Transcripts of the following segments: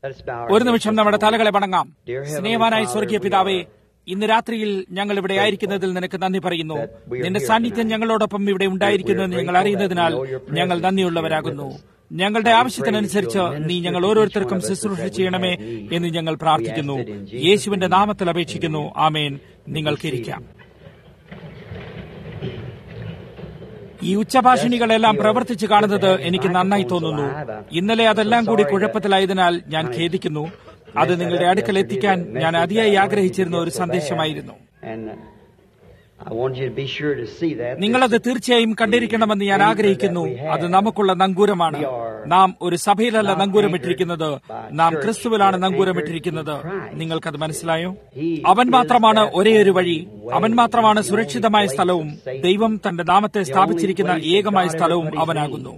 ഒരു നിമിഷം നമ്മുടെ തലകളെ വണങ്ങാം സ്നേഹവാനായ സ്വർഗീയ പിതാവേ ഇന്ന് രാത്രിയിൽ ഞങ്ങൾ ഇവിടെ ആയിരിക്കുന്നതിൽ നിനക്ക് നന്ദി പറയുന്നു നിന്റെ സാന്നിധ്യം ഞങ്ങളോടൊപ്പം ഇവിടെ ഉണ്ടായിരിക്കുന്നുവെന്ന് ഞങ്ങൾ അറിയുന്നതിനാൽ ഞങ്ങൾ നന്ദിയുള്ളവരാകുന്നു ഞങ്ങളുടെ ആവശ്യത്തിനനുസരിച്ച് നീ ഞങ്ങൾ ഓരോരുത്തർക്കും ശുശ്രൂഷ ചെയ്യണമേ എന്ന് ഞങ്ങൾ പ്രാർത്ഥിക്കുന്നു യേശുവിന്റെ നാമത്തിൽ അപേക്ഷിക്കുന്നു ആമേൻ നിങ്ങൾക്കിരിക്കാം ഈ ഉച്ചഭാഷിണികളെല്ലാം പ്രവർത്തിച്ചു കാണുന്നത് എനിക്ക് നന്നായി തോന്നുന്നു ഇന്നലെ അതെല്ലാം കൂടി കുഴപ്പത്തിലായതിനാൽ ഞാൻ ഖേദിക്കുന്നു അത് നിങ്ങളുടെ അടുക്കൽ എത്തിക്കാൻ ഞാൻ അതിയായി ആഗ്രഹിച്ചിരുന്ന ഒരു സന്ദേശമായിരുന്നു നിങ്ങളത് തീർച്ചയായും കണ്ടിരിക്കണമെന്ന് ഞാൻ ആഗ്രഹിക്കുന്നു അത് നമുക്കുള്ള നങ്കൂരമാണ് നാം ഒരു സഭയിലല്ല നങ്കൂരമിട്ടിരിക്കുന്നത് നാം ക്രിസ്തുവിലാണ് നങ്കൂരമിട്ടിരിക്കുന്നത് നിങ്ങൾക്കത് മനസ്സിലായോ അവൻ മാത്രമാണ് ഒരേ ഒരു വഴി അവൻ മാത്രമാണ് സുരക്ഷിതമായ സ്ഥലവും ദൈവം തന്റെ നാമത്തെ സ്ഥാപിച്ചിരിക്കുന്ന ഏകമായ സ്ഥലവും അവനാകുന്നു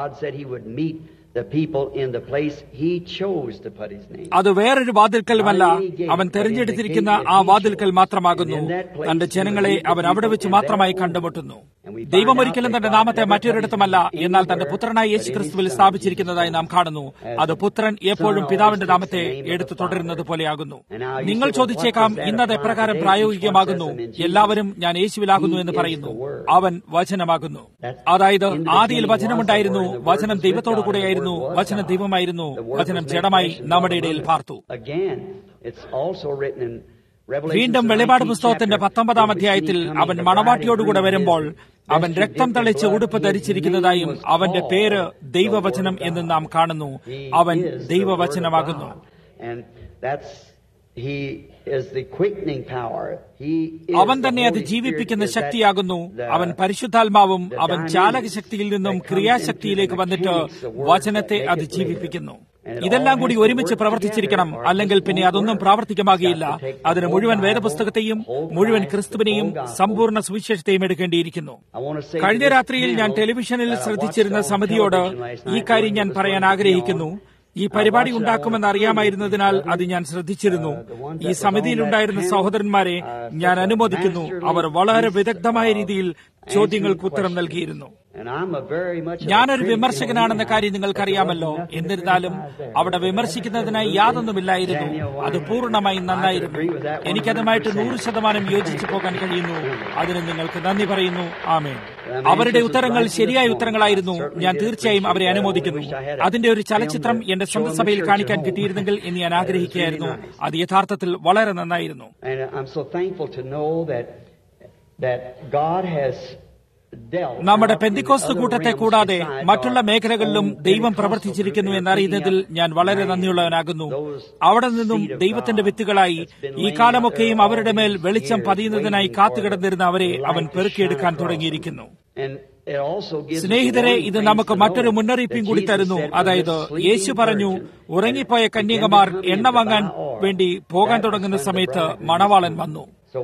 അത് വേറൊരു വാതിൽക്കലുമല്ല അവൻ തെരഞ്ഞെടുത്തിരിക്കുന്ന ആ വാതിൽക്കൽ മാത്രമാകുന്നു തന്റെ ജനങ്ങളെ അവൻ അവിടെ വെച്ച് മാത്രമായി കണ്ടുമുട്ടുന്നു ദൈവം ഒരിക്കലും തന്റെ നാമത്തെ മറ്റൊരിടത്തുമല്ല എന്നാൽ തന്റെ പുത്രനായ യേശു ക്രിസ്തുവിൽ സ്ഥാപിച്ചിരിക്കുന്നതായി നാം കാണുന്നു അത് പുത്രൻ എപ്പോഴും പിതാവിന്റെ നാമത്തെ എടുത്തു തുടരുന്നത് പോലെയാകുന്നു നിങ്ങൾ ചോദിച്ചേക്കാം ഇന്നത് എപ്രകാരം പ്രായോഗികമാകുന്നു എല്ലാവരും ഞാൻ യേശുവിലാകുന്നു എന്ന് പറയുന്നു അവൻ വചനമാകുന്നു അതായത് ആദിയിൽ വചനമുണ്ടായിരുന്നു വചനം ദൈവത്തോടു കൂടെയായിരുന്നു വചനം ദൈവമായിരുന്നു വചനം ജഡമായി നമ്മുടെ ഇടയിൽ പാർത്തു വീണ്ടും വെളിപാട് പുസ്തകത്തിന്റെ പത്തൊമ്പതാം അധ്യായത്തിൽ അവൻ മണവാട്ടിയോടുകൂടെ വരുമ്പോൾ അവൻ രക്തം തളിച്ച് ഉടുപ്പ് ധരിച്ചിരിക്കുന്നതായും അവന്റെ പേര് ദൈവവചനം എന്ന് നാം കാണുന്നു അവൻ ദൈവവചനമാകുന്നു അവൻ തന്നെ അത് ജീവിപ്പിക്കുന്ന ശക്തിയാകുന്നു അവൻ പരിശുദ്ധാത്മാവും അവൻ ചാലകശക്തിയിൽ നിന്നും ക്രിയാശക്തിയിലേക്ക് വന്നിട്ട് വചനത്തെ അത് ജീവിപ്പിക്കുന്നു ഇതെല്ലാം കൂടി ഒരുമിച്ച് പ്രവർത്തിച്ചിരിക്കണം അല്ലെങ്കിൽ പിന്നെ അതൊന്നും പ്രാവർത്തികമാകിയില്ല അതിന് മുഴുവൻ വേദപുസ്തകത്തെയും മുഴുവൻ ക്രിസ്തുവിനെയും സമ്പൂർണ്ണ സുവിശേഷത്തെയും എടുക്കേണ്ടിയിരിക്കുന്നു കഴിഞ്ഞ രാത്രിയിൽ ഞാൻ ടെലിവിഷനിൽ ശ്രദ്ധിച്ചിരുന്ന സമിതിയോട് ഈ കാര്യം ഞാൻ പറയാൻ ആഗ്രഹിക്കുന്നു ഈ പരിപാടി ഉണ്ടാക്കുമെന്ന് അറിയാമായിരുന്നതിനാൽ അത് ഞാൻ ശ്രദ്ധിച്ചിരുന്നു ഈ സമിതിയിലുണ്ടായിരുന്ന സഹോദരന്മാരെ ഞാൻ അനുമോദിക്കുന്നു അവർ വളരെ വിദഗ്ധമായ രീതിയിൽ ചോദ്യങ്ങൾക്ക് ഉത്തരം നൽകിയിരുന്നു ഞാനൊരു വിമർശകനാണെന്ന കാര്യം നിങ്ങൾക്കറിയാമല്ലോ എന്നിരുന്നാലും അവിടെ വിമർശിക്കുന്നതിനായി യാതൊന്നുമില്ലായിരുന്നു അത് പൂർണ്ണമായും നന്നായിരുന്നു എനിക്കതുമായിട്ട് നൂറ് ശതമാനം യോജിച്ചു പോകാൻ കഴിയുന്നു അതിന് നിങ്ങൾക്ക് നന്ദി പറയുന്നു ആമേ അവരുടെ ഉത്തരങ്ങൾ ശരിയായ ഉത്തരങ്ങളായിരുന്നു ഞാൻ തീർച്ചയായും അവരെ അനുമോദിക്കുന്നു അതിന്റെ ഒരു ചലച്ചിത്രം എന്റെ സ്വന്തം സഭയിൽ കാണിക്കാൻ കിട്ടിയിരുന്നെങ്കിൽ എന്ന് ഞാൻ ആഗ്രഹിക്കുകയായിരുന്നു അത് യഥാർത്ഥത്തിൽ വളരെ നന്നായിരുന്നു നമ്മുടെ പെന്തിക്കോസ്ത് കൂട്ടത്തെ കൂടാതെ മറ്റുള്ള മേഖലകളിലും ദൈവം പ്രവർത്തിച്ചിരിക്കുന്നു എന്നറിയുന്നതിൽ ഞാൻ വളരെ നന്ദിയുള്ളവനാകുന്നു അവിടെ നിന്നും ദൈവത്തിന്റെ വിത്തുകളായി ഈ കാലമൊക്കെയും അവരുടെ മേൽ വെളിച്ചം പതിയുന്നതിനായി കാത്തുകിടന്നിരുന്ന അവരെ അവൻ പെറുക്കിയെടുക്കാൻ തുടങ്ങിയിരിക്കുന്നു സ്നേഹിതരെ ഇത് നമുക്ക് മറ്റൊരു മുന്നറിയിപ്പും കൂടി തരുന്നു അതായത് യേശു പറഞ്ഞു ഉറങ്ങിപ്പോയ കന്യകമാർ എണ്ണ വാങ്ങാൻ വേണ്ടി പോകാൻ തുടങ്ങുന്ന സമയത്ത് മണവാളൻ വന്നു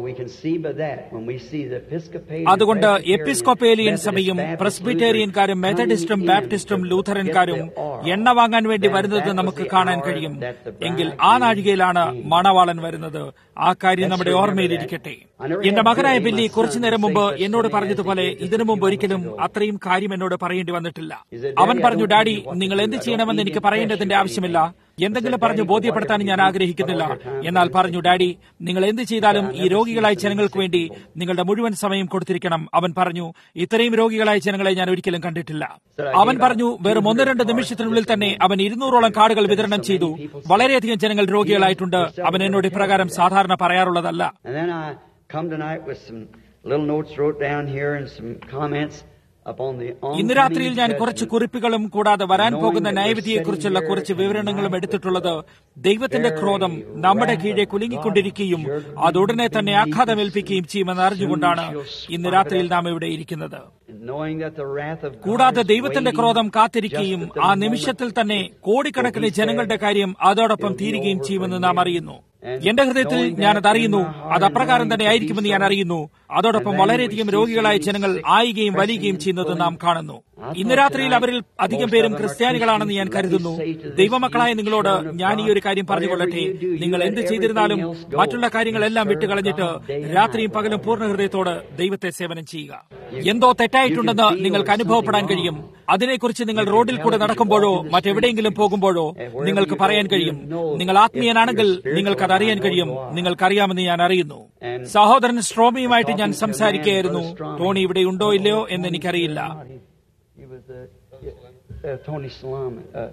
അതുകൊണ്ട് എപ്പിസ്കോപ്പേലിയൻ സഭയും പ്രസ്ബിറ്റേറിയൻകാരും മെത്തഡിസ്റ്റും ബാപ്റ്റിസ്റ്റും ലൂഥറൻകാരും എണ്ണ വാങ്ങാൻ വേണ്ടി വരുന്നത് നമുക്ക് കാണാൻ കഴിയും എങ്കിൽ ആ നാഴികയിലാണ് മണവാളൻ വരുന്നത് ആ കാര്യം നമ്മുടെ ഓർമ്മയിലിരിക്കട്ടെ എന്റെ മകനായ ബില്ലി കുറച്ചു നേരം മുമ്പ് എന്നോട് പറഞ്ഞതുപോലെ ഇതിനു മുമ്പ് ഒരിക്കലും അത്രയും കാര്യം എന്നോട് പറയേണ്ടി വന്നിട്ടില്ല അവൻ പറഞ്ഞു ഡാഡി നിങ്ങൾ എന്ത് ചെയ്യണമെന്ന് എനിക്ക് പറയേണ്ടതിന്റെ ആവശ്യമില്ല എന്തെങ്കിലും പറഞ്ഞു ബോധ്യപ്പെടുത്താൻ ഞാൻ ആഗ്രഹിക്കുന്നില്ല എന്നാൽ പറഞ്ഞു ഡാഡി നിങ്ങൾ എന്ത് ചെയ്താലും ഈ രോഗികളായ ജനങ്ങൾക്ക് വേണ്ടി നിങ്ങളുടെ മുഴുവൻ സമയം കൊടുത്തിരിക്കണം അവൻ പറഞ്ഞു ഇത്രയും രോഗികളായ ജനങ്ങളെ ഞാൻ ഒരിക്കലും കണ്ടിട്ടില്ല അവൻ പറഞ്ഞു വെറും ഒന്ന് രണ്ട് നിമിഷത്തിനുള്ളിൽ തന്നെ അവൻ ഇരുന്നൂറോളം കാർഡുകൾ വിതരണം ചെയ്തു വളരെയധികം ജനങ്ങൾ രോഗികളായിട്ടുണ്ട് അവൻ എന്നോട് ഇപ്രകാരം സാധാരണ പറയാറുള്ളതല്ല ഇന്ന് രാത്രിയിൽ ഞാൻ കുറച്ച് കുറിപ്പുകളും കൂടാതെ വരാൻ പോകുന്ന ന്യായവിധിയെക്കുറിച്ചുള്ള കുറച്ച് വിവരണങ്ങളും എടുത്തിട്ടുള്ളത് ദൈവത്തിന്റെ ക്രോധം നമ്മുടെ കീഴെ കുലുങ്ങിക്കൊണ്ടിരിക്കുകയും അതുടനെ തന്നെ ആഘാതമേൽപ്പിക്കുകയും ചെയ്യുമെന്ന് അറിഞ്ഞുകൊണ്ടാണ് ഇന്ന് രാത്രിയിൽ നാം ഇവിടെ ഇരിക്കുന്നത് കൂടാതെ ദൈവത്തിന്റെ ക്രോധം കാത്തിരിക്കുകയും ആ നിമിഷത്തിൽ തന്നെ കോടിക്കണക്കിന് ജനങ്ങളുടെ കാര്യം അതോടൊപ്പം തീരുകയും ചെയ്യുമെന്ന് നാം അറിയുന്നു എന്റെ ഹൃദയത്തിൽ ഞാൻ അത് അറിയുന്നു അത് അപ്രകാരം തന്നെ ആയിരിക്കുമെന്ന് ഞാൻ അറിയുന്നു അതോടൊപ്പം വളരെയധികം രോഗികളായ ജനങ്ങൾ ആയുകയും വലിയുകയും ചെയ്യുന്നത് നാം കാണുന്നു ഇന്ന് രാത്രിയിൽ അവരിൽ അധികം പേരും ക്രിസ്ത്യാനികളാണെന്ന് ഞാൻ കരുതുന്നു ദൈവമക്കളായ നിങ്ങളോട് ഞാൻ ഈ ഒരു കാര്യം പറഞ്ഞുകൊള്ളട്ടെ നിങ്ങൾ എന്ത് ചെയ്തിരുന്നാലും മറ്റുള്ള കാര്യങ്ങളെല്ലാം വിട്ടുകളഞ്ഞിട്ട് രാത്രിയും പകലും പൂർണ്ണ ഹൃദയത്തോട് ദൈവത്തെ സേവനം ചെയ്യുക എന്തോ തെറ്റായിട്ടുണ്ടെന്ന് നിങ്ങൾക്ക് അനുഭവപ്പെടാൻ കഴിയും അതിനെക്കുറിച്ച് നിങ്ങൾ റോഡിൽ കൂടെ നടക്കുമ്പോഴോ മറ്റെവിടെയെങ്കിലും പോകുമ്പോഴോ നിങ്ങൾക്ക് പറയാൻ കഴിയും നിങ്ങൾ ആത്മീയനാണെങ്കിൽ നിങ്ങൾക്ക് അത് അറിയാൻ കഴിയും നിങ്ങൾക്കറിയാമെന്ന് ഞാൻ അറിയുന്നു സഹോദരൻ സ്ട്രോമിയുമായിട്ട് ഞാൻ സംസാരിക്കുകയായിരുന്നു ടോണി ഇവിടെ ഉണ്ടോ ഇല്ലയോ എന്ന് എനിക്കറിയില്ല He was uh, uh, Tony Salam. Uh,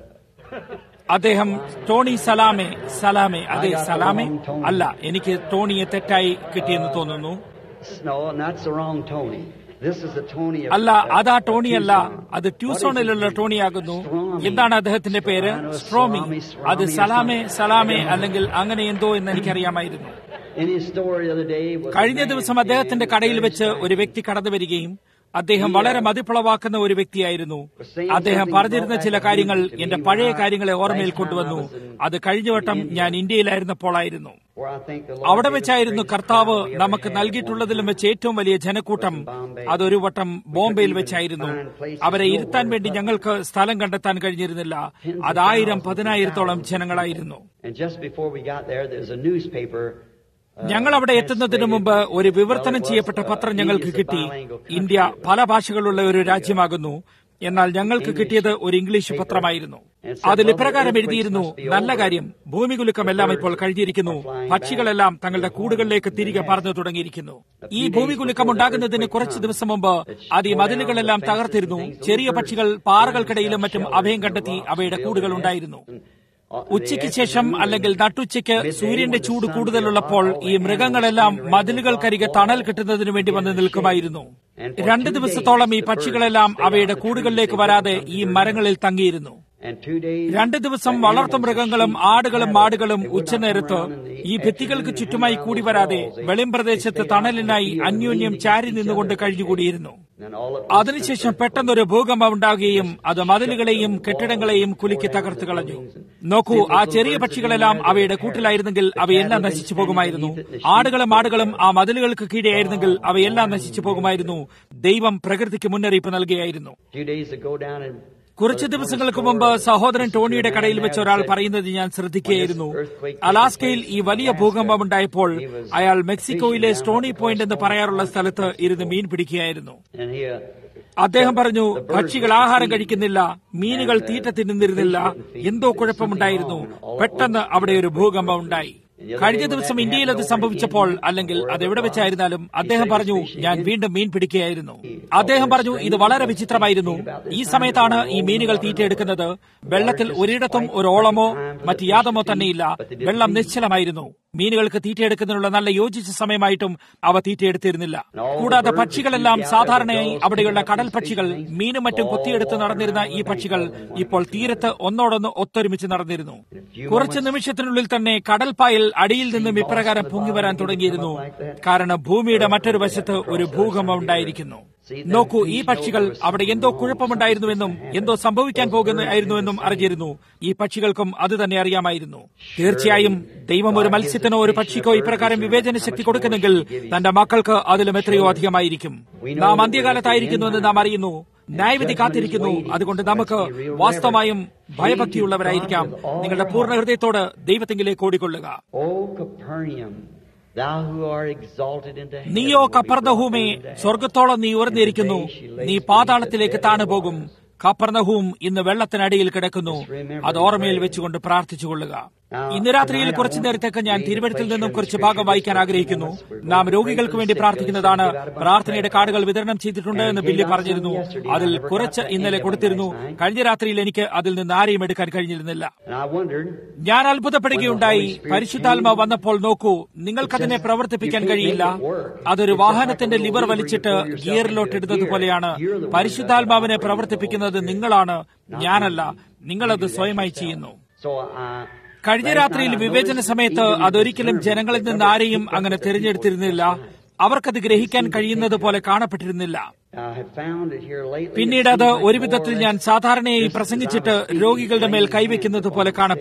അദ്ദേഹം ടോണി സലാമെ സലാമെ അതെ സലാമെ അല്ല എനിക്ക് ടോണിയെ തെറ്റായി കിട്ടിയെന്ന് തോന്നുന്നു no, and that's the wrong Tony. This is the Tony of അല്ല അതാ ടോണിയല്ല അത് ട്യൂസോണിലുള്ള ടോണിയാകുന്നു എന്താണ് അദ്ദേഹത്തിന്റെ പേര് സ്ട്രോമി അത് സലാമെ സലാമെ അല്ലെങ്കിൽ അങ്ങനെ എന്തോ എന്ന് എനിക്കറിയാമായിരുന്നു In his story the other day was കഴിഞ്ഞ ദിവസം അദ്ദേഹത്തിന്റെ കടയിൽ വെച്ച് ഒരു വ്യക്തി കടന്നു വരികയും അദ്ദേഹം വളരെ മതിപ്പുളവാക്കുന്ന ഒരു വ്യക്തിയായിരുന്നു അദ്ദേഹം പറഞ്ഞിരുന്ന ചില കാര്യങ്ങൾ എന്റെ പഴയ കാര്യങ്ങളെ ഓർമ്മയിൽ കൊണ്ടുവന്നു അത് കഴിഞ്ഞ വട്ടം ഞാൻ ഇന്ത്യയിലായിരുന്നപ്പോളായിരുന്നു where I think the Lord അവിടെ വെച്ചായിരുന്നു കർത്താവ് നമുക്ക് നൽകിയിട്ടുള്ളതിലും വെച്ച് ഏറ്റവും വലിയ ജനക്കൂട്ടം അതൊരു വട്ടം ബോംബെയിൽ വെച്ചായിരുന്നു അവരെ ഇരുത്താൻ വേണ്ടി ഞങ്ങൾക്ക് സ്ഥലം കണ്ടെത്താൻ കഴിഞ്ഞിരുന്നില്ല അത് ആയിരം പതിനായിരത്തോളം ജനങ്ങളായിരുന്നു And just before we got there, there's a newspaper. uh, ഞങ്ങൾ അവിടെ എത്തുന്നതിന് മുമ്പ് ഒരു വിവർത്തനം ചെയ്യപ്പെട്ട പത്രം ഞങ്ങൾക്ക് കിട്ടി ഇന്ത്യ പല ഭാഷകളുള്ള ഒരു രാജ്യമാകുന്നു എന്നാൽ ഞങ്ങൾക്ക് കിട്ടിയത് ഒരു ഇംഗ്ലീഷ് പത്രമായിരുന്നു അതിൽ ഇപ്രകാരം എഴുതിയിരുന്നു നല്ല കാര്യം ഭൂമികുലുക്കമെല്ലാം ഇപ്പോൾ കഴിഞ്ഞിരിക്കുന്നു പക്ഷികളെല്ലാം തങ്ങളുടെ കൂടുകളിലേക്ക് തിരികെ പറന്നു തുടങ്ങിയിരിക്കുന്നു ഈ ഭൂമികുലുക്കം ഉണ്ടാകുന്നതിന് കുറച്ച് ദിവസം മുമ്പ് അത് ഈ മതിലുകളെല്ലാം തകർത്തിരുന്നു ചെറിയ പക്ഷികൾ പാറകൾക്കിടയിലും മറ്റും അഭയം കണ്ടെത്തി അവയുടെ കൂടുകൾ ഉണ്ടായിരുന്നു ഉച്ചയ്ക്ക് ശേഷം അല്ലെങ്കിൽ നട്ടുച്ചയ്ക്ക് സൂര്യന്റെ ചൂട് കൂടുതലുള്ളപ്പോൾ ഈ മൃഗങ്ങളെല്ലാം മതിലുകൾക്കരികെ തണൽ കിട്ടുന്നതിനു വേണ്ടി വന്ന് നിൽക്കുമായിരുന്നു രണ്ട് ദിവസത്തോളം ഈ പക്ഷികളെല്ലാം അവയുടെ കൂടുകളിലേക്ക് വരാതെ ഈ മരങ്ങളിൽ തങ്ങിയിരുന്നു And two days. രണ്ട് ദിവസം വളർത്തുമൃഗങ്ങളും ആടുകളും മാടുകളും ഉച്ചനേരത്ത് ഈ ഭിത്തികൾക്ക് ചുറ്റുമായി കൂടി വരാതെ വെളിംപ്രദേശത്ത് തണലിനായി അന്യോന്യം ചാരി നിന്നുകൊണ്ട് കഴിഞ്ഞുകൂടിയിരുന്നു And all at അതിനുശേഷം പെട്ടെന്നൊരു ഭൂകമ്പം ഉണ്ടാകുകയും അത് മതിലുകളെയും കെട്ടിടങ്ങളെയും കുലുക്കി തകർത്ത് കളഞ്ഞു നോക്കൂ ആ ചെറിയ പക്ഷികളെല്ലാം അവയുടെ കൂട്ടിലായിരുന്നെങ്കിൽ അവയെല്ലാം നശിച്ചു പോകുമായിരുന്നു ആടുകളും ആടുകളും ആ മതിലുകൾക്ക് കീഴെയായിരുന്നെങ്കിൽ അവയെല്ലാം നശിച്ചു പോകുമായിരുന്നു ദൈവം പ്രകൃതിക്ക് മുന്നറിയിപ്പ് നൽകുകയായിരുന്നു a few days ago down in കുറച്ച് ദിവസങ്ങൾക്ക് മുമ്പ് സഹോദരൻ ടോണിയുടെ കടയിൽ വെച്ച് ഒരാൾ പറയുന്നത് ഞാൻ ശ്രദ്ധിക്കുകയായിരുന്നു അലാസ്കയിൽ ഈ വലിയ ഭൂകമ്പമുണ്ടായപ്പോൾ അയാൾ മെക്സിക്കോയിലെ സ്റ്റോണി പോയിന്റ് എന്ന് പറയാറുള്ള സ്ഥലത്ത് ഇരുന്ന് മീൻ പിടിക്കുകയായിരുന്നു and he uh, അദ്ദേഹം പറഞ്ഞു പക്ഷികൾ ആഹാരം കഴിക്കുന്നില്ല മീനുകൾ തീറ്റ തിന്നുന്നിരുന്നില്ല എന്തോ കുഴപ്പമുണ്ടായിരുന്നു പെട്ടെന്ന് അവിടെ ഒരു ഭൂകമ്പം ഉണ്ടായി കഴിഞ്ഞ ദിവസം ഇന്ത്യയിൽ അത് സംഭവിച്ചപ്പോൾ അല്ലെങ്കിൽ അത് എവിടെ വെച്ചായിരുന്നാലും അദ്ദേഹം പറഞ്ഞു ഞാൻ വീണ്ടും മീൻ പിടിക്കുകയായിരുന്നു അദ്ദേഹം പറഞ്ഞു ഇത് വളരെ വിചിത്രമായിരുന്നു ഈ സമയത്താണ് ഈ മീനുകൾ തീറ്റയെടുക്കുന്നത് വെള്ളത്തിൽ ഒരിടത്തും ഒരു ഓളമോ മറ്റ് യാതമോ തന്നെയില്ല വെള്ളം നിശ്ചലമായിരുന്നു മീനുകൾക്ക് തീറ്റയെടുക്കുന്നതിനുള്ള നല്ല യോജിച്ച സമയമായിട്ടും അവ തീറ്റയെടുത്തിരുന്നില്ല കൂടാതെ പക്ഷികളെല്ലാം സാധാരണയായി അവിടെയുള്ള കടൽ പക്ഷികൾ മീനും മറ്റും കൊത്തിയെടുത്ത് നടന്നിരുന്ന ഈ പക്ഷികൾ ഇപ്പോൾ തീരത്ത് ഒന്നോടൊന്ന് ഒത്തൊരുമിച്ച് നടന്നിരുന്നു കുറച്ച് നിമിഷത്തിനുള്ളിൽ തന്നെ കടൽപ്പായൽ അടിയിൽ നിന്നും ഇപ്രകാരം പൊങ്ങി വരാൻ തുടങ്ങിയിരുന്നു കാരണം ഭൂമിയുടെ മറ്റൊരു വശത്ത് ഒരു ഭൂകമ്പം ഉണ്ടായിരിക്കുന്നു നോക്കൂ ഈ പക്ഷികൾ അവിടെ എന്തോ കുഴപ്പമുണ്ടായിരുന്നുവെന്നും എന്തോ സംഭവിക്കാൻ പോകുന്നതായിരുന്നുവെന്നും അറിഞ്ഞിരുന്നു ഈ പക്ഷികൾക്കും അത് തന്നെ അറിയാമായിരുന്നു തീർച്ചയായും ദൈവം ഒരു മത്സ്യത്തിനോ ഒരു പക്ഷിക്കോ ഇപ്രകാരം വിവേചന ശക്തി കൊടുക്കുന്നെങ്കിൽ തന്റെ മക്കൾക്ക് അതിലും എത്രയോ അധികമായിരിക്കും നാം അന്ത്യകാലത്തായിരിക്കുന്നുവെന്ന് നാം അറിയുന്നു ന്യായവിധി കാത്തിരിക്കുന്നു അതുകൊണ്ട് നമുക്ക് വാസ്തവമായും ഭയഭക്തിയുള്ളവരായിരിക്കാം നിങ്ങളുടെ പൂർണ്ണ ഹൃദയത്തോട് ദൈവത്തെങ്കിലേക്ക് ഓടിക്കൊള്ളുക O Capernaum, thou who art exalted into heaven. നീയോ കപ്പർദഹൂമേ സ്വർഗത്തോളം നീ ഉയർന്നിരിക്കുന്നു നീ പാതാളത്തിലേക്ക് താണുപോകും കപ്പർണഹൂം ഇന്ന് വെള്ളത്തിനടിയിൽ കിടക്കുന്നു അത് ഓർമ്മയിൽ വെച്ചുകൊണ്ട് പ്രാർത്ഥിച്ചുകൊള്ളുക ഇന്ന് രാത്രിയിൽ കുറച്ചു നേരത്തേക്ക് ഞാൻ തിരുവഴുത്തിൽ നിന്നും കുറച്ച് ഭാഗം വായിക്കാൻ ആഗ്രഹിക്കുന്നു നാം രോഗികൾക്ക് വേണ്ടി പ്രാർത്ഥിക്കുന്നതാണ് പ്രാർത്ഥനയുടെ കാർഡുകൾ വിതരണം ചെയ്തിട്ടുണ്ട് എന്ന് ബില്ല് പറഞ്ഞിരുന്നു അതിൽ കുറച്ച് ഇന്നലെ കൊടുത്തിരുന്നു കഴിഞ്ഞ രാത്രിയിൽ എനിക്ക് അതിൽ നിന്ന് ആരെയും എടുക്കാൻ കഴിഞ്ഞിരുന്നില്ല And I wondered, ഞാൻ അത്ഭുതപ്പെടുകയുണ്ടായി പരിശുദ്ധാത്മ വന്നപ്പോൾ നോക്കൂ നിങ്ങൾക്കതിനെ പ്രവർത്തിപ്പിക്കാൻ കഴിയില്ല അതൊരു വാഹനത്തിന്റെ ലിവർ വലിച്ചിട്ട് ഗിയറിലോട്ട് ഇടുന്നത് പോലെയാണ് പരിശുദ്ധാത്മാവിനെ പ്രവർത്തിപ്പിക്കുന്നത് നിങ്ങളാണ് ഞാനല്ല നിങ്ങളത് സ്വയമായി ചെയ്യുന്നു so I. കഴിഞ്ഞ രാത്രിയിൽ വിവേചന സമയത്ത് അതൊരിക്കലും ജനങ്ങളിൽ നിന്ന് ആരെയും അങ്ങനെ തിരഞ്ഞെടുത്തിരുന്നില്ല അവർക്കത് ഗ്രഹിക്കാൻ കഴിയുന്നത് പോലെ കാണപ്പെട്ടിരുന്നില്ല I have found it here lately. പിന്നീട് അത് ഒരു വിധത്തിൽ ഞാൻ സാധാരണയായി പ്രസംഗിച്ചിട്ട് രോഗികളുടെ മേൽ കൈവയ്ക്കുന്നത് പോലെ കാണപ്പെട്ടു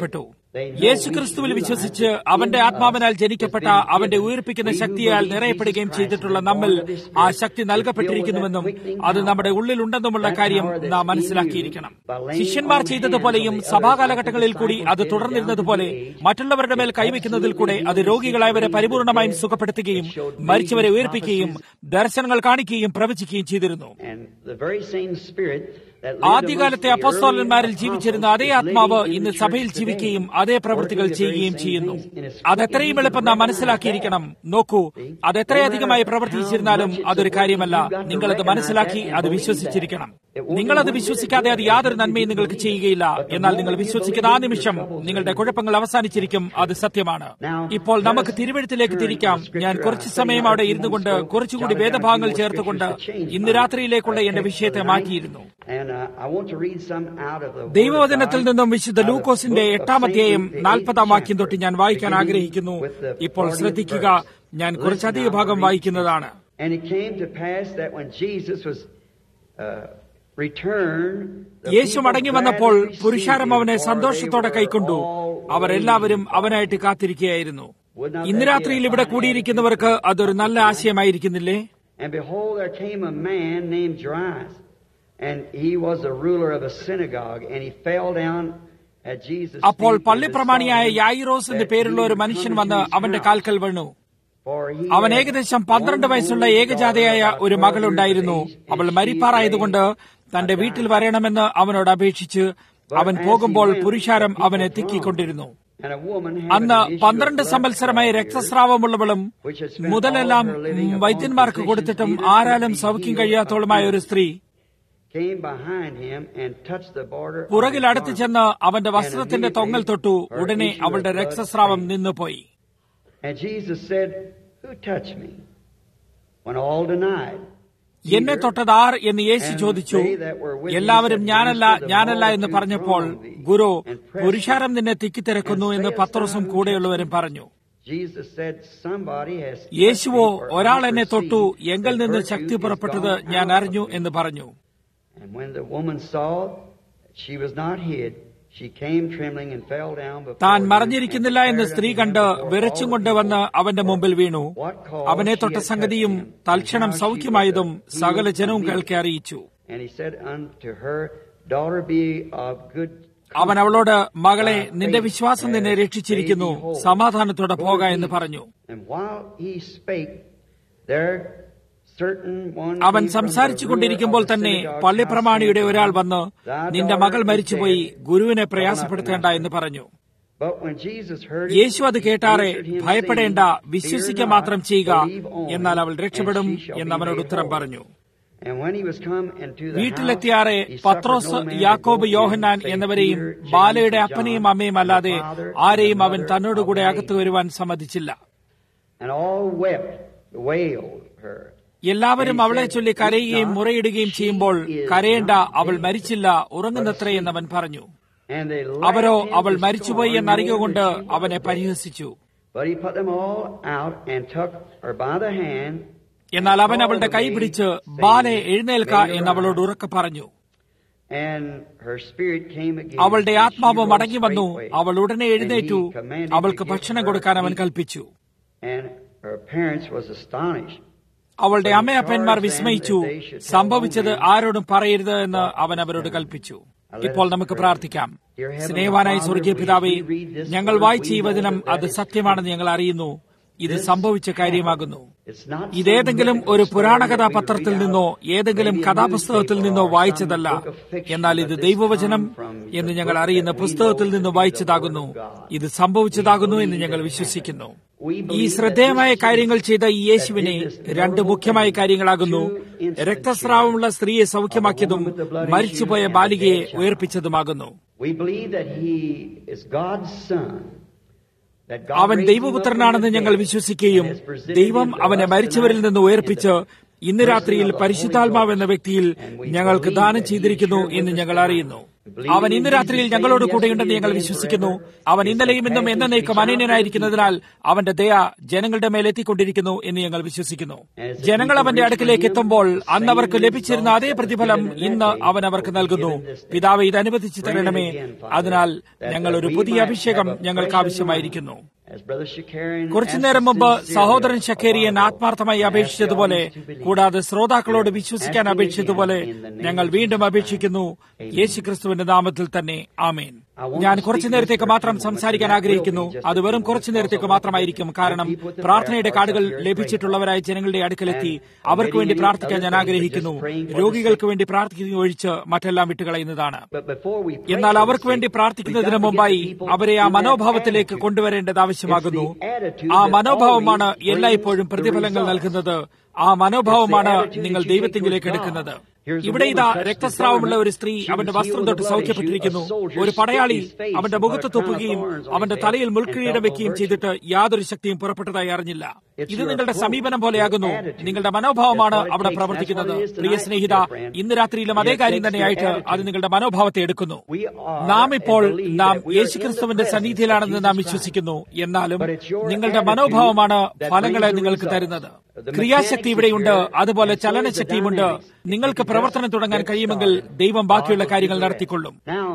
യേശുക്രിസ്തുവിൽ വിശ്വസിച്ച് അവന്റെ ആത്മാവിനാൽ ജനിക്കപ്പെട്ട അവന്റെ ഉയർപ്പിക്കുന്ന ശക്തിയാൽ നിറയപ്പെടുകയും ചെയ്തിട്ടുള്ള നമ്മൾ ആ ശക്തി നൽകപ്പെട്ടിരിക്കുന്നുവെന്നും അത് നമ്മുടെ ഉള്ളിലുണ്ടെന്നുമുള്ള കാര്യം നാം മനസ്സിലാക്കിയിരിക്കണം ശിഷ്യന്മാർ ചെയ്തതുപോലെയും സഭാകാലഘട്ടങ്ങളിൽ കൂടി അത് തുടർന്നിരുന്നതുപോലെ മറ്റുള്ളവരുടെ മേൽ കൈവയ്ക്കുന്നതിൽ കൂടെ അത് രോഗികളായവരെ പരിപൂർണമായും സുഖപ്പെടുത്തുകയും മരിച്ചവരെ ഉയർപ്പിക്കുകയും ദർശനങ്ങൾ കാണിക്കുകയും പ്രവചിക്കുകയും ചെയ്തിരുന്നു ആദ്യകാലത്തെ അപ്പസ്തോലന്മാരിൽ ജീവിച്ചിരുന്ന അതേ ആത്മാവ് ഇന്ന് സഭയിൽ ജീവിക്കുകയും അതേ പ്രവൃത്തികൾ ചെയ്യുകയും ചെയ്യുന്നു അതെത്രയും എളുപ്പം നാം മനസ്സിലാക്കിയിരിക്കണം നോക്കൂ അത് എത്രയധികമായി പ്രവർത്തിച്ചിരുന്നാലും അതൊരു കാര്യമല്ല നിങ്ങളത് മനസ്സിലാക്കി അത് വിശ്വസിച്ചിരിക്കണം നിങ്ങളത് വിശ്വസിക്കാതെ അത് യാതൊരു നന്മയും നിങ്ങൾക്ക് ചെയ്യുകയില്ല എന്നാൽ നിങ്ങൾ വിശ്വസിക്കുന്ന ആ നിമിഷം നിങ്ങളുടെ കുഴപ്പങ്ങൾ അവസാനിച്ചിരിക്കും അത് സത്യമാണ് ഇപ്പോൾ നമുക്ക് തിരുവഴുത്തിലേക്ക് തിരിക്കാം ഞാൻ കുറച്ചു സമയം അവിടെ ഇരുന്നു കൊണ്ട് കുറച്ചുകൂടി വേദഭാഗങ്ങൾ ചേർത്തുകൊണ്ട് ഇന്ന് രാത്രിയിലേക്കുള്ള എന്റെ വിഷയത്തെ മാറ്റിയിരുന്നു ദൈവവചനത്തിൽ നിന്നും വിശുദ്ധ ലൂക്കോസിന്റെ എട്ടാം അധ്യായം നാൽപ്പതാം വാക്യം തൊട്ട് ഞാൻ വായിക്കാൻ ആഗ്രഹിക്കുന്നു ഇപ്പോൾ ശ്രദ്ധിക്കുക ഞാൻ കുറച്ചധിക ഭാഗം വായിക്കുന്നതാണ് യേശു മടങ്ങി വന്നപ്പോൾ പുരുഷാരം അവനെ സന്തോഷത്തോടെ കൈക്കൊണ്ടു അവർ എല്ലാവരും അവനായിട്ട് കാത്തിരിക്കുകയായിരുന്നു ഇന്ന് രാത്രിയിൽ ഇവിടെ കൂടിയിരിക്കുന്നവർക്ക് അതൊരു നല്ല ആശയമായിരിക്കുന്നില്ലേ And behold, there came a man named Jairus, and he was the ruler of a synagogue, and he fell down at Jesus' അപ്പോൾ feet പള്ളിപ്രമാണിയായ and besought him യായിറോസ് എന്ന് that പേരുള്ള he ഒരു would മനുഷ്യൻ come വന്ന് into his അവന്റെ house. കാൽക്കൽ വീണു For he അവൻ had ഏകദേശം one പന്ത്രണ്ട് വയസ്സുള്ള only ഏകജാതയായ daughter, ഒരു about മകളുണ്ടായിരുന്നു 12 years of age, അവൾ and she മരിപ്പാറായതുകൊണ്ട് lay തന്റെ dying. വീട്ടിൽ വരണമെന്ന് അവനോട് അപേക്ഷിച്ച് അവൻ പോകുമ്പോൾ പുരുഷാരം അവനെ തിക്കിക്കൊണ്ടിരുന്നു And a woman having അന്ന് an issue of പന്ത്രണ്ട് blood സംവത്സരമായി twelve years, രക്തസ്രാവമുള്ളവളും which had spent മുതലെല്ലാം all of her living upon വൈദ്യന്മാർക്ക് physicians, കൊടുത്തിട്ടും neither could ആരാലും be സൗഖ്യം healed കഴിയാത്തോളുമായ of ഒരു സ്ത്രീ came behind him and touched the border of പുറകിൽ his അടുത്ത് garment. ചെന്ന് അവന്റെ വസ്ത്രത്തിന്റെ തൊങ്ങൽ തൊട്ടു ഉടനെ അവളുടെ രക്തസ്രാവം നിന്നുപോയി And Jesus said, Who touched me? When all denied. എന്നെ തൊട്ടതാർ എന്ന് യേശു ചോദിച്ചു എല്ലാവരും ഞാനല്ല ഞാനല്ല എന്ന് പറഞ്ഞപ്പോൾ ഗുരു പുരുഷാരം നിന്നെ തിക്കിത്തിരക്കുന്നു എന്ന് പത്രോസും കൂടെയുള്ളവരും പറഞ്ഞു Jesus said, Somebody has യേശുവോ touched me, for ഒരാൾ I എന്നെ തൊട്ടു perceive എങ്കിൽ that നിന്ന് virtue ശക്തി is പുറപ്പെട്ടത് gone ഞാൻ out അറിഞ്ഞു of me." എന്ന് പറഞ്ഞു And when the woman saw that she was not hid, she came trembling and fell down before താൻ him മറഞ്ഞിരിക്കുന്നില്ല and എന്ന് declared സ്ത്രീ unto him കണ്ട് before വിറച്ചും all കൊണ്ട് the വന്ന് people അവന്റെ മുമ്പിൽ വീണു what cause അവനെ she തൊട്ട had സംഗതിയും touched him, തൽക്ഷണം and how she സൗഖ്യമായതും was healed സകല ജനവും immediately. കേൾക്കെ അറിയിച്ചു And he said unto her, Daughter, be of good അവൻ അവളോട് മകളെ നിന്റെ വിശ്വാസം നിന്നെ രക്ഷിച്ചിരിക്കുന്നു സമാധാനത്തോടെ പോക എന്ന് പറഞ്ഞു And while he spake, there certain one അവൻ came from സംസാരിച്ചു the കൊണ്ടിരിക്കുമ്പോൾ ruler of the തന്നെ synagogue's പള്ളിപ്രമാണിയുടെ house, ഒരാൾ saying, വന്ന് Thy നിന്റെ daughter മകൾ is മരിച്ചുപോയി dead. ഗുരുവിനെ Come up പ്രയാസപ്പെടുത്തേണ്ട and എന്ന് പറഞ്ഞു But when Jesus heard it, യേശു അത് he കേട്ടാറെ answered him, ഭയപ്പെടേണ്ട saying, വിശ്വസിക്കുക Fear not, മാത്രം ചെയ്യുക believe only, എന്നാൽ അവൾ and രക്ഷപ്പെടും she shall എന്ന് be അവനോട് made ഉത്തരം whole. പറഞ്ഞു And when he was come into the വീട്ടിലെത്തിയാറെ house, he suffered Pathros no man to യാക്കോബ് go in, യോഹന്നാൻ save എന്നിവരെയും Peter, James, ബാലയുടെ and അപ്പനെയും John, അമ്മയും and അല്ലാതെ the father, ആരെയും and the അവൻ mother തന്നോട് കൂടെ of അകത്ത് the വരുവാൻ സമ്മതിച്ചില്ല And all wept, wailed her. എല്ലാവരും അവളെ ചൊല്ലി കരയുകയും മുറയിടുകയും ചെയ്യുമ്പോൾ കരയേണ്ട അവൾ മരിച്ചില്ല ഉറങ്ങുന്നത്രേ എന്നവൻ പറഞ്ഞു And they അവരോ laughed him അവൾ to മരിച്ചുപോയി scorn, എന്നറിയുക knowing കൊണ്ട് that she was അവനെ dead. പരിഹസിച്ചു But he put them all out and took her by the hand. എന്നാൽ അവൻ അവളുടെ കൈ പിടിച്ച് ബാലെ എഴുന്നേൽക്ക എന്ന് അവളോട് ഉറക്കെ പറഞ്ഞു And her spirit came again. അവളുടെ and she ആത്മാവ് rose മടങ്ങി വന്നു straightway. അവൾ ഉടനെ എഴുന്നേറ്റു And he commanded അവൾക്ക് to give ഭക്ഷണം her കൊടുക്കാൻ അവൻ meat. കൽപ്പിച്ചു And her parents was astonished. അവളുടെ അമ്മയപ്പന്മാർ വിസ്മയിച്ചു സംഭവിച്ചത് ആരോടും പറയരുത് എന്ന് അവൻ അവരോട് കൽപ്പിച്ചു ഇപ്പോൾ നമുക്ക് പ്രാർത്ഥിക്കാം സ്നേഹവാനായ സ്വർഗീയ പിതാവേ ഞങ്ങൾ വായിച്ച ഈ വചനം അത് സത്യമാണെന്ന് ഞങ്ങൾ അറിയുന്നു ഇത് സംഭവിച്ച കാര്യമാകുന്നു It's not ഇതേതെങ്കിലും ഒരു പുരാണ കഥാപത്രത്തിൽ നിന്നോ ഏതെങ്കിലും കഥാപുസ്തകത്തിൽ നിന്നോ വായിച്ചതല്ല എന്നാൽ ഇത് ദൈവവചനം എന്ന് ഞങ്ങൾ അറിയുന്ന പുസ്തകത്തിൽ നിന്ന് വായിച്ചതാകുന്നു ഇത് സംഭവിച്ചതാകുന്നു എന്ന് ഞങ്ങൾ വിശ്വസിക്കുന്നു ഈ ശ്രദ്ധേയമായ കാര്യങ്ങൾ ചെയ്ത ഈ യേശുവിനെ രണ്ട് മുഖ്യമായ കാര്യങ്ങളാകുന്നു രക്തസ്രാവമുള്ള സ്ത്രീയെ സൗഖ്യമാക്കിയതും മരിച്ചുപോയ ബാലികയെ ഉയർപ്പിച്ചതുമാകുന്നു We believe that he is God's son. That God അവൻ raised him up ദൈവപുത്രനാണെന്ന് from the ഞങ്ങൾ dead വിശ്വസിക്കുകയും and has presented ദൈവം him to അവനെ us മരിച്ചവരിൽ tonight നിന്ന് ഉയർപ്പിച്ച് in the ഇന്ന് രാത്രിയിൽ person of the Holy പരിശുദ്ധാത്മാവ് എന്ന Ghost. വ്യക്തിയിൽ And we ഞങ്ങൾക്ക് believe ദാനം that he ചെയ്തിരിക്കുന്നു is here എന്ന് with us ഞങ്ങൾ tonight. അറിയുന്നു അവൻ ഇന്ന് രാത്രിയിൽ ഞങ്ങളോട് കൂടെയുണ്ടെന്ന് ഞങ്ങൾ വിശ്വസിക്കുന്നു അവൻ ഇന്നലെയും ഇന്നും എന്നേക്കും അനന്യനായിരിക്കുന്നതിനാൽ അവന്റെ ദയ ജനങ്ങളുടെ മേൽ എത്തിക്കൊണ്ടിരിക്കുന്നു എന്ന് ഞങ്ങൾ വിശ്വസിക്കുന്നു ജനങ്ങൾ അവന്റെ അടുക്കിലേക്ക് എത്തുമ്പോൾ അന്ന് അവർക്ക് ലഭിച്ചിരുന്ന അതേ പ്രതിഫലം ഇന്ന് അവൻ അവർക്ക് നൽകുന്നു പിതാവ് ഇത് അനുവദിച്ചു തരണമേ അതിനാൽ ഞങ്ങൾ ഒരു പുതിയ അഭിഷേകം ഞങ്ങൾക്ക് ആവശ്യമായിരിക്കുന്നു കുറച്ചു നേരം മുമ്പ് സഹോദരൻ ഷക്കേരിയൻ ആത്മാർത്ഥമായി അപേക്ഷിച്ചതുപോലെ കൂടാതെ ശ്രോതാക്കളോട് വിശ്വസിക്കാൻ അപേക്ഷിച്ചതുപോലെ ഞങ്ങൾ വീണ്ടും അപേക്ഷിക്കുന്നു യേശുക്രിസ്തുവിന്റെ നാമത്തിൽ തന്നെ ആമേൻ ഞാൻ കുറച്ചു നേരത്തേക്ക് മാത്രം സംസാരിക്കാൻ ആഗ്രഹിക്കുന്നു അത് വെറും കുറച്ചു നേരത്തേക്ക് മാത്രമായിരിക്കും കാരണം പ്രാർത്ഥനയുടെ കാർഡുകൾ ലഭിച്ചിട്ടുള്ളവരായ ജനങ്ങളുടെ അടുക്കലെത്തി അവർക്ക് വേണ്ടി പ്രാർത്ഥിക്കാൻ ഞാൻ ആഗ്രഹിക്കുന്നു രോഗികൾക്ക് വേണ്ടി പ്രാർത്ഥിക്കുന്ന ഒഴിച്ച് മറ്റെല്ലാം വിട്ടുകളയുന്നതാണ് എന്നാൽ അവർക്ക് വേണ്ടി പ്രാർത്ഥിക്കുന്നതിന് മുമ്പായി അവരെ ആ മനോഭാവത്തിലേക്ക് കൊണ്ടുവരേണ്ടത് ആവശ്യമാകുന്നു ആ മനോഭാവമാണ് എല്ലായ്പ്പോഴും പ്രതിഫലങ്ങൾ നൽകുന്നത് ആ മനോഭാവമാണ് നിങ്ങൾ ദൈവത്തിങ്കിലേക്ക് എടുക്കുന്നത് ഇവിടെ ഇതാ രക്തസ്രാവമുള്ള ഒരു സ്ത്രീ അവന്റെ വസ്ത്രം തൊട്ട് സൗഖ്യപ്പെട്ടിരിക്കുന്നു ഒരു പടയാളി അവന്റെ മുഖത്ത് തുപ്പുകയും അവന്റെ തലയിൽ മുൾക്കിരീടം വെക്കുകയും ചെയ്തിട്ട് യാതൊരു ശക്തിയും പുറപ്പെട്ടതായി അറിഞ്ഞില്ല ഇത് നിങ്ങളുടെ സമീപനം പോലെയാകുന്നു നിങ്ങളുടെ മനോഭാവമാണ് അവിടെ പ്രവർത്തിക്കുന്നത് പ്രിയ സ്നേഹിത ഇന്ന് രാത്രിയിലും അതേ കാര്യം തന്നെയായിട്ട് അത് നിങ്ങളുടെ മനോഭാവത്തെ എടുക്കുന്നു നാം ഇപ്പോൾ നാം യേശുക്രിസ്തുവിന്റെ സന്നിധിയിലാണെന്ന് നാം വിശ്വസിക്കുന്നു എന്നാലും നിങ്ങളുടെ മനോഭാവമാണ് ഫലങ്ങളെ നിങ്ങൾക്ക് തരുന്നത് ക്രിയാശക്തി ഇവിടെയുണ്ട് അതുപോലെ ചലനശക്തിയുമുണ്ട് നിങ്ങൾക്ക് പ്രവർത്തനം തുടങ്ങാൻ കഴിയുമെങ്കിൽ ദൈവം ബാക്കിയുള്ള കാര്യങ്ങൾ നടത്തിക്കൊള്ളും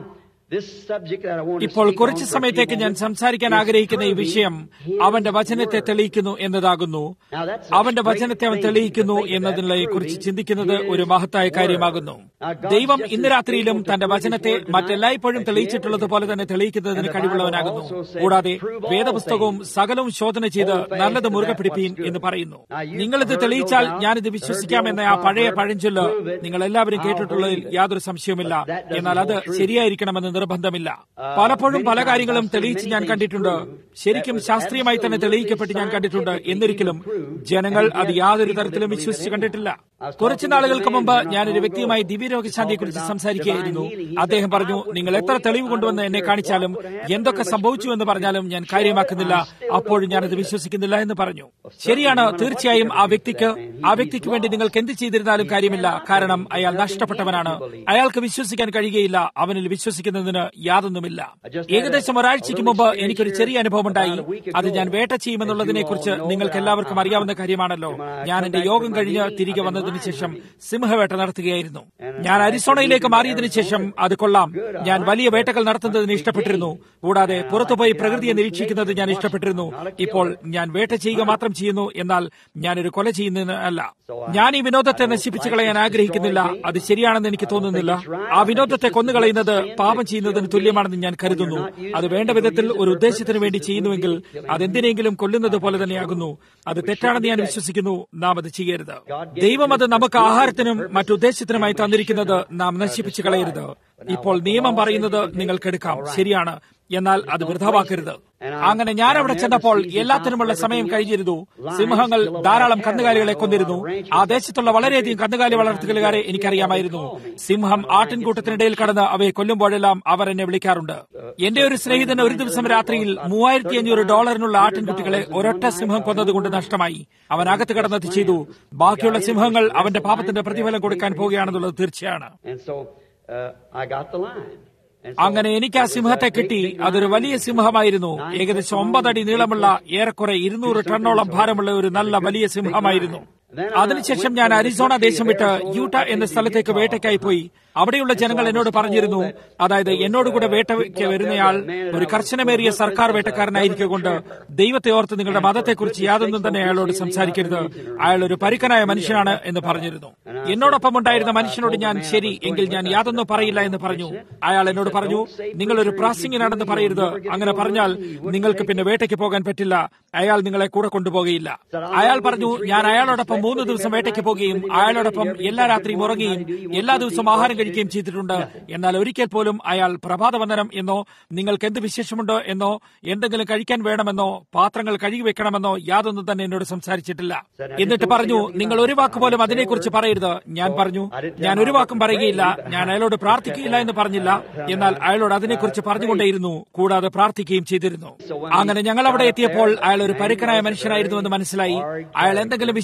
ഇപ്പോൾ കുറച്ചു സമയത്തേക്ക് ഞാൻ സംസാരിക്കാൻ ആഗ്രഹിക്കുന്ന ഈ വിഷയം അവന്റെ വചനത്തെ തെളിയിക്കുന്നു എന്നതാകുന്നു അവന്റെ വചനത്തെ അവൻ തെളിയിക്കുന്നു എന്നതിനെ കുറിച്ച് ചിന്തിക്കുന്നത് ഒരു മഹത്തായ കാര്യമാകുന്നു ദൈവം ഇന്ന് രാത്രിയിലും തന്റെ വചനത്തെ മറ്റെല്ലായ്പ്പോഴും തെളിയിച്ചിട്ടുള്ളത് പോലെ തന്നെ തെളിയിക്കുന്നതിന് കഴിവുള്ളവനാകുന്നു കൂടാതെ വേദപുസ്തകവും സകലവും ശോധന ചെയ്ത് നല്ലത് മുറുകെ പിടിപ്പീൻ എന്ന് പറയുന്നു നിങ്ങളിത് തെളിയിച്ചാൽ ഞാനിത് വിശ്വസിക്കാമെന്ന ആ പഴയ പഴഞ്ചൊല്ല് നിങ്ങൾ എല്ലാവരും കേട്ടിട്ടുള്ളതിൽ യാതൊരു സംശയവുമില്ല എന്നാൽ അത് ശരിയായിരിക്കണമെന്ന് നിർബന്ധമില്ല പലപ്പോഴും പല കാര്യങ്ങളും തെളിയിച്ച് ഞാൻ കണ്ടിട്ടുണ്ട് ശരിക്കും ശാസ്ത്രീയമായി തന്നെ തെളിയിക്കപ്പെട്ട് ഞാൻ കണ്ടിട്ടുണ്ട് എന്നിരിക്കലും ജനങ്ങൾ അത് യാതൊരു തരത്തിലും വിശ്വസിച്ച് കണ്ടിട്ടില്ല കുറച്ചു നാളുകൾക്ക് മുമ്പ് ഞാനൊരു വ്യക്തിയുമായി ദിവ്യരോഗശാന്തിയെ കുറിച്ച് സംസാരിക്കുകയായിരുന്നു അദ്ദേഹം പറഞ്ഞു നിങ്ങൾ എത്ര തെളിവ് കൊണ്ടുവന്ന് എന്നെ കാണിച്ചാലും എന്തൊക്കെ സംഭവിച്ചു എന്ന് പറഞ്ഞാലും ഞാൻ കാര്യമാക്കുന്നില്ല അപ്പോഴും ഞാനത് വിശ്വസിക്കുന്നില്ല എന്ന് പറഞ്ഞു ശരിയാണ് തീർച്ചയായും ആ വ്യക്തിക്ക് ആ വ്യക്തിക്ക് വേണ്ടി നിങ്ങൾക്ക് എന്ത് ചെയ്തിരുന്നാലും കാര്യമില്ല കാരണം അയാൾ നഷ്ടപ്പെട്ടവനാണ് അയാൾക്ക് വിശ്വസിക്കാൻ കഴിയുകയില്ല അവനിൽ വിശ്വസിക്കുന്നതിന് യാതൊന്നുമില്ല ഏകദേശം ഒരാഴ്ചയ്ക്ക് മുമ്പ് എനിക്കൊരു ചെറിയ അനുഭവം ഉണ്ടായി അത് ഞാൻ വേട്ട ചെയ്യുമെന്നുള്ളതിനെ കുറിച്ച് നിങ്ങൾക്ക് എല്ലാവർക്കും അറിയാവുന്ന കാര്യമാണല്ലോ ഞാൻ എന്റെ യോഗം കഴിഞ്ഞ് തിരികെ വന്നതിന് ശേഷം സിംഹവേട്ട നടത്തുകയായിരുന്നു ഞാൻ അരിസോണയിലേക്ക് മാറിയതിനു ശേഷം അത് കൊള്ളാം ഞാൻ വലിയ വേട്ടകൾ നടത്തുന്നതിന് ഇഷ്ടപ്പെട്ടിരുന്നു കൂടാതെ പുറത്തുപോയി പ്രകൃതിയെ നിരീക്ഷിക്കുന്നത് ഞാൻ ഇഷ്ടപ്പെട്ടിരുന്നു ഇപ്പോൾ ഞാൻ വേട്ട ചെയ്യുക മാത്രം ചെയ്യുന്നു എന്നാൽ ഞാനൊരു കൊല ചെയ്യുന്നതിനല്ല ഞാൻ ഈ വിനോദത്തെ നശിപ്പിച്ചു കളയാൻ ആഗ്രഹിക്കുന്നില്ല അത് ശരിയാണെന്ന് എനിക്ക് തോന്നുന്നില്ല ആ വിനോദത്തെ കൊന്നുകളയുന്നത് പാപം ചെയ്യുന്നതിന് തുല്യമാണെന്ന് ഞാൻ കരുതുന്നു അത് വേണ്ട വിധത്തിൽ ഒരു ഉദ്ദേശത്തിന് വേണ്ടി ചെയ്യുന്നുവെങ്കിൽ അതെന്തിനെങ്കിലും കൊല്ലുന്നത് പോലെ തന്നെയാകുന്നു അത് തെറ്റാണെന്ന് ഞാൻ വിശ്വസിക്കുന്നു നാം അത് ചെയ്യരുത് ദൈവം അത് നമുക്ക് ആഹാരത്തിനും മറ്റുദ്ദേശത്തിനുമായി തന്നിരിക്കുന്നത് നാം നശിപ്പിച്ചു കളയരുത് ഇപ്പോൾ നിയമം പറയുന്നത് നിങ്ങൾക്കെടുക്കാം ശരിയാണ് എന്നാൽ അത് വൃഥാവാക്കരുത് അങ്ങനെ ഞാൻ അവിടെ ചെന്നപ്പോൾ എല്ലാത്തിനുമുള്ള സമയം കഴിഞ്ഞിരുന്നു സിംഹങ്ങൾ ധാരാളം കന്നുകാലികളെ കൊന്നിരുന്നു ആ ദേശത്തുള്ള വളരെയധികം കന്നുകാലി വളർത്തുകലുകാരെ എനിക്കറിയാമായിരുന്നു സിംഹം ആട്ടിൻകൂട്ടത്തിനിടയിൽ കടന്ന് അവയെ കൊല്ലുമ്പോഴെല്ലാം അവർ എന്നെ വിളിക്കാറുണ്ട് എന്റെ ഒരു സ്നേഹിതന് ഒരു ദിവസം രാത്രിയിൽ മൂവായിരത്തി അഞ്ഞൂറ് ഡോളറിനുള്ള ആട്ടിൻകുട്ടികളെ ഒരൊറ്റ സിംഹം കൊന്നതുകൊണ്ട് നഷ്ടമായി അവൻ അകത്ത് കടന്നത് ചെയ്തു ബാക്കിയുള്ള സിംഹങ്ങൾ അവന്റെ പാപത്തിന്റെ പ്രതിഫലം കൊടുക്കാൻ പോവുകയാണെന്നുള്ളത് തീർച്ചയാണ് അങ്ങനെ എനിക്ക് ആ സിംഹത്തെ കിട്ടി അതൊരു വലിയ സിംഹമായിരുന്നു ഏകദേശം ഒമ്പതടി നീളമുള്ള ഏറെക്കുറെ ഇരുന്നൂറ് ടണ്ണോളം ഭാരമുള്ള ഒരു നല്ല വലിയ സിംഹമായിരുന്നു അതിനുശേഷം ഞാൻ അരിസോണ ദേശം വിട്ട് യൂട്ട എന്ന സ്ഥലത്തേക്ക് വേട്ടയ്ക്കായി പോയി അവിടെയുള്ള ജനങ്ങൾ എന്നോട് പറഞ്ഞിരുന്നു അതായത് എന്നോടുകൂടെ വേട്ടയ്ക്ക് വരുന്നയാൾ ഒരു കർശനമേറിയ സർക്കാർ വേട്ടക്കാരനായിരിക്കൊണ്ട് ദൈവത്തെ ഓർത്ത് നിങ്ങളുടെ മതത്തെക്കുറിച്ച് യാതൊന്നും തന്നെ അയാളോട് സംസാരിക്കരുത് അയാൾ ഒരു പരുക്കനായ മനുഷ്യനാണ് എന്ന് പറഞ്ഞിരുന്നു എന്നോടൊപ്പം ഉണ്ടായിരുന്ന മനുഷ്യനോട് ഞാൻ ശരി എങ്കിൽ ഞാൻ യാതൊന്നും പറയില്ല എന്ന് പറഞ്ഞു അയാൾ എന്നോട് പറഞ്ഞു നിങ്ങൾ ഒരു പ്രാസിംഗനാണെന്ന് പറയരുത് അങ്ങനെ പറഞ്ഞാൽ നിങ്ങൾക്ക് പിന്നെ വേട്ടയ്ക്ക് പോകാൻ പറ്റില്ല അയാൾ നിങ്ങളെ കൂടെ കൊണ്ടുപോകുകയില്ല അയാൾ പറഞ്ഞു ഞാൻ അയാളോടൊപ്പം മൂന്ന് ദിവസം വേട്ടയ്ക്ക് പോകുകയും അയാളോടൊപ്പം എല്ലാ രാത്രിയും ഉറങ്ങുകയും എല്ലാ ദിവസവും ആഹാരം കഴിക്കുകയും ചെയ്തിട്ടുണ്ട് എന്നാൽ ഒരിക്കൽ പോലും അയാൾ പ്രഭാതവന്ദനം എന്നോ നിങ്ങൾക്ക് എന്ത് വിശേഷമുണ്ടോ എന്നോ എന്തെങ്കിലും കഴിക്കാൻ വേണമെന്നോ പാത്രങ്ങൾ കഴുകി വെക്കണമെന്നോ യാതൊന്നും തന്നെ എന്നോട് സംസാരിച്ചിട്ടില്ല എന്നിട്ട് പറഞ്ഞു നിങ്ങൾ ഒരു വാക്ക് പോലും അതിനെക്കുറിച്ച് പറയരുത് ഞാൻ പറഞ്ഞു ഞാൻ ഒരു വാക്കും പറയുകയില്ല ഞാൻ അയാളോട് പ്രാർത്ഥിക്കുകയില്ല എന്ന് പറഞ്ഞില്ല എന്നാൽ അയാളോട് അതിനെക്കുറിച്ച് പറഞ്ഞുകൊണ്ടേയിരുന്നു കൂടാതെ പ്രാർത്ഥിക്കുകയും ചെയ്തിരുന്നു അങ്ങനെ ഞങ്ങൾ അവിടെ എത്തിയപ്പോൾ അയാൾ ഒരു പരുക്കനായ മനുഷ്യനായിരുന്നു എന്ന് മനസ്സിലായി അയാൾ എന്തെങ്കിലും വിശ്വസിച്ചിരുന്നുവോ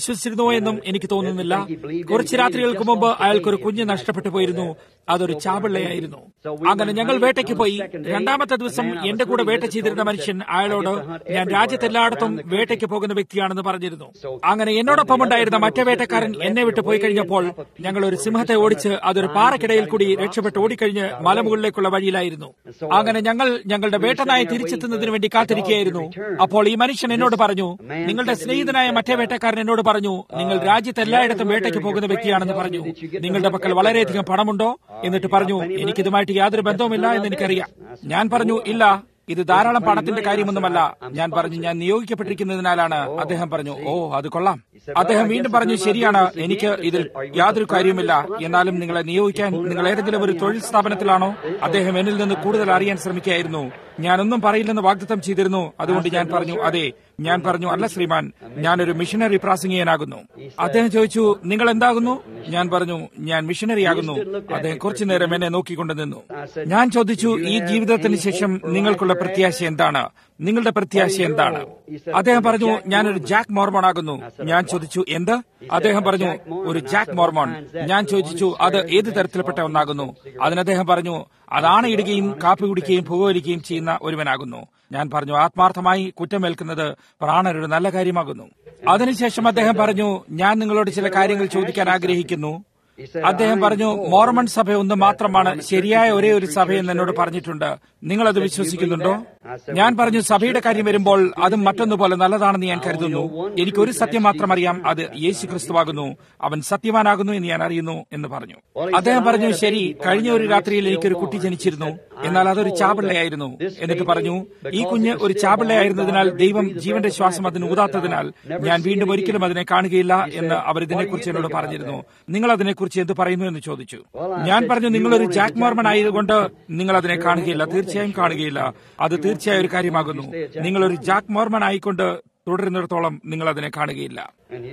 എന്നും എനിക്ക് തോന്നുന്നില്ല കുറച്ച് രാത്രികൾക്ക് മുമ്പ് അയാൾക്കൊരു കുഞ്ഞ് നഷ്ടപ്പെട്ടു പോയിരുന്നു അതൊരു ചാപിള്ളയായിരുന്നു അങ്ങനെ ഞങ്ങൾ വേട്ടയ്ക്ക് പോയി രണ്ടാമത്തെ ദിവസം എന്റെ കൂടെ വേട്ട ചെയ്തിരുന്ന മനുഷ്യൻ അയാളോട് ഞാൻ രാജ്യത്തെല്ലായിടത്തും വേട്ടയ്ക്ക് പോകുന്ന വ്യക്തിയാണെന്ന് പറഞ്ഞിരുന്നു അങ്ങനെ എന്നോടൊപ്പം ഉണ്ടായിരുന്ന മറ്റേ വേട്ടക്കാരൻ എന്നെ വിട്ട് പോയി കഴിഞ്ഞപ്പോൾ ഞങ്ങൾ ഒരു സിംഹത്തെ ഓടിച്ച് അതൊരു പാറക്കിടയിൽ കൂടി രക്ഷപ്പെട്ട് ഓടിക്കഴിഞ്ഞ് മലമുകളിലേക്കുള്ള വഴിയിലായിരുന്നു അങ്ങനെ ഞങ്ങൾ ഞങ്ങളുടെ വേട്ടനായി തിരിച്ചെത്തുന്നതിന് വേണ്ടി കാത്തിരിക്കുകയായിരുന്നു അപ്പോൾ ഈ മനുഷ്യൻ എന്നോട് പറഞ്ഞു നിങ്ങളുടെ സ്നേഹിതനായ മറ്റേ വേട്ടക്കാരൻ എന്നോട് പറഞ്ഞു നിങ്ങൾ രാജ്യത്ത് എല്ലായിടത്തും വേട്ടയ്ക്ക് പോകുന്ന വ്യക്തിയാണെന്ന് പറഞ്ഞു നിങ്ങളുടെ പക്കൽ വളരെയധികം പണമുണ്ടോ എന്നിട്ട് പറഞ്ഞു എനിക്കിതുമായിട്ട് യാതൊരു ബന്ധവുമില്ല എന്ന് എനിക്കറിയാം ഞാൻ പറഞ്ഞു ഇല്ല ഇത് ധാരാളം പണത്തിന്റെ കാര്യമൊന്നുമല്ല ഞാൻ പറഞ്ഞു ഞാൻ നിയോഗിക്കപ്പെട്ടിരിക്കുന്നതിനാലാണ് അദ്ദേഹം പറഞ്ഞു ഓ അത് കൊള്ളാം അദ്ദേഹം വീണ്ടും പറഞ്ഞു ശരിയാണ് എനിക്ക് ഇതിൽ യാതൊരു കാര്യവുമില്ല എന്നാലും നിങ്ങളെ നിയോഗിക്കാൻ നിങ്ങൾ ഏതെങ്കിലും ഒരു തൊഴിൽ സ്ഥാപനത്തിലാണോ അദ്ദേഹം എന്നിൽ നിന്ന് കൂടുതൽ അറിയാൻ ശ്രമിക്കുകയായിരുന്നു ഞാനൊന്നും പറയില്ലെന്ന് വാഗ്ദത്തം ചെയ്തിരുന്നു അതുകൊണ്ട് ഞാൻ പറഞ്ഞു അതെ ഞാൻ പറഞ്ഞു അല്ല ശ്രീമാൻ ഞാനൊരു മിഷനറി പ്രാസംഗികനാകുന്നു അദ്ദേഹം ചോദിച്ചു നിങ്ങൾ എന്താകുന്നു ഞാൻ പറഞ്ഞു ഞാൻ മിഷനറി ആകുന്നു അദ്ദേഹം കുറച്ചു നേരം എന്നെ നോക്കിക്കൊണ്ട് നിന്നു ഞാൻ ചോദിച്ചു ഈ ജീവിതത്തിന് ശേഷം നിങ്ങൾക്കുള്ള പ്രത്യാശ എന്താണ് നിങ്ങളുടെ പ്രത്യാശ എന്താണ് അദ്ദേഹം പറഞ്ഞു ഞാനൊരു ജാക്ക് മോർമോൺ ആകുന്നു ഞാൻ ചോദിച്ചു എന്ത് അദ്ദേഹം പറഞ്ഞു ഒരു ജാക്ക് മോർമോൺ ഞാൻ ചോദിച്ചു അത് ഏത് തരത്തിൽപ്പെട്ട ഒന്നാകുന്നു അതിന് അദ്ദേഹം പറഞ്ഞു അതാണ് ഇടുകയും കാപ്പി കുടിക്കുകയും പുകവലിക്കുകയും ചെയ്യുന്ന ഒരുവനാകുന്നു ഞാൻ പറഞ്ഞു ആത്മാർത്ഥമായി കുറ്റമേൽക്കുന്നത് പ്രാണനൊരു നല്ല കാര്യമാകുന്നു അതിനുശേഷം അദ്ദേഹം പറഞ്ഞു ഞാൻ നിങ്ങളോട് ചില കാര്യങ്ങൾ ചോദിക്കാൻ ആഗ്രഹിക്കുന്നു അദ്ദേഹം പറഞ്ഞു മോർമൺ സഭ ഒന്ന് മാത്രമാണ് ശരിയായ ഒരേ ഒരു സഭയെന്ന് എന്നോട് പറഞ്ഞിട്ടുണ്ട് നിങ്ങൾ അത് വിശ്വസിക്കുന്നുണ്ടോ ഞാൻ പറഞ്ഞു സഭയുടെ കാര്യം വരുമ്പോൾ അതും മറ്റൊന്നുപോലെ നല്ലതാണെന്ന് ഞാൻ കരുതുന്നു എനിക്കൊരു സത്യം മാത്രം അറിയാം അത് യേശു ക്രിസ്തുവാകുന്നു അവൻ സത്യവാനാകുന്നു എന്ന് ഞാൻ അറിയുന്നു എന്ന് പറഞ്ഞു അദ്ദേഹം പറഞ്ഞു ശരി കഴിഞ്ഞ ഒരു രാത്രിയിൽ എനിക്കൊരു കുട്ടി ജനിച്ചിരുന്നു എന്നാൽ അതൊരു ചാപിള്ളയായിരുന്നു എന്നിട്ട് പറഞ്ഞു ഈ കുഞ്ഞ് ഒരു ചാപിള്ളയായിരുന്നതിനാൽ ദൈവം ജീവന്റെ ശ്വാസം അതിന് ഊതാത്തതിനാൽ ഞാൻ വീണ്ടും ഒരിക്കലും അതിനെ കാണുകയില്ല എന്ന് അവർ ഇതിനെക്കുറിച്ച് എന്നോട് പറഞ്ഞിരുന്നു നിങ്ങൾ അതിനെക്കുറിച്ച് എന്ത് പറയുന്നു എന്ന് ചോദിച്ചു ഞാൻ പറഞ്ഞു നിങ്ങളൊരു ജാക്ക് മോർമൺ ആയതുകൊണ്ട് നിങ്ങൾ അതിനെ കാണുകയില്ല തീർച്ചയായും കാണുകയില്ല അത് തീർച്ചയായും ഒരു കാര്യമാകുന്നു നിങ്ങളൊരു ജാക്ക് മോർമൺ ആയിക്കൊണ്ട് തുടരുന്നിടത്തോളം നിങ്ങൾ അതിനെ കാണുകയില്ല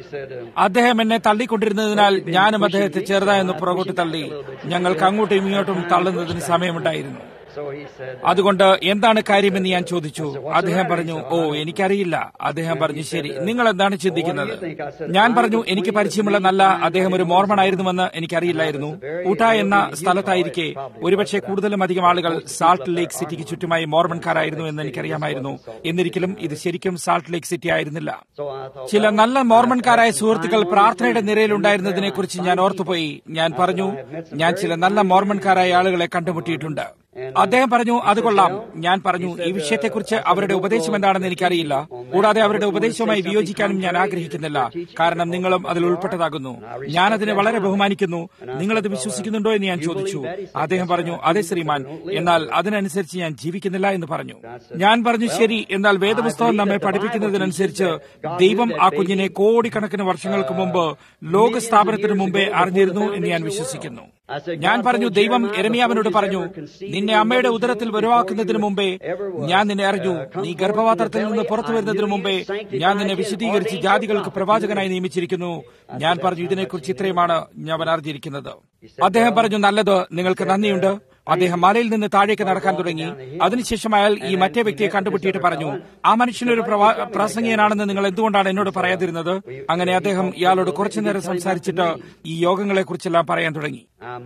അദ്ദേഹം എന്നെ തള്ളിക്കൊണ്ടിരുന്നതിനാൽ ഞാനും അദ്ദേഹത്തെ ചെറുതായൊന്ന് പുറകോട്ട് തള്ളി ഞങ്ങൾക്ക് അങ്ങോട്ടും ഇങ്ങോട്ടും തള്ളുന്നതിന് സമയമുണ്ടായിരുന്നു അതുകൊണ്ട് എന്താണ് കാര്യമെന്ന് ഞാൻ ചോദിച്ചു അദ്ദേഹം പറഞ്ഞു ഓ എനിക്കറിയില്ല അദ്ദേഹം പറഞ്ഞു ശരി നിങ്ങൾ എന്താണ് ചിന്തിക്കുന്നത് ഞാൻ പറഞ്ഞു എനിക്ക് പരിചയമുള്ള നല്ല അദ്ദേഹം ഒരു മോർമൺ ആയിരുന്നുവെന്ന് എനിക്കറിയില്ലായിരുന്നു ഊട്ട എന്ന സ്ഥലത്തായിരിക്കെ ഒരുപക്ഷെ കൂടുതലും അധികം ആളുകൾ സാൾട്ട് ലേക്ക് സിറ്റിക്ക് ചുറ്റുമായി മോർമൺകാരായിരുന്നു എന്ന് എനിക്കറിയാമായിരുന്നു എന്നിരിക്കലും ഇത് ശരിക്കും സാൾട്ട് ലേക്ക് സിറ്റി ആയിരുന്നില്ല ചില നല്ല മോർമൺകാരായ സുഹൃത്തുക്കൾ പ്രാർത്ഥനയുടെ നിരയിലുണ്ടായിരുന്നതിനെ കുറിച്ച് ഞാൻ ഓർത്തുപോയി ഞാൻ പറഞ്ഞു ഞാൻ ചില നല്ല മോർമൺകാരായ ആളുകളെ കണ്ടുമുട്ടിയിട്ടുണ്ട് അദ്ദേഹം പറഞ്ഞു അത് കൊള്ളാം ഞാൻ പറഞ്ഞു ഈ വിഷയത്തെക്കുറിച്ച് അവരുടെ ഉപദേശം എന്താണെന്ന് എനിക്കറിയില്ല കൂടാതെ അവരുടെ ഉപദേശവുമായി വിയോജിക്കാനും ഞാൻ ആഗ്രഹിക്കുന്നില്ല കാരണം നിങ്ങളും അതിൽ ഉൾപ്പെട്ടതാകുന്നു ഞാൻ അതിനെ വളരെ ബഹുമാനിക്കുന്നു നിങ്ങളത് വിശ്വസിക്കുന്നുണ്ടോ എന്ന് ഞാൻ ചോദിച്ചു അദ്ദേഹം പറഞ്ഞു അതെ ശ്രീമാൻ എന്നാൽ അതിനനുസരിച്ച് ഞാൻ ജീവിക്കുന്നില്ല എന്ന് പറഞ്ഞു ഞാൻ പറഞ്ഞു ശരി എന്നാൽ വേദപുസ്തകം നമ്മെ പഠിപ്പിക്കുന്നതിനനുസരിച്ച് ദൈവം ആ കുഞ്ഞിനെ കോടിക്കണക്കിന് വർഷങ്ങൾക്ക് മുമ്പ് ലോക സ്ഥാപനത്തിന് മുമ്പേ അറിഞ്ഞിരുന്നു എന്ന് ഞാൻ വിശ്വസിക്കുന്നു ഞാൻ പറഞ്ഞു ദൈവം എരമിയാവനോട് പറഞ്ഞു നിന്നെ അമ്മയുടെ ഉദരത്തിൽ വരുവാക്കുന്നതിന് മുമ്പേ ഞാൻ നിന്നെ അറിഞ്ഞു നീ ഗർഭപാത്രത്തിൽ നിന്ന് പുറത്തു വരുന്നതിന് മുമ്പേ ഞാൻ നിന്നെ വിശദീകരിച്ച് ജാതികൾക്ക് പ്രവാചകനായി നിയമിച്ചിരിക്കുന്നു ഞാൻ പറഞ്ഞു ഇതിനെക്കുറിച്ച് ഇത്രയുമാണ് ഞാൻ അറിഞ്ഞിരിക്കുന്നത് അദ്ദേഹം പറഞ്ഞു നല്ലത് നിങ്ങൾക്ക് നന്ദിയുണ്ട് അദ്ദേഹം മലയിൽ നിന്ന് താഴേക്ക് നടക്കാൻ തുടങ്ങി അതിനുശേഷം അയാൾ ഈ മറ്റേ വ്യക്തിയെ കണ്ടുപിട്ടിയിട്ട് പറഞ്ഞു ആ മനുഷ്യനൊരു പ്രാസംഗികനാണെന്ന് നിങ്ങൾ എന്തുകൊണ്ടാണ് എന്നോട് പറയാതിരുന്നത് അങ്ങനെ അദ്ദേഹം ഇയാളോട് കുറച്ചുനേരം സംസാരിച്ചിട്ട് ഈ യോഗങ്ങളെ കുറിച്ചെല്ലാം പറയാൻ തുടങ്ങി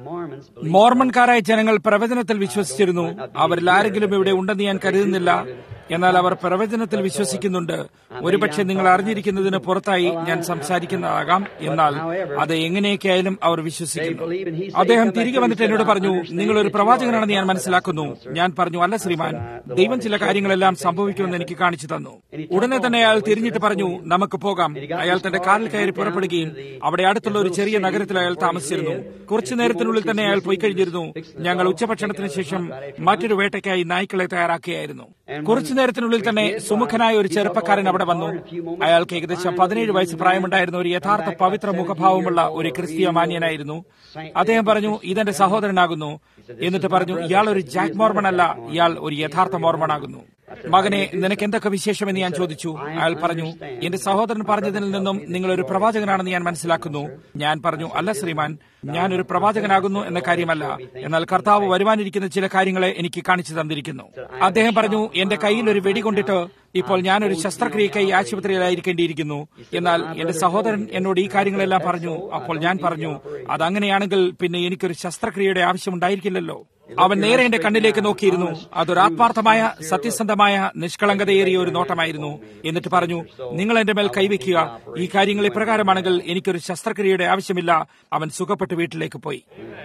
മോർമൺകാരായ ജനങ്ങൾ പ്രവചനത്തിൽ വിശ്വസിച്ചിരുന്നു അവരിൽ ആരെങ്കിലും ഇവിടെ ഉണ്ടെന്ന് ഞാൻ കരുതുന്നില്ല എന്നാൽ അവർ പ്രവചനത്തിൽ വിശ്വസിക്കുന്നുണ്ട് ഒരുപക്ഷെ നിങ്ങൾ അറിഞ്ഞിരിക്കുന്നതിന് പുറത്തായി ഞാൻ സംസാരിക്കുന്നതാകാം എന്നാൽ അത് എങ്ങനെയൊക്കെയായാലും അവർ വിശ്വസിക്കുന്നു അദ്ദേഹം തിരികെ വന്നിട്ട് എന്നോട് പറഞ്ഞു നിങ്ങൾ ഒരു പ്രവാചകനാണെന്ന് ഞാൻ മനസ്സിലാക്കുന്നു ഞാൻ പറഞ്ഞു അല്ല ശ്രീമാൻ ദൈവം ചില കാര്യങ്ങളെല്ലാം സംഭവിക്കുമെന്ന് എനിക്ക് കാണിച്ചു തന്നു ഉടനെ തന്നെ അയാൾ തിരിഞ്ഞിട്ട് പറഞ്ഞു നമുക്ക് പോകാം അയാൾ തന്റെ കാറിൽ കയറി പുറപ്പെടുകയും അവിടെ അടുത്തുള്ള ഒരു ചെറിയ നഗരത്തിൽ അയാൾ താമസിച്ചിരുന്നു കുറച്ചു നേരത്തിനുള്ളിൽ തന്നെ അയാൾ പോയി കഴിഞ്ഞിരുന്നു ഞങ്ങൾ ഉച്ചഭക്ഷണത്തിന് ശേഷം മറ്റൊരു വേട്ടയ്ക്കായി നായ്ക്കളെ തയ്യാറാക്കുകയായിരുന്നു കുറച്ചു നേരത്തിനുള്ളിൽ തന്നെ സുമുഖനായ ഒരു ചെറുപ്പക്കാരൻ അവിടെ വന്നു അയാൾക്ക് ഏകദേശം പതിനേഴ് വയസ്സ് പ്രായമുണ്ടായിരുന്ന ഒരു യഥാർത്ഥ പവിത്ര മുഖഭാവമുള്ള ഒരു ക്രിസ്തീയ മാന്യനായിരുന്നു അദ്ദേഹം പറഞ്ഞു ഇതെന്റെ സഹോദരനാകുന്നു എന്നിട്ട് പറഞ്ഞു ഇയാൾ ഒരു ജാക്ക് മോർമൺ അല്ല ഇയാൾ ഒരു യഥാർത്ഥ മോർമൺ ആകുന്നു മകനെ നിനക്ക് എന്തൊക്കെ വിശേഷമെന്ന് ഞാൻ ചോദിച്ചു അയാൾ പറഞ്ഞു എന്റെ സഹോദരൻ പറഞ്ഞതിൽ നിന്നും നിങ്ങൾ ഒരു പ്രവാചകനാണെന്ന് ഞാൻ മനസ്സിലാക്കുന്നു ഞാൻ പറഞ്ഞു അല്ല ശ്രീമാൻ ഞാൻ ഒരു പ്രവാചകനാകുന്നു എന്ന കാര്യമല്ല എന്നാൽ കർത്താവ് വരുവാനിരിക്കുന്ന ചില കാര്യങ്ങളെ എനിക്ക് കാണിച്ചു തന്നിരിക്കുന്നു അദ്ദേഹം പറഞ്ഞു എന്റെ കയ്യിൽ ഒരു വെടി കൊണ്ടിട്ട് ഇപ്പോൾ ഞാനൊരു ശസ്ത്രക്രിയക്കായി ആശുപത്രിയിലായിരിക്കേണ്ടിയിരിക്കുന്നു എന്നാൽ എന്റെ സഹോദരൻ എന്നോട് ഈ കാര്യങ്ങളെല്ലാം പറഞ്ഞു അപ്പോൾ ഞാൻ പറഞ്ഞു അതങ്ങനെയാണെങ്കിൽ പിന്നെ എനിക്കൊരു ശസ്ത്രക്രിയയുടെ ആവശ്യമുണ്ടായിരിക്കില്ലല്ലോ അവൻ നേരെ എന്റെ കണ്ണിലേക്ക് നോക്കിയിരുന്നു അതൊരു ആത്മാർത്ഥമായ സത്യസന്ധമായ നിഷ്കളങ്കതയേറിയ ഒരു നോട്ടമായിരുന്നു എന്നിട്ട് പറഞ്ഞു നിങ്ങൾ എന്റെ മേൽ കൈവയ്ക്കുക ഈ കാര്യങ്ങൾ ഇപ്രകാരമാണെങ്കിൽ എനിക്കൊരു ശസ്ത്രക്രിയയുടെ ആവശ്യമില്ല അവൻ സുഖപ്പെട്ട് വീട്ടിലേക്ക് പോയി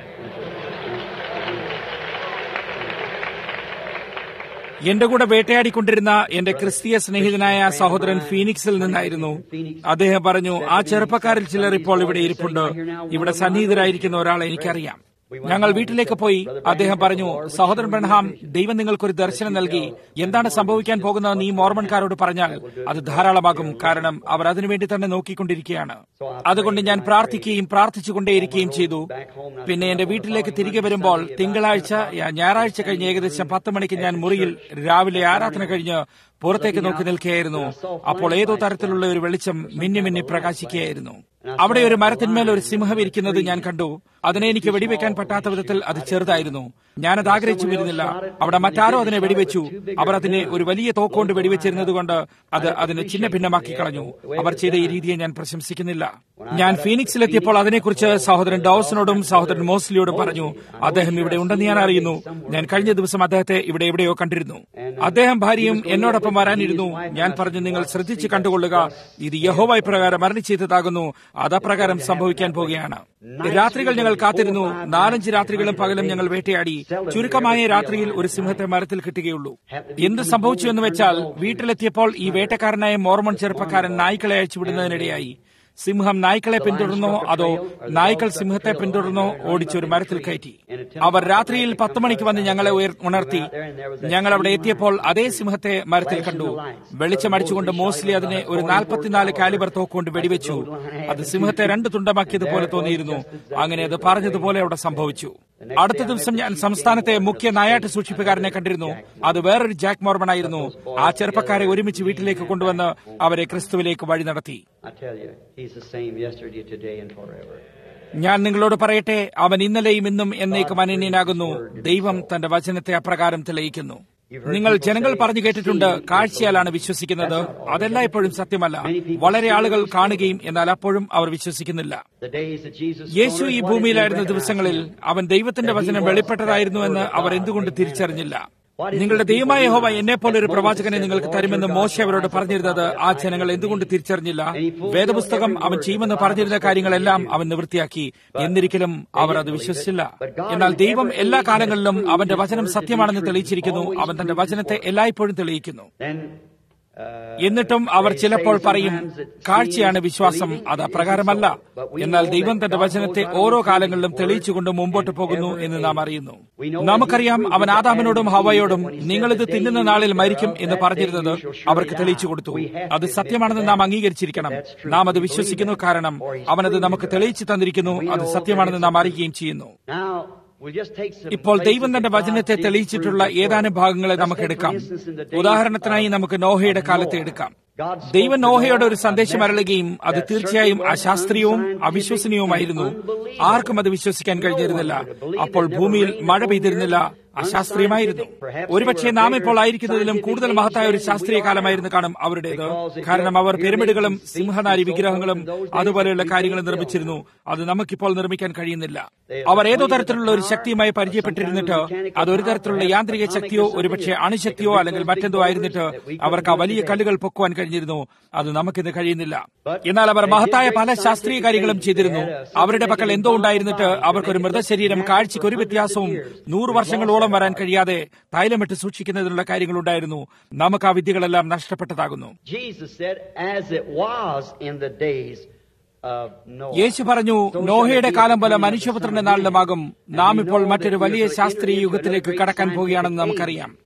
എന്റെ കൂടെ വേട്ടയാടിക്കൊണ്ടിരുന്ന എന്റെ ക്രിസ്തീയ സ്നേഹിതനായ സഹോദരൻ ഫീനിക്സിൽ നിന്നായിരുന്നു അദ്ദേഹം പറഞ്ഞു ആ ചെറുപ്പക്കാരിൽ ചിലർ ഇപ്പോൾ ഇവിടെ ഇരിപ്പുണ്ട് ഇവിടെ സന്നിഹിതരായിരിക്കുന്ന ഒരാളെ എനിക്കറിയാം ഞങ്ങൾ വീട്ടിലേക്ക് പോയി അദ്ദേഹം പറഞ്ഞു സഹോദരൻ ബ്രഹ്ഹാം ദൈവം നിങ്ങൾക്കൊരു ദർശനം നൽകി എന്താണ് സംഭവിക്കാൻ പോകുന്നതെന്ന് ഈ മോർമൺകാരോട് പറഞ്ഞാൽ അത് ധാരാളമാകും കാരണം അവർ അതിനുവേണ്ടി തന്നെ നോക്കിക്കൊണ്ടിരിക്കുകയാണ് അതുകൊണ്ട് ഞാൻ പ്രാർത്ഥിക്കുകയും പ്രാർത്ഥിച്ചുകൊണ്ടേയിരിക്കുകയും ചെയ്തു പിന്നെ എന്റെ വീട്ടിലേക്ക് തിരികെ വരുമ്പോൾ തിങ്കളാഴ്ച ഞായറാഴ്ച കഴിഞ്ഞ് ഏകദേശം പത്ത് മണിക്ക് ഞാൻ മുറിയിൽ രാവിലെ ആരാധന കഴിഞ്ഞ് പുറത്തേക്ക് നോക്കി നിൽക്കുകയായിരുന്നു അപ്പോൾ ഏതോ തരത്തിലുള്ള ഒരു വെളിച്ചം മിന്നി മിന്നി പ്രകാശിക്കുകയായിരുന്നു അവിടെ ഒരു മരത്തിന്മേൽ ഒരു സിംഹം ഇരിക്കുന്നത് ഞാൻ കണ്ടു അതിനെ എനിക്ക് വെടിവെക്കാൻ പറ്റാത്ത വിധത്തിൽ അത് ചെറുതായിരുന്നു ഞാനത് ആഗ്രഹിച്ചു വരുന്നില്ല അവിടെ മറ്റാരോ അതിനെ വെടിവെച്ചു അവർ അതിനെ ഒരു വലിയ തോക്കുകൊണ്ട് വെടിവെച്ചിരുന്നത് കൊണ്ട് അത് അതിനെ ചിന്ന ഭിന്നമാക്കി കളഞ്ഞു അവർ ചെയ്ത ഈ രീതിയെ ഞാൻ പ്രശംസിക്കുന്നില്ല ഞാൻ ഫീനിക്സിലെത്തിയപ്പോൾ അതിനെക്കുറിച്ച് സഹോദരൻ ഡോസിനോടും സഹോദരൻ മോസ്ലിയോടും പറഞ്ഞു അദ്ദേഹം ഇവിടെ ഉണ്ടെന്ന് ഞാൻ അറിയുന്നു ഞാൻ കഴിഞ്ഞ ദിവസം അദ്ദേഹത്തെ ഇവിടെ എവിടെയോ കണ്ടിരുന്നു അദ്ദേഹം ഭാര്യയും എന്നോടൊപ്പം വരാനിരുന്നു ഞാൻ പറഞ്ഞു നിങ്ങൾ ശ്രദ്ധിച്ച് കണ്ടുകൊള്ളുക ഇത് യഹോവായി പ്രകാരം മരണി ചെയ്തതാകുന്നു അതപ്രകാരം സംഭവിക്കാൻ പോകുകയാണ് രാത്രികൾ ഞങ്ങൾ കാത്തിരുന്നു നാലഞ്ച് രാത്രികളും പകലും ഞങ്ങൾ വേട്ടയാടി ചുരുക്കമായ രാത്രിയിൽ ഒരു സിംഹത്തെ മരത്തിൽ കിട്ടുകയുള്ളൂ എന്ത് സംഭവിച്ചു എന്ന് വെച്ചാൽ വീട്ടിലെത്തിയപ്പോൾ ഈ വേട്ടക്കാരനായ മോർമൺ ചെറുപ്പക്കാരൻ നായ്ക്കളെ അയച്ചുവിടുന്നതിനിടയായി സിംഹം നായ്ക്കളെ പിന്തുടർന്നോ അതോ നായ്ക്കൾ സിംഹത്തെ പിന്തുടർന്നോ ഓടിച്ചൊരു മരത്തിൽ കയറ്റി അവർ രാത്രിയിൽ പത്ത് മണിക്ക് വന്ന് ഞങ്ങളെ ഉണർത്തി ഞങ്ങൾ അവിടെ എത്തിയപ്പോൾ അതേ സിംഹത്തെ മരത്തിൽ കണ്ടു വെളിച്ചമടിച്ചുകൊണ്ട് മോസ്ലി അതിനെ ഒരു നാൽപ്പത്തിനാല് കാലിബർ തോക്കുകൊണ്ട് വെടിവെച്ചു അത് സിംഹത്തെ രണ്ട് തുണ്ടമാക്കിയതുപോലെ തോന്നിയിരുന്നു അങ്ങനെ അത് പറഞ്ഞതുപോലെ അവിടെ സംഭവിച്ചു അടുത്ത ദിവസം ഞാൻ സംസ്ഥാനത്തെ മുഖ്യ നായാട്ട് സൂക്ഷിപ്പുകാരനെ കണ്ടിരുന്നു അത് വേറൊരു ജാക്ക് മോർമൺ ആയിരുന്നു ആ ചെറുപ്പക്കാരെ ഒരുമിച്ച് വീട്ടിലേക്ക് കൊണ്ടുവന്ന് അവരെ ക്രിസ്തുവിലേക്ക് വഴി നടത്തി ഞാൻ നിങ്ങളോട് പറയട്ടെ അവൻ ഇന്നലെയും ഇന്നും എന്നേക്കും അനന്യനാകുന്നു ദൈവം തന്റെ വചനത്തെ അപ്രകാരം തെളിയിക്കുന്നു നിങ്ങൾ ജനങ്ങൾ പറഞ്ഞു കേട്ടിട്ടുണ്ട് കാഴ്ചയാലാണ് വിശ്വസിക്കുന്നത് അതെല്ലാം ഇപ്പോഴും സത്യമല്ല വളരെ ആളുകൾ കാണുകയും എന്നാൽ അപ്പോഴും അവർ വിശ്വസിക്കുന്നില്ല യേശു ഈ ഭൂമിയിലായിരുന്ന ദിവസങ്ങളിൽ അവൻ ദൈവത്തിന്റെ വചനം വെളിപ്പെട്ടതായിരുന്നു എന്ന് അവർ എന്തുകൊണ്ട് തിരിച്ചറിഞ്ഞില്ല നിങ്ങളുടെ ദൈവമായ യഹോവ എന്നെ പോലെ ഒരു പ്രവാചകനെ നിങ്ങൾക്ക് തരുമെന്ന് മോശ അവരോട് പറഞ്ഞിരുന്നത് ആ ജനങ്ങൾ എന്തുകൊണ്ട് തിരിച്ചറിഞ്ഞില്ല വേദപുസ്തകം അവൻ ചെയ്യുമെന്ന് പറഞ്ഞിരുന്ന കാര്യങ്ങളെല്ലാം അവൻ നിവൃത്തിയാക്കി എന്നിരിക്കലും അവർ അത് വിശ്വസിച്ചില്ല എന്നാൽ ദൈവം എല്ലാ കാലങ്ങളിലും അവന്റെ വചനം സത്യമാണെന്ന് തെളിയിച്ചിരിക്കുന്നു അവൻ തന്റെ വചനത്തെ എല്ലായ്പ്പോഴും തെളിയിക്കുന്നു എന്നിട്ടും അവർ ചിലപ്പോൾ പറയും കാഴ്ചയാണ് വിശ്വാസം അത് അപ്രകാരമല്ല എന്നാൽ ദൈവം തന്റെ വചനത്തെ ഓരോ കാലങ്ങളിലും തെളിയിച്ചുകൊണ്ട് മുമ്പോട്ട് പോകുന്നു എന്ന് നാം അറിയുന്നു നമുക്കറിയാം അവൻ ആദാമിനോടും ഹവയോടും നിങ്ങളിത് തിന്നുന്ന നാളിൽ മരിക്കും എന്ന് പറഞ്ഞിരുന്നത് അവർക്ക് തെളിയിച്ചു കൊടുത്തു അത് സത്യമാണെന്ന് നാം അംഗീകരിച്ചിരിക്കണം നാം അത് വിശ്വസിക്കുന്നു കാരണം അവനത് നമുക്ക് തെളിയിച്ചു തന്നിരിക്കുന്നു അത് സത്യമാണെന്ന് നാം അറിയുകയും ചെയ്യുന്നു ഇപ്പോൾ ദൈവം തന്റെ വചനത്തെ തെളിയിച്ചിട്ടുള്ള ഏതാനും ഭാഗങ്ങളെ നമുക്ക് എടുക്കാം ഉദാഹരണത്തിനായി നമുക്ക് നോഹയുടെ കാലത്തെ എടുക്കാം ദൈവം നോഹയോട് ഒരു സന്ദേശം അരളുകയും അത് തീർച്ചയായും അശാസ്ത്രീയവും അവിശ്വസനീയവുമായിരുന്നു ആർക്കും അത് വിശ്വസിക്കാൻ കഴിഞ്ഞിരുന്നില്ല അപ്പോൾ ഭൂമിയിൽ മഴ പെയ്തിരുന്നില്ല അശാസ്ത്രീയമായിരുന്നു ഒരുപക്ഷെ നാം ഇപ്പോൾ ആയിരിക്കുന്നതിലും കൂടുതൽ മഹത്തായ ഒരു ശാസ്ത്രീയ കാലമായിരുന്നു കാണും അവരുടേത് കാരണം അവർ പിരമിഡുകളും സിംഹനാരി വിഗ്രഹങ്ങളും അതുപോലെയുള്ള കാര്യങ്ങളും നിർമ്മിച്ചിരുന്നു അത് നമുക്കിപ്പോൾ നിർമ്മിക്കാൻ കഴിയുന്നില്ല അവർ ഏതോ തരത്തിലുള്ള ഒരു ശക്തിയുമായി പരിചയപ്പെട്ടിരുന്നിട്ട് അത് ഒരു തരത്തിലുള്ള യാന്ത്രിക ശക്തിയോ ഒരുപക്ഷെ അണുശക്തിയോ അല്ലെങ്കിൽ മറ്റെന്തോ ആയിരുന്നിട്ട് അവർക്ക് ആ വലിയ കല്ലുകൾ പൊക്കുവാൻ കഴിഞ്ഞിരുന്നു അത് നമുക്കിന്ന് കഴിയുന്നില്ല എന്നാൽ അവർ മഹത്തായ പല ശാസ്ത്രീയ കാര്യങ്ങളും ചെയ്തിരുന്നു അവരുടെ പക്കൽ എന്തോ ഉണ്ടായിരുന്നിട്ട് അവർക്കൊരു മൃതശരീരം കാഴ്ചയ്ക്ക് ഒരു വ്യത്യാസവും നൂറ് വർഷങ്ങളോളം വരാൻ കഴിയാതെ തൈലമിട്ട് സൂക്ഷിക്കുന്നതിനുള്ള കാര്യങ്ങളുണ്ടായിരുന്നു നമുക്ക് ആ വിദ്യകളെല്ലാം നഷ്ടപ്പെട്ടതാകുന്നു യേശു പറഞ്ഞു നോഹയുടെ കാലം പോലെ മനുഷ്യപുത്രന്റെ നാളിലുമാകും നാം ഇപ്പോൾ മറ്റൊരു വലിയ ശാസ്ത്രീയ യുഗത്തിലേക്ക് കടക്കാൻ പോവുകയാണെന്ന് നമുക്കറിയാം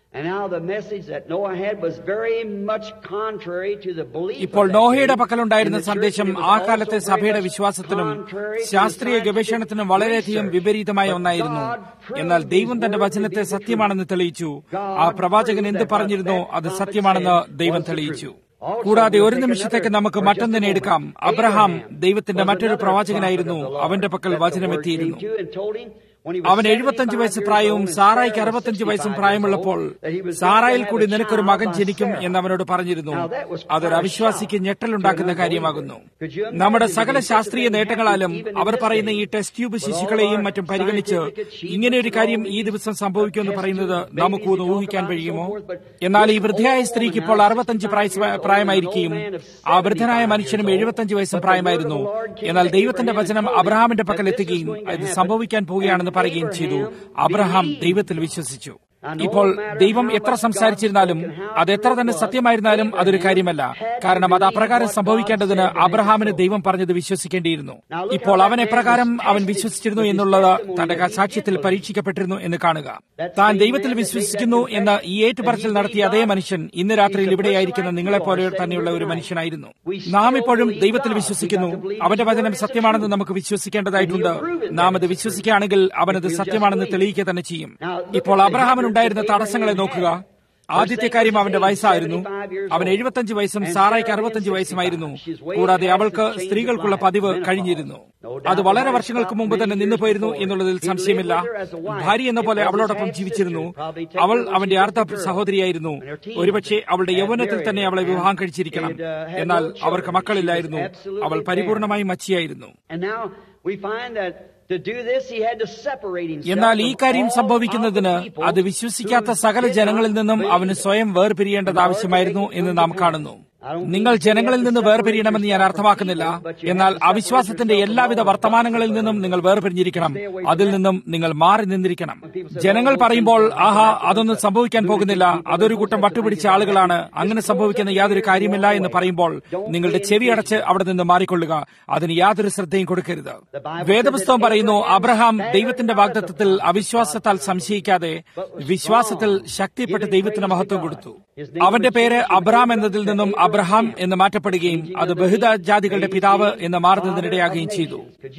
And now the message that Noah had was very much contrary to the belief of ഇപ്പോൾ that നോഹയുടെ day പക്കലുണ്ടായിരുന്ന in the church, സന്ദേശം and it was ആ also കാലത്തെ very സഭയുടെ much വിശ്വാസത്തിനും contrary to the ശാസ്ത്രീയ scientific ഗവേഷണത്തിനും വളരെയധികം research. വിപരീതമായി But ഒന്നായിരുന്നു God proved എന്നാൽ His ദൈവം തന്റെ word to വചനത്തെ be the സത്യമാണെന്ന് truth. തെളിയിച്ചു God ആ പ്രവാചകൻ proved എന്ത് that പറഞ്ഞിരുന്നോ what that അത് prophet സത്യമാണെന്ന് said ദൈവം was the തെളിയിച്ചു truth. Also, കൂടാതെ we'll ഒരു take നിമിഷത്തേക്ക് another നമുക്ക് for just a മറ്റൊന്നിനെ moment. എടുക്കാം അബ്രഹാം Abraham ദൈവത്തിന്റെ was മറ്റൊരു another പ്രവാചകനായിരുന്നു prophet of the Lord അവന്റെ പക്കൽ that the വചനം word എത്തിയിരുന്നു came to and told him when he was അവൻ എഴുപത്തഞ്ച് 75 വയസ്സ് years പ്രായവും old and സാറായിക്ക് Sarah was അറുപത്തഞ്ച് 65 വയസ്സും years പ്രായമുള്ളപ്പോൾ old, that he was going to സാറായിൽ have കൂടി a നിനക്കൊരു child മകൻ by ജനിക്കും Sarah. എന്ന് അവനോട് പറഞ്ഞിരുന്നു Now, that was അതൊരു quite a അവിശ്വാസിക്ക് shock ഞെട്ടലുണ്ടാക്കുന്ന to an കാര്യമാകുന്നു unbeliever. Could you imagine നമ്മുടെ that സകല these ശാസ്ത്രീയ things നേട്ടങ്ങളാലും happen even അവർ this പറയുന്ന day? ഈ ടെസ്റ്റ് ട്യൂബ് With all ശിശുക്കളെയും our മറ്റും പരിഗണിച്ച് scientific achievements ഇങ്ങനെയൊരു and കാര്യം all ഈ these ദിവസം സംഭവിക്കുമെന്ന് test പറയുന്നത് tube നമുക്ക് babies ഒന്ന് we talk ഊഹിക്കാൻ about and so കഴിയുമോ forth, but എന്നാൽ ഈ this വൃദ്ധയായ old സ്ത്രീക്ക് woman ഇപ്പോൾ now, അറുപത്തഞ്ച് 65 പ്രായ- years old, പ്രായമായിരിക്കും and an old man of ആ വൃദ്ധനായ 75 മനുഷ്യനും years old. എഴുപത്തഞ്ച് വയസ്സും But the പ്രായമായിരുന്നു word of the Lord came എന്നാൽ to ദൈവത്തിന്റെ Abraham വചനം and told him അബ്രഹാമിന്റെ that പക്കൽ this was എത്തുകയും going to അത് happen. സംഭവിക്കാൻ പോവുകയാണെന്ന് And പറയുകയും ചെയ്തു Abraham അബ്രഹാം believed. ദൈവത്തിൽ വിശ്വസിച്ചു Now, no ഇപ്പോൾ matter ദൈവം how എത്ര much God സംസാരിച്ചിരുന്നാലും spoke and how അത് എത്ര true തന്നെ it was, സത്യമായിരുന്നാലും അതൊരു Abraham കാര്യമല്ല had to കാരണം അത് believe അപ്രകാരം what God സംഭവിക്കേണ്ടതിന് said to make it അബ്രഹാമിന് so. ദൈവം പറഞ്ഞത് വിശ്വസിക്കേണ്ടിയിരുന്നു Now, look ഇപ്പോൾ how അവൻ that man എപ്രകാരം was അവൻ tested വിശ്വസിച്ചിരുന്നു with his എന്നുള്ളത് testimony തന്റെ that he സാക്ഷ്യത്തിൽ did പരീക്ഷിക്കപ്പെട്ടിരുന്നു എന്ന് കാണുക That താൻ same ദൈവത്തിൽ man that made that വിശ്വസിക്കുന്നു എന്ന ഈ confession ഏറ്റുപറച്ചിൽ that he നടത്തിയ believed അതേ God, മനുഷ്യൻ ഇന്ന് രാത്രിയിൽ he's a ഇവിടെയായിരിക്കുന്ന person like നിങ്ങളെപ്പോലെ you are തന്നെയുള്ള ഒരു sitting മനുഷ്യനായിരുന്നു We still നാം ഇപ്പോഴും believe ദൈവത്തിൽ God. We വിശ്വസിക്കുന്നു got to believe അവന്റെ His വചനം word is the സത്യമാണെന്ന് truth. നമുക്ക് വിശ്വസിക്കേണ്ടതായിട്ടുണ്ട് And he'll prove it നാം that അത് it's the വിശ്വസിക്കുകയാണെങ്കിൽ അവനത് If we'll just സത്യമാണെന്ന് believe. തെളിയിക്കുക തന്നെ ചെയ്യും Now, look ഇപ്പോൾ at the അബ്രഹാമിനുണ്ടായിരുന്ന hindrance that തടസ്സങ്ങളെ Abraham നോക്കുക had. ആദ്യത്തെ കാര്യം അവന്റെ വയസ്സായിരുന്നു അവൻ എഴുപത്തഞ്ച് വയസ്സും സാറായ്ക്ക് അറുപത്തഞ്ച് വയസ്സുമായിരുന്നു കൂടാതെ അവൾക്ക് സ്ത്രീകൾക്കുള്ള പതിവ് കഴിഞ്ഞിരുന്നു അത് വളരെ വർഷങ്ങൾക്ക് മുമ്പ് തന്നെ നിന്നു പോയിരുന്നു എന്നുള്ളതിൽ സംശയമില്ല ഭാര്യ എന്ന പോലെ അവളോടൊപ്പം ജീവിച്ചിരുന്നു അവൾ അവന്റെ അർത്ഥ സഹോദരിയായിരുന്നു ഒരുപക്ഷെ അവളുടെ യൗവനത്തിൽ തന്നെ അവളെ വിവാഹം കഴിച്ചിരിക്കണം എന്നാൽ അവർക്ക് മക്കളില്ലായിരുന്നു അവൾ പൂർണ്ണമായും മച്ചിയായിരുന്നു And now we find that to do this he had to separate himself എന്നാൽ ഈ from കാര്യം all സംഭവിക്കുന്നതിന് of the people അത് വിശ്വസിക്കാത്ത who സകല did ജനങ്ങളിൽ not നിന്നും believe അവന് it. സ്വയം വേർപിരിയേണ്ടത് ആവശ്യമായിരുന്നു എന്ന് നാം കാണുന്നു നിങ്ങൾ ജനങ്ങളിൽ നിന്ന് വേർപിരിയണമെന്ന് ഞാൻ അർത്ഥമാക്കുന്നില്ല എന്നാൽ അവിശ്വാസത്തിന്റെ എല്ലാവിധ വർത്തമാനങ്ങളിൽ നിന്നും നിങ്ങൾ വേർപിരിഞ്ഞിരിക്കണം അതിൽ നിന്നും നിങ്ങൾ മാറി നിന്നിരിക്കണം ജനങ്ങൾ പറയുമ്പോൾ ആഹാ അതൊന്നും സംഭവിക്കാൻ പോകുന്നില്ല അതൊരു കൂട്ടം വട്ടുപിടിച്ച ആളുകളാണ് അങ്ങനെ സംഭവിക്കുന്ന യാതൊരു കാര്യമില്ല എന്ന് പറയുമ്പോൾ നിങ്ങളുടെ ചെവി അടച്ച് അവിടെ നിന്ന് മാറിക്കൊള്ളുക അതിന് യാതൊരു ശ്രദ്ധയും കൊടുക്കരുത് വേദപുസ്തകം പറയുന്നു അബ്രഹാം ദൈവത്തിന്റെ വാഗ്ദത്തത്തിൽ അവിശ്വാസത്താൽ സംശയിക്കാതെ വിശ്വാസത്തിൽ ശക്തിപ്പെട്ട് ദൈവത്തിന് മഹത്വം കൊടുത്തു അവന്റെ പേര് അബ്രഹാം എന്നതിൽ നിന്നും അബ്രഹാം എന്ന് മാറ്റപ്പെടുകയും അത് ബഹുദ ജാതികളുടെ പിതാവ് എന്ന് മാറുന്നതിനിടയാകുകയും ചെയ്തു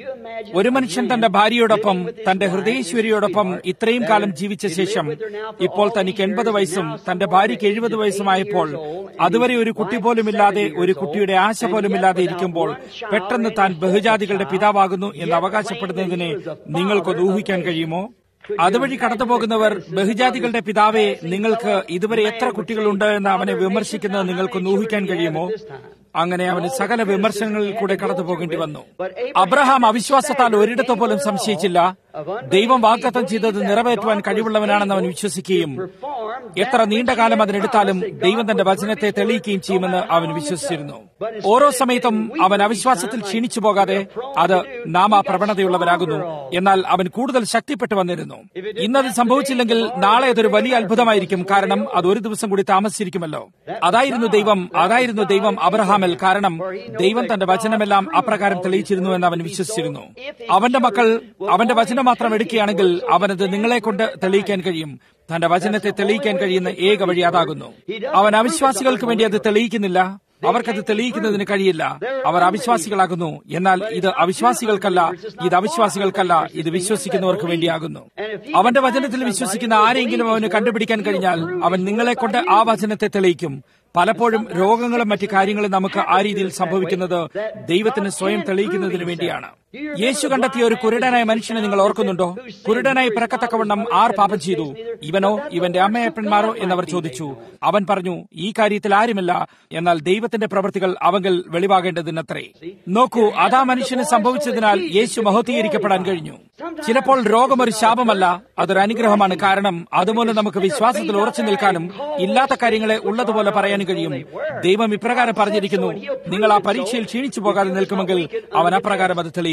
ഒരു മനുഷ്യൻ തന്റെ ഭാര്യയോടൊപ്പം തന്റെ ഹൃദയേശ്വരിയോടൊപ്പം ഇത്രയും കാലം ജീവിച്ച ശേഷം ഇപ്പോൾ തനിക്ക് എൺപത് വയസ്സും തന്റെ ഭാര്യയ്ക്ക് എഴുപത് വയസ്സുമായപ്പോൾ അതുവരെ ഒരു കുട്ടി പോലുമില്ലാതെ ഒരു കുട്ടിയുടെ ആശ പോലുമില്ലാതെ ഇരിക്കുമ്പോൾ പെട്ടെന്ന് താൻ ബഹുജാതികളുടെ പിതാവാകുന്നു എന്ന് അവകാശപ്പെടുന്നതിനെ നിങ്ങൾക്കൊന്ന് ഊഹിക്കാൻ കഴിയുമോ അതുവഴി കടന്നുപോകുന്നവർ ബഹുജാതികളുടെ പിതാവെ നിങ്ങൾക്ക് ഇതുവരെ എത്ര കുട്ടികളുണ്ട് എന്ന് അവനെ വിമർശിക്കുന്നത് നിങ്ങൾക്കൊന്ന് ഊഹിക്കാൻ കഴിയുമോ അങ്ങനെ അവന് സകല വിമർശനങ്ങളിൽ കൂടെ കടന്നു പോകേണ്ടി വന്നു അബ്രഹാം അവിശ്വാസത്താൽ ഒരിടത്തു പോലും സംശയിച്ചില്ല ദൈവം വാഗ്ദത്തം ചെയ്തത് നിറവേറ്റുവാൻ കഴിവുള്ളവനാണെന്ന് അവൻ വിശ്വസിക്കുകയും എത്ര നീണ്ട കാലം അതിനെടുത്താലും ദൈവം തന്റെ വചനത്തെ തെളിയിക്കുകയും ചെയ്യുമെന്ന് അവൻ വിശ്വസിച്ചിരുന്നു ഓരോ സമയത്തും അവൻ അവിശ്വാസത്തിൽ ക്ഷീണിച്ചു പോകാതെ അത് നാം ആ പ്രവണതയുള്ളവരാകുന്നു എന്നാൽ അവൻ കൂടുതൽ ശക്തിപ്പെട്ടു വന്നിരുന്നു ഇന്നത് സംഭവിച്ചില്ലെങ്കിൽ നാളെ അതൊരു വലിയ അത്ഭുതമായിരിക്കും കാരണം അത് ഒരു ദിവസം കൂടി താമസിച്ചിരിക്കുമല്ലോ അതായിരുന്നു ദൈവം അതായിരുന്നു ദൈവം അബ്രഹാമിൽ കാരണം ദൈവം തന്റെ വചനമെല്ലാം അപ്രകാരം തെളിയിച്ചിരുന്നു എന്ന് അവൻ വിശ്വസിച്ചിരുന്നു അവന്റെ മക്കൾ അവന്റെ വചനം മാത്രം എടുക്കുകയാണെങ്കിൽ അവനത് നിങ്ങളെ കൊണ്ട് തെളിയിക്കാൻ കഴിയും തന്റെ വചനത്തെ തെളിയിക്കാൻ കഴിയുന്ന ഏക വഴി അതാകുന്നു അവൻ അവിശ്വാസികൾക്ക് വേണ്ടി അത് തെളിയിക്കുന്നില്ല അവർക്കത് തെളിയിക്കുന്നതിന് കഴിയില്ല അവർ അവിശ്വാസികളാകുന്നു എന്നാൽ ഇത് അവിശ്വാസികൾക്കല്ല ഇത് അവിശ്വാസികൾക്കല്ല ഇത് വിശ്വസിക്കുന്നവർക്ക് വേണ്ടിയാകുന്നു അവന്റെ വചനത്തിൽ വിശ്വസിക്കുന്ന ആരെങ്കിലും അവന് കണ്ടുപിടിക്കാൻ കഴിഞ്ഞാൽ അവൻ നിങ്ങളെ കൊണ്ട് ആ വചനത്തെ തെളിയിക്കും പലപ്പോഴും രോഗങ്ങളും മറ്റു കാര്യങ്ങളും നമുക്ക് ആ രീതിയിൽ സംഭവിക്കുന്നത് ദൈവത്തിന് സ്വയം തെളിയിക്കുന്നതിന് വേണ്ടിയാണ് യേശു കണ്ടെത്തിയ ഒരു കുരുടനായ മനുഷ്യനെ നിങ്ങൾ ഓർക്കുന്നുണ്ടോ കുരുടനായി പിറക്കത്തക്കവണ്ണം ആർ പാപം ചെയ്തു ഇവനോ ഇവന്റെ അമ്മയപ്പന്മാരോ എന്നവർ ചോദിച്ചു അവൻ പറഞ്ഞു ഈ കാര്യത്തിൽ ആരുമില്ല എന്നാൽ ദൈവത്തിന്റെ പ്രവൃത്തികൾ അവങ്കിൽ വെളിവാകേണ്ടതിനത്രേ നോക്കൂ അതാ മനുഷ്യന് സംഭവിച്ചതിനാൽ യേശു മഹത്വീകരിക്കപ്പെടാൻ കഴിഞ്ഞു ചിലപ്പോൾ രോഗം ഒരു ശാപമല്ല അതൊരു അനുഗ്രഹമാണ് കാരണം അതുമൂലം നമുക്ക് വിശ്വാസത്തിൽ ഉറച്ചു നിൽക്കാനും ഇല്ലാത്ത കാര്യങ്ങളെ ഉള്ളതുപോലെ പറയാനും കഴിയും ദൈവം ഇപ്രകാരം പറഞ്ഞിരിക്കുന്നു നിങ്ങൾ ആ പരീക്ഷയിൽ ക്ഷീണിച്ചു പോകാതെ നിൽക്കുമെങ്കിൽ അവൻ അപ്രകാരം അത് തെളിയിക്കും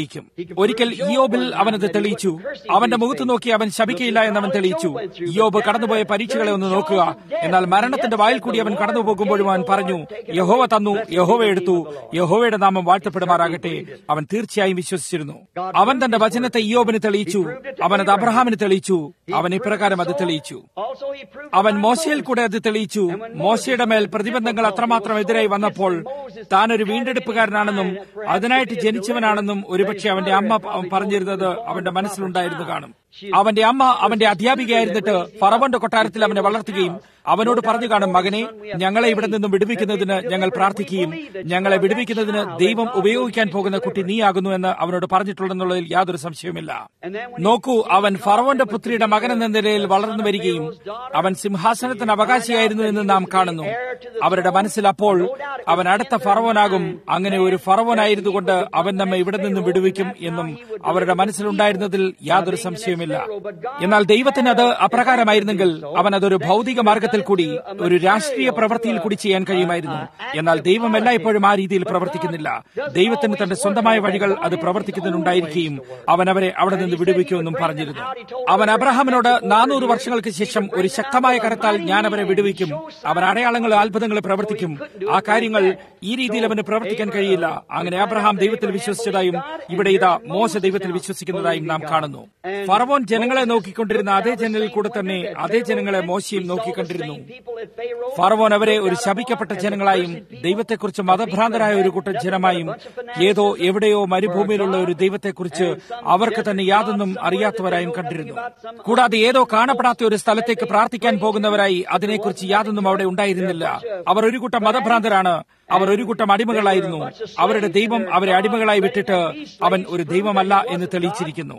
തെളിയിക്കും ഒരിക്കൽ ഇയോബിൽ അവനത് തെളിയിച്ചു അവന്റെ മുഖത്ത് നോക്കി അവൻ ശപിക്കയില്ല എന്നവൻ തെളിയിച്ചു ഇയോബ് കടന്നുപോയ പരീക്ഷകളെ ഒന്ന് നോക്കുക എന്നാൽ മരണത്തിന്റെ വായിൽ കൂടി അവൻ കടന്നു പോകുമ്പോഴും അവൻ പറഞ്ഞു യഹോവ തന്നു യഹോവ എടുത്തു യഹോവയുടെ നാമം വാഴ്ത്തപ്പെടുമാറാകട്ടെ അവൻ തീർച്ചയായും വിശ്വസിച്ചിരുന്നു അവൻ തന്റെ വചനത്തെ ഇയോബിന് തെളിയിച്ചു അവനത് അബ്രഹാമിന് തെളിയിച്ചു അവൻ ഇപ്രകാരം അത് തെളിയിച്ചു അവൻ മോശയിൽ കൂടെ അത് തെളിയിച്ചു മോശയുടെ മേൽ പ്രതിബന്ധങ്ങൾ അത്രമാത്രം എതിരായി വന്നപ്പോൾ താൻ ഒരു വീണ്ടെടുപ്പുകാരനാണെന്നും അതിനായിട്ട് ജനിച്ചവനാണെന്നും ഒരുപക്ഷെ അവന്റെ അമ്മ പറഞ്ഞിരുന്നത് അവന്റെ മനസ്സിലുണ്ടായിരുന്നു കാണും അവന്റെ അമ്മ അവന്റെ അധ്യാപികയായിരുന്നിട്ട് ഫറവന്റെ കൊട്ടാരത്തിൽ അവനെ വളർത്തുകയും അവനോട് പറഞ്ഞു കാണും മകനെ ഞങ്ങളെ ഇവിടെ നിന്നും വിടുവിക്കുന്നതിന് ഞങ്ങൾ പ്രാർത്ഥിക്കുകയും ഞങ്ങളെ വിടുവിക്കുന്നതിന് ദൈവം ഉപയോഗിക്കാൻ പോകുന്ന കുട്ടി നീയാകുന്നു എന്ന് അവനോട് പറഞ്ഞിട്ടുണ്ടെന്നുള്ളതിൽ യാതൊരു സംശയവുമില്ല നോക്കൂ അവൻ ഫറവോന്റെ പുത്രിയുടെ മകൻ എന്ന നിലയിൽ വളർന്നു വരികയും അവൻ സിംഹാസനത്തിന് അവകാശിയായിരുന്നു എന്ന് നാം കാണുന്നു അവരുടെ മനസ്സിൽ അപ്പോൾ അവൻ അടുത്ത ഫറവോനാകും അങ്ങനെ ഒരു ഫറവോനായിരുന്നുകൊണ്ട് അവൻ നമ്മെ ഇവിടെ നിന്നും വിടുവിക്കും എന്നും അവരുടെ മനസ്സിലുണ്ടായിരുന്നതിൽ യാതൊരു സംശയവുമില്ല എന്നാൽ ദൈവത്തിന് അത് അപ്രകാരമായിരുന്നെങ്കിൽ അവൻ അതൊരു ഭൗതിക മാർഗത്തിൽ കൂടി ഒരു രാഷ്ട്രീയ പ്രവൃത്തിയിൽ കൂടി ചെയ്യാൻ കഴിയുമായിരുന്നു എന്നാൽ ദൈവം എല്ലായ്പ്പോഴും ആ രീതിയിൽ പ്രവർത്തിക്കുന്നില്ല ദൈവത്തിന് തന്റെ സ്വന്തമായ വഴികൾ അത് പ്രവർത്തിക്കുന്നതിനുണ്ടായിരിക്കുകയും അവൻ അവരെ അവിടെ നിന്ന് വിടുവിക്കുമെന്നും പറഞ്ഞിരുന്നു അവൻ അബ്രഹാമിനോട് നാനൂറ് വർഷങ്ങൾക്ക് ശേഷം ഒരു ശക്തമായ കരത്താൽ ഞാൻ അവരെ വിടുവിക്കും അവൻ അടയാളങ്ങൾ അത്ഭുതങ്ങൾ പ്രവർത്തിക്കും ആ കാര്യങ്ങൾ ഈ രീതിയിൽ അവന് പ്രവർത്തിക്കാൻ കഴിയില്ല അങ്ങനെ അബ്രഹാം ദൈവത്തിൽ വിശ്വസിച്ചതായും ഇവിടെ ഇതാ മോശ ദൈവത്തിൽ വിശ്വസിക്കുന്നതായും നാം കാണുന്നു ഫറവോൻ ജനങ്ങളെ നോക്കിക്കൊണ്ടിരുന്ന അതേ ജനലിൽ കൂടെ തന്നെ അതേ ജനങ്ങളെ മോശയും നോക്കിക്കൊണ്ടിരുന്നു ഫറവോൻ അവരെ ഒരു ശപിക്കപ്പെട്ട ജനങ്ങളായും ദൈവത്തെക്കുറിച്ച് മതഭ്രാന്തരായ ഒരു കൂട്ടം ജനമായും ഏതോ എവിടെയോ മരുഭൂമിയിലുള്ള ഒരു ദൈവത്തെക്കുറിച്ച് അവർക്ക് തന്നെ യാതൊന്നും അറിയാത്തവരായും കണ്ടിരുന്നു കൂടാതെ ഏതോ കാണപ്പെടാത്ത ഒരു സ്ഥലത്തേക്ക് പ്രാർത്ഥിക്കാൻ പോകുന്നവരായി അതിനെക്കുറിച്ച് യാതൊന്നും അവിടെ ഉണ്ടായിരുന്നില്ല അവർ ഒരു കൂട്ടം മതഭ്രാന്തരാണ് അവർ ഒരു കൂട്ടം അടിമകളായിരുന്നു അവരുടെ ദൈവം അവരെ അടിമകളായി വിട്ടിട്ട് അവൻ ഒരു ദൈവമല്ല എന്ന് തെളിയിച്ചിരിക്കുന്നു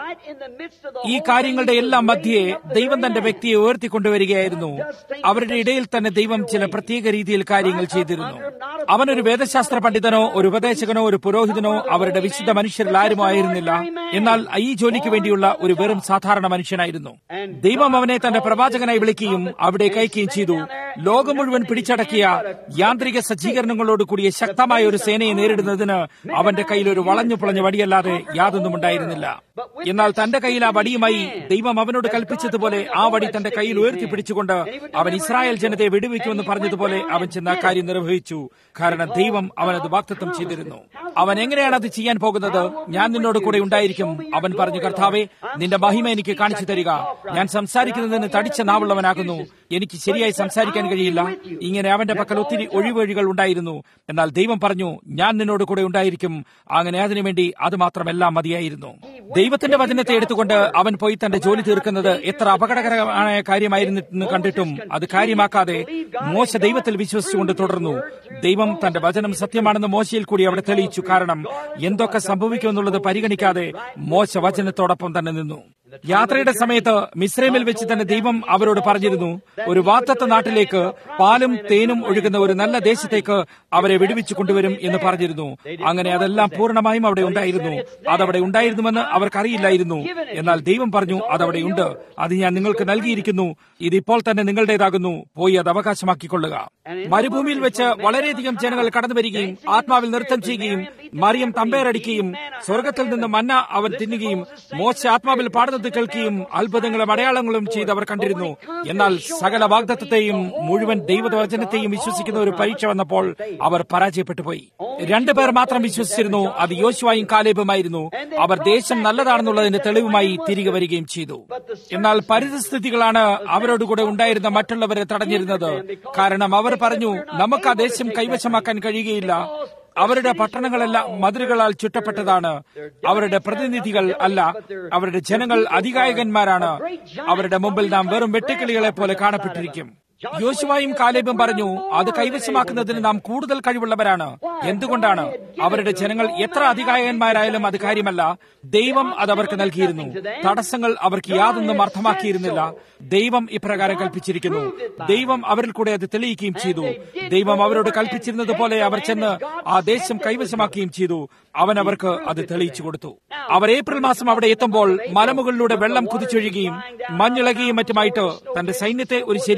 ഈ കാര്യങ്ങളുടെ എല്ലാം മധ്യേ ദൈവം തന്റെ വ്യക്തിയെ ഉയർത്തിക്കൊണ്ടുവരികയായിരുന്നു അവരുടെ ഇടയിൽ തന്നെ ദൈവം ചില പ്രത്യേക രീതിയിൽ കാര്യങ്ങൾ ചെയ്തിരുന്നു അവനൊരു വേദശാസ്ത്ര പണ്ഡിതനോ ഒരു ഉപദേശകനോ ഒരു പുരോഹിതനോ അവരുടെ വിശുദ്ധ മനുഷ്യരിൽ ആരും ആയിരുന്നില്ല എന്നാൽ ഈ ജോലിക്ക് വേണ്ടിയുള്ള ഒരു വെറും സാധാരണ മനുഷ്യനായിരുന്നു ദൈവം അവനെ തന്റെ പ്രവാചകനായി വിളിക്കുകയും അവിടെ കയക്കുകയും ചെയ്തു ലോകം മുഴുവൻ പിടിച്ചടക്കിയ യാന്ത്രിക സജ്ജീകരണങ്ങളോട് കൂടിയ ശക്തമായ ഒരു സേനയെ നേരിടുന്നതിന് അവന്റെ കയ്യിൽ ഒരു വളഞ്ഞു പുളഞ്ഞ വടിയല്ലാതെ യാതൊന്നും ഉണ്ടായിരുന്നില്ല എന്നാൽ തന്റെ കയ്യിൽ ആ വടിയുമായി ദൈവം അവനോട് കൽപ്പിച്ചതുപോലെ ആ വടി തന്റെ കയ്യിൽ ഉയർത്തിപ്പിടിച്ചുകൊണ്ട് അവൻ ഇസ്രായേൽ ജനതയെ വെടിവെക്കുമെന്ന് പറഞ്ഞതുപോലെ അവൻ ചെന്ന കാര്യം നിർവഹിച്ചു കാരണം ദൈവം അവനത് വാക്തത്വം ചെയ്തിരുന്നു അവൻ എങ്ങനെയാണ് അത് ചെയ്യാൻ പോകുന്നത് ഞാൻ നിന്നോട് കൂടെ ഉണ്ടായിരിക്കും അവൻ പറഞ്ഞു കർത്താവെ നിന്റെ മഹിമ എനിക്ക് കാണിച്ചു തരിക ഞാൻ സംസാരിക്കുന്നതിന് തടിച്ച നാവുള്ളവനാകുന്നു എനിക്ക് ശരിയായി സംസാരിക്കാൻ കഴിയില്ല ഇങ്ങനെ അവന്റെ പക്കൽ ഒത്തിരി ഒഴിവഴികൾ ഉണ്ടായിരുന്നു എന്നാൽ ദൈവം പറഞ്ഞു ഞാൻ നിന്നോട് കൂടെ ഉണ്ടായിരിക്കും അങ്ങനെ അതിനുവേണ്ടി അത് മാത്രമെല്ലാം മതിയായിരുന്നു ദൈവത്തിന്റെ വചനത്തെ എടുത്തുകൊണ്ട് അവൻ പോയി തന്റെ ജോലി തീർക്കുന്നത് എത്ര അപകടകരമായ കാര്യമായിരുന്നു കണ്ടിട്ടും അത് കാര്യമാക്കാതെ മോശ ദൈവത്തിൽ വിശ്വസിച്ചുകൊണ്ട് തുടർന്നു ദൈവം തന്റെ വചനം സത്യമാണെന്ന് മോശയിൽ കൂടി അവിടെ തെളിയിച്ചു കാരണം എന്തൊക്കെ സംഭവിക്കുമെന്നുള്ളത് പരിഗണിക്കാതെ മോശ വചനത്തോടൊപ്പം തന്നെ നിന്നു യാത്രയുടെ സമയത്ത് മിശ്രമിൽ വെച്ച് തന്നെ ദൈവം അവരോട് പറഞ്ഞിരുന്നു ഒരു വാത്തത്ത നാട്ടിലേക്ക് പാലും തേനും ഒഴുകുന്ന ഒരു നല്ല ദേശത്തേക്ക് അവരെ വിടുവിച്ചു കൊണ്ടുവരും എന്ന് പറഞ്ഞിരുന്നു അങ്ങനെ അതെല്ലാം പൂർണ്ണമായും അവിടെ ഉണ്ടായിരുന്നു അതവിടെ ഉണ്ടായിരുന്നുവെന്ന് അവർക്കറിയില്ലായിരുന്നു എന്നാൽ ദൈവം പറഞ്ഞു അതവിടെയുണ്ട് അത് ഞാൻ നിങ്ങൾക്ക് നൽകിയിരിക്കുന്നു ഇതിപ്പോൾ തന്നെ നിങ്ങളുടേതാകുന്നു പോയി അത് അവകാശമാക്കിക്കൊള്ളുക മരുഭൂമിയിൽ വെച്ച് വളരെയധികം ജനങ്ങൾ കടന്നു വരികയും ആത്മാവിൽ നൃത്തം ചെയ്യുകയും മറിയം തമ്പേറടിക്കുകയും സ്വർഗത്തിൽ നിന്ന് മന്ന അവൻ തിന്നുകയും മോശ ആത്മാവിൽ പാടുന്നത് കേൾക്കുകയും അത്ഭുതങ്ങളും അടയാളങ്ങളും ചെയ്ത് അവർ കണ്ടിരുന്നു എന്നാൽ സകല വാഗ്ദത്വത്തെയും മുഴുവൻ ദൈവവചനത്തെയും വിശ്വസിക്കുന്ന ഒരു പരീക്ഷ വന്നപ്പോൾ അവർ പരാജയപ്പെട്ടു പോയി രണ്ടുപേർ മാത്രം വിശ്വസിച്ചിരുന്നു അത് യോശുവായും കാലേബുമായിരുന്നു അവർ ദേശം നല്ലതാണെന്നുള്ളതിന്റെ തെളിവുമായി തിരികെ വരികയും ചെയ്തു എന്നാൽ പരിതസ്ഥിതികളാണ് അവരോടുകൂടെ ഉണ്ടായിരുന്ന മറ്റുള്ളവരെ തടഞ്ഞിരുന്നത് കാരണം അവർ പറഞ്ഞു നമുക്ക് ആ ദേശം കൈവശമാക്കാൻ കഴിയുകയില്ല അവരുടെ പട്ടണങ്ങളെല്ലാം മതിലുകളാൽ ചുറ്റപ്പെട്ടതാണ് അവരുടെ പ്രതിനിധികൾ അല്ല അവരുടെ ജനങ്ങൾ അധികായകന്മാരാണ് അവരുടെ മുമ്പിൽ നാം വെറും വെട്ടുക്കിളികളെ പോലെ കാണപ്പെട്ടിരിക്കും യോശുവായും കാലേബും പറഞ്ഞു അത് കൈവശമാക്കുന്നതിന് നാം കൂടുതൽ കഴിവുള്ളവരാണ് എന്തുകൊണ്ടാണ് അവരുടെ ജനങ്ങൾ എത്ര അധികായകന്മാരായാലും അത് കാര്യമല്ല ദൈവം അത് അവർക്ക് നൽകിയിരുന്നു തടസ്സങ്ങൾ അവർക്ക് യാതൊന്നും അർത്ഥമാക്കിയിരുന്നില്ല ദൈവം ഇപ്രകാരം കൽപ്പിച്ചിരിക്കുന്നു ദൈവം അവരിൽ കൂടെ അത് തെളിയിക്കുകയും ചെയ്തു ദൈവം അവരോട് കൽപ്പിച്ചിരുന്നത് പോലെ അവർ ചെന്ന് ആ ദേശം കൈവശമാക്കുകയും ചെയ്തു അവൻ അവർക്ക് അത് തെളിയിച്ചു കൊടുത്തു അവർ ഏപ്രിൽ മാസം അവിടെ എത്തുമ്പോൾ മലമുകളിലൂടെ വെള്ളം കുതിച്ചൊഴുകുകയും മഞ്ഞിളകുകയും മറ്റുമായിട്ട് തന്റെ സൈന്യത്തെ ഒരു ശരിയായ സ്ഥാനത്ത്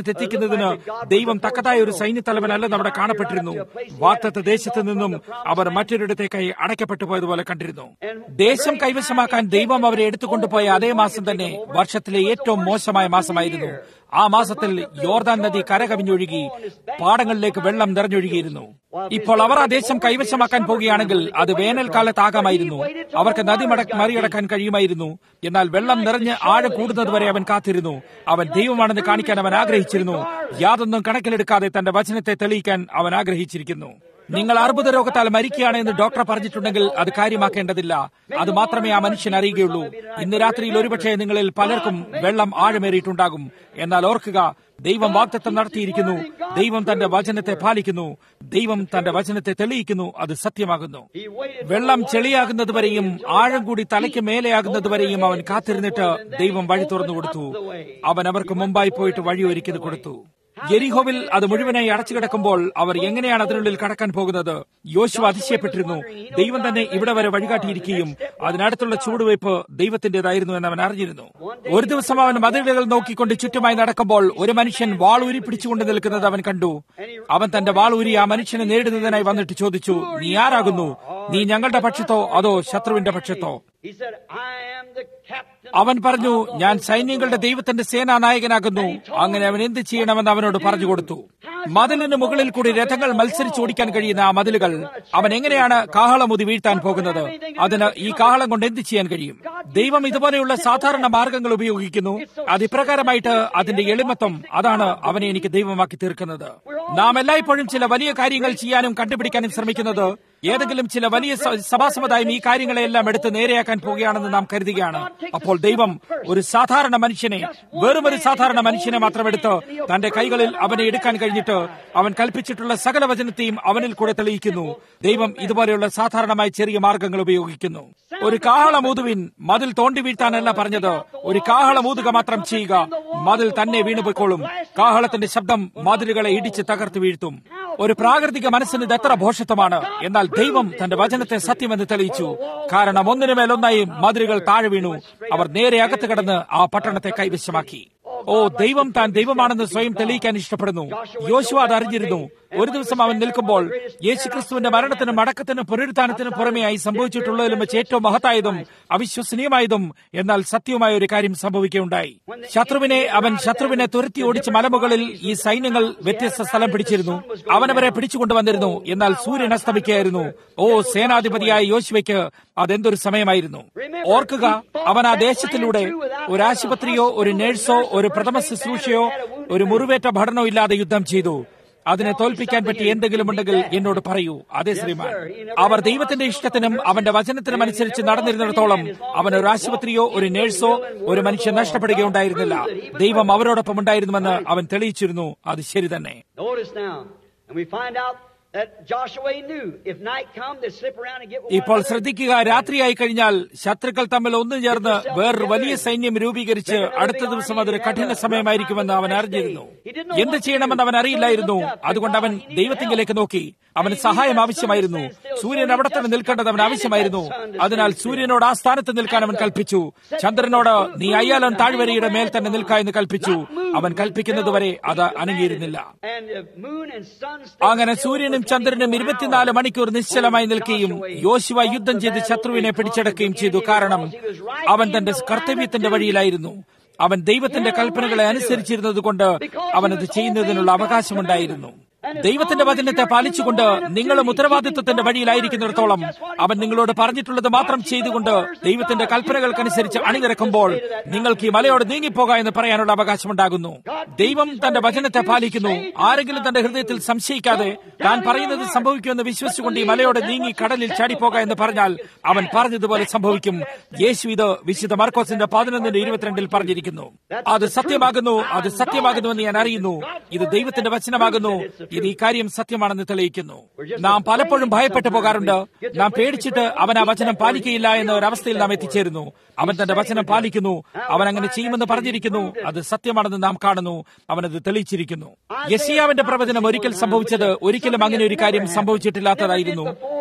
സ്ഥാനത്ത് എത്തിക്കുന്നതിന് ദൈവം തക്കതായ ഒരു സൈന്യത്തലവനല്ലെന്ന് അവിടെ കാണപ്പെട്ടിരുന്നു വാത്തത്തെ ദേശത്ത് നിന്നും അവർ മറ്റൊരിടത്തേക്കായി അടയ്ക്കപ്പെട്ടു പോയതുപോലെ കണ്ടിരുന്നു ദേശം കൈവശമാക്കാൻ ദൈവം അവരെ എടുത്തുകൊണ്ടുപോയ അതേ മാസം തന്നെ വർഷത്തിലെ ഏറ്റവും മോശമായ മാസമായിരുന്നു ആ മാസത്തിൽ യോർദാൻ നദി കരകവിഞ്ഞൊഴുകി പാടങ്ങളിലേക്ക് വെള്ളം നിറഞ്ഞൊഴുകിയിരുന്നു ഇപ്പോൾ അവർ ആ ദേശം കൈവശമാക്കാൻ പോകുകയാണെങ്കിൽ അത് വേനൽക്കാലത്താകാമായിരുന്നു അവർക്ക് നദി മട മറികടക്കാൻ കഴിയുമായിരുന്നു എന്നാൽ വെള്ളം നിറഞ്ഞ് ആഴം കൂടുന്നതുവരെ അവൻ കാത്തിരുന്നു അവൻ ദൈവമാണെന്ന് കാണിക്കാൻ അവൻ ആഗ്രഹിച്ചിരുന്നു യാതൊന്നും കണക്കിലെടുക്കാതെ തന്റെ വചനത്തെ തെളിയിക്കാൻ അവൻ ആഗ്രഹിച്ചിരിക്കുന്നു നിങ്ങൾ അർബുദ രോഗത്താൽ മരിക്കുകയാണ് എന്ന് ഡോക്ടർ പറഞ്ഞിട്ടുണ്ടെങ്കിൽ അത് കാര്യമാക്കേണ്ടതില്ല അത് മാത്രമേ ആ മനുഷ്യൻ അറിയുകയുള്ളൂ ഇന്ന് രാത്രിയിൽ ഒരുപക്ഷെ നിങ്ങളിൽ പലർക്കും വെള്ളം ആഴമേറിയിട്ടുണ്ടാകും എന്നാൽ ഓർക്കുക ദൈവം വാഗ്ദത്തം നടത്തിയിരിക്കുന്നു ദൈവം തന്റെ വചനത്തെ പാലിക്കുന്നു ദൈവം തന്റെ വചനത്തെ തെളിയിക്കുന്നു അത് സത്യമാകുന്നു വെള്ളം ചെളിയാകുന്നതുവരെയും ആഴം കൂടി തലയ്ക്ക് മേലെയാകുന്നതുവരെയും അവൻ കാത്തിരുന്നിട്ട് ദൈവം വഴി തുറന്നു കൊടുത്തു അവൻ അവർക്ക് മുമ്പായി പോയിട്ട് വഴി ഒരുക്കിയത് കൊടുത്തു യെരിഹോവിൽ അത് മുഴുവനായി അടച്ചു കിടക്കുമ്പോൾ അവർ എങ്ങനെയാണ് അതിനുള്ളിൽ കടക്കാൻ പോകുന്നത് യോശു അതിശയപ്പെട്ടിരുന്നു ദൈവം തന്നെ ഇവിടെ വരെ വഴികാട്ടിയിരിക്കുകയും അതിനടുത്തുള്ള ചൂടുവയ്പ് ദൈവത്തിന്റേതായിരുന്നു എന്ന് അവൻ അറിഞ്ഞിരുന്നു ഒരു ദിവസം അവൻ മതിലുകൾ നോക്കിക്കൊണ്ട് ചുറ്റുമായി നടക്കുമ്പോൾ ഒരു മനുഷ്യൻ വാൾ ഊരി പിടിച്ചുകൊണ്ട് നിൽക്കുന്നത് അവൻ കണ്ടു അവൻ തന്റെ വാൾ ഊരി ആ മനുഷ്യനെ നേരിടുന്നതിനായി വന്നിട്ട് ചോദിച്ചു നീ ആരാകുന്നു നീ ഞങ്ങളുടെ പക്ഷത്തോ അതോ ശത്രുവിന്റെ പക്ഷത്തോ അവൻ പറഞ്ഞു ഞാൻ സൈന്യങ്ങളുടെ ദൈവത്തിന്റെ സേനാ നായകനാകുന്നു അങ്ങനെ അവൻ എന്ത് ചെയ്യണമെന്ന് അവനോട് പറഞ്ഞു കൊടുത്തു മതിലിന് മുകളിൽ കൂടി രഥങ്ങൾ മത്സരിച്ച് ഓടിക്കാൻ കഴിയുന്ന ആ മതിലുകൾ അവൻ എങ്ങനെയാണ് കാഹളമുതി വീഴ്ത്താൻ പോകുന്നത് അതിന് ഈ കാഹളം കൊണ്ട് എന്ത് ചെയ്യാൻ കഴിയും ദൈവം ഇതുപോലെയുള്ള സാധാരണ മാർഗങ്ങൾ ഉപയോഗിക്കുന്നു അത് ഇപ്രകാരമായിട്ട് അതിന്റെ എളിമത്വം അതാണ് അവനെ എനിക്ക് ദൈവമാക്കി തീർക്കുന്നത് നാം എല്ലായ്പ്പോഴും ചില വലിയ കാര്യങ്ങൾ ചെയ്യാനും കണ്ടുപിടിക്കാനും ശ്രമിക്കുന്നത് ഏതെങ്കിലും ചില വലിയ സഭാസമുദായം ഈ കാര്യങ്ങളെല്ലാം എടുത്ത് നേരെയാക്കാൻ പോവുകയാണെന്ന് നാം കരുതുകയാണ് അപ്പോൾ ദൈവം ഒരു സാധാരണ മനുഷ്യനെ വെറും ഒരു സാധാരണ മനുഷ്യനെ മാത്രം എടുത്ത് തന്റെ കൈകളിൽ അവനെ എടുക്കാൻ കഴിഞ്ഞിട്ട് അവൻ കൽപ്പിച്ചിട്ടുള്ള സകല വചനത്തെയും അവനിൽ കൂടെ തെളിയിക്കുന്നു ദൈവം ഇതുപോലെയുള്ള സാധാരണമായ ചെറിയ മാർഗങ്ങൾ ഉപയോഗിക്കുന്നു ഒരു കാഹളമൂതുവിൻ മതിൽ തോണ്ടി വീഴ്ത്താനല്ല പറഞ്ഞത് ഒരു കാഹളമൂതുക മാത്രം ചെയ്യുക മതിൽ തന്നെ വീണുപോയിക്കോളും കാഹളത്തിന്റെ ശബ്ദം മതിലുകളെ ഇടിച്ച് തകർത്ത് വീഴ്ത്തും ഒരു പ്രാകൃതിക മനസ്സിന് ഇത് എത്ര ഭോഷത്വമാണ് എന്നാൽ ദൈവം തന്റെ വചനത്തെ സത്യമെന്ന് തെളിയിച്ചു കാരണം ഒന്നിനു മേലൊന്നായി മതിലുകൾ താഴെ വീണു അവർ നേരെ അകത്ത് കടന്ന് ആ പട്ടണത്തെ കൈവശമാക്കി ഓ ദൈവം താൻ ദൈവമാണെന്ന് സ്വയം തെളിയിക്കാൻ ഇഷ്ടപ്പെടുന്നു യോശു അത് അറിഞ്ഞിരുന്നു ഒരു ദിവസം അവൻ നിൽക്കുമ്പോൾ യേശുക്രിസ്തുവിന്റെ മരണത്തിനും അടക്കത്തിനും പുനരുത്ഥാനത്തിനും പുറമെയായി സംഭവിച്ചിട്ടുള്ളതിലും വെച്ച് ഏറ്റവും മഹത്തായതും അവിശ്വസനീയമായതും എന്നാൽ സത്യവുമായ ഒരു കാര്യം സംഭവിക്കുകയുണ്ടായി ശത്രുവിനെ അവൻ ശത്രുവിനെ തുരത്തി ഓടിച്ച് മലമുകളിൽ ഈ സൈന്യങ്ങൾ വ്യത്യസ്ത സ്ഥലം പിടിച്ചിരുന്നു അവനവരെ പിടിച്ചുകൊണ്ടുവന്നിരുന്നു എന്നാൽ സൂര്യൻ അസ്തമിക്കുകയായിരുന്നു ഓ സേനാധിപതിയായ യോശുവയ്ക്ക് അതെന്തൊരു സമയമായിരുന്നു ഓർക്കുക അവൻ ആ ദേശത്തിലൂടെ ഒരു ആശുപത്രിയോ ഒരു നഴ്സോ ഒരു പ്രഥമ ശുശ്രൂഷയോ ഒരു മുറിവേറ്റ പഠനോ ഇല്ലാതെ യുദ്ധം ചെയ്തു അതിനെ തോൽപ്പിക്കാൻ പറ്റി എന്തെങ്കിലും ഉണ്ടെങ്കിൽ എന്നോട് പറയൂ അതെ ശ്രീമാൻ അവർ ദൈവത്തിന്റെ ഇഷ്ടത്തിനും അവന്റെ വചനത്തിനും അനുസരിച്ച് നടന്നിരുന്നിടത്തോളം അവൻ ഒരു ആശുപത്രിയോ ഒരു നഴ്സോ ഒരു മനുഷ്യൻ നഷ്ടപ്പെടുകയുണ്ടായിരുന്നില്ല ദൈവം അവരോടൊപ്പം ഉണ്ടായിരുന്നുവെന്ന് അവൻ തെളിയിച്ചിരുന്നു അത് ശരി തന്നെ ഇപ്പോൾ ശ്രദ്ധിക്കുക രാത്രിയായി കഴിഞ്ഞാൽ ശത്രുക്കൾ തമ്മിൽ ഒന്നു ചേർന്ന് വേറൊരു വലിയ സൈന്യം രൂപീകരിച്ച് അടുത്ത ദിവസം അതൊരു കഠിന സമയമായിരിക്കുമെന്ന് അവൻ അറിഞ്ഞിരുന്നു എന്ത് ചെയ്യണമെന്ന് അവൻ അറിയില്ലായിരുന്നു അതുകൊണ്ട് അവൻ ദൈവത്തിങ്കിലേക്ക് നോക്കി അവന് സഹായം ആവശ്യമായിരുന്നു സൂര്യൻ അവിടെ തന്നെ നിൽക്കേണ്ടത് അവൻ ആവശ്യമായിരുന്നു അതിനാൽ സൂര്യനോട് ആ സ്ഥാനത്ത് നിൽക്കാൻ അവൻ കൽപ്പിച്ചു ചന്ദ്രനോട് നീ അയ്യാലൻ താഴ്വരയുടെ മേൽ തന്നെ നിൽക്ക എന്ന് കൽപ്പിച്ചു അവൻ കൽപ്പിക്കുന്നതുവരെ അത് അനങ്ങിയിരുന്നില്ല അങ്ങനെ സൂര്യനും ചന്ദ്രനും ഇരുപത്തിനാല് മണിക്കൂർ നിശ്ചലമായി നിൽക്കുകയും യോശുവ യുദ്ധം ചെയ്ത് ശത്രുവിനെ പിടിച്ചെടുക്കുകയും ചെയ്തു കാരണം അവൻ തന്റെ കർത്തവ്യത്തിന്റെ വഴിയിലായിരുന്നു അവൻ ദൈവത്തിന്റെ കൽപ്പനകളെ അനുസരിച്ചിരുന്നത് കൊണ്ട് അവനത് ചെയ്യുന്നതിനുള്ള അവകാശമുണ്ടായിരുന്നു ദൈവത്തിന്റെ വചനത്തെ പാലിച്ചുകൊണ്ട് നിങ്ങളും ഉത്തരവാദിത്വത്തിന്റെ വഴിയിലായിരിക്കുന്നിടത്തോളം അവൻ നിങ്ങളോട് പറഞ്ഞിട്ടുള്ളത് മാത്രം ചെയ്തുകൊണ്ട് ദൈവത്തിന്റെ കൽപ്പനകൾക്കനുസരിച്ച് അണിനിരക്കുമ്പോൾ നിങ്ങൾക്ക് ഈ മലയോട് നീങ്ങിപ്പോക എന്ന് പറയാനുള്ള അവകാശമുണ്ടാകുന്നു ദൈവം തന്റെ വചനത്തെ പാലിക്കുന്നു ആരെങ്കിലും തന്റെ ഹൃദയത്തിൽ സംശയിക്കാതെ താൻ പറയുന്നത് സംഭവിക്കുമെന്ന് വിശ്വസിച്ചുകൊണ്ട് ഈ മലയോട് നീങ്ങി കടലിൽ ചാടിപ്പോക എന്ന് പറഞ്ഞാൽ അവൻ പറഞ്ഞതുപോലെ സംഭവിക്കും യേശു ഇത് വിശുദ്ധ മാർക്കോസിന്റെ പതിനൊന്നിന്റെ ഇരുപത്തിരണ്ടിൽ പറഞ്ഞിരിക്കുന്നു അത് സത്യമാകുന്നു അത് സത്യമാകുന്നുവെന്ന് ഞാൻ അറിയുന്നു ഇത് ദൈവത്തിന്റെ വചനമാകുന്നു ഇത് ഈ കാര്യം സത്യമാണെന്ന് തെളിയിക്കുന്നു നാം പലപ്പോഴും ഭയപ്പെട്ടു പോകാറുണ്ട് നാം പേടിച്ചിട്ട് അവൻ ആ വചനം പാലിക്കയില്ല എന്ന ഒരവസ്ഥയിൽ നാം എത്തിച്ചേരുന്നു അവൻ തന്റെ വചനം പാലിക്കുന്നു അവൻ അങ്ങനെ ചെയ്യുമെന്ന് പറഞ്ഞിരിക്കുന്നു അത് സത്യമാണെന്ന് നാം കാണുന്നു അവനത് തെളിയിച്ചിരിക്കുന്നു യശിയാവിന്റെ പ്രവചനം ഒരിക്കൽ സംഭവിച്ചത് ഒരിക്കലും അങ്ങനെ ഒരു കാര്യം സംഭവിച്ചിട്ടില്ലാത്തതായിരുന്നു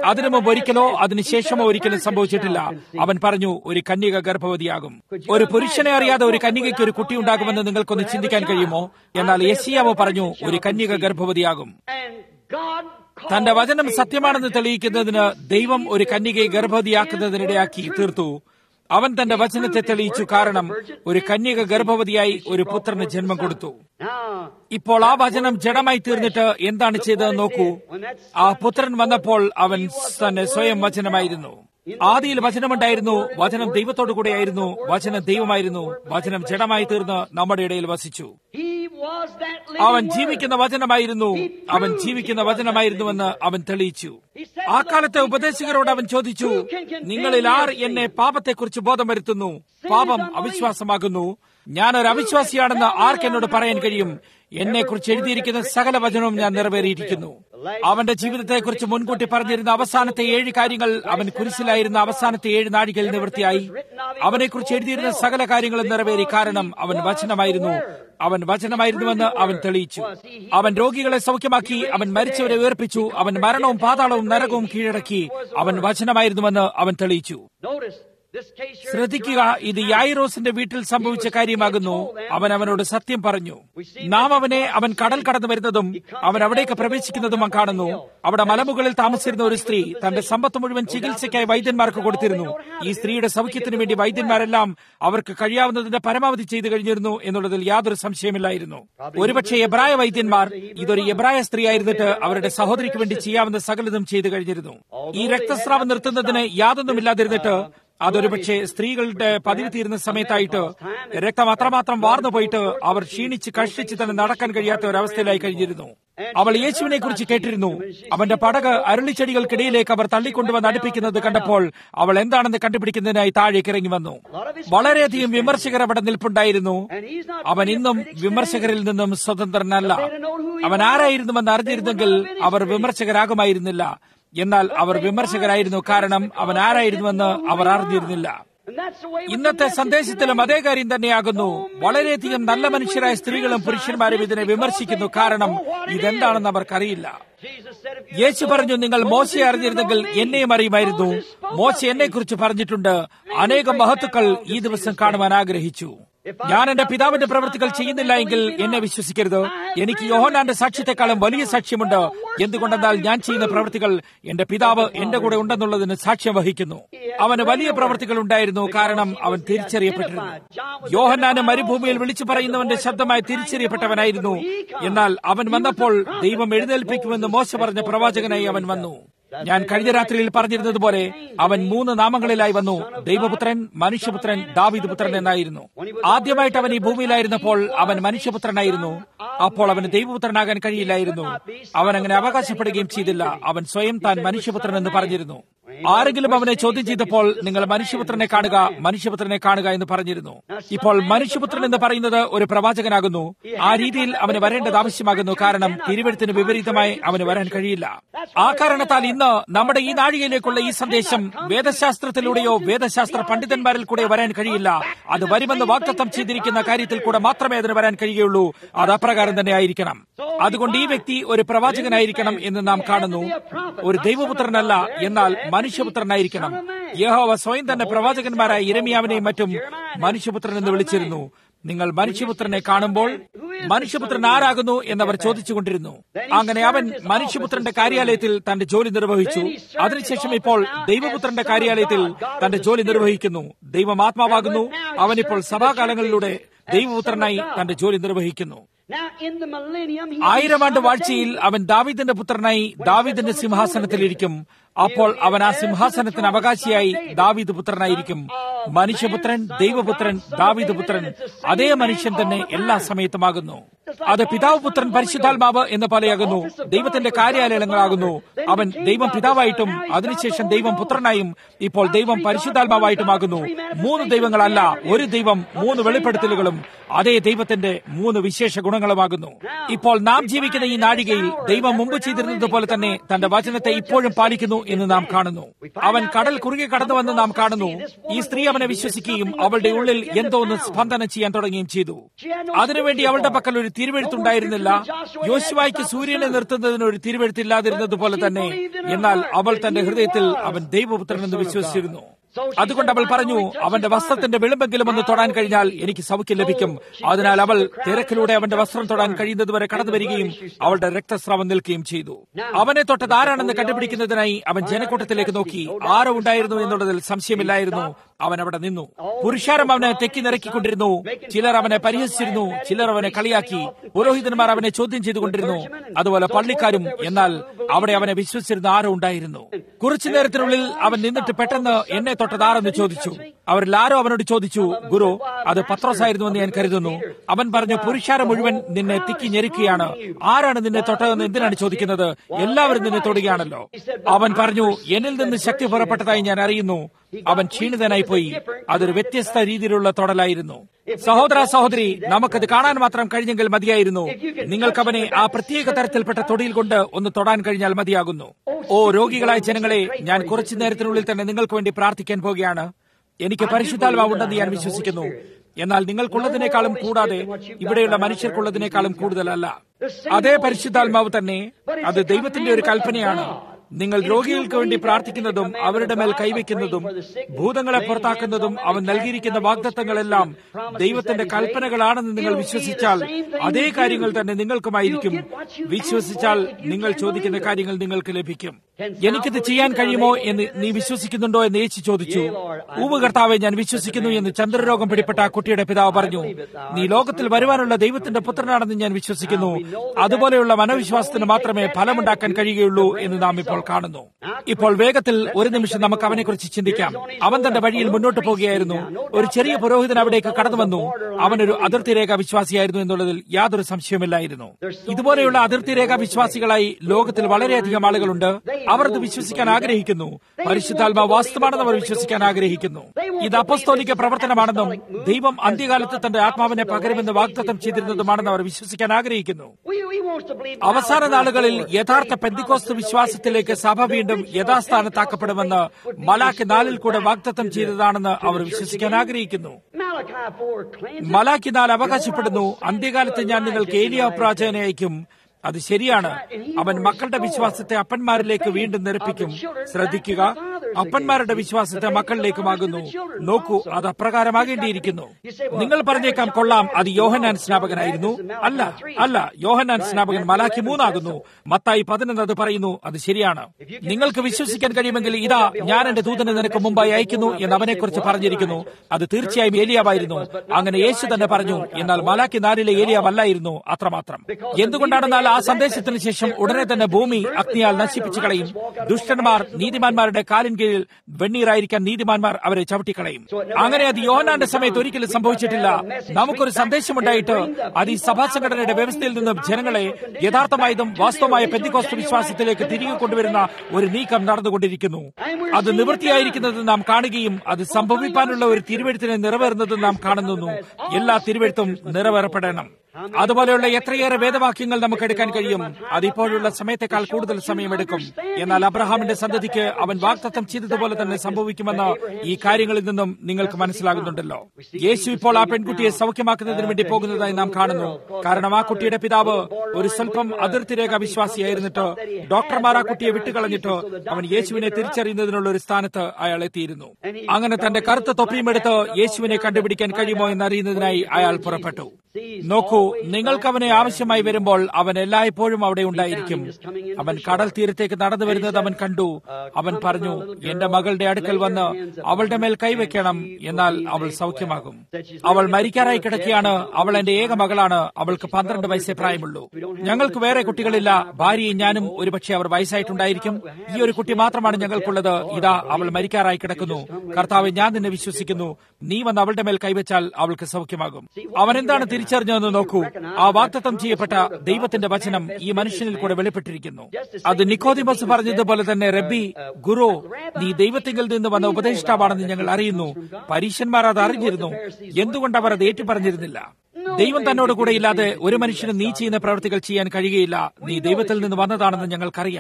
അതിനു മുമ്പ് ഒരിക്കലോ അതിനുശേഷമോ ഒരിക്കലും സംഭവിച്ചിട്ടില്ല അവൻ പറഞ്ഞു ഒരു കന്യക ഗർഭവതിയാകും ഒരു പുരുഷനെ അറിയാതെ ഒരു കന്യകയ്ക്ക് ഒരു കുട്ടി ഉണ്ടാകുമെന്ന് നിങ്ങൾക്കൊന്ന് ചിന്തിക്കാൻ കഴിയുമോ എന്നാൽ യസിയാവ് പറഞ്ഞു ഒരു കന്യക ഗർഭവതിയാകും And God തന്റെ വചനം സത്യമാണെന്ന് തെളിയിക്കുന്നതിന് ദൈവം ഒരു കന്യകയെ ഗർഭവതിയാക്കുന്നതിനിടയാക്കി തീർത്തു അവൻ തന്റെ വചനത്തെ തെളിയിച്ചു കാരണം ഒരു കന്യക ഗർഭവതിയായി ഒരു പുത്രന് ജന്മം കൊടുത്തു Now, ഇപ്പോൾ ആ വചനം ജഡമായി തീർന്നിട്ട് എന്താണ് ചെയ്തതെന്ന് നോക്കൂ ആ പുത്രൻ വന്നപ്പോൾ അവൻ തന്നെ സ്വയം വചനമായിരുന്നു ആദിയിൽ വചനമുണ്ടായിരുന്നു വചനം ദൈവത്തോടു കൂടെയായിരുന്നു വചനം ദൈവമായിരുന്നു വചനം ജഡമായി തീർന്ന് നമ്മുടെ ഇടയിൽ വസിച്ചു He was that അവൻ living ജീവിക്കുന്ന word. വചനമായിരുന്നു അവൻ ജീവിക്കുന്ന വചനമായിരുന്നുവെന്ന് അവൻ തെളിയിച്ചു ആ കാലത്തെ ഉപദേശകരോട് അവൻ ചോദിച്ചു നിങ്ങളിൽ ആർ എന്നെ പാപത്തെക്കുറിച്ച് ബോധം വരുത്തുന്നു പാപം അവിശ്വാസമാകുന്നു ഞാനൊരു അവിശ്വാസിയാണെന്ന് ആർക്ക് എന്നോട് പറയാൻ കഴിയും എന്നെക്കുറിച്ച് എഴുതിയിരിക്കുന്ന സകല വചനവും ഞാൻ നിറവേറിയിരിക്കുന്നു അവന്റെ ജീവിതത്തെക്കുറിച്ച് മുൻകൂട്ടി പറഞ്ഞിരുന്ന അവസാനത്തെ ഏഴ് കാര്യങ്ങൾ അവൻ കുരിശിലായിരുന്ന അവസാനത്തെ ഏഴ് നാഴികയിൽ നിവൃത്തിയായി അവനെക്കുറിച്ച് എഴുതിയിരുന്ന സകല കാര്യങ്ങളും നിറവേറി കാരണം അവൻ വചനമായിരുന്നു അവൻ വചനമായിരുന്നുവെന്ന് അവൻ തെളിയിച്ചു അവൻ രോഗികളെ സൗഖ്യമാക്കി അവൻ മരിച്ചവരെ ഉയർപ്പിച്ചു അവൻ മരണവും പാതാളവും നരകവും കീഴടക്കി അവൻ വചനമായിരുന്നുവെന്ന് അവൻ തെളിയിച്ചു Notice this case here. ശ്രദ്ധിക്കുക ഇത് യായിറോസിന്റെ വീട്ടിൽ സംഭവിച്ച കാര്യമാകുന്നു അവൻ അവനോട് സത്യം പറഞ്ഞു നാം അവനെ അവൻ കടൽ കടന്നു വരുന്നതും അവൻ അവിടേക്ക് പ്രവേശിക്കുന്നതും നാം കാണുന്നു അവിടെ മലമുകളിൽ താമസിച്ചിരുന്ന ഒരു സ്ത്രീ തന്റെ സമ്പത്ത് മുഴുവൻ ചികിത്സയ്ക്കായി വൈദ്യന്മാർക്ക് കൊടുത്തിരുന്നു ഈ സ്ത്രീയുടെ സൗഖ്യത്തിനു വേണ്ടി വൈദ്യന്മാരെല്ലാം അവർക്ക് കഴിയാവുന്നതിന്റെ പരമാവധി ചെയ്തു കഴിഞ്ഞിരുന്നു എന്നുള്ളതിൽ യാതൊരു സംശയമില്ലായിരുന്നു ഒരുപക്ഷെ എബ്രായ വൈദ്യന്മാർ ഇതൊരു എബ്രായ സ്ത്രീ ആയിരുന്നിട്ട് അവരുടെ സഹോദരിക്ക് വേണ്ടി ചെയ്യാവുന്ന സകലതും ചെയ്തു കഴിഞ്ഞിരുന്നു ഈ രക്തസ്രാവം നിർത്തുന്നതിന് യാതൊന്നുമില്ലാതിരുന്നിട്ട് അതൊരു പക്ഷേ സ്ത്രീകളുടെ പതിവ് തീരുന്ന സമയത്തായിട്ട് രക്തം അത്രമാത്രം വാർന്നു പോയിട്ട് അവർ ക്ഷീണിച്ച് കഷ്ടിച്ച് തന്നെ നടക്കാൻ കഴിയാത്ത ഒരവസ്ഥയിലായി കഴിഞ്ഞിരുന്നു അവൾ യേശുവിനെ കുറിച്ച് കേട്ടിരുന്നു അവന്റെ പടക് അരളിച്ചെടികൾക്കിടയിലേക്ക് അവർ തള്ളിക്കൊണ്ടുവന്ന് അടുപ്പിക്കുന്നത് കണ്ടപ്പോൾ അവൾ എന്താണെന്ന് കണ്ടുപിടിക്കുന്നതിനായി താഴേക്ക് ഇറങ്ങി വന്നു വളരെയധികം വിമർശകർ അവിടെ നിൽപ്പുണ്ടായിരുന്നു അവൻ ഇന്നും വിമർശകരിൽ നിന്നും സ്വതന്ത്രനല്ല അവൻ ആരായിരുന്നുവെന്ന് അറിഞ്ഞിരുന്നെങ്കിൽ അവർ വിമർശകരാകുമായിരുന്നില്ല എന്നാൽ അവർ വിമർശകരായിരുന്നു കാരണം അവൻ ആരായിരുന്നുവെന്ന് അവർ അറിഞ്ഞിരുന്നില്ല And that's the way with ഇന്നത്തെ the message സന്ദേശത്തിലും today. അതേ കാര്യം തന്നെയാകുന്നു വളരെയധികം നല്ല മനുഷ്യരായ സ്ത്രീകളും പുരുഷന്മാരും ഇതിനെ വിമർശിക്കുന്നു കാരണം ഇതെന്താണെന്ന് അവർക്കറിയില്ല Jesus said, if you യേശു പറഞ്ഞു നിങ്ങൾ മോശയെ അറിഞ്ഞിരുന്നെങ്കിൽ എന്നെയും അറിയുമായിരുന്നു മോശ എന്നെക്കുറിച്ച് പറഞ്ഞിട്ടുണ്ട് അനേകം മഹത്തുക്കൾ ഈ ദിവസം കാണുവാൻ ആഗ്രഹിച്ചു ഞാൻ എന്റെ പിതാവിന്റെ പ്രവൃത്തികൾ ചെയ്യുന്നില്ല എങ്കിൽ എന്നെ വിശ്വസിക്കരുത് എനിക്ക് യോഹനാന്റെ സാക്ഷ്യത്തെക്കാളും വലിയ സാക്ഷ്യമുണ്ട് എന്തുകൊണ്ടെന്നാൽ ഞാൻ ചെയ്യുന്ന പ്രവൃത്തികൾ എന്റെ പിതാവ് എന്റെ കൂടെ ഉണ്ടെന്നുള്ളതിന് സാക്ഷ്യം വഹിക്കുന്നു അവന് വലിയ പ്രവൃത്തികൾ ഉണ്ടായിരുന്നു കാരണം അവൻ തിരിച്ചറിയപ്പെട്ടിരുന്നു യോഹന്നാന് മരുഭൂമിയിൽ വിളിച്ചു പറയുന്നവന്റെ ശബ്ദമായി തിരിച്ചറിയപ്പെട്ടവനായിരുന്നു എന്നാൽ അവൻ വന്നപ്പോൾ ദൈവം എഴുന്നേൽപ്പിക്കുമെന്ന് മോശ പറഞ്ഞ പ്രവാചകനായി അവൻ വന്നു ഞാൻ കഴിഞ്ഞ രാത്രിയിൽ പറഞ്ഞിരുന്നതുപോലെ അവൻ മൂന്ന് നാമങ്ങളിലായി വന്നു ദൈവപുത്രൻ മനുഷ്യപുത്രൻ ദാവിദ് പുത്രൻ എന്നായിരുന്നു ആദ്യമായിട്ട് അവൻ ഈ ഭൂമിയിലായിരുന്നപ്പോൾ അവൻ മനുഷ്യപുത്രനായിരുന്നു അപ്പോൾ അവന് ദൈവപുത്രനാകാൻ കഴിയില്ലായിരുന്നു അവൻ അങ്ങനെ അവകാശപ്പെടുകയും ചെയ്തില്ല അവൻ സ്വയം താൻ മനുഷ്യപുത്രൻ എന്ന് പറഞ്ഞിരുന്നു ആരെങ്കിലും അവനെ ചോദ്യം ചെയ്തപ്പോൾ നിങ്ങൾ മനുഷ്യപുത്രനെ കാണുക മനുഷ്യപുത്രനെ കാണുക എന്ന് പറഞ്ഞിരുന്നു ഇപ്പോൾ മനുഷ്യപുത്രൻ എന്ന് പറയുന്നത് ഒരു പ്രവാചകനാകുന്നു ആ രീതിയിൽ അവന് വരേണ്ടത് ആവശ്യമാകുന്നു കാരണം തിരുവഴുത്തിന് വിപരീതമായി അവന് വരാൻ കഴിയില്ല ആ കാരണത്താൽ ഇന്ന് നമ്മുടെ ഈ നാഴികയിലേക്കുള്ള ഈ സന്ദേശം വേദശാസ്ത്രത്തിലൂടെയോ വേദശാസ്ത്ര പണ്ഡിതന്മാരിൽ കൂടെ വരാൻ കഴിയില്ല അത് വരുമെന്ന് വാക്തത്വം ചെയ്തിരിക്കുന്ന കാര്യത്തിൽ കൂടെ മാത്രമേ അതിന് വരാൻ കഴിയുകയുള്ളൂ അത് അപ്രകാരം തന്നെ ആയിരിക്കണം അതുകൊണ്ട് ഈ വ്യക്തി ഒരു പ്രവാചകനായിരിക്കണം എന്ന് നാം കാണുന്നു ഒരു ദൈവപുത്രനല്ല എന്നാൽ മനുഷ്യപുത്രനായിരിക്കണം യഹോവ സ്വയം തന്നെ പ്രവാചകന്മാരായ ഇരമിയാവിനെയും മറ്റും മനുഷ്യപുത്രൻ എന്ന് വിളിച്ചിരുന്നു നിങ്ങൾ മനുഷ്യപുത്രനെ കാണുമ്പോൾ മനുഷ്യപുത്രൻ ആരാകുന്നു എന്നവർ ചോദിച്ചുകൊണ്ടിരുന്നു അങ്ങനെ അവൻ മനുഷ്യപുത്രന്റെ കാര്യാലയത്തിൽ തന്റെ ജോലി നിർവഹിച്ചു അതിനുശേഷം ഇപ്പോൾ ദൈവപുത്രന്റെ കാര്യാലയത്തിൽ തന്റെ ജോലി നിർവഹിക്കുന്നു ദൈവം ആത്മാവാകുന്നു അവനിപ്പോൾ സഭാകാലങ്ങളിലൂടെ ദൈവപുത്രനായി തന്റെ ജോലി നിർവഹിക്കുന്നു Now, in the millennium, he ആയിരം ആണ്ട് വാഴ്ചയിൽ അവൻ ദാവിദിന്റെ പുത്രനായി ദാവിദിന്റെ സിംഹാസനത്തിലിരിക്കും അപ്പോൾ അവൻ ആ സിംഹാസനത്തിന് അവകാശിയായി ദാവീദ് പുത്രനായിരിക്കും മനുഷ്യപുത്രൻ ദൈവപുത്രൻ ദാവീദ് പുത്രൻ അതേ മനുഷ്യൻ തന്നെ എല്ലാ സമയത്തുമാകുന്നു അത് പിതാവ് പുത്രൻ പരിശുദ്ധാത്മാവ് എന്ന പോലെയാകുന്നു ദൈവത്തിന്റെ കാര്യാലയങ്ങളാകുന്നു അവൻ ദൈവം പിതാവായിട്ടും അതിനുശേഷം ദൈവം പുത്രനായും ഇപ്പോൾ ദൈവം പരിശുദ്ധാത്മാവായിട്ടുമാകുന്നു മൂന്ന് ദൈവങ്ങളല്ല ഒരു ദൈവം മൂന്ന് വെളിപ്പെടുത്തലുകളും അതേ ദൈവത്തിന്റെ മൂന്ന് വിശേഷ ഗുണങ്ങളുമാകുന്നു ഇപ്പോൾ നാം ജീവിക്കുന്ന ഈ നാഴികയിൽ ദൈവം മുമ്പ് ചെയ്തിരുന്നത് പോലെ തന്നെ തന്റെ വചനത്തെ ഇപ്പോഴും പാലിക്കുന്നു എന്ന് നാം കാണുന്നു അവൻ കടൽ കുറുകെ കടന്നുവെന്ന് നാം കാണുന്നു ഈ സ്ത്രീ അവനെ വിശ്വസിക്കുകയും അവളുടെ ഉള്ളിൽ എന്തോ ഒന്ന് സ്പന്ദനം ചെയ്യാൻ തുടങ്ങുകയും ചെയ്തു അതിനുവേണ്ടി അവളുടെ പക്കൽ ഒരു തിരുവെഴുത്തുണ്ടായിരുന്നില്ല യോശുവായ്ക്ക് സൂര്യനെ നിർത്തുന്നതിന് ഒരു തിരുവെഴുത്തില്ലാതിരുന്നത് പോലെ തന്നെ എന്നാൽ അവൾ തന്റെ ഹൃദയത്തിൽ അവൻ ദൈവപുത്രനെന്ന് വിശ്വസിച്ചിരുന്നു അതുകൊണ്ട് അവൾ പറഞ്ഞു അവന്റെ വസ്ത്രത്തിന്റെ വിളിമ്പെങ്കിലും ഒന്ന് തൊടാൻ കഴിഞ്ഞാൽ എനിക്ക് സൗഖ്യം ലഭിക്കും അതിനാൽ അവൾ തിരക്കിലൂടെ അവന്റെ വസ്ത്രം തൊടാൻ കഴിയുന്നതുവരെ കടന്നു വരികയും അവളുടെ രക്തസ്രാവം നിൽക്കുകയും ചെയ്തു അവനെ തൊട്ടത് ആരാണെന്ന് കണ്ടുപിടിക്കുന്നതിനായി അവൻ ജനക്കൂട്ടത്തിലേക്ക് നോക്കി ആരോ ഉണ്ടായിരുന്നു എന്നുള്ളതിൽ സംശയമില്ലായിരുന്നു അവൻ അവിടെ നിന്നു പുരുഷാരം അവനെ തെക്കി നിറക്കിക്കൊണ്ടിരുന്നു ചിലർ അവനെ പരിഹസിച്ചിരുന്നു ചിലർ അവനെ കളിയാക്കി പുരോഹിതന്മാർ അവനെ ചോദ്യം ചെയ്തുകൊണ്ടിരുന്നു അതുപോലെ പള്ളിക്കാരും എന്നാൽ അവിടെ അവനെ വിശ്വസിച്ചിരുന്ന ആരോ ഉണ്ടായിരുന്നു കുറച്ചു നേരത്തിനുള്ളിൽ അവൻ നിന്നിട്ട് പെട്ടെന്ന് എന്നെ തൊട്ടതാരെന്ന് ചോദിച്ചു അവരിൽ ആരോ അവനോട് ചോദിച്ചു ഗുരു അത് പത്രോസായിരുന്നു എന്ന് ഞാൻ കരുതുന്നു അവൻ പറഞ്ഞു പുരുഷാരം മുഴുവൻ നിന്നെ തിക്കി ഞെരുക്കുകയാണ് ആരാണ് നിന്നെ തൊട്ടതെന്ന് എന്തിനാണ് ചോദിക്കുന്നത് എല്ലാവരും നിന്നെ തൊടുകയാണല്ലോ അവൻ പറഞ്ഞു എന്നിൽ നിന്ന് ശക്തി പുറപ്പെട്ടതായി ഞാൻ അറിയുന്നു അവൻ ക്ഷീണിതനായി പോയി അതൊരു വ്യത്യസ്ത രീതിയിലുള്ള തൊടലായിരുന്നു സഹോദര സഹോദരി നമുക്കത് കാണാൻ മാത്രം കഴിഞ്ഞെങ്കിൽ മതിയായിരുന്നു നിങ്ങൾക്ക് അവനെ ആ പ്രത്യേക തരത്തിൽപ്പെട്ട തൊടിയിൽ കൊണ്ട് ഒന്ന് തൊടാൻ കഴിഞ്ഞാൽ മതിയാകുന്നു ഓ രോഗികളായ ജനങ്ങളെ ഞാൻ കുറച്ചു നേരത്തിനുള്ളിൽ തന്നെ നിങ്ങൾക്ക് വേണ്ടി പ്രാർത്ഥിക്കാൻ പോകുകയാണ് എനിക്ക് പരിശുദ്ധാത്മാവുണ്ടെന്ന് ഞാൻ വിശ്വസിക്കുന്നു എന്നാൽ നിങ്ങൾക്കുള്ളതിനേക്കാളും കൂടാതെ ഇവിടെയുള്ള മനുഷ്യർക്കുള്ളതിനേക്കാളും കൂടുതലല്ല അതേ പരിശുദ്ധാത്മാവ് തന്നെ അത് ദൈവത്തിന്റെ ഒരു കൽപ്പനയാണ് നിങ്ങൾ രോഗികൾക്ക് വേണ്ടി പ്രാർത്ഥിക്കുന്നതും അവരുടെ മേൽ കൈവയ്ക്കുന്നതും ഭൂതങ്ങളെ പുറത്താക്കുന്നതും അവൻ നൽകിയിരിക്കുന്ന വാഗ്ദത്തങ്ങളെല്ലാം ദൈവത്തിന്റെ കൽപ്പനകളാണെന്ന് നിങ്ങൾ വിശ്വസിച്ചാൽ അതേ കാര്യങ്ങൾ തന്നെ നിങ്ങൾക്കുമായിരിക്കും വിശ്വസിച്ചാൽ നിങ്ങൾ ചോദിക്കുന്ന കാര്യങ്ങൾ നിങ്ങൾക്ക് ലഭിക്കും എനിക്കിത് ചെയ്യാൻ കഴിയുമോ എന്ന് നീ വിശ്വസിക്കുന്നുണ്ടോ എന്ന് യേശു ചോദിച്ചു ഊവ് കർത്താവെ ഞാൻ വിശ്വസിക്കുന്നു എന്ന് ചന്ദ്രരോഗം പിടിപ്പെട്ട ആ കുട്ടിയുടെ പിതാവ് പറഞ്ഞു നീ ലോകത്തിൽ വരുവാനുള്ള ദൈവത്തിന്റെ പുത്രനാണെന്ന് ഞാൻ വിശ്വസിക്കുന്നു അതുപോലെയുള്ള മനോവിശ്വാസത്തിന് മാത്രമേ ഫലമുണ്ടാക്കാൻ കഴിയുകയുള്ളൂ എന്ന് നാം ഇപ്പോൾ കാണുന്നു ഇപ്പോൾ വേഗത്തിൽ ഒരു നിമിഷം നമുക്ക് അവനെക്കുറിച്ച് ചിന്തിക്കാം അവൻ തന്റെ വഴിയിൽ മുന്നോട്ട് പോകുകയായിരുന്നു ഒരു ചെറിയ പുരോഹിതൻ അവിടേക്ക് കടന്നു വന്നു അവനൊരു അതിർത്തി രേഖ വിശ്വാസിയായിരുന്നു എന്നുള്ളതിൽ യാതൊരു സംശയമില്ലായിരുന്നു ഇതുപോലെയുള്ള അതിർത്തി രേഖ വിശ്വാസികളായി ലോകത്തിൽ വളരെയധികം ആളുകളുണ്ട് അവർ അത് വിശ്വസിക്കാൻ ആഗ്രഹിക്കുന്നു പരിശുദ്ധാത്മാ വാസ്തവാണെന്ന് അവർ വിശ്വസിക്കാൻ ആഗ്രഹിക്കുന്നു ഇത് അപ്പസ്തോലിക പ്രവർത്തനമാണെന്നും ദൈവം അന്ത്യകാലത്ത് തന്റെ ആത്മാവിനെ പകരുമെന്ന് വാഗ്ദത്തം ചെയ്തിരുന്നതുമാണെന്ന് അവർ വിശ്വസിക്കാൻ ആഗ്രഹിക്കുന്നു അവസാന നാളുകളിൽ യഥാർത്ഥ പെന്തിക്കോസ്ത് വിശ്വാസത്തിലേക്ക് സഭ വീണ്ടും യഥാസ്ഥാനത്താക്കപ്പെടുമെന്ന് മലാക്ക് നാലിൽ കൂടെ വാഗ്ദത്തം ചെയ്തതാണെന്ന് അവർ വിശ്വസിക്കാൻ ആഗ്രഹിക്കുന്നു മലാക്കി നാല് അവകാശപ്പെടുന്നു അന്ത്യകാലത്ത് ഞാൻ നിങ്ങൾക്ക് ഏലിയ പ്രാചകനെ അയക്കും അത് ശരിയാണ് അവൻ മക്കളുടെ വിശ്വാസത്തെ അപ്പന്മാരിലേക്ക് വീണ്ടും നിരപ്പിക്കും ശ്രദ്ധിക്കുക അപ്പന്മാരുടെ വിശ്വാസത്തെ മക്കളിലേക്കുമാകുന്നു നോക്കൂ അത് അപ്രകാരമാകേണ്ടിയിരിക്കുന്നു നിങ്ങൾ പറഞ്ഞേക്കാം കൊള്ളാം അത് യോഹനാൻ സ്നാപകനായിരുന്നു അല്ല അല്ല യോഹനാൻ സ്നാപകൻ മലാഖി മൂന്നാകുന്നു മത്തായി പതിനൊന്ന് അത് പറയുന്നു അത് ശരിയാണ് നിങ്ങൾക്ക് വിശ്വസിക്കാൻ കഴിയുമെങ്കിൽ ഇതാ ഞാൻ എന്റെ ദൂതനെ നിനക്ക് മുമ്പായി അയക്കുന്നു എന്ന് അവനെക്കുറിച്ച് പറഞ്ഞിരിക്കുന്നു അത് തീർച്ചയായും ഏലിയാവായിരുന്നു അങ്ങനെ യേശു തന്നെ പറഞ്ഞു എന്നാൽ മലാഖി നാലിലെ ഏലിയാവല്ലായിരുന്നു അത്രമാത്രം എന്തുകൊണ്ടാണെന്നാൽ ആ സന്ദേശത്തിന് ശേഷം ഉടനെ തന്നെ ഭൂമി അഗ്നിയാൽ നശിപ്പിച്ചു കളയും ദുഷ്ടന്മാർ നീതിമാന്മാരുടെ കാലിൻ കീഴിൽ വെണ്ണീറായിരിക്കാൻ നീതിമാന്മാർ അവരെ ചവിട്ടിക്കളയും അങ്ങനെ അത് യോഹനാന്റെ സമയത്ത് ഒരിക്കലും സംഭവിച്ചിട്ടില്ല നമുക്കൊരു സന്ദേശമുണ്ടായിട്ട് അത് ഈ സഭാ സംഘടനയുടെ വ്യവസ്ഥയിൽ നിന്നും ജനങ്ങളെ യഥാർത്ഥമായതും വാസ്തവമായ പെന്തിക്കോസ്ത് വിശ്വാസത്തിലേക്ക് തിരികെ കൊണ്ടുവരുന്ന ഒരു നീക്കം നടന്നുകൊണ്ടിരിക്കുന്നു അത് നിവൃത്തിയായിരിക്കുന്നത് നാം കാണുകയും അത് സംഭവിക്കാനുള്ള ഒരു തിരുവെഴുത്തിനെ നിറവേറുന്നത് നാം കാണുന്നു എല്ലാ തിരുവെഴുത്തും നിറവേറപ്പെടണം അതുപോലെയുള്ള എത്രയേറെ വേദവാക്യങ്ങൾ നമുക്ക് എടുക്കാൻ കഴിയും അതിപ്പോഴുള്ള സമയത്തെക്കാൾ കൂടുതൽ സമയമെടുക്കും എന്നാൽ അബ്രഹാമിന്റെ സന്തതിക്ക് അവൻ വാക്തത്വം ചെയ്തതുപോലെ തന്നെ സംഭവിക്കുമെന്ന് ഈ കാര്യങ്ങളിൽ നിന്നും നിങ്ങൾക്ക് മനസ്സിലാകുന്നുണ്ടല്ലോ യേശു ഇപ്പോൾ ആ പെൺകുട്ടിയെ സൗഖ്യമാക്കുന്നതിന് വേണ്ടി പോകുന്നതായി നാം കാണുന്നു കാരണം ആ കുട്ടിയുടെ പിതാവ് ഒരു സ്വല്പം അതിർത്തി രേഖ വിശ്വാസിയായിരുന്നിട്ട് ഡോക്ടർമാർ ആ കുട്ടിയെ വിട്ടുകളഞ്ഞിട്ട് അവൻ യേശുവിനെ തിരിച്ചറിയുന്നതിനുള്ള ഒരു സ്ഥാനത്ത് അയാൾ എത്തിയിരുന്നു അങ്ങനെ തന്റെ കറുത്ത തൊപ്പിയും എടുത്ത് യേശുവിനെ കണ്ടുപിടിക്കാൻ കഴിയുമോ എന്നറിയുന്നതിനായി അയാൾ പുറപ്പെട്ടു നോക്കൂ നിങ്ങൾക്ക് അവനെ ആവശ്യമായി വരുമ്പോൾ അവൻ എല്ലായ്പ്പോഴും അവിടെ ഉണ്ടായിരിക്കും അവൻ കടൽ തീരത്തേക്ക് നടന്നു വരുന്നത് അവൻ കണ്ടു അവൻ പറഞ്ഞു എന്റെ മകളുടെ അടുക്കൽ വന്ന് അവളുടെ മേൽ കൈവയ്ക്കണം എന്നാൽ അവൾ സൗഖ്യമാകും അവൾ മരിക്കാറായി കിടക്കുകയാണ് അവൾ എന്റെ ഏക മകളാണ് അവൾക്ക് പന്ത്രണ്ട് വയസ്സേ പ്രായമുള്ളൂ ഞങ്ങൾക്ക് വേറെ കുട്ടികളില്ല ഭാര്യയും ഞാനും ഒരുപക്ഷെ അവർ വയസ്സായിട്ടുണ്ടായിരിക്കും ഈ ഒരു കുട്ടി മാത്രമാണ് ഞങ്ങൾക്കുള്ളത് ഇതാ അവൾ മരിക്കാറായി കിടക്കുന്നു കർത്താവ് ഞാൻ നിന്നെ വിശ്വസിക്കുന്നു നീ വന്ന് അവളുടെ മേൽ കൈവച്ചാൽ അവൾക്ക് സൗഖ്യമാകും അവൻ എന്താണ് തിരിച്ചറിഞ്ഞതെന്ന് നോക്കൂ ആ വാക്തത്വം ചെയ്യപ്പെട്ട ദൈവത്തിന്റെ വചനം ഈ മനുഷ്യനിൽ കൂടെ വെളിപ്പെട്ടിരിക്കുന്നു അത് നിക്കോദിമസ് പറഞ്ഞതുപോലെ തന്നെ റബ്ബി ഗുരു നീ ദൈവത്തിങ്കിൽ നിന്ന് വന്ന ഉപദേഷ്ടാവാണെന്ന് ഞങ്ങൾ അറിയുന്നു പരീശന്മാർ അത് അറിഞ്ഞിരുന്നു എന്തുകൊണ്ട് അവർ അത് ഏറ്റുപറഞ്ഞിരുന്നില്ല ദൈവം തന്നോട് കൂടെ ഇല്ലാതെ ഒരു മനുഷ്യന് നീ ചെയ്യുന്ന പ്രവൃത്തികൾ ചെയ്യാൻ കഴിയുകയില്ല നീ ദൈവത്തിൽ നിന്ന് വന്നതാണെന്ന് ഞങ്ങൾക്കറിയാം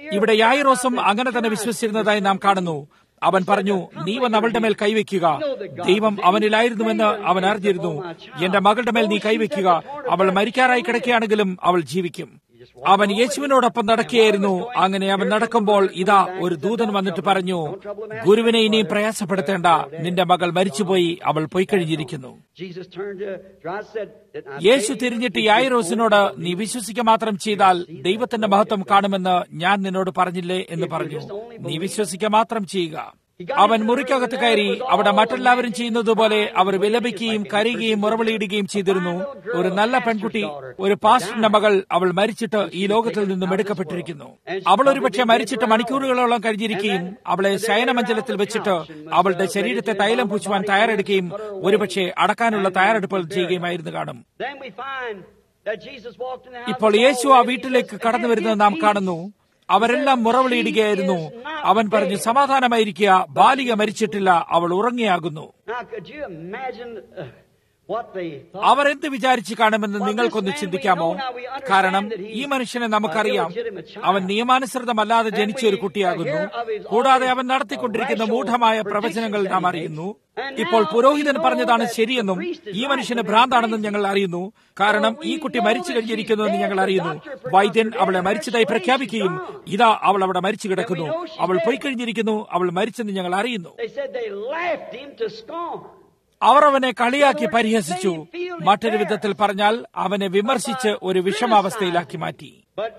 ഇവിടെ യായിറോസും അങ്ങനെ തന്നെ വിശ്വസിച്ചിരുന്നതായി നാം കാണുന്നു അവൻ പറഞ്ഞു നീ വന്ന് അവളുടെ മേൽ കൈവയ്ക്കുക ദൈവം അവനിലായിരുന്നുവെന്ന് അവൻ അറിഞ്ഞിരുന്നു എന്റെ മകളുടെ മേൽ നീ കൈവയ്ക്കുക അവൾ മരിക്കാറായി കിടക്കുകയാണെങ്കിലും അവൾ ജീവിക്കും അവൻ യേശുവിനോടൊപ്പം നടക്കുകയായിരുന്നു അങ്ങനെ അവൻ നടക്കുമ്പോൾ ഇതാ ഒരു ദൂതൻ വന്നിട്ട് പറഞ്ഞു ഗുരുവിനെ ഇനിയും പ്രയാസപ്പെടുത്തേണ്ട നിന്റെ മകൾ മരിച്ചുപോയി അവൾ പോയിക്കഴിഞ്ഞിരിക്കുന്നു Jesus turned to Jairus said, "I Yeshu beg തിരിഞ്ഞിട്ട് you, യായിറോസിനോട് നീ വിശ്വസിക്കുക മാത്രം ചെയ്താൽ ദൈവത്തിന്റെ മഹത്വം കാണുമെന്ന് ഞാൻ നിന്നോട് പറഞ്ഞില്ലേ എന്ന് പറഞ്ഞു നീ വിശ്വസിക്കുക മാത്രം ചെയ്യുക അവൻ മുറിക്കകത്ത് കയറി അവിടെ മറ്റെല്ലാവരും ചെയ്യുന്നതുപോലെ അവർ വിലപിക്കുകയും കരയുകയും മുറവിളിയിടുകയും ചെയ്തിരുന്നു ഒരു നല്ല പെൺകുട്ടി ഒരു പാസ്റ്ററിന്റെ മകൾ അവൾ മരിച്ചിട്ട് ഈ ലോകത്തിൽ നിന്നും എടുക്കപ്പെട്ടിരിക്കുന്നു അവൾ ഒരുപക്ഷെ മരിച്ചിട്ട് മണിക്കൂറുകളോളം കഴിഞ്ഞിരിക്കുകയും അവളെ ശയനമഞ്ചലത്തിൽ വെച്ചിട്ട് അവളുടെ ശരീരത്തെ തൈലം പൂച്ചുവാൻ തയ്യാറെടുക്കുകയും ഒരുപക്ഷെ അടക്കാനുള്ള തയ്യാറെടുപ്പുകൾ ചെയ്യുകയുമായിരുന്നു കാണും Then we find that Jesus walked in the house. ഇപ്പോൾ യേശു ആ വീട്ടിലേക്ക് കടന്നു വരുന്നത് നാം കാണുന്നു അവരെല്ലാം മുറവിളിയിടുകയായിരുന്നു അവൻ പറഞ്ഞു സമാധാനമായിരിക്കുക ബാലിക മരിച്ചിട്ടില്ല അവൾ ഉറങ്ങിയാകുന്നു Now, could you imagine uh, what they thought? അവർ എന്ത് വിചാരിച്ചു കാണുമെന്ന് നിങ്ങൾക്കൊന്ന് ചിന്തിക്കാമോ കാരണം ഈ മനുഷ്യനെ നമുക്കറിയാം അവൻ നിയമാനുസൃതമല്ലാതെ ജനിച്ച ഒരു കുട്ടിയാകുന്നു കൂടാതെ അവൻ നടത്തിക്കൊണ്ടിരിക്കുന്ന മൂഢമായ പ്രവചനങ്ങൾ നാം അറിയുന്നു ഇപ്പോൾ പുരോഹിതൻ പറഞ്ഞതാണ് ശരിയെന്നും ഈ മനുഷ്യന് ഭ്രാന്താണെന്നും ഞങ്ങൾ അറിയുന്നു കാരണം ഈ കുട്ടി മരിച്ചു കഴിഞ്ഞിരിക്കുന്നുവെന്ന് ഞങ്ങൾ അറിയുന്നു വൈദ്യൻ അവളെ മരിച്ചതായി പ്രഖ്യാപിക്കുകയും ഇതാ അവൾ അവിടെ മരിച്ചു കിടക്കുന്നു അവൾ പോയി കഴിഞ്ഞിരിക്കുന്നു അവൾ മരിച്ചെന്ന് ഞങ്ങൾ അറിയുന്നു They said they laughed him to scorn. അവർ അവനെ കളിയാക്കി പരിഹസിച്ചു മറ്റൊരു വിധത്തിൽ പറഞ്ഞാൽ അവനെ വിമർശിച്ച് ഒരു വിഷമാവസ്ഥയിലാക്കി മാറ്റി But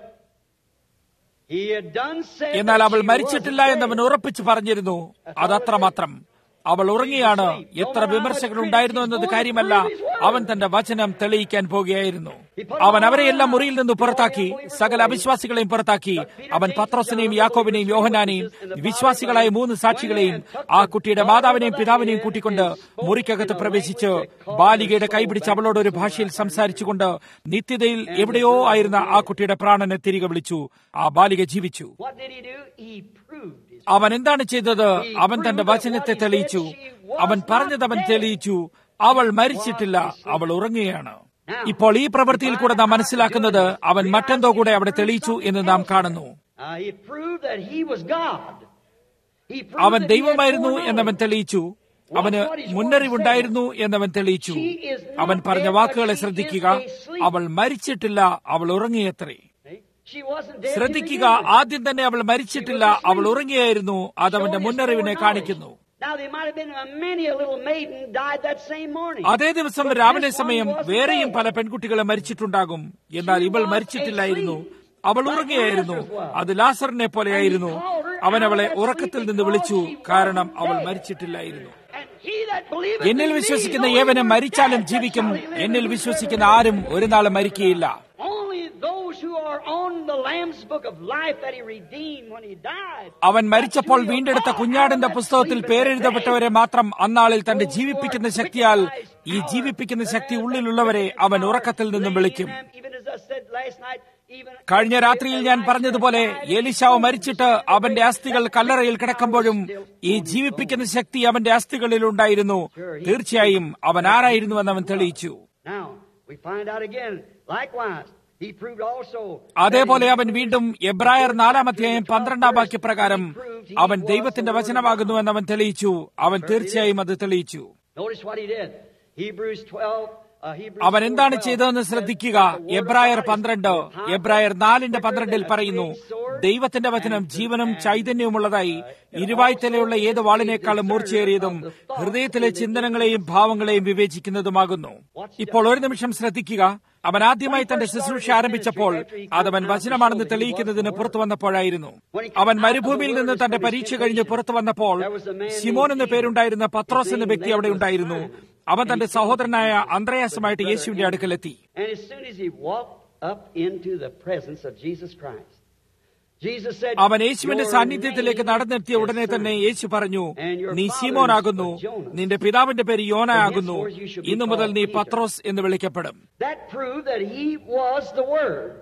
he had done said എന്നാൽ that അവൾ she മരിച്ചിട്ടില്ല wasn't എന്നവൻ dead. ഉറപ്പിച്ചു പറഞ്ഞിരുന്നു അതത്രമാത്രം അവൾ ഉറങ്ങിയാണ് എത്ര വിമർശകർ ഉണ്ടായിരുന്നു എന്നത് കാര്യമല്ല അവൻ തന്റെ വചനം തെളിയിക്കാൻ പോകുകയായിരുന്നു അവൻ അവരെയെല്ലാം മുറിയിൽ നിന്ന് പുറത്താക്കി സകല അവിശ്വാസികളെയും പുറത്താക്കി അവൻ പത്രോസിനെയും യാക്കോബിനെയും യോഹനാനെയും വിശ്വാസികളായ മൂന്ന് സാക്ഷികളെയും ആ കുട്ടിയുടെ മാതാവിനെയും പിതാവിനെയും കൂട്ടിക്കൊണ്ട് മുറിക്കകത്ത് പ്രവേശിച്ച് ബാലികയുടെ കൈപിടിച്ച് അവളോട് ഒരു ഭാഷയിൽ സംസാരിച്ചുകൊണ്ട് നിത്യതയിൽ എവിടെയോ ആയിരുന്ന ആ കുട്ടിയുടെ പ്രാണനെ തിരികെ വിളിച്ചു ആ ബാലിക ജീവിച്ചു What did he do? He proved his അവൻ എന്താണ് ചെയ്തത് അവൻ തന്റെ വചനത്തെ തെളിയിച്ചു അവൻ പറഞ്ഞത് അവൻ തെളിയിച്ചു അവൾ മരിച്ചിട്ടില്ല അവൾ ഉറങ്ങുകയാണ് ഇപ്പോൾ ഈ പ്രവൃത്തിയിൽ കൂടെ നാം മനസ്സിലാക്കുന്നത് അവൻ മറ്റെന്തോ കൂടെ അവിടെ തെളിയിച്ചു എന്ന് നാം കാണുന്നു Uh, he proved that he was God. He proved അവൻ that he had ദൈവമായിരുന്നു foreknowledge. എന്നവൻ തെളിയിച്ചു അവന് മുന്നറിവുണ്ടായിരുന്നു എന്നവൻ തെളിയിച്ചു അവൻ പറഞ്ഞ വാക്കുകളെ ശ്രദ്ധിക്കുക അവൾ മരിച്ചിട്ടില്ല അവൾ ഉറങ്ങിയത്രേ See? She wasn't dead. to ശ്രദ്ധിക്കുക begin with. ആദ്യം തന്നെ അവൾ മരിച്ചിട്ടില്ല അവൾ ഉറങ്ങിയായിരുന്നു അതവന്റെ മുന്നറിവിനെ കാണിക്കുന്നു Now there might have been a many a little maiden died that same morning. അതേ ദിവസം രാവിലെ സമയം വേറെയും പല പെൺകുട്ടികളെ മരിച്ചിട്ടുണ്ടാകും എന്നാൽ ഇവൾ മരിച്ചിട്ടില്ലായിരുന്നു അവൾ ഉറങ്ങുകയായിരുന്നു അത് ലാസറിനെ പോലെയായിരുന്നു അവൻ അവളെ ഉറക്കത്തിൽ നിന്ന് വിളിച്ചു കാരണം അവൾ മരിച്ചിട്ടില്ലായിരുന്നു And he that believeth എന്നിൽ in me, വിശ്വസിക്കുന്ന though he ഏവനും were മരിച്ചാലും dead, ജീവിക്കും yet shall he എന്നിൽ live. വിശ്വസിക്കുന്ന ആരും ഒരു നാളും മരിക്കുകയില്ല Only those who are on the Lamb's book of life that he redeemed when he died. അവൻ മരിച്ചപ്പോൾ വീണ്ടെടുത്ത കുഞ്ഞാടിന്റെ പുസ്തകത്തിൽ പേരെഴുതപ്പെട്ടവരെ മാത്രം അന്നാളിൽ തന്റെ ജീവിപ്പിക്കുന്ന ശക്തിയാൽ ഈ ജീവിപ്പിക്കുന്ന ശക്തി ഉള്ളിലുള്ളവരെ അവൻ ഉറക്കത്തിൽ നിന്നും വിളിക്കും Even as I said last night, even കഴിഞ്ഞ രാത്രിയിൽ ഞാൻ പറഞ്ഞതുപോലെ ഏലിശാവ് മരിച്ചിട്ട് അവന്റെ അസ്ഥികൾ കല്ലറയിൽ കിടക്കുമ്പോഴും ഈ ജീവിപ്പിക്കുന്ന ശക്തി അവന്റെ അസ്ഥികളിൽ ഉണ്ടായിരുന്നു തീർച്ചയായും അവൻ ആരായിരുന്നുവെന്ന് അവൻ തെളിയിച്ചു Now, we find out again, likewise, he proved also. അതേപോലെ അവൻ വീണ്ടും എബ്രായർ നാലാമധ്യായം പന്ത്രണ്ടാം വാക്യപ്രകാരം അവൻ ദൈവത്തിന്റെ വചനമാകുന്നുവെന്ന് അവൻ തെളിയിച്ചു അവൻ തീർച്ചയായും അത് തെളിയിച്ചു Notice what he did. Hebrews 12. Uh, Hebrews അവൻ എന്താണ് 4:12 ചെയ്തതെന്ന് ശ്രദ്ധിക്കുക എബ്രായർ പന്ത്രണ്ട് എബ്രായർ നാലിന്റെ പന്ത്രണ്ടിൽ പറയുന്നു ദൈവത്തിന്റെ വചനം ജീവനും ചൈതന്യവുമുള്ളതായി ഇരുവായ്ത്തലയുള്ള ഏത് വാളിനേക്കാളും മൂർച്ചയേറിയതും ഹൃദയത്തിലെ ചിന്തനങ്ങളെയും ഭാവങ്ങളെയും വിവേചിക്കുന്നതുമാകുന്നു ഇപ്പോൾ ഒരു നിമിഷം ശ്രദ്ധിക്കുക അവൻ ആദ്യമായി തന്റെ ശുശ്രൂഷ ആരംഭിച്ചപ്പോൾ അതവൻ വചനമാണെന്ന് തെളിയിക്കുന്നതിന് പുറത്തു വന്നപ്പോഴായിരുന്നു അവൻ മരുഭൂമിയിൽ നിന്ന് തന്റെ പരീക്ഷ കഴിഞ്ഞ് പുറത്തു വന്നപ്പോൾ സിമോൻ എന്ന പേരുണ്ടായിരുന്ന പത്രോസ് എന്ന വ്യക്തി അവിടെ ഉണ്ടായിരുന്നു അവൻ തന്റെ സഹോദരനായ അന്ത്രയാസുമായിട്ട് യേശുവിന്റെ അടുക്കലെത്തി And as soon as he walked up into the presence of Jesus Christ, Jesus said, അവൻ യേശുവിന്റെ "Your സാന്നിധ്യത്തിലേക്ക് name നടന്നെത്തിയ is ഉടനെ തന്നെ Simon." യേശു പറഞ്ഞു നീ ശീമോനാകുന്നു നിന്റെ പിതാവിന്റെ പേര് യോനാകുന്നു ഇന്നു മുതൽ നീ പത്രോസ് എന്ന് വിളിക്കപ്പെടും That proved that he was the Word.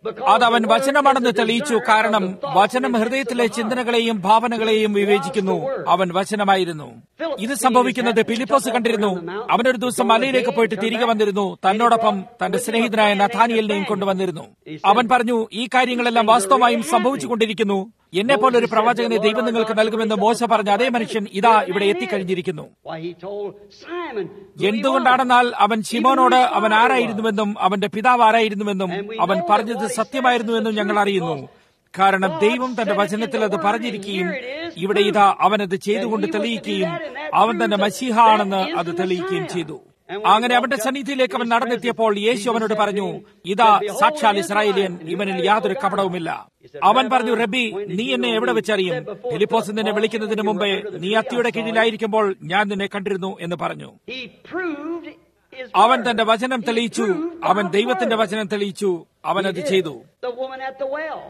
അത് അവൻ വചനമാണെന്ന് തെളിയിച്ചു കാരണം വചനം ഹൃദയത്തിലെ ചിന്തനകളെയും ഭാവനകളെയും വിവേചിക്കുന്നു അവൻ വചനമായിരുന്നു ഇത് സംഭവിക്കുന്നത് ഫിലിപ്പോസ് കണ്ടിരുന്നു അവനൊരു ദിവസം മലയിലേക്ക് പോയിട്ട് തിരികെ വന്നിരുന്നു തന്നോടൊപ്പം തന്റെ സ്നേഹിതനായ നഥാനിയലിനെയും കൊണ്ടുവന്നിരുന്നു അവൻ പറഞ്ഞു ഈ കാര്യങ്ങളെല്ലാം വാസ്തവമായും സംഭവിച്ചുകൊണ്ടിരിക്കുന്നു എന്നെ പോലെ ഒരു പ്രവാചകനെ ദൈവം നിങ്ങൾക്ക് നൽകുമെന്ന് മോശ പറഞ്ഞ അതേ മനുഷ്യൻ ഇതാ ഇവിടെ എത്തിക്കഴിഞ്ഞിരിക്കുന്നു Why, he told Simon who he was. എന്തുകൊണ്ടാണെന്നാൽ അവൻ ശിമോനോട് അവൻ ആരായിരുന്നുവെന്നും അവന്റെ പിതാവ് ആരായിരുന്നുവെന്നും അവൻ പറഞ്ഞത് സത്യമായിരുന്നുവെന്നും ഞങ്ങൾ അറിയുന്നു കാരണം ദൈവം തന്റെ വചനത്തിൽ അത് പറഞ്ഞിരിക്കുകയും ഇവിടെ ഇതാ അവനത് ചെയ്തുകൊണ്ട് തെളിയിക്കുകയും അവൻ തന്നെ മസീഹ ആണെന്ന് അത് തെളിയിക്കുകയും ചെയ്തു അങ്ങനെ അവന്റെ സന്നിധിയിലേക്ക് അവൻ നടന്നെത്തിയപ്പോൾ യേശു അവനോട് പറഞ്ഞു ഇതാ സാക്ഷാൽ ഇസ്രായേലിയൻ ഇവനിൽ യാതൊരു കപടവുമില്ല അവൻ പറഞ്ഞു റബ്ബി നീ എന്നെ എവിടെ വെച്ചറിയും ഫിലിപ്പോസ് നിന്നെ വിളിക്കുന്നതിന് മുമ്പേ നീ അത്തിയുടെ കീഴിലായിരിക്കുമ്പോൾ ഞാൻ നിന്നെ കണ്ടിരുന്നു എന്ന് പറഞ്ഞു He proved his അവൻ word. തന്റെ വചനം തെളിയിച്ചു He proved അവൻ God's ദൈവത്തിന്റെ word. വചനം തെളിയിച്ചു അവൻ He അത് did. ചെയ്തു The woman at the well.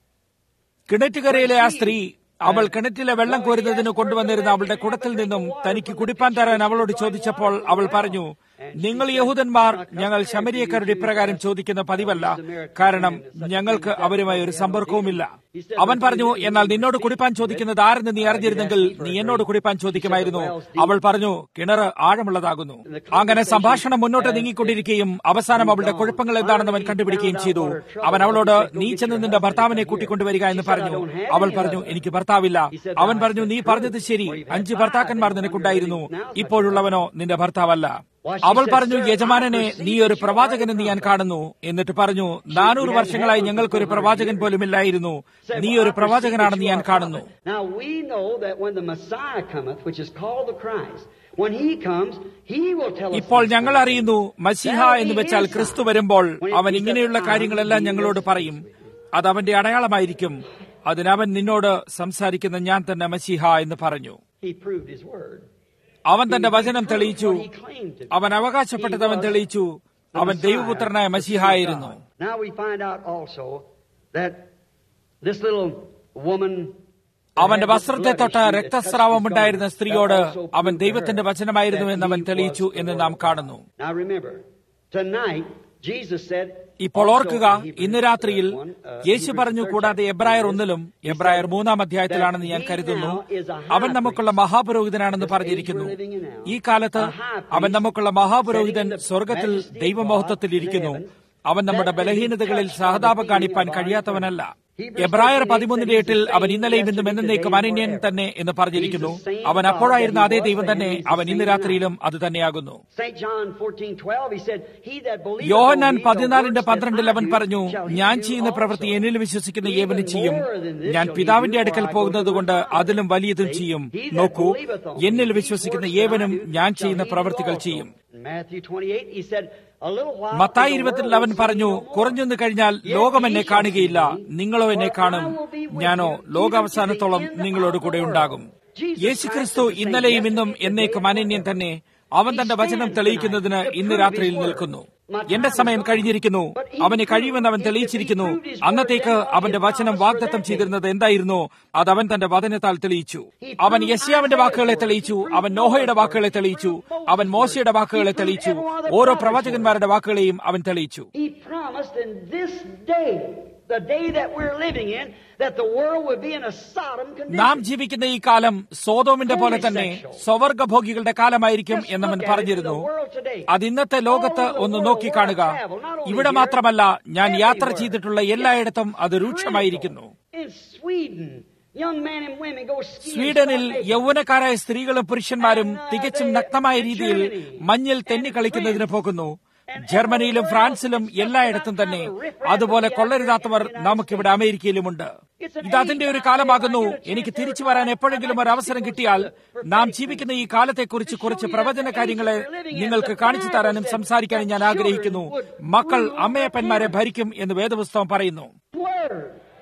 കിണറ്റുകരയിലെ ആ സ്ത്രീ അവൾ കിണറ്റിലെ വെള്ളം കോരുന്നതിന് കൊണ്ടുവന്നിരുന്ന അവളുടെ കുടത്തിൽ നിന്നും തനിക്ക് കുടിപ്പാൻ തരാൻ അവളോട് ചോദിച്ചപ്പോൾ അവൾ പറഞ്ഞു നിങ്ങൾ യഹൂദന്മാർ ഞങ്ങൾ ശമരിയക്കാരുടെ ഇപ്രകാരം ചോദിക്കുന്ന പതിവല്ല കാരണം ഞങ്ങൾക്ക് അവരുമായി ഒരു സമ്പർക്കവുമില്ല അവൻ പറഞ്ഞു എന്നാൽ നിന്നോട് കുടിപ്പാൻ ചോദിക്കുന്നത് ആരെന്ന് നീ അറിഞ്ഞിരുന്നെങ്കിൽ നീ എന്നോട് കുടിപ്പാൻ ചോദിക്കുമായിരുന്നു അവൾ പറഞ്ഞു കിണറ് ആഴമുള്ളതാകുന്നു അങ്ങനെ സംഭാഷണം മുന്നോട്ട് നീങ്ങിക്കൊണ്ടിരിക്കുകയും അവസാനം അവളുടെ കുഴപ്പങ്ങൾ എന്താണെന്ന് അവൻ കണ്ടുപിടിക്കുകയും ചെയ്തു അവൻ അവളോട് നീ ചെന്ന് നിന്റെ ഭർത്താവിനെ കൂട്ടിക്കൊണ്ടുവരിക എന്ന് പറഞ്ഞു അവൾ പറഞ്ഞു എനിക്ക് ഭർത്താവില്ല അവൻ പറഞ്ഞു നീ പറഞ്ഞത് ശരി അഞ്ച് ഭർത്താക്കന്മാർ നിനക്കുണ്ടായിരുന്നു ഇപ്പോഴുള്ളവനോ നിന്റെ ഭർത്താവല്ല അവൾ പറഞ്ഞു യജമാനനെ നീ ഒരു പ്രവാചകനെന്ന് ഞാൻ കാണുന്നു എന്നിട്ട് പറഞ്ഞു നാനൂറ് വർഷങ്ങളായി ഞങ്ങൾക്കൊരു പ്രവാചകൻ പോലുമില്ലായിരുന്നു നീ ഒരു പ്രവാചകനാണെന്ന് ഞാൻ കാണുന്നു Now we know that when the Messiah cometh, which is called the Christ, when he comes, he will tell us. ഇപ്പോൾ these ഞങ്ങൾ things. അറിയുന്നു മസിഹ എന്ന് വെച്ചാൽ ക്രിസ്തു വരുമ്പോൾ അവൻ ഇങ്ങനെയുള്ള കാര്യങ്ങളെല്ലാം ഞങ്ങളോട് പറയും അത് അവന്റെ അടയാളമായിരിക്കും അതിനവൻ നിന്നോട് സംസാരിക്കുന്ന ഞാൻ തന്നെ മസിഹ എന്ന് പറഞ്ഞു He proved his word. അവൻ തന്റെ വചനം തെളിയിച്ചു What he claimed to be. അവൻ അവകാശപ്പെട്ടത് അവൻ തെളിയിച്ചു അവൻ ദൈവപുത്രനായ മസിഹ ആയിരുന്നു Now we find out also that this little woman അവന്റെ വസ്ത്രത്തെ തൊട്ട് രക്തസ്രാവമുണ്ടായിരുന്ന സ്ത്രീയോട് അവൻ ദൈവത്തിന്റെ വചനമായിരുന്നു എന്ന് അവൻ തെളിയിച്ചു എന്ന് നാം കാണുന്നു Now remember, tonight Jesus said. ഇപ്പോൾ also ഓർക്കുക in Hebrews ഇന്ന് രാത്രിയിൽ 1, uh, യേശു Hebrews പറഞ്ഞു third കൂടാതെ chapter, എബ്രായർ ഒന്നിലും എബ്രായർ മൂന്നാം അധ്യായത്തിലാണെന്ന് ഞാൻ കരുതുന്നു അവൻ നമുക്കുള്ള മഹാപുരോഹിതനാണെന്ന് പറഞ്ഞിരിക്കുന്നു ഈ കാലത്ത് അവൻ നമുക്കുള്ള മഹാപുരോഹിതൻ സ്വർഗത്തിൽ ദൈവമഹത്വത്തിൽ ഇരിക്കുന്നു അവൻ നമ്മുടെ ബലഹീനതകളിൽ സഹതാപം കാണിപ്പാൻ കഴിയാത്തവനല്ല എബ്രായർ പതിമൂന്നിന്റെ എട്ടിൽ അവൻ ഇന്നലെയും ഇന്നും എന്നേക്കും അനന്യൻ തന്നെ എന്ന് പറഞ്ഞിരിക്കുന്നു അവൻ അപ്പോഴായിരുന്ന അതേ ദൈവം തന്നെ അവൻ ഇന്ന് രാത്രിയിലും അത് തന്നെയാകുന്നു St. John 14:12 he said, "He that believeth Yohannan on me, the പതിനാലിന്റെ works that പന്ത്രണ്ടിൽ I അവൻ do പറഞ്ഞു shall he ഞാൻ do ചെയ്യുന്ന also." പ്രവൃത്തി എന്നിൽ വിശ്വസിക്കുന്ന Even ഏവന് ചെയ്യും more than this ഞാൻ shall he പിതാവിന്റെ do, അടുക്കൽ for I go പോകുന്നത് to my കൊണ്ട് Father. അതിലും വലിയതും See, ചെയ്യും he that നോക്കൂ believeth on me, എന്നിൽ these വിശ്വസിക്കുന്ന works that I ഏവനും do, ഞാൻ shall ചെയ്യുന്ന he do പ്രവൃത്തികൾ also. ചെയ്യും In Matthew 28 he said, "A little while Mathai and the ഇരുപത്തിൽ world അവൻ will see പറഞ്ഞു me no more. കുറഞ്ഞൊന്നു കഴിഞ്ഞാൽ Yet ലോകം ye എന്നെ shall കാണുകയില്ല see me, നിങ്ങളോ എന്നെ for കാണും I will be with ഞാനോ you, even to ലോകാവസാനത്തോളം the end നിങ്ങളോട് of കൂടെ the ഉണ്ടാകും world." Jesus യേശു Christ ക്രിസ്തു is the same ഇന്നലെയും ഇന്നും yesterday, എന്നേക്കും today, and അനന്യൻ forever. തന്നെ അവൻ തന്റെ വചനം തെളിയിക്കുന്നതിന് ഇന്ന് രാത്രിയിൽ നിൽക്കുന്നു എന്റെ സമയം കഴിഞ്ഞിരിക്കുന്നു അവന് കഴിയുമെന്ന് അവൻ തെളിയിച്ചിരിക്കുന്നു അന്നത്തേക്ക് അവന്റെ വചനം വാഗ്ദത്തം ചെയ്തിരുന്നത് എന്തായിരുന്നു അത് അവൻ തന്റെ വചനത്താൽ തെളിയിച്ചു അവൻ യശ്യാവിന്റെ വാക്കുകളെ തെളിയിച്ചു അവൻ നോഹയുടെ വാക്കുകളെ തെളിയിച്ചു അവൻ മോശയുടെ വാക്കുകളെ തെളിയിച്ചു ഓരോ പ്രവാചകന്മാരുടെ വാക്കുകളെയും അവൻ തെളിയിച്ചു He promised in this day, the day that we're living in, that the world would be in a Sodom നാം condition. ജീവിക്കുന്ന ഈ കാലം സോതോമിന്റെ പോലെ തന്നെ സ്വവർഗഭോഗികളുടെ കാലമായിരിക്കും Just എന്നവൻ look at it, പറഞ്ഞിരുന്നു the world today. അത് ഇന്നത്തെ ലോകത്ത് All over the ഒന്ന് world നോക്കിക്കാണുക where I travel, not only ഇവിടെ here, മാത്രമല്ല ഞാൻ യാത്ര everywhere. ചെയ്തിട്ടുള്ള എല്ലായിടത്തും അത് രൂക്ഷമായിരിക്കുന്നു In Sweden, young men and women go skiing. സ്വീഡനിൽ stark naked. യൗവനക്കാരായ സ്ത്രീകളും പുരുഷന്മാരും തികച്ചും നഗ്നമായ രീതിയിൽ മഞ്ഞിൽ തെന്നിക്കളിക്കുന്നതിന് പോകുന്നു ജർമ്മനിയിലും ഫ്രാൻസിലും എല്ലായിടത്തും തന്നെ അതുപോലെ കൊള്ളരുതാത്തവർ നമുക്കിവിടെ അമേരിക്കയിലുമുണ്ട് ഇത് അതിന്റെ ഒരു കാലമാകുന്നു എനിക്ക് തിരിച്ചു വരാൻ എപ്പോഴെങ്കിലും ഒരു അവസരം കിട്ടിയാൽ നാം ജീവിക്കുന്ന ഈ കാലത്തെക്കുറിച്ച് കുറച്ച് പ്രവചന കാര്യങ്ങളെ നിങ്ങൾക്ക് കാണിച്ചു തരാനും സംസാരിക്കാനും ഞാൻ ആഗ്രഹിക്കുന്നു മക്കൾ അമ്മയപ്പന്മാരെ ഭരിക്കും എന്ന് വേദപുസ്തകം പറയുന്നു Word.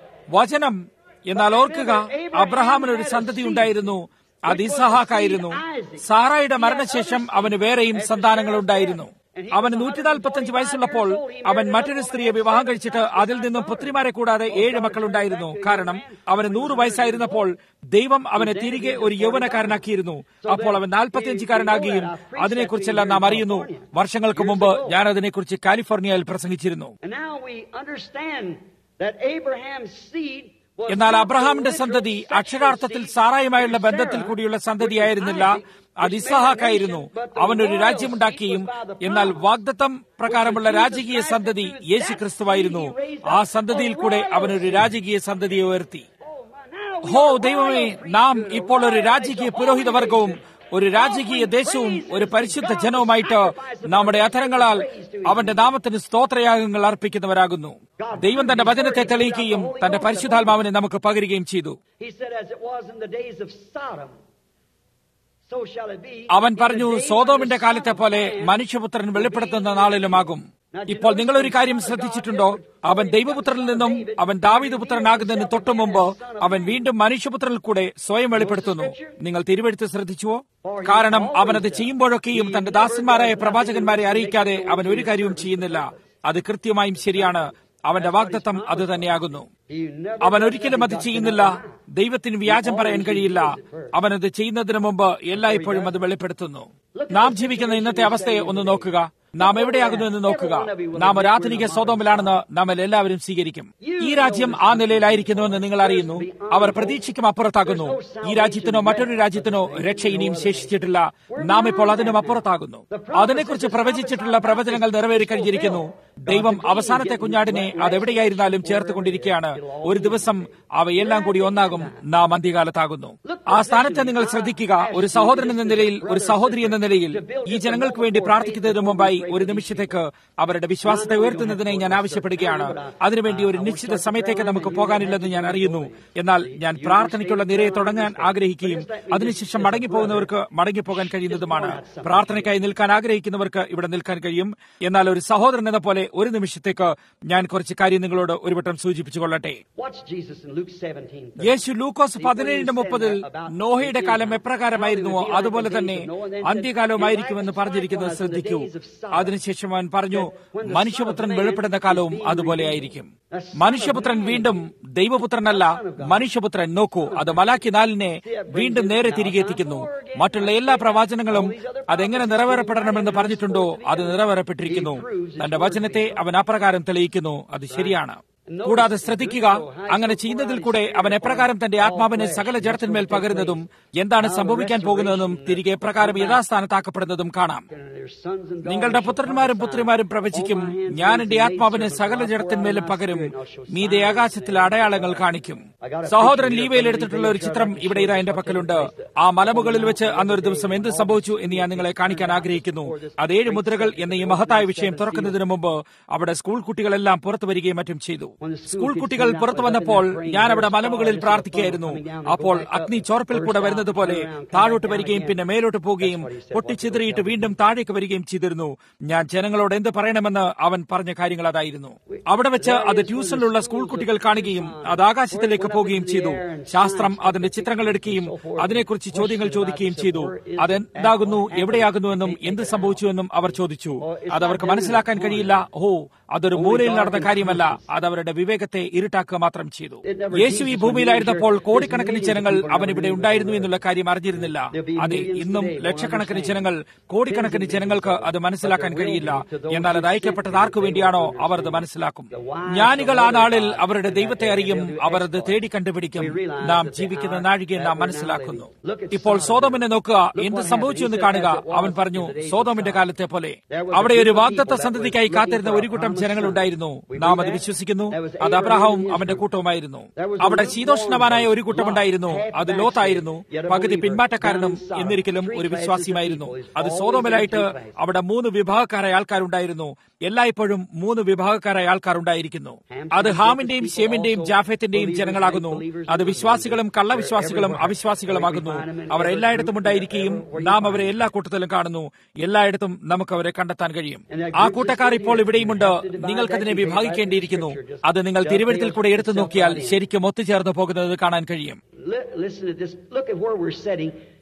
വചനം എന്നാൽ ഓർക്കുക അബ്രഹാമിന് ഒരു സന്തതി ഉണ്ടായിരുന്നു അത് ഇസഹാക്കായിരുന്നു സാറായുടെ മരണശേഷം അവന് വേറെയും സന്താനങ്ങൾ ഉണ്ടായിരുന്നു അവന് നൂറ്റി നാൽപ്പത്തഞ്ച് വയസ്സുള്ളപ്പോൾ അവൻ മറ്റൊരു സ്ത്രീയെ വിവാഹം കഴിച്ചിട്ട് അതിൽ നിന്നും പുത്രിമാരെ കൂടാതെ ഏഴ് മക്കളുണ്ടായിരുന്നു കാരണം അവന് നൂറ് വയസ്സായിരുന്നപ്പോൾ ദൈവം അവനെ തിരികെ ഒരു യൗവനക്കാരനാക്കിയിരുന്നു അപ്പോൾ അവൻ നാൽപ്പത്തിയഞ്ചുകാരനാകുകയും അതിനെക്കുറിച്ചെല്ലാം നാം അറിയുന്നു വർഷങ്ങൾക്ക് മുമ്പ് ഞാൻ അതിനെക്കുറിച്ച് കാലിഫോർണിയയിൽ പ്രസംഗിച്ചിരുന്നു And now we understand that Abraham's seed was എന്നാൽ not അബ്രഹാമിന്റെ the സന്തതി sexual അക്ഷരാർത്ഥത്തിൽ seed സാറായുമായുള്ള of ബന്ധത്തിൽ Sarah, കൂടിയുള്ള which സന്തതിയായിരുന്നില്ല was Isaac, അത് which ഇസഹാക്കായിരുന്നു made a nation, but the അവനൊരു royal രാജ്യമുണ്ടാക്കിയും seed was by the എന്നാൽ promise, വാഗ്ദത്തം പ്രകാരമുള്ള which was രാജകീയ Jesus സന്തതി Christ, and Yeshu that ക്രിസ്തുവായിരുന്നു seed he raised ആ up സന്തതിയിൽ a കൂടെ royal അവനൊരു seed. രാജകീയ സന്തതിയെ ഉയർത്തി Oh, my, now we ഹോ are ദൈവമേ royal നാം priesthood, a ഇപ്പോൾ ഒരു royal രാജകീയ nation, a പുരോഹിത holy വർഗവും nation. ഒരു രാജകീയ ദേശവും ഒരു പരിശുദ്ധ ജനവുമായിട്ട് നമ്മുടെ അധരങ്ങളാൽ അവന്റെ നാമത്തിന് സ്തോത്രയാഗങ്ങൾ അർപ്പിക്കുന്നവരാകുന്നു ദൈവം തന്റെ വചനത്തെ തെളിയിക്കുകയും തന്റെ പരിശുദ്ധാത്മാവിനെ നമുക്ക് പകരുകയും ചെയ്തു He said, as it was in the days of Sodom, so shall it be അവൻ in the പറഞ്ഞു days of സോതോമിന്റെ the കാലത്തെ Son of പോലെ Man മനുഷ്യപുത്രൻ വെളിപ്പെടുത്തുന്ന നാളിലുമാകും ഇപ്പോൾ നിങ്ങൾ ഒരു കാര്യം ശ്രദ്ധിച്ചിട്ടുണ്ടോ അവൻ ദൈവപുത്രനിൽ നിന്നും അവൻ ദാവീദ് പുത്രനാകുന്നതിന് തൊട്ടു മുമ്പ് അവൻ വീണ്ടും മനുഷ്യപുത്രനിൽ കൂടെ സ്വയം വെളിപ്പെടുത്തുന്നു നിങ്ങൾ തിരുവെടുത്ത് ശ്രദ്ധിച്ചുവോ കാരണം അവൻ അത് ചെയ്യുമ്പോഴൊക്കെയും തന്റെ ദാസന്മാരായ പ്രവാചകന്മാരെ അറിയിക്കാതെ അവൻ ഒരു കാര്യവും ചെയ്യുന്നില്ല അത് കൃത്യമായും ശരിയാണ് അവന്റെ വാഗ്ദത്തം അത് തന്നെയാകുന്നു He never അവൻ ഒരിക്കലും അത് ചെയ്യുന്നില്ല ദൈവത്തിന് വ്യാജം പറയാൻ കഴിയില്ല അവൻ അത് ചെയ്യുന്നതിന് മുമ്പ് എല്ലായ്പ്പോഴും അത് വെളിപ്പെടുത്തുന്നു നാം ജീവിക്കുന്ന ഇന്നത്തെ അവസ്ഥയെ ഒന്ന് നോക്കുക നാം എവിടെയാകുന്നു എന്ന് നോക്കുക നാം ഒരു ആധുനിക സ്വതോമിലാണെന്ന് നമ്മൾ എല്ലാവരും സ്വീകരിക്കും ഈ രാജ്യം ആ നിലയിലായിരിക്കുന്നുവെന്ന് നിങ്ങൾ അറിയുന്നു അവർ പ്രതീക്ഷയ്ക്കും അപ്പുറത്താകുന്നു ഈ രാജ്യത്തിനോ മറ്റൊരു രാജ്യത്തിനോ രക്ഷ ഇനിയും ശേഷിച്ചിട്ടില്ല നാം ഇപ്പോൾ അതിനും അപ്പുറത്താകുന്നു അതിനെക്കുറിച്ച് പ്രവചിച്ചിട്ടുള്ള പ്രവചനങ്ങൾ നിറവേറിക്കഴിഞ്ഞിരിക്കുന്നു ദൈവം അവസാനത്തെ കുഞ്ഞാടിനെ അതെവിടെയായിരുന്നാലും ചേർത്തുകൊണ്ടിരിക്കുകയാണ് ഒരു ദിവസം അവയെല്ലാം കൂടി ഒന്നാകും നാം അന്ത്യകാലത്താകുന്നു ആ സ്ഥാനത്തെ നിങ്ങൾ ശ്രദ്ധിക്കുക ഒരു സഹോദരൻ എന്ന നിലയിൽ ഒരു സഹോദരി എന്ന നിലയിൽ ഈ ജനങ്ങൾക്ക് വേണ്ടി പ്രാർത്ഥിക്കുന്നതിന് മുമ്പായി ഒരു നിമിഷത്തേക്ക് അവരുടെ വിശ്വാസത്തെ ഉയർത്തുന്നതിനായി ഞാൻ ആവശ്യപ്പെടുകയാണ് അതിനുവേണ്ടി ഒരു നിശ്ചിത സമയത്തേക്ക് നമുക്ക് പോകാനില്ലെന്ന് ഞാൻ അറിയുന്നു എന്നാൽ ഞാൻ പ്രാർത്ഥനയ്ക്കുള്ള നിരയെ തുടങ്ങാൻ ആഗ്രഹിക്കുകയും അതിനുശേഷം മടങ്ങിപ്പോകുന്നവർക്ക് മടങ്ങിപ്പോകാൻ കഴിയുന്നതുമാണ് പ്രാർത്ഥനയ്ക്കായി നിൽക്കാൻ ആഗ്രഹിക്കുന്നവർക്ക് ഇവിടെ നിൽക്കാൻ കഴിയും എന്നാൽ ഒരു സഹോദരൻ എന്ന പോലെ ഒരു നിമിഷത്തേക്ക് ഞാൻ കുറച്ച് കാര്യം നിങ്ങളോട് ഒരു വട്ടം സൂചിപ്പിച്ചു കൊള്ളട്ടെ Watch Jesus in Luke 17. യേശു ലൂക്കോസ് പതിനേഴിന്റെ മുപ്പതിൽ നോഹയുടെ കാലം എപ്രകാരമായിരുന്നുവോ അതുപോലെ തന്നെ അന്ത്യകാലവുമായിരിക്കുമെന്ന് പറഞ്ഞിരിക്കുന്നത് ശ്രദ്ധിക്കൂ അതിനുശേഷം അവൻ പറഞ്ഞു മനുഷ്യപുത്രൻ വെളിപ്പെടുന്ന കാലവും അതുപോലെയായിരിക്കും മനുഷ്യപുത്രൻ വീണ്ടും ദൈവപുത്രനല്ല മനുഷ്യപുത്രൻ നോക്കൂ അത് മലാക്കി നാലിനെ വീണ്ടും നേരെ തിരികെ എത്തിക്കുന്നു മറ്റുള്ള എല്ലാ പ്രവാചനങ്ങളും അതെങ്ങനെ നിറവേറപ്പെടണമെന്ന് പറഞ്ഞിട്ടുണ്ടോ അത് നിറവേറപ്പെട്ടിരിക്കുന്നു തന്റെ വചനത്തെ അവൻ അപ്രകാരം തെളിയിക്കുന്നു അത് ശരിയാണ് കൂടാതെ ശ്രദ്ധിക്കുക അങ്ങനെ ചെയ്യുന്നതിൽ കൂടെ അവൻ എപ്രകാരം തന്റെ ആത്മാവിനെ സകല ജഡത്തിന്മേൽ പകരുന്നതും എന്താണ് സംഭവിക്കാൻ പോകുന്നതെന്നും തിരികെ എപ്രകാരം യഥാസ്ഥാനത്താക്കപ്പെടുന്നതും കാണാം Their sons and നിങ്ങളുടെ daughters പുത്രന്മാരും പുത്രിമാരും പ്രവചിക്കും ഞാൻ എന്റെ ആത്മാവിനെ സകല ജഡത്തിന്മേലും പകരും മീതെ ആകാശത്തിൽ അടയാളങ്ങൾ കാണിക്കും സഹോദരൻ ലീവയിൽ എടുത്തിട്ടുള്ള ഒരു ചിത്രം ഇവിടെ ഇതാ എന്റെ പക്കലുണ്ട് ആ മലമുകളിൽ വെച്ച് അന്നൊരു ദിവസം എന്ത് സംഭവിച്ചു എന്ന് ഞാൻ നിങ്ങളെ കാണിക്കാൻ ആഗ്രഹിക്കുന്നു അത് ഏഴ് മുദ്രകൾ എന്ന ഈ മഹത്തായ വിഷയം തുറക്കുന്നതിന് മുമ്പ് അവിടെ സ്കൂൾ കുട്ടികളെല്ലാം പുറത്തു വരികയും മറ്റും ചെയ്തു സ്കൂൾ കുട്ടികൾ പുറത്തു വന്നപ്പോൾ ഞാൻ അവിടെ മലമുകളിൽ പ്രാർത്ഥിക്കുകയായിരുന്നു അപ്പോൾ അഗ്നി ചോർപ്പിൽ കൂടെ വരുന്നത് പോലെ താഴോട്ട് വരികയും പിന്നെ മേലോട്ട് പോവുകയും പൊട്ടിച്ചിതറിയിട്ട് വീണ്ടും താഴേക്ക് വരികയും ചെയ്തിരുന്നു ഞാൻ ജനങ്ങളോട് എന്ത് പറയണമെന്ന് അവൻ പറഞ്ഞ കാര്യങ്ങൾ അതായിരുന്നു അവിടെ വെച്ച് അത് ട്യൂഷനിലുള്ള സ്കൂൾ കുട്ടികൾ കാണുകയും അത് ആകാശത്തിലേക്ക് പോവുകയും ചെയ്തു ശാസ്ത്രം അതിന്റെ ചിത്രങ്ങൾ എടുക്കുകയും അതിനെക്കുറിച്ച് ചോദ്യങ്ങൾ ചോദിക്കുകയും ചെയ്തു അതെന്താകുന്നു എവിടെയാകുന്നുവെന്നും എന്ത് സംഭവിച്ചുവെന്നും അവർ ചോദിച്ചു അത് അവർക്ക് മനസ്സിലാക്കാൻ കഴിയില്ല ഓ അതൊരു മൂലയിൽ നടന്ന കാര്യമല്ല അത് അവരുടെ വിവേകത്തെ ഇരുട്ടാക്കുക മാത്രം ചെയ്തു യേശു ഈ ഭൂമിയിലായിരുന്നപ്പോൾ കോടിക്കണക്കിന് ജനങ്ങൾ അവൻ ഇവിടെ ഉണ്ടായിരുന്നു എന്നുള്ള കാര്യം അറിഞ്ഞിരുന്നില്ല അതെ ഇന്നും ലക്ഷക്കണക്കിന് ജനങ്ങൾ കോടിക്കണക്കിന് ജനങ്ങൾക്ക് അത് മനസ്സിലാക്കാൻ കഴിയില്ല എന്നാൽ അത് അയക്കപ്പെട്ടത് ആർക്കു വേണ്ടിയാണോ അവർ അത് മനസ്സിലാക്കും ജ്ഞാനികൾ ആ നാളിൽ അവരുടെ ദൈവത്തെ അറിയും അവർ അത് തേടി കണ്ടുപിടിക്കും നാം ജീവിക്കുന്ന നാഴികയെ നാം മനസ്സിലാക്കുന്നു ഇപ്പോൾ സോതോമിനെ നോക്കുക എന്ത് സംഭവിച്ചു എന്ന് കാണുക അവൻ പറഞ്ഞു സോതോമിന്റെ കാലത്തെ പോലെ അവിടെ ഒരു വാഗ്ദത്ത സന്തതിക്കായി കാത്തിരുന്ന ഒരു കൂട്ടം ജനങ്ങളുണ്ടായിരുന്നു നാം അത് വിശ്വസിക്കുന്നു അത് അബ്രഹാവും അവന്റെ കൂട്ടവുമായിരുന്നു അവിടെ ശീതോഷ്ണവാനായ ഒരു കൂട്ടമുണ്ടായിരുന്നു അത് ലോത്തായിരുന്നു പകുതി പിന്മാറ്റക്കാരനും എന്നിരിക്കലും ഒരു വിശ്വാസിയുമായിരുന്നു അത് സോതോമിലായിട്ട് അവിടെ മൂന്ന് വിഭാഗക്കാരായ ആൾക്കാരുണ്ടായിരുന്നു എല്ലായ്പ്പോഴും മൂന്ന് വിഭാഗക്കാരായ ആൾക്കാരുണ്ടായിരിക്കുന്നു അത് ഹാമിന്റെയും ഷേമിന്റെയും ജാഫത്തിന്റെയും ജനങ്ങളാകുന്നു അത് വിശ്വാസികളും കള്ളവിശ്വാസികളും അവിശ്വാസികളുമാകുന്നു അവർ എല്ലായിടത്തും ഉണ്ടായിരിക്കുകയും നാം അവരെ എല്ലാ കൂട്ടത്തിലും കാണുന്നു എല്ലായിടത്തും നമുക്ക് അവരെ കണ്ടെത്താൻ കഴിയും ആ കൂട്ടക്കാർ ഇപ്പോൾ ഇവിടെയുമുണ്ട് നിങ്ങൾക്കതിനെ വിഭാഗിക്കേണ്ടിയിരിക്കുന്നു അത് നിങ്ങൾ തിരുവഴുത്തിൽ കൂടെ എടുത്തു നോക്കിയാൽ ശരിക്കും ഒത്തുചേർന്ന് പോകുന്നത് കാണാൻ കഴിയും Li- listen to this. Look at where we're sitting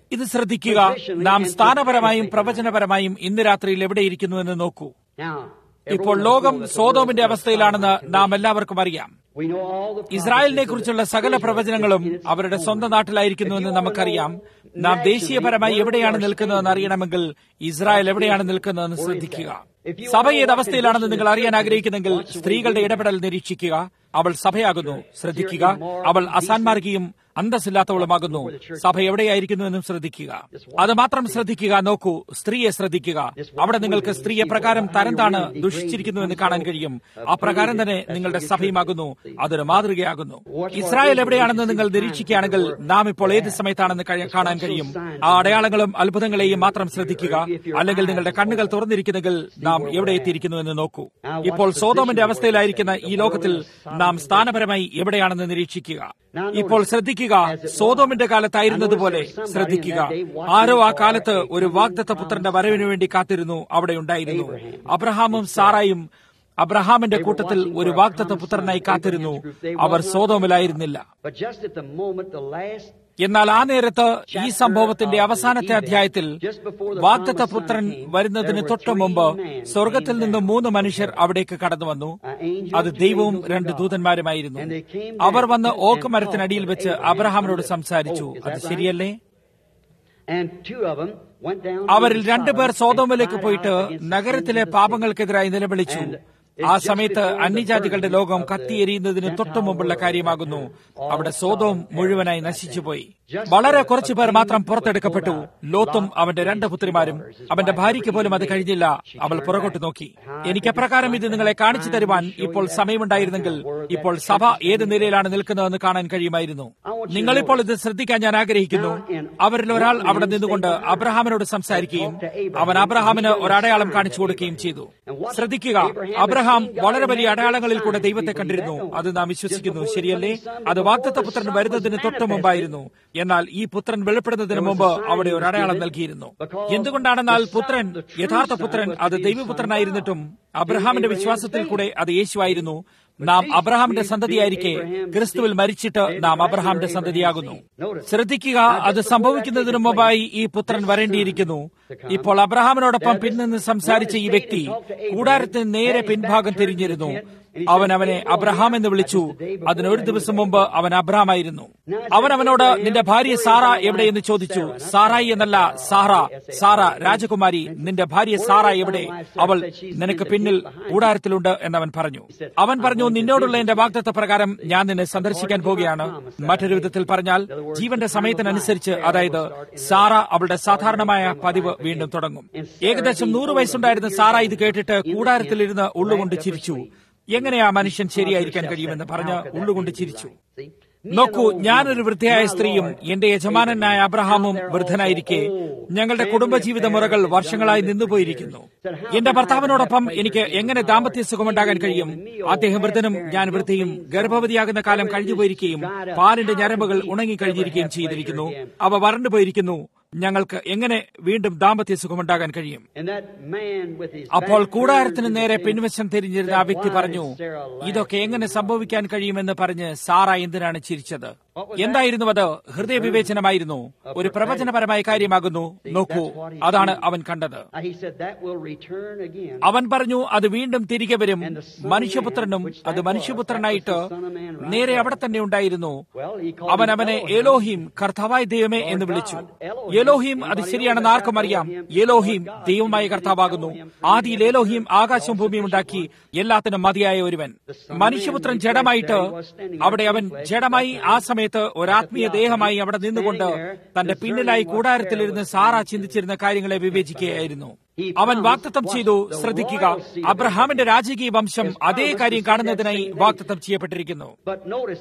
ഇത് ശ്രദ്ധിക്കുക നാം സ്ഥാനപരമായും പ്രവചനപരമായും ഇന്ന് രാത്രിയിൽ എവിടെയിരിക്കുന്നുവെന്ന് നോക്കൂ Now, ഇപ്പോൾ everyone ലോകം knows the സോതോമിന്റെ prophecy അവസ്ഥയിലാണെന്ന് നാം എല്ലാവർക്കും അറിയാം We know all the ഇസ്രായേലിനെ prophecies കുറിച്ചുള്ള of സകല Israel പ്രവചനങ്ങളും in its അവരുടെ own. സ്വന്തം നാട്ടിലായിരിക്കുന്നുവെന്ന് If you നമുക്കറിയാം wanna know നാം nationally ദേശീയപരമായി where we എവിടെയാണ് are നിൽക്കുന്നതെന്ന് standing, അറിയണമെങ്കിൽ ഇസ്രായേൽ എവിടെയാണ് നിൽക്കുന്നതെന്ന് ശ്രദ്ധിക്കുക സഭ ഏത് അവസ്ഥയിലാണെന്ന് നിങ്ങൾ അറിയാൻ ആഗ്രഹിക്കുന്നെങ്കിൽ സ്ത്രീകളുടെ ഇടപെടൽ നിരീക്ഷിക്കുക അവൾ സഭയാകുന്നു ശ്രദ്ധിക്കുക അവൾ അസാൻമാർഗിയും അന്തസ്സില്ലാത്തവളുമാകുന്നു സഭ എവിടെയായിരിക്കുന്നുവെന്നും ശ്രദ്ധിക്കുക അത് മാത്രം ശ്രദ്ധിക്കുക നോക്കൂ സ്ത്രീയെ ശ്രദ്ധിക്കുക അവിടെ നിങ്ങൾക്ക് സ്ത്രീയെ പ്രകാരം തരംതാണ് ദുഷിച്ചിരിക്കുന്നുവെന്ന് കാണാൻ കഴിയും ആ പ്രകാരം തന്നെ നിങ്ങളുടെ സഭയുമാകുന്നു അതൊരു മാതൃകയാകുന്നു ഇസ്രായേൽ എവിടെയാണെന്ന് നിങ്ങൾ നിരീക്ഷിക്കുകയാണെങ്കിൽ നാം ഇപ്പോൾ ഏത് സമയത്താണെന്ന് കഴി- കാണാൻ കഴിയും ആ അടയാളങ്ങളും അത്ഭുതങ്ങളെയും മാത്രം ശ്രദ്ധിക്കുക അല്ലെങ്കിൽ നിങ്ങളുടെ കണ്ണുകൾ തുറന്നിരിക്കുന്നെങ്കിൽ നാം എവിടെ എത്തിയിരിക്കുന്നുവെന്ന് നോക്കൂ ഇപ്പോൾ സോതോമിന്റെ അവസ്ഥയിലായിരിക്കുന്ന ഈ ലോകത്തിൽ നാം സ്ഥാനപരമായി എവിടെയാണെന്ന് നിരീക്ഷിക്കുക ഇപ്പോൾ ശ്രദ്ധിക്കുക സോതോമിന്റെ കാലത്തായിരുന്നതുപോലെ ശ്രദ്ധിക്കുക ആരോ ആ കാലത്ത് ഒരു വാഗ്ദത്ത പുത്രന്റെ വരവിനു വേണ്ടി കാത്തിരുന്നു അവിടെ ഉണ്ടായിരുന്നു അബ്രഹാമും സാറായും അബ്രഹാമിന്റെ കൂട്ടത്തിൽ ഒരു വാഗ്ദത്ത പുത്രനായി കാത്തിരുന്നു അവർ സോതോമിലായിരുന്നില്ല But just at the moment, the last എന്നാൽ ആ നേരത്ത് ഈ സംഭവത്തിന്റെ അവസാനത്തെ അധ്യായത്തിൽ വാഗ്ദത്ത പുത്രൻ വരുന്നതിന് തൊട്ടു മുമ്പ് സ്വർഗത്തിൽ നിന്ന് മൂന്ന് മനുഷ്യർ അവിടേക്ക് കടന്നു വന്നു അത് ദൈവവും രണ്ട് ദൂതന്മാരുമായിരുന്നു അവർ വന്ന് ഓക്ക് മരത്തിനടിയിൽ വെച്ച് അബ്രഹാമിനോട് സംസാരിച്ചു അത് ശരിയല്ലേ and two of them went down. അവരിൽ രണ്ടുപേർ സോതോമിലേക്ക് പോയിട്ട് നഗരത്തിലെ പാപങ്ങൾക്കെതിരായി നിലവിളിച്ചു ആ സമയത്ത് അന്യജാതികളുടെ ലോകം കത്തിയെരിയുന്നതിന് തൊട്ടു മുമ്പുള്ള കാര്യമാകുന്നു അവിടെ സോതോം മുഴുവനായി നശിച്ചുപോയി വളരെ കുറച്ചു പേർ മാത്രം പുറത്തെടുക്കപ്പെട്ടു ലോത്തും അവന്റെ രണ്ട് പുത്രിമാരും അവന്റെ ഭാര്യയ്ക്ക് പോലും അത് കഴിഞ്ഞില്ല അവൾ പുറകോട്ട് നോക്കി എനിക്ക് അപ്രകാരം ഇത് നിങ്ങളെ കാണിച്ചു തരുവാൻ ഇപ്പോൾ സമയമുണ്ടായിരുന്നെങ്കിൽ ഇപ്പോൾ സഭ ഏത് നിലയിലാണ് നിൽക്കുന്നതെന്ന് കാണാൻ കഴിയുമായിരുന്നു നിങ്ങളിപ്പോൾ ഇത് ശ്രദ്ധിക്കാൻ ഞാൻ ആഗ്രഹിക്കുന്നു അവരിൽ ഒരാൾ അവിടെ നിന്നുകൊണ്ട് അബ്രഹാമിനോട് സംസാരിക്കുകയും അവൻ അബ്രഹാമിന് ഒരടയാളം കാണിച്ചു കൊടുക്കുകയും ചെയ്തു ശ്രദ്ധിക്കുക അബ്രഹാം വളരെ വലിയ അടയാളങ്ങളിൽ കൂടെ ദൈവത്തെ കണ്ടിരുന്നു അത് നാം വിശ്വസിക്കുന്നു ശരിയല്ലേ അത് വാഗ്ദത്ത പുത്രൻ വരുന്നതിന് തൊട്ടു മുമ്പായിരുന്നു എന്നാൽ ഈ പുത്രൻ വെളിപ്പെടുന്നതിന് മുമ്പ് അവിടെ ഒരു അടയാളം നൽകിയിരുന്നു എന്തുകൊണ്ടാണെന്നാൽ പുത്രൻ യഥാർത്ഥ പുത്രൻ അത് ദൈവപുത്രനായിരുന്നിട്ടും അബ്രഹാമിന്റെ വിശ്വാസത്തിൽ കൂടെ അത് യേശുവായിരുന്നു നാം അബ്രഹാമിന്റെ സന്തതിയായിരിക്കെ ക്രിസ്തുവിൽ മരിച്ചിട്ട് നാം അബ്രഹാമിന്റെ സന്തതിയാകുന്നു ശ്രദ്ധിക്കുക അത് സംഭവിക്കുന്നതിനു മുമ്പായി ഈ പുത്രൻ വരേണ്ടിയിരിക്കുന്നു ഇപ്പോൾ അബ്രഹാമിനോടൊപ്പം പിൻനിന്ന് സംസാരിച്ച ഈ വ്യക്തി കൂടാരത്തിന് നേരെ പിൻഭാഗം തിരിഞ്ഞിരുന്നു അവൻ അവനെ അബ്രഹാം എന്ന് വിളിച്ചു അതിന് ഒരു ദിവസം മുമ്പ് അവൻ അബ്രഹാമായിരുന്നു അവൻ അവനോട് നിന്റെ ഭാര്യ സാറ എവിടെയെന്ന് ചോദിച്ചു സാറായി എന്നല്ല സാറ സാറ രാജകുമാരി നിന്റെ ഭാര്യ സാറ എവിടെ അവൾ നിനക്ക് പിന്നിൽ കൂടാരത്തിലുണ്ട് എന്നവൻ പറഞ്ഞു അവൻ പറഞ്ഞു നിന്നോടുള്ള എന്റെ വാഗ്ദത്ത പ്രകാരം ഞാൻ നിന്നെ സന്ദർശിക്കാൻ പോവുകയാണ് മറ്റൊരു വിധത്തിൽ പറഞ്ഞാൽ ജീവന്റെ സമയത്തിനനുസരിച്ച് അതായത് സാറ അവളുടെ സാധാരണമായ പതിവ് വീണ്ടും തുടങ്ങും ഏകദേശം നൂറ് വയസ്സുണ്ടായിരുന്ന സാറ ഇത് കേട്ടിട്ട് കൂടാരത്തിലിരുന്ന് ഉള്ളുകൊണ്ട് ചിരിച്ചു എങ്ങനെയാ മനുഷ്യൻ ശരിയായിരിക്കാൻ കഴിയുമെന്ന് പറഞ്ഞ് ഉള്ളുകൊണ്ട് ചിരിച്ചു നോക്കൂ ഞാനൊരു വൃദ്ധയായ സ്ത്രീയും എന്റെ യജമാനനായ അബ്രഹാമും വൃദ്ധനായിരിക്കെ ഞങ്ങളുടെ കുടുംബജീവിത മുറകൾ വർഷങ്ങളായി നിന്നുപോയിരിക്കുന്നു എന്റെ ഭർത്താവിനോടൊപ്പം എനിക്ക് എങ്ങനെ ദാമ്പത്യ സുഖമുണ്ടാകാൻ കഴിയും അദ്ദേഹം വൃദ്ധനും ഞാൻ വൃദ്ധയും ഗർഭവതിയാകുന്ന കാലം കഴിഞ്ഞുപോയിരിക്കുകയും പാലിന്റെ ഞരമ്പുകൾ ഉണങ്ങിക്കഴിഞ്ഞിരിക്കുകയും ചെയ്തിരിക്കുന്നു അവ വരണ്ടുപോയിരിക്കുന്നു ഞങ്ങൾക്ക് എങ്ങനെ വീണ്ടും ദാമ്പത്യ സുഖമുണ്ടാകാൻ കഴിയും And that man with his അപ്പോൾ back കൂടാരത്തിന് turned to നേരെ the പിൻവശം തിരിഞ്ഞിരുന്ന ആ വ്യക്തി പറഞ്ഞു ഇതൊക്കെ എങ്ങനെ സംഭവിക്കാൻ കഴിയുമെന്ന് പറഞ്ഞ് സാറ എന്തിനാണ് ചിരിച്ചത് എന്തായിരുന്നു അത് ഹൃദയവിവേചനമായിരുന്നു ഒരു പ്രവചനപരമായ കാര്യമാകുന്നു നോക്കൂ അതാണ് അവൻ കണ്ടത് Now he said that will return again. അവൻ പറഞ്ഞു അത് വീണ്ടും തിരികെ വരും മനുഷ്യപുത്രനും അത് മനുഷ്യപുത്രനായിട്ട് നേരെ അവിടെ തന്നെ ഉണ്ടായിരുന്നു അവൻ അവനെ എലോഹിം കർത്താവായ ദൈവമേ എന്ന് വിളിച്ചു എലോഹിം അത് ശരിയാണെന്ന് ആർക്കും അറിയാം എലോഹിം ദൈവമായ കർത്താവാകുന്നു ആദിയിൽ എലോഹിം ആകാശവും ഭൂമിയും ഉണ്ടാക്കി എല്ലാത്തിനും മതിയായ ഒരുവൻ മനുഷ്യപുത്രൻ ജഡമായിട്ട് അവിടെ അവൻ ജഡമായി ആ സമയത്ത് ഒരാത്മീയ ദേഹമായി അവിടെ നിന്നുകൊണ്ട് തന്റെ പിന്നിലായി കൂടാരത്തിലിരുന്ന് സാറ ചിന്തിച്ചിരുന്ന കാര്യങ്ങളെ വിവേചിക്കുകയായിരുന്നു അവൻ വാക്തത്വം ചെയ്തു ശ്രദ്ധിക്കുക അബ്രഹാമിന്റെ രാജകീയ വംശം അതേ കാര്യം കാണുന്നതിനായി വാക്തത്വം ചെയ്യപ്പെട്ടിരിക്കുന്നു But notice,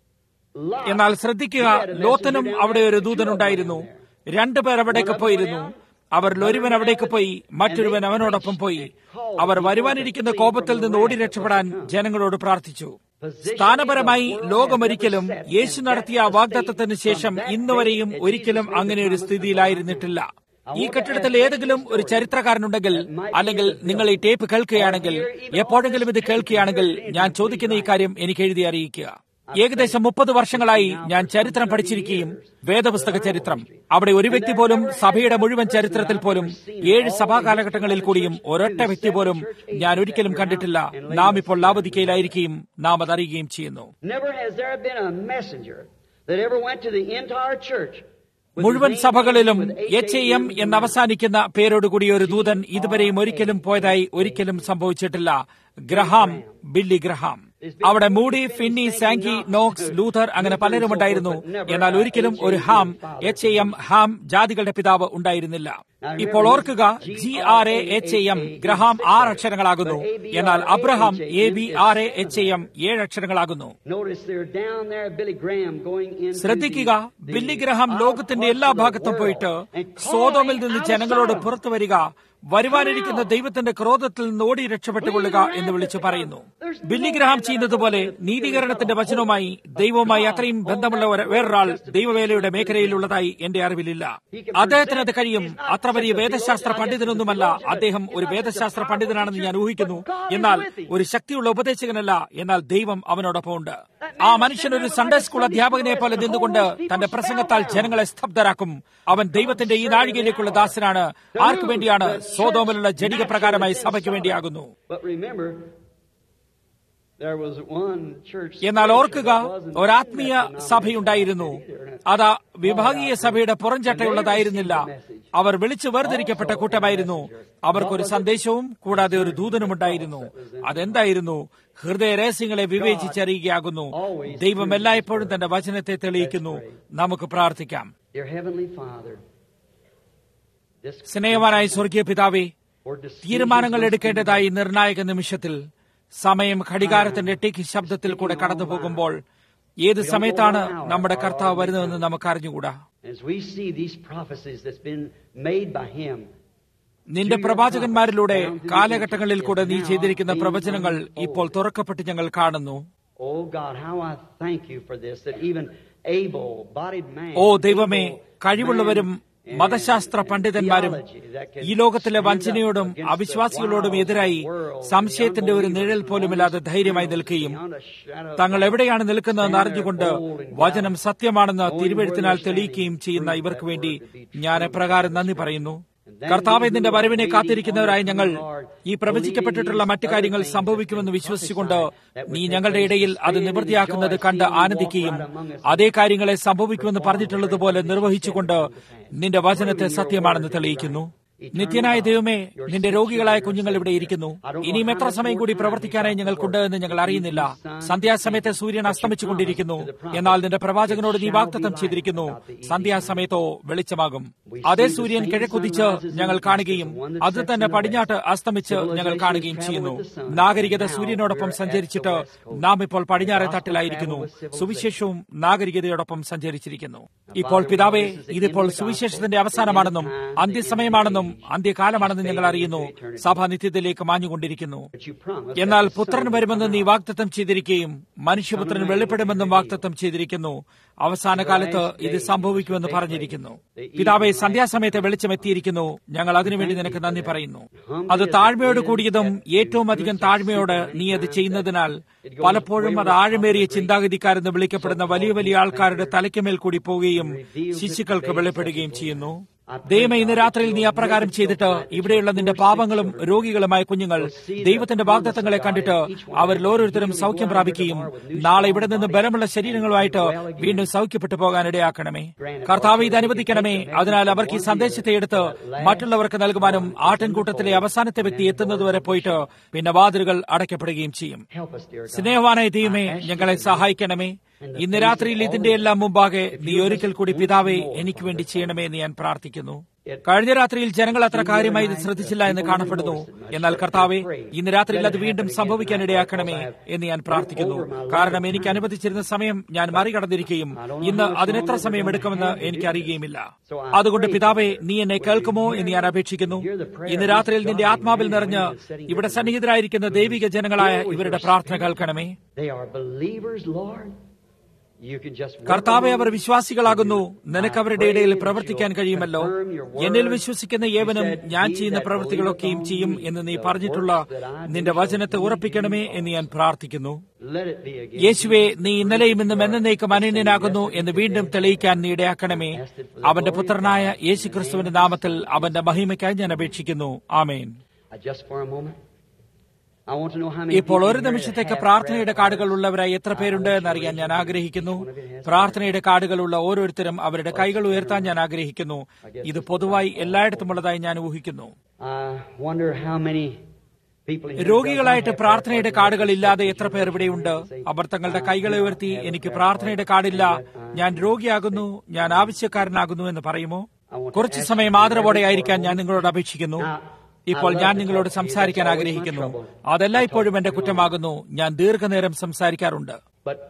Lot, എന്നാൽ ശ്രദ്ധിക്കുക ലോത്തനും അവിടെ ഒരു ദൂതനുണ്ടായിരുന്നു രണ്ടുപേർ അവിടേക്ക് പോയിരുന്നു അവരിൽ ഒരുവൻ അവിടേക്ക് പോയി മറ്റൊരുവൻ അവനോടൊപ്പം പോയി അവർ വരുവാനിരിക്കുന്ന കോപത്തിൽ നിന്ന് ഓടി രക്ഷപ്പെടാൻ ജനങ്ങളോട് പ്രാർത്ഥിച്ചു സ്ഥാനപരമായി ലോകമൊരിക്കലും യേശു നടത്തിയ വാഗ്ദത്തത്തിന് ശേഷം ഇന്നുവരെയും ഒരിക്കലും അങ്ങനെ ഒരു സ്ഥിതിയിലായിരുന്നിട്ടില്ല ഈ കെട്ടിടത്തിൽ ഏതെങ്കിലും ഒരു ചരിത്രകാരനുണ്ടെങ്കിൽ അല്ലെങ്കിൽ നിങ്ങൾ ഈ ടേപ്പ് കേൾക്കുകയാണെങ്കിൽ എപ്പോഴെങ്കിലും ഇത് കേൾക്കുകയാണെങ്കിൽ ഞാൻ ചോദിക്കുന്ന ഈ കാര്യം എനിക്ക് എഴുതി അറിയിക്കുക ഏകദേശം മുപ്പത് വർഷങ്ങളായി ഞാൻ ചരിത്രം പഠിച്ചിരിക്കുകയും വേദപുസ്തക ചരിത്രം അവിടെ ഒരു വ്യക്തി പോലും സഭയുടെ മുഴുവൻ ചരിത്രത്തിൽ പോലും ഏഴ് സഭാ കാലഘട്ടങ്ങളിൽ കൂടിയും ഒരൊറ്റ വ്യക്തി പോലും ഞാൻ ഒരിക്കലും കണ്ടിട്ടില്ല നാം ഇപ്പോൾ ലാവതിക്കയിലായിരിക്കുകയും നാം അതറിയുകയും ചെയ്യുന്നു Never has there been a messenger that ever went to the entire church. with മുഴുവൻ the name സഭകളിലും with eight H M names എന്ന് അവസാനിക്കുന്ന പേരോടുകൂടിയ ഒരു ദൂതൻ ഇതുവരെയും ഒരിക്കലും പോയതായി ഒരിക്കലും സംഭവിച്ചിട്ടില്ല ഗ്രഹാം ബില്ലി ഗ്രഹാം അവിടെ Moody Finney Sankey Knox Luther അങ്ങനെ പലരും ഉണ്ടായിരുന്നു എന്നാൽ ഒരിക്കലും ഒരു ഹാം എച്ച് എം ഹാം ജാതികളുടെ പിതാവ് ഉണ്ടായിരുന്നില്ല ഇപ്പോൾ ഓർക്കുക G R A H M Graham ആറ് അക്ഷരങ്ങളാകുന്നു എന്നാൽ Abraham A B R A H M ഏഴ് അക്ഷരങ്ങളാകുന്നു Notice they're down there, Billy Graham going in. ശ്രദ്ധിക്കുക ബില്ലി ഗ്രഹാം ലോകത്തിന്റെ എല്ലാ ഭാഗത്തും പോയിട്ട് സോതോമിൽ നിന്ന് ജനങ്ങളോട് പുറത്തു വരിക വരുവാനിരിക്കുന്ന ദൈവത്തിന്റെ ക്രോധത്തിൽ നിന്ന് ഓടി രക്ഷപ്പെട്ടുകൊള്ളുക എന്ന് വിളിച്ചു പറയുന്നു ബില്ലി ഗ്രഹാം ചെയ്യുന്നത് പോലെ നീതീകരണത്തിന്റെ വചനവുമായി ദൈവവുമായി അത്രയും ബന്ധമുള്ള ഒരു- വേറൊരാൾ ദൈവവേലയുടെ മേഖലയിലുള്ളതായി എന്റെ അറിവിലില്ല അദ്ദേഹത്തിന് അത് കഴിയും അത്ര വലിയ വേദശാസ്ത്ര പണ്ഡിതനൊന്നുമല്ല അദ്ദേഹം ഒരു വേദശാസ്ത്ര പണ്ഡിതനാണെന്ന് ഞാൻ ഊഹിക്കുന്നു എന്നാൽ ഒരു ശക്തിയുള്ള ഉപദേശകനല്ല എന്നാൽ ദൈവം അവനോടൊപ്പം ഉണ്ട് ആ മനുഷ്യൻ ഒരു സൺഡേ സ്കൂൾ അധ്യാപകനെ പോലെ നിന്നുകൊണ്ട് തന്റെ പ്രസംഗത്താൽ ജനങ്ങളെ സ്തബ്ധരാക്കും അവൻ ദൈവത്തിന്റെ ഈ നാഴികയിലേക്കുള്ള ദാസനാണ് ആർക്കു വേണ്ടിയാണ് സോതോമിലുള്ള ജനിക പ്രകാരമായി സഭയ്ക്ക് വേണ്ടിയാകുന്നു But remember, there was one church. എന്നാൽ ഓർക്കുക ഒരാത്മീയ സഭയുണ്ടായിരുന്നു അത് വിഭാഗീയ സഭയുടെ പുറംചട്ടയുള്ളതായിരുന്നില്ല അവർ വിളിച്ചു വേർതിരിക്കപ്പെട്ട കൂട്ടമായിരുന്നു അവർക്കൊരു സന്ദേശവും കൂടാതെ ഒരു ദൂതനുമുണ്ടായിരുന്നു അതെന്തായിരുന്നു ഹൃദയ രഹസ്യങ്ങളെ വിവേചിച്ചറിയുകയാകുന്നു ദൈവം എല്ലായ്പ്പോഴും തന്റെ വചനത്തെ തെളിയിക്കുന്നു നമുക്ക് പ്രാർത്ഥിക്കാം Dear Heavenly Father, this സ്നേഹവാനായ സ്വർഗീയ പിതാവേ for decisions തീരുമാനങ്ങൾ എടുക്കേണ്ടതായി നിർണായക നിമിഷത്തിൽ സമയം ഘടികാരത്തിന്റെ ടിക്ക് ശബ്ദത്തിൽ കൂടെ കടന്നു പോകുമ്പോൾ ഏത് സമയത്താണ് നമ്മുടെ കർത്താവ് വരുന്നതെന്ന് നമുക്ക് അറിഞ്ഞുകൂടാ As we see these prophecies that's been made by Him, നിന്റെ പ്രവാചകന്മാരിലൂടെ കാലഘട്ടങ്ങളിൽ കൂടെ നീ ചെയ്തിരിക്കുന്ന പ്രവചനങ്ങൾ ഇപ്പോൾ തുറക്കപ്പെട്ട് ഞങ്ങൾ കാണുന്നു oh God, how I thank you for this, that even able-bodied man, ഓ ദൈവമേ കഴിവുള്ളവരും മതശാസ്ത്ര പണ്ഡിതന്മാരും ഈ ലോകത്തിലെ വഞ്ചനയോടും അവിശ്വാസികളോടും എതിരായി സംശയത്തിന്റെ ഒരു നിഴൽ പോലുമില്ലാതെ ധൈര്യമായി നിൽക്കുകയും തങ്ങൾ എവിടെയാണ് നിൽക്കുന്നതെന്ന് അറിഞ്ഞുകൊണ്ട് വചനം സത്യമാണെന്ന് തിരുവെഴുത്തിനാൽ തെളിയിക്കുകയും ചെയ്യുന്ന ഇവർക്ക് വേണ്ടി ഞാൻ എപ്രകാരം നന്ദി പറയുന്നു കർത്താവ് നിന്റെ വരവിനെ കാത്തിരിക്കുന്നവരായി ഞങ്ങൾ ഈ പ്രവചിക്കപ്പെട്ടിട്ടുള്ള മറ്റു കാര്യങ്ങൾ സംഭവിക്കുമെന്ന് വിശ്വസിച്ചുകൊണ്ട് നീ ഞങ്ങളുടെ ഇടയിൽ അത് നിവൃത്തിയാക്കുന്നത് കണ്ട് ആനന്ദിക്കുകയും അതേ കാര്യങ്ങളെ സംഭവിക്കുമെന്ന് പറഞ്ഞിട്ടുള്ളതുപോലെ നിർവഹിച്ചുകൊണ്ട് നിന്റെ വചനത്തെ സത്യമാണെന്ന് തെളിയിക്കുന്നു നിത്യനായ ദൈവമേ നിന്റെ രോഗികളായ കുഞ്ഞുങ്ങൾ ഇവിടെ ഇരിക്കുന്നു ഇനിയും എത്ര സമയം കൂടി പ്രവർത്തിക്കാനായി ഞങ്ങൾക്കുണ്ട് എന്ന് ഞങ്ങൾ അറിയുന്നില്ല സന്ധ്യാസമയത്ത് സൂര്യൻ അസ്തമിച്ചുകൊണ്ടിരിക്കുന്നു എന്നാൽ നിന്റെ പ്രവാചകനോട് നീ വാഗ്ദത്തം ചെയ്തിരിക്കുന്നു സന്ധ്യാസമയത്തോ വെളിച്ചമാകും അതേ സൂര്യൻ കിഴക്കുതിച്ച് ഞങ്ങൾ കാണുകയും അത് തന്നെ പടിഞ്ഞാട്ട് അസ്തമിച്ച് ഞങ്ങൾ കാണുകയും ചെയ്യുന്നു നാഗരികത സൂര്യനോടൊപ്പം സഞ്ചരിച്ചിട്ട് നാം ഇപ്പോൾ പടിഞ്ഞാറെ തട്ടിലായിരിക്കുന്നു സുവിശേഷവും നാഗരികതയോടൊപ്പം സഞ്ചരിച്ചിരിക്കുന്നു ഇപ്പോൾ പിതാവേ ഇതിപ്പോൾ സുവിശേഷത്തിന്റെ അവസാനമാണെന്നും അന്ത്യസമയമാണെന്നും അന്ത്യകാലമാണെന്നും ഞങ്ങൾ അറിയുന്നു സഭ നിത്യത്തിലേക്ക് മാഞ്ഞുകൊണ്ടിരിക്കുന്നു that you promised. എന്നാൽ പുത്രൻ വരുമെന്ന് നീ വാഗ്ദത്തം ചെയ്തിരിക്കുകയും മനുഷ്യപുത്രൻ വെളിപ്പെടുമെന്നും വാഗ്ദത്തം ചെയ്തിരിക്കുന്നു അവസാന കാലത്ത് ഇത് സംഭവിക്കുമെന്ന് പറഞ്ഞിരിക്കുന്നു പിതാവെ സന്ധ്യാസമയത്ത് വെളിച്ചം എത്തിയിരിക്കുന്നു ഞങ്ങൾ അതിനുവേണ്ടി നിനക്ക് നന്ദി പറയുന്നു അത് താഴ്മയോട് കൂടിയതും ഏറ്റവും അധികം താഴ്മയോട് നീ അത് ചെയ്യുന്നതിനാൽ പലപ്പോഴും അത് ആഴമേറിയ ചിന്താഗതിക്കാരെന്ന് വിളിക്കപ്പെടുന്ന വലിയ വലിയ ആൾക്കാരുടെ തലയ്ക്കുമേൽ കൂടി പോവുകയും ശിശുക്കൾക്ക് വെളിപ്പെടുകയും ചെയ്യുന്നു ദൈവമേ ഇന്ന് രാത്രിയിൽ നീ അപ്രകാരം ചെയ്തിട്ട് ഇവിടെയുള്ള നിന്റെ പാപങ്ങളും രോഗികളുമായ കുഞ്ഞുങ്ങൾ ദൈവത്തിന്റെ വാഗ്ദത്തങ്ങളെ കണ്ടിട്ട് അവരിൽ ഓരോരുത്തരും സൗഖ്യം പ്രാപിക്കുകയും നാളെ ഇവിടെ നിന്ന് ബലമുള്ള ശരീരങ്ങളുമായിട്ട് വീണ്ടും സൗഖ്യപ്പെട്ടു പോകാൻ ഇടയാക്കണമേ കർത്താവ് ഇത് അനുവദിക്കണമേ അതിനാൽ അവർക്ക് ഈ സന്ദേശത്തെ എടുത്ത് മറ്റുള്ളവർക്ക് നൽകുവാനും ആട്ടിൻകൂട്ടത്തിലെ അവസാനത്തെ വ്യക്തി എത്തുന്നതുവരെ പോയിട്ട് പിന്നെ വാതിലുകൾ അടയ്ക്കപ്പെടുകയും ചെയ്യും Help us, dear God. സ്നേഹവാനായ ദൈവമേ ഞങ്ങളെ സഹായിക്കണമേ ഇന്ന് രാത്രിയിൽ ഇതിന്റെ എല്ലാം മുമ്പാകെ നീ ഒരിക്കൽ കൂടി പിതാവെ എനിക്ക് വേണ്ടി ചെയ്യണമേ എന്ന് ഞാൻ പ്രാർത്ഥിക്കുന്നു കഴിഞ്ഞ രാത്രിയിൽ ജനങ്ങൾ അത്ര കാര്യമായി ഇത് ശ്രദ്ധിച്ചില്ല എന്ന് കാണപ്പെടുന്നു എന്നാൽ കർത്താവെ ഇന്ന് രാത്രിയിൽ അത് വീണ്ടും സംഭവിക്കാൻ ഇടയാക്കണമേ എന്ന് ഞാൻ പ്രാർത്ഥിക്കുന്നു കാരണം എനിക്ക് അനുവദിച്ചിരുന്ന സമയം ഞാൻ മറികടന്നിരിക്കുകയും ഇന്ന് അതിനെത്ര സമയം എടുക്കുമെന്ന് എനിക്ക് അറിയുകയുമില്ല അതുകൊണ്ട് പിതാവെ നീ എന്നെ കേൾക്കുമോ എന്ന് ഞാൻ അപേക്ഷിക്കുന്നു ഇന്ന് രാത്രിയിൽ നിന്റെ ആത്മാവിൽ നിറഞ്ഞ് ഇവിടെ സന്നിഹിതരായിരിക്കുന്ന ദൈവിക ജനങ്ങളായ ഇവരുടെ പ്രാർത്ഥന കേൾക്കണമേ They are believers, Lord. You can just work കർത്താവെ among അവർ them. വിശ്വാസികളാകുന്നു നിനക്ക് അവരുടെ ഇടയിൽ പ്രവർത്തിക്കാൻ കഴിയുമല്ലോ confirm your word. എന്നിൽ വിശ്വസിക്കുന്ന ഏവനും He said, ഞാൻ "He ചെയ്യുന്ന that പ്രവൃത്തികളൊക്കെയും believeth ചെയ്യും on me, എന്ന് നീ the പറഞ്ഞിട്ടുള്ള works that I do നിന്റെ shall വചനത്തെ he ഉറപ്പിക്കണമേ do എന്ന് ഞാൻ പ്രാർത്ഥിക്കുന്നു Let it be again. യേശുവെ നീ ഇന്നലെയും ഇന്നും എന്നേക്കും അനന്യനാകുന്നു എന്ന് വീണ്ടും തെളിയിക്കാൻ നീ ഇടയാക്കണമേ അവന്റെ പുത്രനായ യേശുക്രിസ്തുവിന്റെ നാമത്തിൽ അവന്റെ മഹിമയ്ക്കായി ഞാൻ അപേക്ഷിക്കുന്നു ആമേൻ Uh, Just for a moment. I want to know how many ഇപ്പോൾ people ഒരു here that നിമിഷത്തേക്ക് have പ്രാർത്ഥനയുടെ prayer കാർഡുകൾ cards. ഉള്ളവരായി എത്ര പേരുണ്ട് എന്നറിയാൻ ഞാൻ ആഗ്രഹിക്കുന്നു പ്രാർത്ഥനയുടെ കാർഡുകളുള്ള ഓരോരുത്തരും അവരുടെ കൈകൾ ഉയർത്താൻ ഞാൻ ആഗ്രഹിക്കുന്നു ഇത് പൊതുവായി എല്ലായിടത്തുമുള്ളതായി ഞാൻ ഊഹിക്കുന്നു I wonder how many people here രോഗികളായിട്ട് does not have പ്രാർത്ഥനയുടെ prayer കാർഡുകൾ cards. ഇല്ലാതെ എത്ര പേർ ഇവിടെയുണ്ട് അവർ തങ്ങളുടെ കൈകളെ ഉയർത്തി എനിക്ക് പ്രാർത്ഥനയുടെ കാർഡില്ല ഞാൻ രോഗിയാകുന്നു ഞാൻ ആവശ്യക്കാരനാകുന്നു എന്ന് പറയുമോ കുറച്ചു സമയം ആദരവോടെ ആയിരിക്കാൻ ഞാൻ നിങ്ങളോട് അപേക്ഷിക്കുന്നു ഇപ്പോൾ ഞാൻ നിങ്ങളോട് സംസാരിക്കാൻ ആഗ്രഹിക്കുന്നു അതെല്ലാം ഇപ്പോഴും എന്റെ കുറ്റമാകുന്നു ഞാൻ ദീർഘനേരം സംസാരിക്കാറുണ്ട് But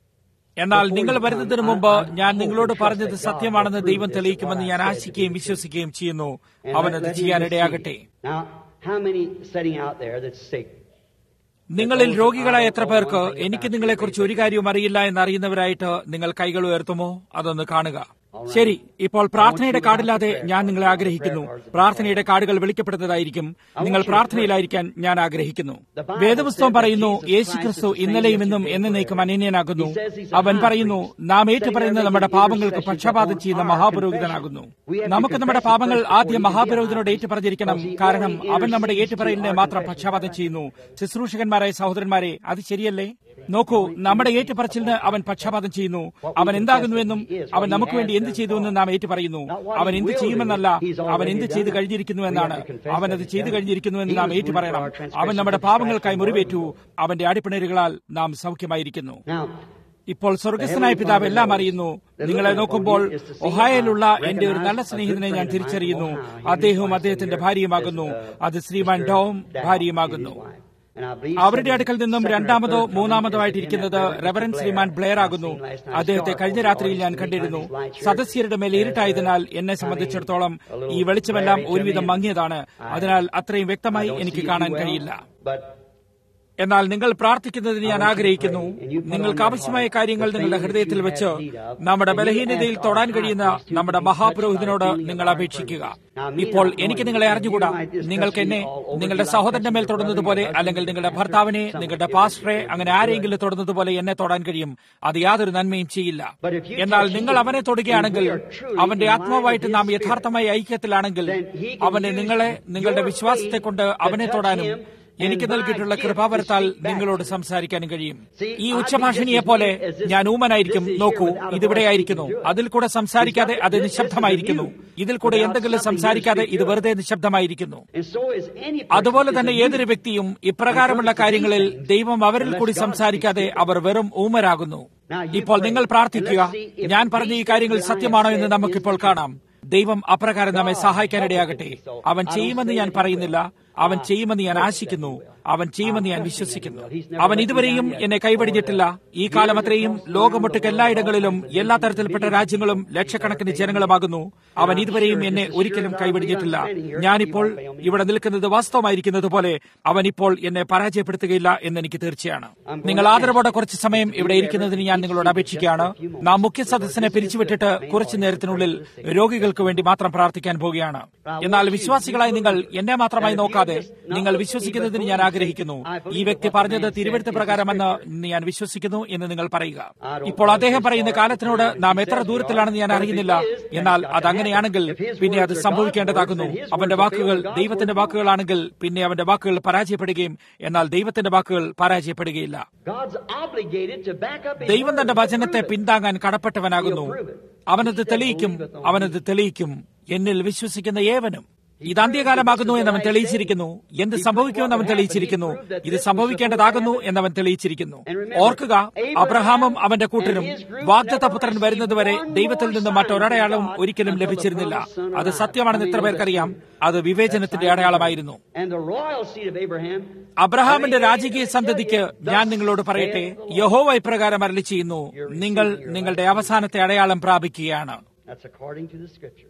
എന്നാൽ നിങ്ങൾ വരുന്നതിന് മുമ്പ് ഞാൻ നിങ്ങളോട് പറഞ്ഞത് സത്യമാണെന്ന് ദൈവം തെളിയിക്കുമെന്ന് ഞാൻ ആശിക്കുകയും വിശ്വസിക്കുകയും ചെയ്യുന്നു and അവൻ let- അത് let me ചെയ്യാനിടയാകട്ടെ receive. Now, how many sitting out there that's sick? നിങ്ങളിൽ രോഗികളായ എത്ര പേർക്ക് എനിക്ക് നിങ്ങളെക്കുറിച്ച് ഒരു കാര്യവും അറിയില്ല എന്നറിയുന്നവരായിട്ട് നിങ്ങൾ കൈകൾ ഉയർത്തുമോ അതൊന്ന് കാണുക ശരി ഇപ്പോൾ പ്രാർത്ഥനയുടെ കാർഡില്ലാതെ ഞാൻ നിങ്ങളെ ആഗ്രഹിക്കുന്നു പ്രാർത്ഥനയുടെ കാർഡുകൾ വിളിക്കപ്പെടുന്നതായിരിക്കും നിങ്ങൾ പ്രാർത്ഥനയിലായിരിക്കാൻ ഞാൻ ആഗ്രഹിക്കുന്നു വേദപുസ്തകം പറയുന്നു യേശു ക്രിസ്തു ഇന്നലെയും ഇന്നും എന്നേക്കും അനന്യനാകുന്നു അവൻ പറയുന്നു നാം ഏറ്റുപറയുന്ന നമ്മുടെ പാപങ്ങൾക്ക് പക്ഷപാതം ചെയ്യുന്ന മഹാപുരോഹിതനാകുന്നു നമുക്ക് നമ്മുടെ പാപങ്ങൾ ആദ്യം മഹാപുരോഹിതനോട് ഏറ്റുപറഞ്ഞിരിക്കണം കാരണം അവൻ നമ്മുടെ ഏറ്റുപറയലിനെ മാത്രം പക്ഷപാതം ചെയ്യുന്നു ശുശ്രൂഷകന്മാരായ സഹോദരന്മാരെ അത് ശരിയല്ലേ നോക്കൂ നമ്മുടെ ഏറ്റുപറച്ചിലിന് അവൻ പക്ഷപാതം ചെയ്യുന്നു അവൻ എന്താകുന്നുവെന്നും അവൻ നമുക്ക് വേണ്ടി എന്ത് ചെയ്തുവെന്നും നാം ഏറ്റുപറയുന്നു അവൻ എന്ത് ചെയ്യുമെന്നല്ല അവൻ എന്ത് ചെയ്തു കഴിഞ്ഞിരിക്കുന്നു എന്നാണ് അവൻ അത് ചെയ്തു കഴിഞ്ഞിരിക്കുന്നുവെന്ന് നാം ഏറ്റുപറയണം അവൻ നമ്മുടെ പാപങ്ങൾക്കായി മുറിവേറ്റു അവന്റെ അടിപ്പിണരുകളാൽ നാം സൗഖ്യമായിരിക്കുന്നു Now, ഇപ്പോൾ സ്വർഗസ്ഥനായ പിതാവ് എല്ലാം അറിയുന്നു നിങ്ങളെ നോക്കുമ്പോൾ ഒഹായയിലുള്ള എന്റെ ഒരു നല്ല സ്നേഹിതനെ ഞാൻ തിരിച്ചറിയുന്നു അദ്ദേഹവും അദ്ദേഹത്തിന്റെ ഭാര്യയുമാകുന്നു അത് ശ്രീമാൻ ഡോം ഭാര്യയുമാകുന്നു and I believe അവരുടെ അടുക്കൽ നിന്നും രണ്ടാമതോ മൂന്നാമതോ ആയിട്ടിരിക്കുന്നത് റെവറൻ ശ്രീമാൻ ബ്ലെയർ ആകുന്നു അദ്ദേഹത്തെ കഴിഞ്ഞ രാത്രിയിൽ ഞാൻ കണ്ടിരുന്നു സദസ്യരുടെ മേൽ ഇരുട്ടായതിനാൽ എന്നെ സംബന്ധിച്ചിടത്തോളം ഈ വെളിച്ചമെല്ലാം ഒരുവിധം മങ്ങിയതാണ് അതിനാൽ അത്രയും വ്യക്തമായി എനിക്ക് കാണാൻ കഴിയില്ല But എന്നാൽ നിങ്ങൾ പ്രാർത്ഥിക്കുന്നതിന് ഞാൻ ആഗ്രഹിക്കുന്നു നിങ്ങൾക്ക് ആവശ്യമായ കാര്യങ്ങൾ നിങ്ങളുടെ ഹൃദയത്തിൽ വെച്ച് നമ്മുടെ ബലഹീനതയിൽ തൊടാൻ കഴിയുന്ന നമ്മുടെ മഹാപുരോഹിതനോട് നിങ്ങൾ അപേക്ഷിക്കുക ഇപ്പോൾ എനിക്ക് നിങ്ങളെ അറിഞ്ഞുകൂടാ നിങ്ങൾക്ക് എന്നെ നിങ്ങളുടെ സഹോദരന്റെ മേൽ തൊടുന്നത് പോലെ അല്ലെങ്കിൽ നിങ്ങളുടെ ഭർത്താവിനെ നിങ്ങളുടെ പാസ്റ്ററെ അങ്ങനെ ആരെങ്കിലും തൊടുന്നത് പോലെ എന്നെ തൊടാൻ കഴിയും അത് യാതൊരു നന്മയും ചെയ്യില്ല എന്നാൽ നിങ്ങൾ അവനെ തൊടുകയാണെങ്കിൽ അവന്റെ ആത്മാവായിട്ട് നാം യഥാർത്ഥമായി ഐക്യത്തിലാണെങ്കിൽ അവനെ നിങ്ങളെ നിങ്ങളുടെ വിശ്വാസത്തെ കൊണ്ട് അവനെ തൊടാനും എനിക്ക് നൽകിയിട്ടുള്ള കൃപാവരത്താൽ നിങ്ങളോട് സംസാരിക്കാനും കഴിയും ഈ ഉച്ചഭാഷിണിയെ പോലെ ഞാൻ ഊമനായിരിക്കും നോക്കൂ ഇതിവിടെയായിരിക്കുന്നു അതിൽ കൂടെ സംസാരിക്കാതെ അത് നിശബ്ദമായിരിക്കുന്നു ഇതിൽ കൂടെ എന്തെങ്കിലും സംസാരിക്കാതെ ഇത് വെറുതെ നിശബ്ദമായിരിക്കുന്നു and so is any അതുപോലെ തന്നെ ഏതൊരു വ്യക്തിയും ഇപ്രകാരമുള്ള കാര്യങ്ങളിൽ ദൈവം അവരിൽ കൂടി സംസാരിക്കാതെ അവർ വെറും ഊമരാകുന്നു ഇപ്പോൾ നിങ്ങൾ പ്രാർത്ഥിക്കുക ഞാൻ പറഞ്ഞ ഈ കാര്യങ്ങൾ സത്യമാണോ എന്ന് നമുക്കിപ്പോൾ കാണാം ദൈവം അപ്രകാരം നമ്മെ സഹായിക്കാനിടയാകട്ടെ അവൻ ചെയ്യുമെന്ന് ഞാൻ പറയുന്നില്ല അവൻ ചെയ്യുമെന്ന് ഞാൻ ആശിക്കുന്നു അവൻ ചെയ്യുമെന്ന് ഞാൻ വിശ്വസിക്കുന്നു അവൻ ഇതുവരെയും എന്നെ കൈവടിഞ്ഞിട്ടില്ല ഈ കാലം അത്രയും ലോകമൊട്ടുക്ക് എല്ലായിടങ്ങളിലും എല്ലാ തരത്തിൽപ്പെട്ട രാജ്യങ്ങളും ലക്ഷക്കണക്കിന് ജനങ്ങളുമാകുന്നു അവൻ ഇതുവരെയും എന്നെ ഒരിക്കലും കൈവടിഞ്ഞിട്ടില്ല ഞാനിപ്പോൾ ഇവിടെ നിൽക്കുന്നത് വാസ്തവമായിരിക്കുന്നത് പോലെ അവൻ ഇപ്പോൾ എന്നെ പരാജയപ്പെടുത്തുകയില്ല എന്ന് എനിക്ക് തീർച്ചയാണ് നിങ്ങൾ ആദരവോടെ കുറച്ച് സമയം ഇവിടെ ഇരിക്കുന്നതിന് ഞാൻ നിങ്ങളോട് അപേക്ഷിക്കുകയാണ് നാം മുഖ്യ സദസ്സിനെ പിരിച്ചുവിട്ടിട്ട് കുറച്ചു നേരത്തിനുള്ളിൽ രോഗികൾക്ക് വേണ്ടി മാത്രം പ്രാർത്ഥിക്കാൻ പോവുകയാണ് എന്നാൽ വിശ്വാസികളായി നിങ്ങൾ എന്നെ മാത്രമായി നോക്കാതെ നിങ്ങൾ വിശ്വസിക്കുന്നതിന് ഞാൻ ആഗ്രഹിക്കുന്നു ഈ വ്യക്തി പറഞ്ഞത് തിരുവഴുത്ത് പ്രകാരമെന്ന് ഞാൻ വിശ്വസിക്കുന്നു എന്ന് നിങ്ങൾ പറയുക ഇപ്പോൾ അദ്ദേഹം പറയുന്ന കാലത്തിനോട് നാം എത്ര ദൂരത്തിലാണെന്ന് ഞാൻ അറിയുന്നില്ല എന്നാൽ അത് അങ്ങനെയാണെങ്കിൽ പിന്നെ അത് സംഭവിക്കേണ്ടതാകുന്നു അവന്റെ വാക്കുകൾ ദൈവത്തിന്റെ വാക്കുകളാണെങ്കിൽ പിന്നെ അവന്റെ വാക്കുകൾ പരാജയപ്പെടുകയും എന്നാൽ ദൈവത്തിന്റെ വാക്കുകൾ പരാജയപ്പെടുകയില്ല God's obligated to back up his ദൈവം തന്റെ word. വചനത്തെ പിന്താങ്ങാൻ കടപ്പെട്ടവനാകുന്നു അവനത് തെളിയിക്കും അവനത് തെളിയിക്കും എന്നിൽ വിശ്വസിക്കുന്ന ഏവനും ഇത് അന്ത്യകാലമാകുന്നു എന്നവൻ തെളിയിച്ചിരിക്കുന്നു എന്ത് സംഭവിക്കുമെന്ന് അവൻ തെളിയിച്ചിരിക്കുന്നു ഇത് സംഭവിക്കേണ്ടതാകുന്നു എന്നവൻ തെളിയിച്ചിരിക്കുന്നു ഓർക്കുക അബ്രഹാമും അവന്റെ കൂട്ടരും വാഗ്ദത്ത പുത്രൻ വരുന്നതുവരെ ദൈവത്തിൽ നിന്ന് മറ്റൊരടയാളവും ഒരിക്കലും ലഭിച്ചിരുന്നില്ല അത് സത്യമാണെന്ന് ഇത്ര പേർക്കറിയാം അത് വിവേചനത്തിന്റെ അടയാളമായിരുന്നു And the royal seed of Abraham, അബ്രഹാമിന്റെ രാജകീയ സന്തതിക്ക് ഞാൻ നിങ്ങളോട് പറയട്ടെ യഹോവ ഇപ്രകാരം അരളി ചെയ്യുന്നു നിങ്ങൾ നിങ്ങളുടെ അവസാനത്തെ അടയാളം പ്രാപിക്കുകയാണ് that's according to the scriptures.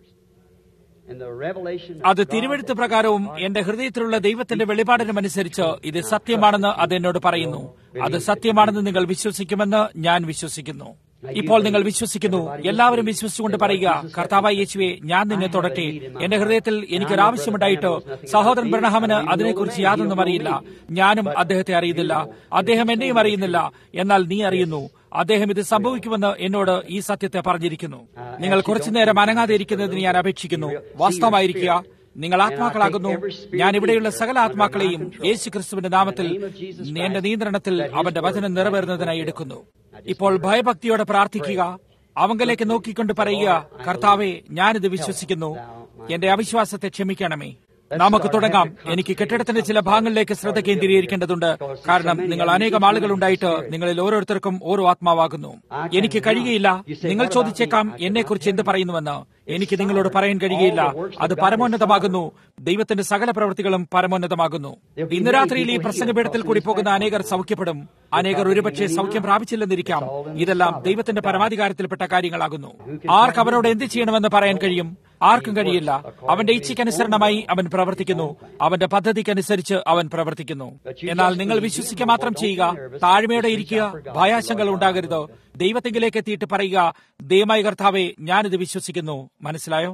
And the revelation of അത് God തിരുവഴുത്ത് പ്രകാരവും എന്റെ ഹൃദയത്തിലുള്ള ദൈവത്തിന്റെ വെളിപാടിനും അനുസരിച്ച് ഇത് സത്യമാണെന്ന് അത് എന്നോട് പറയുന്നു അത് സത്യമാണെന്ന് നിങ്ങൾ വിശ്വസിക്കുമെന്ന് ഞാൻ വിശ്വസിക്കുന്നു ഇപ്പോൾ നിങ്ങൾ വിശ്വസിക്കുന്നു എല്ലാവരും വിശ്വസിച്ചുകൊണ്ട് പറയുക കർത്താവായ യേശുവെ ഞാൻ നിന്നെ തൊടട്ടെ എന്റെ ഹൃദയത്തിൽ എനിക്കൊരാവശ്യമുണ്ടായിട്ട് സഹോദരൻ ബ്രണഹാമിന് അതിനെക്കുറിച്ച് യാതൊന്നും അറിയില്ല ഞാനും അദ്ദേഹത്തെ അറിയുന്നില്ല അദ്ദേഹം എന്നെയും അറിയുന്നില്ല എന്നാൽ നീ അറിയുന്നു അദ്ദേഹം ഇത് സംഭവിക്കുമെന്ന് എന്നോട് ഈ സത്യത്തെ പറഞ്ഞിരിക്കുന്നു നിങ്ങൾ കുറച്ചുനേരം അനങ്ങാതെ ഇരിക്കുന്നതിന് ഞാൻ അപേക്ഷിക്കുന്നു വാസ്തവമായിരിക്കുക നിങ്ങൾ ആത്മാക്കളാകുന്നു ഞാൻ ഇവിടെയുള്ള സകല ആത്മാക്കളെയും യേശു ക്രിസ്തുവിന്റെ നാമത്തിൽ എന്റെ നിയന്ത്രണത്തിൽ അവന്റെ വചനം നിറവേറുന്നതിനായി എടുക്കുന്നു ഇപ്പോൾ ഭയഭക്തിയോടെ പ്രാർത്ഥിക്കുക അവങ്കലേക്ക് നോക്കിക്കൊണ്ട് പറയുക കർത്താവെ ഞാനിത് വിശ്വസിക്കുന്നു എന്റെ അവിശ്വാസത്തെ ക്ഷമിക്കണമേ നമുക്ക് തുടങ്ങാം എനിക്ക് കെട്ടിടത്തിന്റെ ചില ഭാഗങ്ങളിലേക്ക് ശ്രദ്ധ കേന്ദ്രീകരിക്കേണ്ടതുണ്ട് കാരണം നിങ്ങൾ അനേകം ആളുകൾ ഉണ്ടായിട്ട് നിങ്ങളിൽ ഓരോരുത്തർക്കും ഓരോ ആത്മാവാകുന്നു എനിക്ക് കഴിയുകയില്ല നിങ്ങൾ ചോദിച്ചേക്കാം എന്നെക്കുറിച്ച് എന്ത് പറയുന്നുവെന്ന് എനിക്ക് നിങ്ങളോട് പറയാൻ കഴിയുകയില്ല അത് പരമോന്നതമാകുന്നു ദൈവത്തിന്റെ സകല പ്രവൃത്തികളും പരമോന്നതമാകുന്നു ഇന്ന് രാത്രിയിൽ ഈ പ്രസംഗപീഠത്തിൽ കൂടി പോകുന്ന അനേകർ സൗഖ്യപ്പെടും അനേകർ ഒരുപക്ഷെ സൗഖ്യം പ്രാപിച്ചില്ലെന്നിരിക്കാം ഇതെല്ലാം ദൈവത്തിന്റെ പരമാധികാരത്തിൽപ്പെട്ട കാര്യങ്ങളാകുന്നു ആർക്ക് അവനോട് എന്ത് ചെയ്യണമെന്ന് പറയാൻ കഴിയും ആർക്കും കഴിയില്ല അവന്റെ ഇച്ഛയ്ക്കനുസരണമായി അവൻ പ്രവർത്തിക്കുന്നു അവന്റെ പദ്ധതിക്കനുസരിച്ച് അവൻ പ്രവർത്തിക്കുന്നു എന്നാൽ നിങ്ങൾ വിശ്വസിക്കുക മാത്രം ചെയ്യുക താഴ്മയോടെ ഇരിക്കുക ഭയാശങ്കകൾ ഉണ്ടാകരുത് ദൈവത്തെങ്കിലേക്ക് എത്തിയിട്ട് പറയുക ദൈവമായ കർത്താവെ ഞാനിത് വിശ്വസിക്കുന്നു മനസ്സിലായോ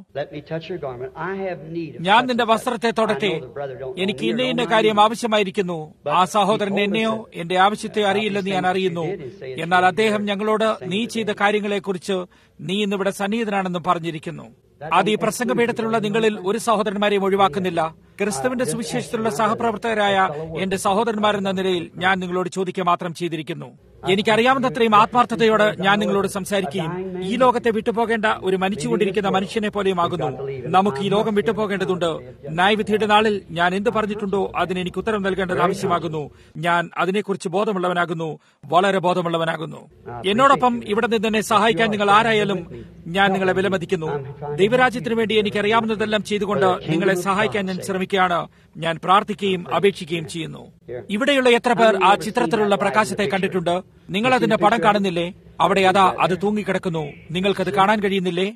ഞാൻ നിന്റെ വസ്ത്രത്തെ തൊടട്ടെ എനിക്ക് ഇന്ന ഇന്ന കാര്യം ആവശ്യമായിരിക്കുന്നു ആ സഹോദരൻ എന്നെയോ എന്റെ ആവശ്യത്തെ അറിയില്ലെന്ന് ഞാൻ അറിയുന്നു എന്നാൽ അദ്ദേഹം ഞങ്ങളോട് നീ ചെയ്ത കാര്യങ്ങളെക്കുറിച്ച് നീ ഇന്നിവിടെ സന്നിഹിതനാണെന്നും പറഞ്ഞിരിക്കുന്നു അത് ഈ പ്രസംഗപീഠത്തിലുള്ള നിങ്ങളിൽ ഒരു സഹോദരന്മാരെയും ഒഴിവാക്കുന്നില്ല ക്രിസ്തുവിന്റെ സുവിശേഷത്തിലുള്ള സഹപ്രവർത്തകരായ എന്റെ സഹോദരന്മാരെന്ന നിലയിൽ ഞാൻ നിങ്ങളോട് ചോദിക്കുക മാത്രം ചെയ്തിരിക്കുന്നു എനിക്കറിയാവുന്നത്രയും ആത്മാർത്ഥതയോട് ഞാൻ നിങ്ങളോട് സംസാരിക്കുകയും ഈ ലോകത്തെ വിട്ടുപോകേണ്ട ഒരു മരിച്ചുകൊണ്ടിരിക്കുന്ന മനുഷ്യനെ പോലെയുമാകുന്നു നമുക്ക് ഈ ലോകം വിട്ടുപോകേണ്ടതുണ്ട് ന്യായവിധിയുടെ നാളിൽ ഞാൻ എന്ത് പറഞ്ഞിട്ടുണ്ടോ അതിന് എനിക്ക് ഉത്തരം നൽകേണ്ടത് ആവശ്യമാകുന്നു ഞാൻ അതിനെക്കുറിച്ച് ബോധമുള്ളവനാകുന്നു വളരെ ബോധമുള്ളവനാകുന്നു എന്നോടൊപ്പം ഇവിടെ നിന്ന് എന്നെ സഹായിക്കാൻ നിങ്ങൾ ആരായാലും ഞാൻ നിങ്ങളെ വിലമതിക്കുന്നു ദൈവരാജ്യത്തിനു വേണ്ടി എനിക്കറിയാവുന്നതെല്ലാം ചെയ്തുകൊണ്ട് നിങ്ങളെ സഹായിക്കാൻ ഞാൻ ശ്രമിക്കുകയാണ് ഞാൻ പ്രാർത്ഥിക്കുകയും അപേക്ഷിക്കുകയും ചെയ്യുന്നു ഇവിടെയുള്ള എത്ര പേർ ആ ചിത്രത്തിലുള്ള പ്രകാശത്തെ കണ്ടിട്ടുണ്ട് നിങ്ങൾ അതിന്റെ പടം കാണുന്നില്ലേ അവിടെ അതാ അത് തൂങ്ങിക്കിടക്കുന്നു നിങ്ങൾക്കത് കാണാൻ കഴിയുന്നില്ലേ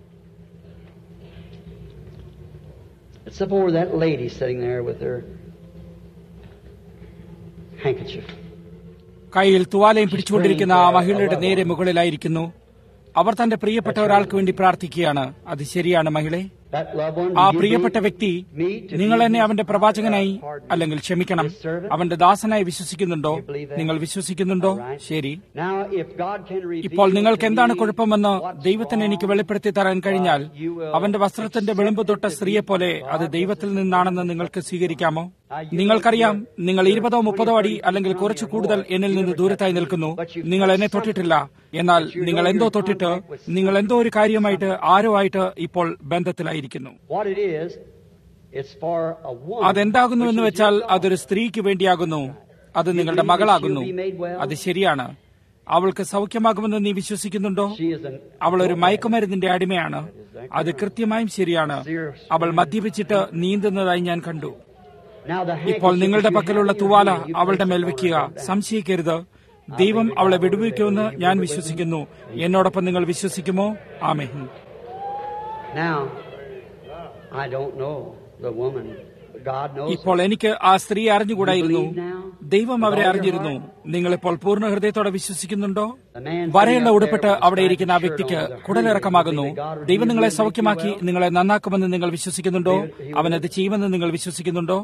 It's up over that lady sitting there with her handkerchief. കയ്യിൽ തുവാലയും പിടിച്ചുകൊണ്ടിരിക്കുന്ന ആ മഹിളയുടെ നേരെ മുകളിലായിരിക്കുന്നു അവർ തന്റെ പ്രിയപ്പെട്ട ഒരാൾക്ക് വേണ്ടി പ്രാർത്ഥിക്കുകയാണ് അത് ശരിയാണ് മഹിളെ That loved one, ആ will you പ്രിയപ്പെട്ട believe വ്യക്തി me to നിങ്ങൾ be എന്നെ അവന്റെ പ്രവാചകനായി അല്ലെങ്കിൽ ക്ഷമിക്കണം His servant? അവന്റെ ദാസനായി വിശ്വസിക്കുന്നുണ്ടോ You believe that? നിങ്ങൾ വിശ്വസിക്കുന്നുണ്ടോ Alright. ശരി Now, if God can reveal ഇപ്പോൾ നിങ്ങൾക്ക് to എന്താണ് me കുഴപ്പമെന്ന് what's ദൈവത്തിന് എനിക്ക് wrong, വെളിപ്പെടുത്തി തരാൻ കഴിഞ്ഞാൽ you will അവന്റെ വസ്ത്രത്തിന്റെ വെളുമ്പ് തൊട്ട സ്ത്രീയെ പോലെ അത് ദൈവത്തിൽ നിന്നാണെന്ന് നിങ്ങൾക്ക് സ്വീകരിക്കാമോ Now, you നിങ്ങൾക്കറിയാം know, നിങ്ങൾ ഇരുപതോ മുപ്പതോ അടി അല്ലെങ്കിൽ കുറച്ച് കൂടുതൽ എന്നിൽ നിന്ന് ദൂരത്തായി നിൽക്കുന്നു നിങ്ങൾ എന്നെ തൊട്ടിട്ടില്ല എന്നാൽ നിങ്ങൾ എന്തോ തൊട്ടിട്ട് നിങ്ങൾ എന്തോ ഒരു കാര്യമായിട്ട് ആരോ ആയിട്ട് ഇപ്പോൾ ബന്ധത്തിലായിരിക്കുന്നു What it is, it's for a woman. അതെന്താകുന്നു എന്ന് which is വെച്ചാൽ your daughter. അതൊരു സ്ത്രീക്ക് വേണ്ടിയാകുന്നു അത് നിങ്ങളുടെ മകളാകുന്നു അത് ശരിയാണ് അവൾക്ക് സൗഖ്യമാകുമെന്ന് നീ വിശ്വസിക്കുന്നുണ്ടോ She is an, അവൾ ഒരു മയക്കുമരുന്നിന്റെ അടിമയാണ് അത് കൃത്യമായും ശരിയാണ് അവൾ മദ്യപിച്ചിട്ട് നീന്തുന്നതായി ഞാൻ കണ്ടു now the ഇപ്പോൾ handkerchief നിങ്ങളുടെ that you പക്കലുള്ള have in your തുവാല hand, you അവളുടെ place മേൽ it on വെക്കുക her back. സംശയിക്കരുത് ദൈവം അവളെ വിടുവിക്കുമെന്ന് ഞാൻ വിശ്വസിക്കുന്നു എന്നോടൊപ്പം നിങ്ങൾ വിശ്വസിക്കുമോ ആമേ Now, I don't know the woman, but God knows. ഇപ്പോൾ എനിക്ക് ആ സ്ത്രീ അറിഞ്ഞുകൂടായിരുന്നു ദൈവം അവരെ അറിഞ്ഞിരുന്നു നിങ്ങളിപ്പോൾ പൂർണ്ണ ഹൃദയത്തോടെ വിശ്വസിക്കുന്നുണ്ടോ വരയുള്ള ഉടുപ്പിട്ട് അവിടെ ഇരിക്കുന്ന ആ വ്യക്തിക്ക് കുടലിറക്കമാകുന്നു ദൈവം നിങ്ങളെ സൗഖ്യമാക്കി നിങ്ങളെ നന്നാക്കുമെന്ന് നിങ്ങൾ വിശ്വസിക്കുന്നുണ്ടോ അവൻ അത് ചെയ്യുമെന്ന് നിങ്ങൾ വിശ്വസിക്കുന്നുണ്ടോ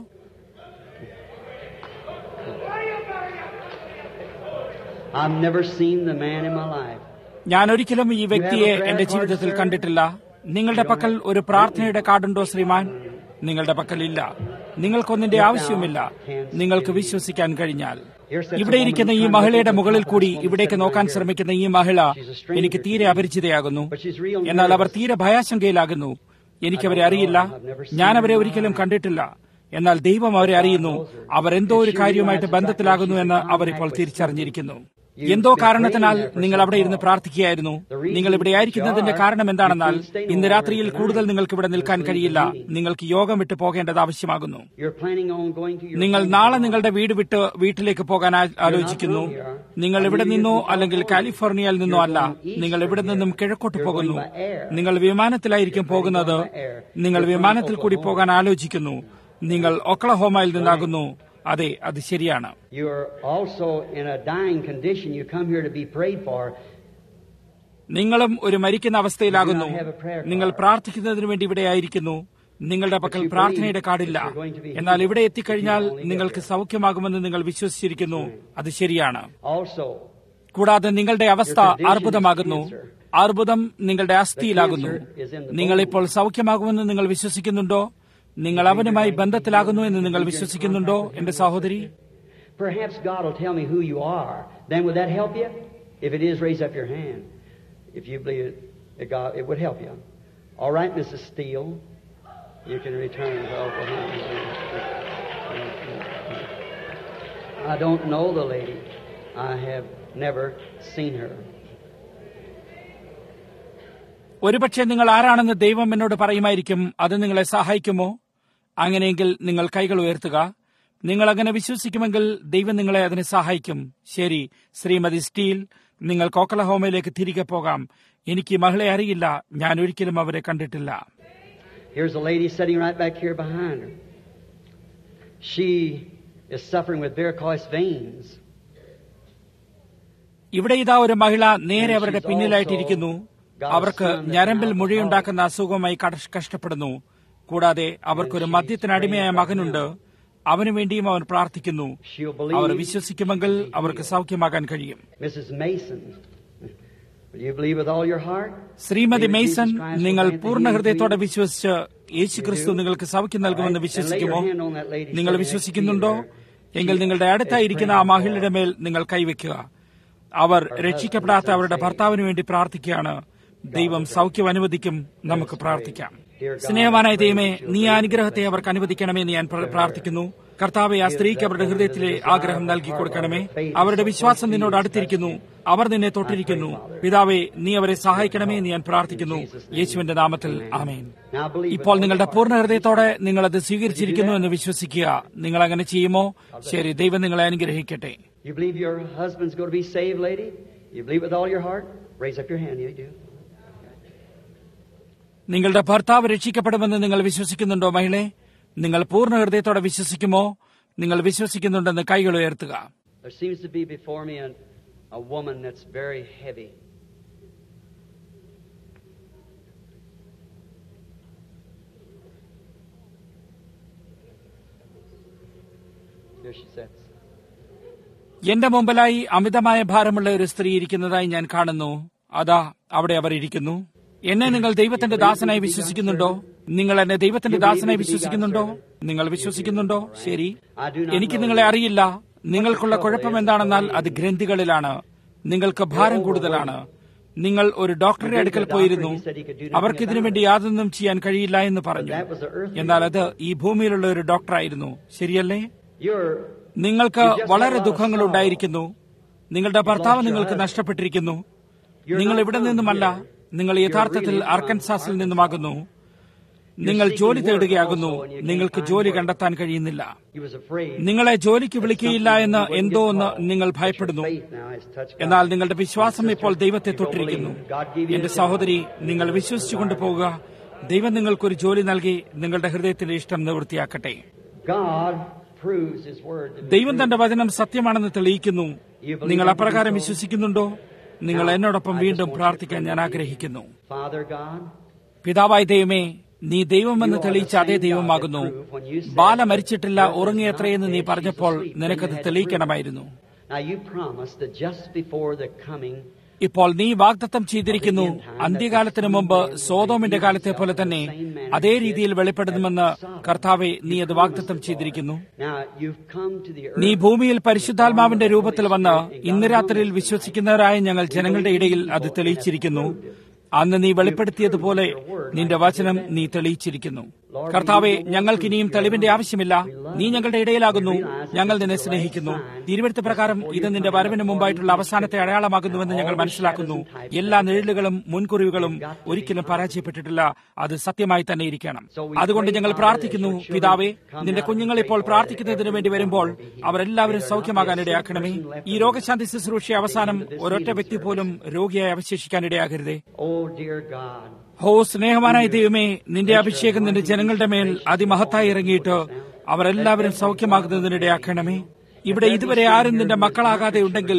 I've never seen the man in my life. ഞാൻ ഒരിക്കലും ഈ വ്യക്തിയെ എന്റെ ജീവിതത്തിൽ കണ്ടിട്ടില്ല നിങ്ങളുടെ പക്കൽ ഒരു പ്രാർത്ഥനയുടെ കാർഡുണ്ടോ ശ്രീമാൻ നിങ്ങളുടെ പക്കൽ ഇല്ല നിങ്ങൾക്കൊന്നിന്റെ ആവശ്യവുമില്ല നിങ്ങൾക്ക് വിശ്വസിക്കാൻ കഴിഞ്ഞാൽ ഇവിടെ ഇരിക്കുന്ന ഈ മഹിളയുടെ മുകളിൽ കൂടി ഇവിടേക്ക് നോക്കാൻ ശ്രമിക്കുന്ന ഈ മഹിള എനിക്ക് തീരെ അപരിചിതയാകുന്നു എന്നാൽ അവർ തീരെ ഭയാശങ്കയിലാകുന്നു എനിക്കവരെ അറിയില്ല ഞാൻ അവരെ ഒരിക്കലും കണ്ടിട്ടില്ല എന്നാൽ ദൈവം അവരെ അറിയുന്നു അവർ എന്തോ ഒരു കാര്യവുമായിട്ട് ബന്ധത്തിലാകുന്നു എന്ന് അവർ ഇപ്പോൾ തിരിച്ചറിഞ്ഞിരിക്കുന്നു എന്തോ കാരണത്തിനാൽ നിങ്ങൾ അവിടെ ഇരുന്ന് പ്രാർത്ഥിക്കുകയായിരുന്നു നിങ്ങൾ ഇവിടെ ആയിരിക്കുന്നതിന്റെ കാരണം എന്താണെന്നാൽ ഇന്ന് രാത്രിയിൽ കൂടുതൽ നിങ്ങൾക്ക് ഇവിടെ നിൽക്കാൻ കഴിയില്ല നിങ്ങൾക്ക് യോഗം വിട്ടു പോകേണ്ടത് ആവശ്യമാകുന്നു You're planning on going to your നിങ്ങൾ നാളെ നിങ്ങളുടെ വീട് വിട്ട് വീട്ടിലേക്ക് പോകാൻ ആ- ആലോചിക്കുന്നു നിങ്ങൾ ഇവിടെ നിന്നോ അല്ലെങ്കിൽ കാലിഫോർണിയയിൽ നിന്നോ അല്ല നിങ്ങൾ ഇവിടെ നിന്നും കിഴക്കോട്ട് പോകുന്നു നിങ്ങൾ വിമാനത്തിലായിരിക്കും പോകുന്നത് നിങ്ങൾ വിമാനത്തിൽ കൂടി പോകാൻ ആലോചിക്കുന്നു നിങ്ങൾ ഒക്ലഹോമയിൽ നിന്നാകുന്നു അതെ അത് ശരിയാണ് You're also in a dying condition. You come here to be prayed for. നിങ്ങളും ഒരു മരിക്കുന്ന അവസ്ഥയിലാകുന്നു നിങ്ങൾ പ്രാർത്ഥിക്കുന്നതിനു വേണ്ടി ഇവിടെ ആയിരിക്കുന്നു നിങ്ങളുടെ പക്കൽ പ്രാർത്ഥനയുടെ കാർഡില്ല എന്നാൽ ഇവിടെ എത്തിക്കഴിഞ്ഞാൽ നിങ്ങൾക്ക് സൗഖ്യമാകുമെന്ന് നിങ്ങൾ വിശ്വസിച്ചിരിക്കുന്നു അത് ശരിയാണ് Also, കൂടാതെ നിങ്ങളുടെ അവസ്ഥ അർബുദമാകുന്നു അർബുദം നിങ്ങളുടെ അസ്ഥിയിലാകുന്നു നിങ്ങൾ ഇപ്പോൾ സൗഖ്യമാകുമെന്ന് നിങ്ങൾ വിശ്വസിക്കുന്നുണ്ടോ നിങ്ങൾ അവനുമായി ബന്ധത്തിലാകുന്നു എന്ന് നിങ്ങൾ വിശ്വസിക്കുന്നുണ്ടോ എന്റെ സഹോദരി perhaps God will tell me who you are. Then would that help you? If it is, raise up your hand. If you believe it, that God, it would help you. All right, Mrs. Steele, you can return to Oklahoma. I don't know the lady. I have never seen her. ഒരുപക്ഷെ നിങ്ങൾ ആരാണെന്ന് ദൈവം എന്നോട് പറയുമായിരിക്കും അത് നിങ്ങളെ സഹായിക്കുമോ അങ്ങനെയെങ്കിൽ നിങ്ങൾ കൈകൾ ഉയർത്തുക നിങ്ങൾ അങ്ങനെ വിശ്വസിക്കുമെങ്കിൽ ദൈവം നിങ്ങളെ അതിന് സഹായിക്കും ശരി ശ്രീമതി സ്റ്റീൽ നിങ്ങൾ കോക്കലഹോമയിലേക്ക് തിരികെ പോകാം എനിക്ക് ഈ മകളെ അറിയില്ല ഞാൻ ഒരിക്കലും അവരെ കണ്ടിട്ടില്ല Here's a lady sitting right back here behind her. She is suffering with varicose veins. ഇവിടെ ഇതാ ഒരു മഹിള നേരെ അവരുടെ പിന്നിലായിട്ടിരിക്കുന്നു അവർക്ക് ഞരമ്പിൽ മുഴയുണ്ടാക്കുന്ന അസുഖവുമായി കട- കഷ്ടപ്പെടുന്നു കൂടാതെ അവർക്കൊരു മദ്യത്തിനടിമയായ മകനുണ്ട് അവനു വേണ്ടിയും അവൻ പ്രാർത്ഥിക്കുന്നു She'll അവർ believe. വിശ്വസിക്കുമെങ്കിൽ അവർക്ക് സൗഖ്യമാകാൻ കഴിയും Mrs. Mason, will you believe with all your heart? Srimati Believe Mason Jesus Christ will നിങ്ങൾ grant the പൂർണ്ണ healing ഹൃദയത്തോടെ to you? വിശ്വസിച്ച് യേശു ക്രിസ്തു നിങ്ങൾക്ക് സൗഖ്യം നൽകുമെന്ന് വിശ്വസിക്കുമോ And lay your hand on that lady നിങ്ങൾ sitting next വിശ്വസിക്കുന്നുണ്ടോ to you there. എങ്കിൽ നിങ്ങളുടെ അടുത്തായിരിക്കുന്ന ആ മഹിളയുടെ മേൽ നിങ്ങൾ കൈവയ്ക്കുക അവർ രക്ഷിക്കപ്പെടാത്ത അവരുടെ ഭർത്താവിന് വേണ്ടി പ്രാർത്ഥിക്കുകയാണ് ദൈവം സൗഖ്യം അനുവദിക്കും നമുക്ക് പ്രാർത്ഥിക്കാം സ്നേഹവാനായ ദൈവമേ നീ ആ അനുഗ്രഹത്തെ അവർക്ക് അനുവദിക്കണമേ എന്ന് ഞാൻ പ്ര- പ്രാർത്ഥിക്കുന്നു കർത്താവെ ആ സ്ത്രീക്ക് അവരുടെ ഹൃദയത്തിലെ ആഗ്രഹം നൽകി കൊടുക്കണമേ അവരുടെ വിശ്വാസം നിന്നോട് അടുത്തിരിക്കുന്നു അവർ നിന്നെ തൊട്ടിരിക്കുന്നു പിതാവെ നീ അവരെ സഹായിക്കണമേ എന്ന് ഞാൻ പ്രാർത്ഥിക്കുന്നു യേശുവിന്റെ നാമത്തിൽ ആമേൻ Now believe with ഇപ്പോൾ all നിങ്ങളുടെ your heart. പൂർണ്ണ ഹൃദയത്തോടെ നിങ്ങൾ അത് സ്വീകരിച്ചിരിക്കുന്നു എന്ന് വിശ്വസിക്കുക നിങ്ങൾ അങ്ങനെ ചെയ്യുമോ ശരി ദൈവം നിങ്ങളെ അനുഗ്രഹിക്കട്ടെ You believe your husband's going to be saved, lady? You believe with all your heart? Raise up your hand. You do. നിങ്ങളുടെ ഭർത്താവ് രക്ഷിക്കപ്പെടുമെന്ന് നിങ്ങൾ വിശ്വസിക്കുന്നുണ്ടോ മഹിളെ നിങ്ങൾ പൂർണ്ണ ഹൃദയത്തോടെ വിശ്വസിക്കുമോ നിങ്ങൾ വിശ്വസിക്കുന്നുണ്ടെന്ന് കൈകൾ ഉയർത്തുക There seems to be before me an, a woman that's very heavy. Here she sits. എന്റെ മുമ്പിലായി അമിതമായ ഭാരമുള്ള ഒരു സ്ത്രീ ഇരിക്കുന്നതായി ഞാൻ കാണുന്നു അതാ അവിടെ അവർ ഇരിക്കുന്നു എന്നെ നിങ്ങൾ ദൈവത്തിന്റെ ദാസനായി വിശ്വസിക്കുന്നുണ്ടോ നിങ്ങൾ എന്നെ ദൈവത്തിന്റെ ദാസനായി വിശ്വസിക്കുന്നുണ്ടോ നിങ്ങൾ വിശ്വസിക്കുന്നുണ്ടോ ശരി എനിക്ക് നിങ്ങളെ അറിയില്ല നിങ്ങൾക്കുള്ള കുഴപ്പം എന്താണെന്നാൽ അത് ഗ്രന്ഥികളിലാണ് നിങ്ങൾക്ക് ഭാരം കൂടുതലാണ് നിങ്ങൾ ഒരു ഡോക്ടറുടെ അടുക്കൽ പോയിരുന്നു അവർക്ക് ഇതിനു വേണ്ടി യാതൊന്നും ചെയ്യാൻ കഴിയില്ല എന്ന് പറഞ്ഞു എന്നാൽ അത് ഈ ഭൂമിയിലുള്ള ഒരു ഡോക്ടറായിരുന്നു ശരിയല്ലേ You're നിങ്ങൾക്ക് വളരെ ദുഃഖങ്ങൾ ഉണ്ടായിരിക്കുന്നു നിങ്ങളുടെ ഭർത്താവ് നിങ്ങൾക്ക് നഷ്ടപ്പെട്ടിരിക്കുന്നു നിങ്ങൾ ഇവിടെ നിന്നുമല്ല നിങ്ങൾ യഥാർത്ഥത്തിൽ അർക്കൻസാസിൽ നിന്നുമാകുന്നു നിങ്ങൾ ജോലി തേടുകയാകുന്നു നിങ്ങൾക്ക് ജോലി കണ്ടെത്താൻ കഴിയുന്നില്ല he was afraid. നിങ്ങളെ ജോലിക്ക് വിളിക്കുകയില്ല എന്ന് എന്തോ ഒന്ന് നിങ്ങൾ ഭയപ്പെടുന്നു Faith now has touched God. എന്നാൽ നിങ്ങളുടെ വിശ്വാസം ഇപ്പോൾ ദൈവത്തെ തൊട്ടിരിക്കുന്നു എന്റെ സഹോദരി നിങ്ങൾ വിശ്വസിച്ചുകൊണ്ട് പോവുക ദൈവം നിങ്ങൾക്കൊരു ജോലി നൽകി നിങ്ങളുടെ ഹൃദയത്തിലെ ഇഷ്ടം നിവൃത്തിയാക്കട്ടെ God proves His word to be ദൈവം true. തന്റെ വചനം സത്യമാണെന്ന് തെളിയിക്കുന്നു നിങ്ങൾ അപ്രകാരം വിശ്വസിക്കുന്നുണ്ടോ നിങ്ങൾ എന്നോടൊപ്പം വീണ്ടും പ്രാർത്ഥിക്കാൻ ഞാൻ ആഗ്രഹിക്കുന്നു Father God, പിതാവായ ദൈവമേ നീ ദൈവമെന്ന് തെളിയിച്ച അതേ ദൈവമാകുന്നു ബാല മരിച്ചിട്ടില്ല ഉറങ്ങിയത്രയെന്ന് നീ പറഞ്ഞപ്പോൾ നിനക്കത് തെളിയിക്കണമായിരുന്നു now you promised that just before the coming ഇപ്പോൾ നീ വാഗ്ദത്തം ചെയ്തിരിക്കുന്നു അന്ത്യകാലത്തിന് മുമ്പ് സോതോമിന്റെ കാലത്തെ പോലെ തന്നെ അതേ രീതിയിൽ വെളിപ്പെടുന്നുമെന്ന് കർത്താവെ നീ അത് വാഗ്ദത്തം ചെയ്തിരിക്കുന്നു Now you've come to the earth. നീ ഭൂമിയിൽ പരിശുദ്ധാത്മാവിന്റെ രൂപത്തിൽ വന്ന് ഇന്ന് രാത്രിയിൽ വിശ്വസിക്കുന്നവരായ ഞങ്ങൾ ജനങ്ങളുടെ ഇടയിൽ അത് തെളിയിച്ചിരിക്കുന്നു അന്ന് നീ വെളിപ്പെടുത്തിയതുപോലെ നിന്റെ വചനം നീ തെളിയിച്ചിരിക്കുന്നു കർത്താവെ ഞങ്ങൾക്ക് ഇനിയും തെളിവിന്റെ ആവശ്യമില്ല നീ ഞങ്ങളുടെ ഇടയിലാകുന്നു ഞങ്ങൾ നിന്നെ സ്നേഹിക്കുന്നു തിരുവഴുത്ത് പ്രകാരം ഇത് നിന്റെ വരവിന് മുമ്പായിട്ടുള്ള അവസാനത്തെ അടയാളമാകുന്നുവെന്ന് ഞങ്ങൾ മനസ്സിലാക്കുന്നു എല്ലാ നിഴലുകളും മുൻകുറിവുകളും ഒരിക്കലും പരാജയപ്പെട്ടിട്ടില്ല അത് സത്യമായി തന്നെ ഇരിക്കണം അതുകൊണ്ട് ഞങ്ങൾ പ്രാർത്ഥിക്കുന്നു പിതാവേ നിന്റെ കുഞ്ഞുങ്ങൾ ഇപ്പോൾ പ്രാർത്ഥിക്കുന്നതിന് വേണ്ടി വരുമ്പോൾ അവരെല്ലാവരും സൗഖ്യമാകാൻ ഇടയാക്കണമേ ഈ രോഗശാന്തി ശുശ്രൂഷ അവസാനം ഒരൊറ്റ വ്യക്തി പോലും രോഗിയായി അവശേഷിക്കാൻ ഇടയാകരുതേ Oh dear God. ഹോ സ്നേഹവാനായ ദൈവമേ നിന്റെ അഭിഷേകം നിന്റെ ജനങ്ങളുടെ മേൽ അതിമഹത്തായി ഇറങ്ങിയിട്ട് അവരെല്ലാവരും സൗഖ്യമാകുന്നതിനിടയാക്കണമേ ഇവിടെ ഇതുവരെ ആരും നിന്റെ മക്കളാകാതെ ഉണ്ടെങ്കിൽ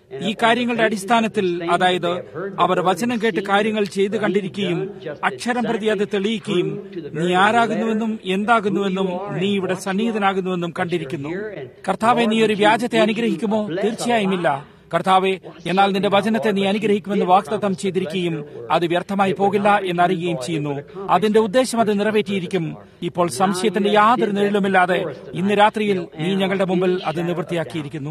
ഈ കാര്യങ്ങളുടെ അടിസ്ഥാനത്തിൽ അതായത് അവർ വചനം കേട്ട് കാര്യങ്ങൾ ചെയ്തു കണ്ടിരിക്കുകയും അക്ഷരം പ്രതി അത് തെളിയിക്കുകയും നീ ആരാകുന്നുവെന്നും എന്താകുന്നുവെന്നും നീ ഇവിടെ സന്നിഹിതനാകുന്നുവെന്നും കണ്ടിരിക്കുന്നു കർത്താവെ നീ ഒരു വ്യാജത്തെ അനുഗ്രഹിക്കുമോ തീർച്ചയായും ഇല്ല കർത്താവെ എന്നാൽ നിന്റെ വചനത്തെ നീ അനുഗ്രഹിക്കുമെന്ന് വാഗ്ദത്തം ചെയ്തിരിക്കുകയും അത് വ്യർത്ഥമായി പോകില്ല എന്നറിയുകയും ചെയ്യുന്നു അതിന്റെ ഉദ്ദേശം അത് നിറവേറ്റിയിരിക്കും ഇപ്പോൾ സംശയത്തിന്റെ യാതൊരു നിഴലുമില്ലാതെ ഇന്ന് രാത്രിയിൽ നീ ഞങ്ങളുടെ മുമ്പിൽ അത് നിവൃത്തിയാക്കിയിരിക്കുന്നു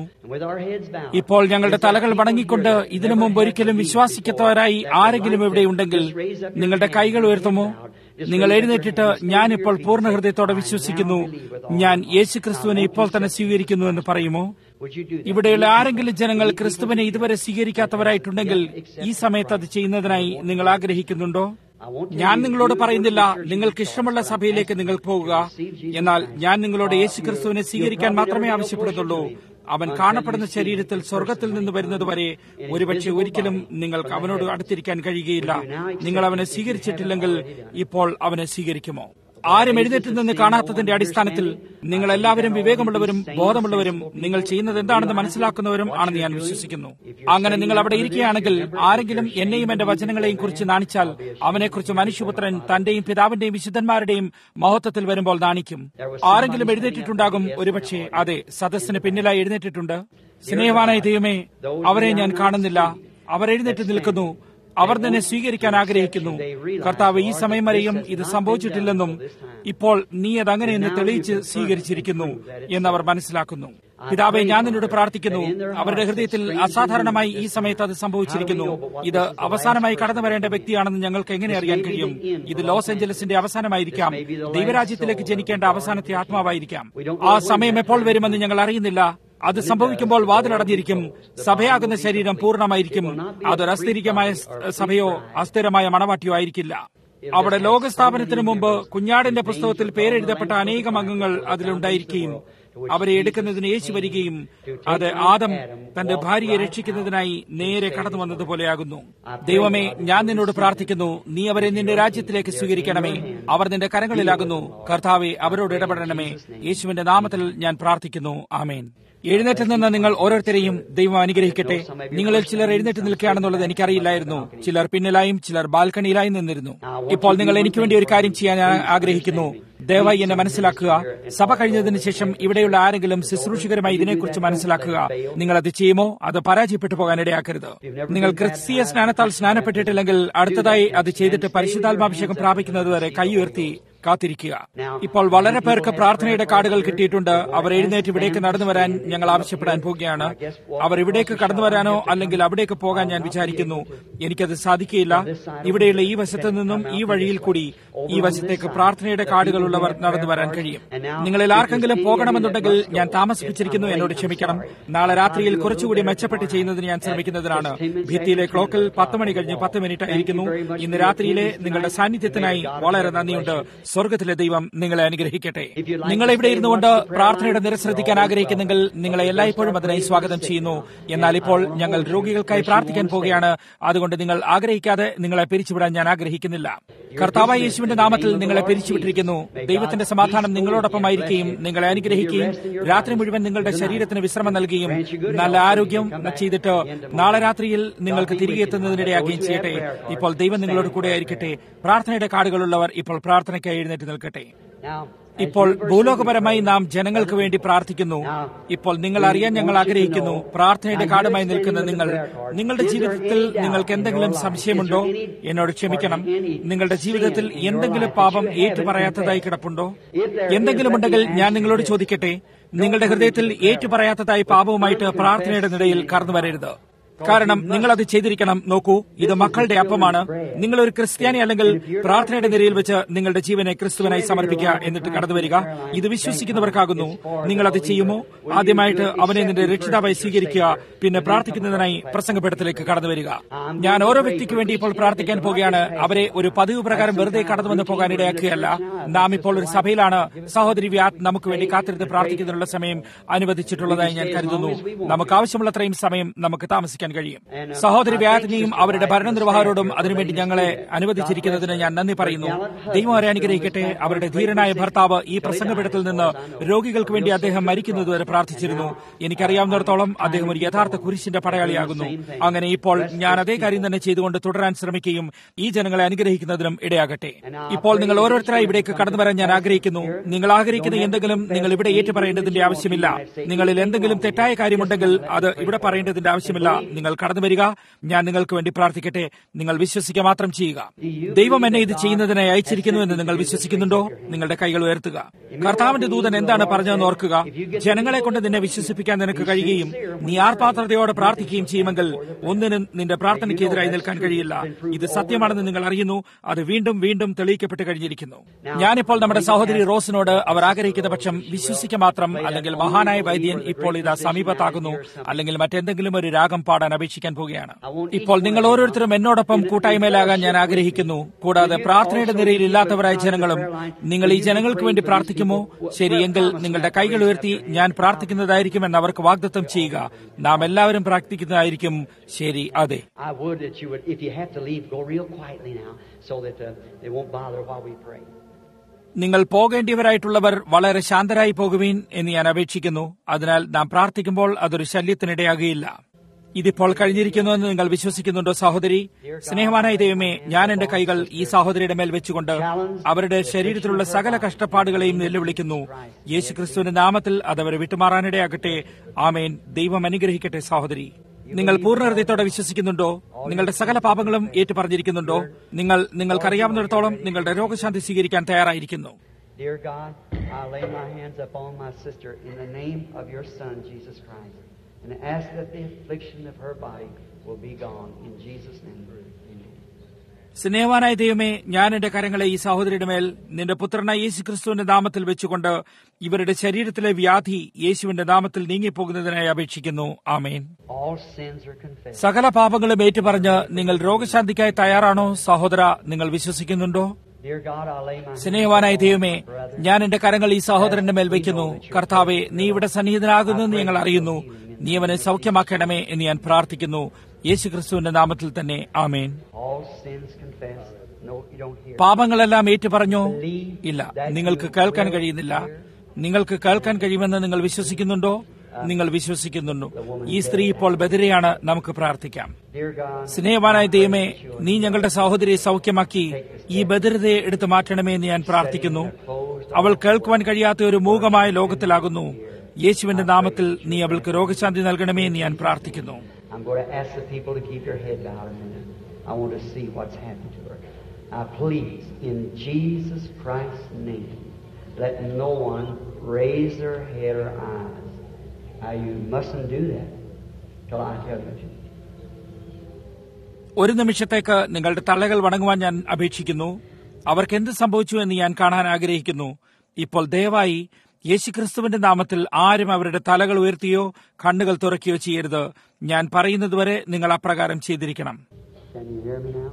ഇപ്പോൾ ഞങ്ങളുടെ തലകൾ വണങ്ങിക്കൊണ്ട് ഇതിനു മുമ്പ് ഒരിക്കലും വിശ്വാസിക്കത്തവരായി ആരെങ്കിലും ഇവിടെ ഉണ്ടെങ്കിൽ നിങ്ങളുടെ കൈകൾ ഉയർത്തുമോ നിങ്ങൾ എഴുന്നേറ്റിട്ട് ഞാൻ ഇപ്പോൾ പൂർണ്ണ ഹൃദയത്തോടെ വിശ്വസിക്കുന്നു ഞാൻ യേശു ക്രിസ്തുവിനെ ഇപ്പോൾ തന്നെ സ്വീകരിക്കുന്നു എന്ന് പറയുമോ ഇവിടെയുള്ള ആരെങ്കിലും ജനങ്ങൾ ക്രിസ്തുവിനെ ഇതുവരെ സ്വീകരിക്കാത്തവരായിട്ടുണ്ടെങ്കിൽ ഈ സമയത്ത് അത് ചെയ്യുന്നതിനായി നിങ്ങൾ ആഗ്രഹിക്കുന്നുണ്ടോ ഞാൻ നിങ്ങളോട് പറയുന്നില്ല നിങ്ങൾക്ക് ഇഷ്ടമുള്ള സഭയിലേക്ക് നിങ്ങൾ പോകുക എന്നാൽ ഞാൻ നിങ്ങളോട് യേശു ക്രിസ്തുവിനെ സ്വീകരിക്കാൻ മാത്രമേ ആവശ്യപ്പെടുന്നുള്ളൂ അവൻ കാണപ്പെടുന്ന ശരീരത്തിൽ സ്വർഗത്തിൽ നിന്ന് വരുന്നതുവരെ ഒരുപക്ഷെ ഒരിക്കലും നിങ്ങൾക്ക് അവനോട് അടുത്തിരിക്കാൻ കഴിയുകയില്ല നിങ്ങൾ അവനെ സ്വീകരിച്ചിട്ടില്ലെങ്കിൽ ഇപ്പോൾ അവനെ സ്വീകരിക്കുമോ ആരും എഴുന്നേറ്റ് നിന്ന് കാണാത്തതിന്റെ അടിസ്ഥാനത്തിൽ നിങ്ങൾ എല്ലാവരും വിവേകമുള്ളവരും ബോധമുള്ളവരും നിങ്ങൾ ചെയ്യുന്നത് എന്താണെന്ന് മനസ്സിലാക്കുന്നവരും ആണെന്ന് ഞാൻ വിശ്വസിക്കുന്നു അങ്ങനെ നിങ്ങൾ അവിടെ ഇരിക്കുകയാണെങ്കിൽ ആരെങ്കിലും എന്നെയും എന്റെ വചനങ്ങളെയും കുറിച്ച് നാണിച്ചാൽ അവനെക്കുറിച്ച് മനുഷ്യപുത്രൻ തന്റെയും പിതാവിന്റെയും വിശുദ്ധന്മാരുടെയും മഹത്വത്തിൽ വരുമ്പോൾ നാണിക്കും ആരെങ്കിലും എഴുന്നേറ്റിട്ടുണ്ടാകും ഒരുപക്ഷെ അതെ സദസ്സിന് പിന്നിലായി എഴുന്നേറ്റിട്ടുണ്ട് സ്നേഹവാനായ ദൈവമേ അവരെ ഞാൻ കാണുന്നില്ല അവർ എഴുന്നേറ്റ് നിൽക്കുന്നു അവർ നിന്നെ സ്വീകരിക്കാൻ ആഗ്രഹിക്കുന്നു കർത്താവ് ഈ സമയം വരെയും ഇത് സംഭവിച്ചിട്ടില്ലെന്നും ഇപ്പോൾ നീ അത് അങ്ങനെയെന്ന് തെളിയിച്ച് സ്വീകരിച്ചിരിക്കുന്നു എന്നവർ മനസ്സിലാക്കുന്നു പിതാവെ ഞാൻ നിന്നോട് പ്രാർത്ഥിക്കുന്നു അവരുടെ ഹൃദയത്തിൽ അസാധാരണമായി ഈ സമയത്ത് അത് സംഭവിച്ചിരിക്കുന്നു ഇത് അവസാനമായി കടന്നു വരേണ്ട വ്യക്തിയാണെന്ന് ഞങ്ങൾക്ക് എങ്ങനെ അറിയാൻ കഴിയും ഇത് ലോസ് ഏഞ്ചലസിന്റെ അവസാനമായിരിക്കാം ദൈവരാജ്യത്തിലേക്ക് ജനിക്കേണ്ട അവസാനത്തെ ആത്മാവായിരിക്കാം ആ സമയം എപ്പോൾ വരുമെന്ന് ഞങ്ങൾ അറിയുന്നില്ല അത് സംഭവിക്കുമ്പോൾ വാതിലടഞ്ഞിരിക്കും സഭയാകുന്ന ശരീരം പൂർണ്ണമായിരിക്കും അതൊരു അസ്ഥിരികമായ സഭയോ അസ്ഥിരമായ മണവാട്ടിയോ ആയിരിക്കില്ല അവിടെ ലോകസ്ഥാപനത്തിനു മുമ്പ് കുഞ്ഞാടിന്റെ പുസ്തകത്തിൽ പേരെഴുതപ്പെട്ട അനേകം അംഗങ്ങൾ അതിലുണ്ടായിരിക്കുകയും അവരെ എടുക്കുന്നതിന് യേശു വരികയും അത് ആദം തന്റെ ഭാര്യയെ രക്ഷിക്കുന്നതിനായി നേരെ കടന്നു വന്നതുപോലെയാകുന്നു ദൈവമേ ഞാൻ നിന്നോട് പ്രാർത്ഥിക്കുന്നു നീ അവരെ നിന്റെ രാജ്യത്തിലേക്ക് സ്വീകരിക്കണമേ അവർ നിന്റെ കരങ്ങളിലാകുന്നു കർത്താവെ അവരോട് ഇടപെടണമേ യേശുവിന്റെ നാമത്തിൽ ഞാൻ പ്രാർത്ഥിക്കുന്നു ആമേൻ എഴുന്നേറ്റ് നിന്ന് നിങ്ങൾ ഓരോരുത്തരെയും ദൈവം അനുഗ്രഹിക്കട്ടെ നിങ്ങളിൽ ചിലർ എഴുന്നേറ്റ് നിൽക്കുകയാണെന്നുള്ളത് എനിക്കറിയില്ലായിരുന്നു ചിലർ പിന്നിലായും ചിലർ ബാൽക്കണിയിലായും നിന്നിരുന്നു ഇപ്പോൾ നിങ്ങൾ എനിക്ക് വേണ്ടി ഒരു കാര്യം ചെയ്യാൻ ഞാൻ ആഗ്രഹിക്കുന്നു ദയവായി എന്നെ മനസ്സിലാക്കുക സഭ കഴിഞ്ഞതിന് ശേഷം ഇവിടെയുള്ള ആരെങ്കിലും ശുശ്രൂഷകരുമായി ഇതിനെക്കുറിച്ച് മനസ്സിലാക്കുക നിങ്ങൾ അത് ചെയ്യുമോ അത് പരാജയപ്പെട്ടു പോകാൻ ഇടയാക്കരുത് നിങ്ങൾ ക്രിസ്തീയ സ്നാനത്താൽ സ്നാനപ്പെട്ടിട്ടില്ലെങ്കിൽ അടുത്തതായി അത് ചെയ്തിട്ട് പരിശുദ്ധാത്മാഭിഷേകം പ്രാപിക്കുന്നതുവരെ കൈ ഉയർത്തി കാത്തിരിക്കുക ഇപ്പോൾ വളരെ പേർക്ക് പ്രാർത്ഥനയുടെ കാർഡുകൾ കിട്ടിയിട്ടുണ്ട് അവർ എഴുന്നേറ്റ് ഇവിടേക്ക് നടന്നു വരാൻ ഞങ്ങൾ ആവശ്യപ്പെടാൻ പോവുകയാണ് അവർ ഇവിടേക്ക് കടന്നു വരാനോ അല്ലെങ്കിൽ അവിടേക്ക് പോകാൻ ഞാൻ വിചാരിക്കുന്നു എനിക്കത് സാധിക്കുകയില്ല ഇവിടെയുള്ള ഈ വശത്ത് നിന്നും ഈ വഴിയിൽ കൂടി ഈ വശത്തേക്ക് പ്രാർത്ഥനയുടെ കാർഡുകളുള്ളവർ നടന്നു വരാൻ കഴിയും നിങ്ങളിൽ ആർക്കെങ്കിലും പോകണമെന്നുണ്ടെങ്കിൽ ഞാൻ താമസിപ്പിച്ചിരിക്കുന്നു എന്നോട് ക്ഷമിക്കണം നാളെ രാത്രിയിൽ കുറച്ചുകൂടി മെച്ചപ്പെട്ട് ചെയ്യുന്നതിന് ഞാൻ ശ്രമിക്കുന്നതിനാണ് ഭിത്തിയിലെ ക്ലോക്കിൽ പത്ത് മണി കഴിഞ്ഞ് പത്ത് മിനിറ്റ് ആയിരിക്കുന്നു ഇന്ന് രാത്രിയിലെ നിങ്ങളുടെ സാന്നിധ്യത്തിനായി വളരെ നന്ദിയുണ്ട് സ്വർഗത്തിലെ ദൈവം നിങ്ങളെ അനുഗ്രഹിക്കട്ടെ നിങ്ങൾ ഇവിടെ ഇരുന്നുകൊണ്ട് പ്രാർത്ഥനയുടെ നിര ശ്രദ്ധിക്കാൻ ആഗ്രഹിക്കുന്നെങ്കിൽ നിങ്ങളെ എല്ലായ്പ്പോഴും അതിനായി സ്വാഗതം ചെയ്യുന്നു എന്നാൽ ഇപ്പോൾ ഞങ്ങൾ രോഗികൾക്കായി പ്രാർത്ഥിക്കാൻ പോവുകയാണ് അതുകൊണ്ട് നിങ്ങൾ ആഗ്രഹിക്കാതെ നിങ്ങളെ പിരിച്ചുവിടാൻ ഞാൻ ആഗ്രഹിക്കുന്നില്ല കർത്താവായ യേശുവിന്റെ നാമത്തിൽ നിങ്ങളെ പിരിച്ചുവിട്ടിരിക്കുന്നു ദൈവത്തിന്റെ സമാധാനം നിങ്ങളോടൊപ്പമായിരിക്കുകയും നിങ്ങളെ അനുഗ്രഹിക്കുകയും രാത്രി മുഴുവൻ നിങ്ങളുടെ ശരീരത്തിന് വിശ്രമം നൽകുകയും നല്ല ആരോഗ്യം ചെയ്തിട്ട് നാളെ രാത്രിയിൽ നിങ്ങൾക്ക് തിരികെ എത്തുന്നതിനിടയാക്കുകയും ചെയ്യട്ടെ ഇപ്പോൾ ദൈവം നിങ്ങളോട് കൂടെ ആയിരിക്കട്ടെ പ്രാർത്ഥനയുടെ കാർഡുകളുള്ളവർ ഇപ്പോൾ പ്രാർത്ഥനയ്ക്കായി എഴുന്നേറ്റ് നിൽക്കട്ടെ ഇപ്പോൾ ഭൂലോകപരമായി നാം ജനങ്ങൾക്ക് വേണ്ടി പ്രാർത്ഥിക്കുന്നു ഇപ്പോൾ നിങ്ങൾ അറിയാൻ ഞങ്ങൾ ആഗ്രഹിക്കുന്നു പ്രാർത്ഥനയുടെ കാർഡുമായി നിൽക്കുന്ന നിങ്ങൾ നിങ്ങളുടെ ജീവിതത്തിൽ നിങ്ങൾക്ക് എന്തെങ്കിലും സംശയമുണ്ടോ എന്നോട് ക്ഷമിക്കണം നിങ്ങളുടെ ജീവിതത്തിൽ എന്തെങ്കിലും പാപം ഏറ്റുപറയാത്തതായി കിടപ്പുണ്ടോ എന്തെങ്കിലും ഉണ്ടെങ്കിൽ ഞാൻ നിങ്ങളോട് ചോദിക്കട്ടെ നിങ്ങളുടെ ഹൃദയത്തിൽ ഏറ്റുപറയാത്തതായി പാപവുമായിട്ട് പ്രാർത്ഥനയുടെ നിടയിൽ കടന്നു വരരുത് കാരണം നിങ്ങൾ അത് ചെയ്തിരിക്കണം നോക്കൂ ഇത് മക്കളുടെ അപ്പമാണ് നിങ്ങൾ ഒരു ക്രിസ്ത്യാനി അല്ലെങ്കിൽ പ്രാർത്ഥനയുടെ നിരയിൽ വെച്ച് നിങ്ങളുടെ ജീവനെ ക്രിസ്തുവിനായി സമർപ്പിക്കുക എന്നിട്ട് കടന്നു വരിക ഇത് വിശ്വസിക്കുന്നവർക്കാകുന്നു നിങ്ങൾ അത് ചെയ്യുമോ ആദ്യമായിട്ട് അവനെ നിന്റെ രക്ഷിതാവായി സ്വീകരിക്കുക പിന്നെ പ്രാർത്ഥിക്കുന്നതിനായി പ്രസംഗപീഠത്തിലേക്ക് കടന്നു വരിക ഞാൻ ഓരോ വ്യക്തിക്ക് വേണ്ടി ഇപ്പോൾ പ്രാർത്ഥിക്കാൻ പോവുകയാണ് അവരെ ഒരു പതിവ് പ്രകാരം വെറുതെ കടന്നു വന്ന് പോകാൻ ഇടയാക്കുകയല്ല നാം ഇപ്പോൾ ഒരു സഭയിലാണ് സഹോദരി വ്യാത് നമുക്ക് വേണ്ടി കാത്തിരുന്ന് പ്രാർത്ഥിക്കുന്നതിനുള്ള സമയം അനുവദിച്ചിട്ടുള്ളതായി ഞാൻ കരുതുന്നു നമുക്ക് ആവശ്യമുള്ളത്രയും സമയം നമുക്ക് താമസിക്കാൻ അനുഭവിക്കാൻ കഴിയും സഹോദരി വ്യാധിനിയും അവരുടെ ഭരണനിർവാഹകരോടും അതിനുവേണ്ടി ഞങ്ങളെ അനുവദിച്ചിരിക്കുന്നതിന് ഞാൻ നന്ദി പറയുന്നു ദൈവം അവരെ അനുഗ്രഹിക്കട്ടെ അവരുടെ ധീരനായ ഭർത്താവ് ഈ പ്രസംഗപീഠത്തിൽ നിന്ന് രോഗികൾക്ക് വേണ്ടി അദ്ദേഹം മരിക്കുന്നതുവരെ പ്രാർത്ഥിച്ചിരുന്നു എനിക്കറിയാവുന്നിടത്തോളം അദ്ദേഹം ഒരു യഥാർത്ഥ കുരിശിന്റെ പടയാളിയാകുന്നു അങ്ങനെ ഇപ്പോൾ ഞാൻ അതേ കാര്യം തന്നെ ചെയ്തുകൊണ്ട് തുടരാൻ ശ്രമിക്കുകയും ഈ ജനങ്ങളെ അനുഗ്രഹിക്കുന്നതിനും ഇടയാകട്ടെ ഇപ്പോൾ നിങ്ങൾ ഓരോരുത്തരായി ഇവിടേക്ക് കടന്നു വരാൻ ഞാൻ ആഗ്രഹിക്കുന്നു നിങ്ങൾ ആഗ്രഹിക്കുന്ന എന്തെങ്കിലും നിങ്ങൾ ഇവിടെ ഏറ്റുപറയേണ്ടതിന്റെ ആവശ്യമില്ല നിങ്ങളിൽ എന്തെങ്കിലും തെറ്റായ കാര്യമുണ്ടെങ്കിൽ അത് ഇവിടെ പറയേണ്ടതിന്റെ ആവശ്യമില്ല നിങ്ങൾ കടന്നു വരിക ഞാൻ നിങ്ങൾക്ക് വേണ്ടി പ്രാർത്ഥിക്കട്ടെ നിങ്ങൾ വിശ്വസിക്കുക മാത്രം ചെയ്യുക ദൈവം എന്നെ ഇത് ചെയ്യുന്നതിനായി അയച്ചിരിക്കുന്നു എന്ന് നിങ്ങൾ വിശ്വസിക്കുന്നുണ്ടോ നിങ്ങളുടെ കൈകൾ ഉയർത്തുക കർത്താവിന്റെ ദൂതൻ എന്താണ് പറഞ്ഞതെന്ന് ഓർക്കുക ജനങ്ങളെ കൊണ്ട് നിന്നെ വിശ്വസിപ്പിക്കാൻ നിനക്ക് കഴിയുകയും നീ ആർപ്പാത്രതയോടെ പ്രാർത്ഥിക്കുകയും ചെയ്യുമെങ്കിൽ ഒന്നിനും നിന്റെ പ്രാർത്ഥനയ്ക്കെതിരായി നിൽക്കാൻ കഴിയില്ല ഇത് സത്യമാണെന്ന് നിങ്ങൾ അറിയുന്നു അത് വീണ്ടും വീണ്ടും തെളിയിക്കപ്പെട്ട് കഴിഞ്ഞിരിക്കുന്നു ഞാനിപ്പോൾ നമ്മുടെ സഹോദരി റോസിനോട് അവർ ആഗ്രഹിക്കുന്ന പക്ഷം വിശ്വസിക്കുക മാത്രം അല്ലെങ്കിൽ മഹാനായ വൈദ്യൻ ഇപ്പോൾ ഇതാ സമീപത്താകുന്നു അല്ലെങ്കിൽ മറ്റെന്തെങ്കിലും ഒരു രാഗം പാടാൻ അപേക്ഷിക്കാൻ പോവുകയാണ് ഇപ്പോൾ നിങ്ങൾ ഓരോരുത്തരും എന്നോടൊപ്പം കൂട്ടായ്മയിലാകാൻ ഞാൻ ആഗ്രഹിക്കുന്നു കൂടാതെ പ്രാർത്ഥനയുടെ നിരയിൽ ഇല്ലാത്തവരായ ജനങ്ങളും നിങ്ങൾ ഈ ജനങ്ങൾക്ക് വേണ്ടി പ്രാർത്ഥിക്കുമോ ശരിയെങ്കിൽ നിങ്ങളുടെ കൈകൾ ഉയർത്തി ഞാൻ പ്രാർത്ഥിക്കുന്നതായിരിക്കുമെന്ന് അവർക്ക് വാഗ്ദത്തം ചെയ്യുക നാം എല്ലാവരും പ്രാർത്ഥിക്കുന്നതായിരിക്കും ശരി അതെ I would that you would, if you have to leave, go real quietly now so that uh, they won't bother while we pray. നിങ്ങൾ പോകേണ്ടിയവരായിട്ടുള്ളവർ വളരെ ശാന്തരായി പോകുവീൻ എന്ന് ഞാൻ അപേക്ഷിക്കുന്നു അതിനാൽ നാം പ്രാർത്ഥിക്കുമ്പോൾ അതൊരു ശല്യത്തിനിടയാകുകയില്ല ഇതിപ്പോൾ കഴിഞ്ഞിരിക്കുന്നുവെന്ന് നിങ്ങൾ വിശ്വസിക്കുന്നുണ്ടോ സഹോദരി സ്നേഹവാനായ ദൈവമേ ഞാൻ എന്റെ കൈകൾ ഈ സഹോദരിയുടെ മേൽ വെച്ചുകൊണ്ട് അവരുടെ ശരീരത്തിലുള്ള സകല കഷ്ടപ്പാടുകളെയും വെല്ലുവിളിക്കുന്നു യേശുക്രിസ്തുവിന്റെ നാമത്തിൽ അതവരെ വിട്ടുമാറാനിടയാകട്ടെ ആമേൻ ദൈവം അനുഗ്രഹിക്കട്ടെ സഹോദരി നിങ്ങൾ പൂർണ്ണ ഹൃദയത്തോടെ വിശ്വസിക്കുന്നുണ്ടോ നിങ്ങളുടെ സകല പാപങ്ങളും ഏറ്റു പറഞ്ഞിരിക്കുന്നുണ്ടോ നിങ്ങൾ നിങ്ങൾക്കറിയാവുന്നിടത്തോളം നിങ്ങളുടെ രോഗശാന്തി സ്വീകരിക്കാൻ തയ്യാറായിരിക്കുന്നു Dear God, I lay my hands upon my sister in the name of your Son, Jesus Christ, and ask that the affliction of her body will be gone. In Jesus' name, amen. സ്നേഹവാനായ ദൈവമേ ഞാൻ എന്റെ കരങ്ങളെ ഈ സഹോദരിയുടെ മേൽ നിന്റെ പുത്രനായ യേശു ക്രിസ്തുവിന്റെ നാമത്തിൽ വെച്ചുകൊണ്ട് ഇവരുടെ ശരീരത്തിലെ വ്യാധി യേശുവിന്റെ നാമത്തിൽ നീങ്ങിപ്പോകുന്നതിനായി അപേക്ഷിക്കുന്നു ആമേൻ All sins are confessed. സകല പാപങ്ങളും ഏറ്റുപറഞ്ഞ് നിങ്ങൾ രോഗശാന്തിക്കായി തയ്യാറാണോ സഹോദര നിങ്ങൾ വിശ്വസിക്കുന്നുണ്ടോ Dear God, I lay my hands സ്നേഹവാനായ upon ദൈവമേ my brother. ഞാൻ എന്റെ കരങ്ങൾ ഈ സഹോദരന്റെ മേൽ വയ്ക്കുന്നു കർത്താവെ നീ ഇവിടെ സന്നിഹിതനാകുന്നെന്ന് ഞങ്ങൾ അറിയുന്നു നീ അവനെ സൗഖ്യമാക്കണമേ എന്ന് ഞാൻ പ്രാർത്ഥിക്കുന്നു യേശു ക്രിസ്തുവിന്റെ നാമത്തിൽ തന്നെ ആമേൻ All sins confessed. No, you don't hear. പാപങ്ങളെല്ലാം ഏറ്റുപറഞ്ഞോ ഇല്ല നിങ്ങൾക്ക് കേൾക്കാൻ കഴിയുന്നില്ല നിങ്ങൾക്ക് കേൾക്കാൻ കഴിയുമെന്ന് നിങ്ങൾ വിശ്വസിക്കുന്നുണ്ടോ നിങ്ങൾ വിശ്വസിക്കുന്നുണ്ടോ ഈ സ്ത്രീ ഇപ്പോൾ ബദിരയാണ് നമുക്ക് പ്രാർത്ഥിക്കാം Dear God, സ്നേഹവാനായ ദൈവമേ നീ ഞങ്ങളുടെ സഹോദരിയെ സൗഖ്യമാക്കി ഈ ബദിരതയെ എടുത്തു മാറ്റണമേ എന്ന് ഞാൻ പ്രാർത്ഥിക്കുന്നു അവൾ കേൾക്കുവാൻ കഴിയാത്ത ഒരു മൂകമായ ലോകത്തിലാകുന്നു യേശുവിന്റെ നാമത്തിൽ നീ അവൾക്ക് രോഗശാന്തി നൽകണമേ എന്ന് ഞാൻ പ്രാർത്ഥിക്കുന്നു I'm going to ask the people to keep their head bowed a minute. I want to see what's happened to her. Now, please, in Jesus Christ's name, let no one raise their head or eyes. Now, you mustn't do that till I tell you to. ഒരു നിമിഷത്തേക്ക് നിങ്ങളുടെ തള്ളകൾ വണങ്ങുവാൻ ഞാൻ അപേക്ഷിക്കുന്നു അവർക്ക് എന്ത് സംഭവിച്ചു എന്ന് ഞാൻ കാണാൻ ആഗ്രഹിക്കുന്നു ഇപ്പോൾ ദയവായി യേശുക്രിസ്തുവിന്റെ നാമത്തിൽ ആരും അവരുടെ തലകൾ ഉയർത്തിയോ കണ്ണുകൾ തുറക്കുകയോ ചെയ്യരുത് ഞാൻ പറയുന്നതുവരെ നിങ്ങൾ അപ്രകാരം ചെയ്തിരിക്കണം Can you hear me now?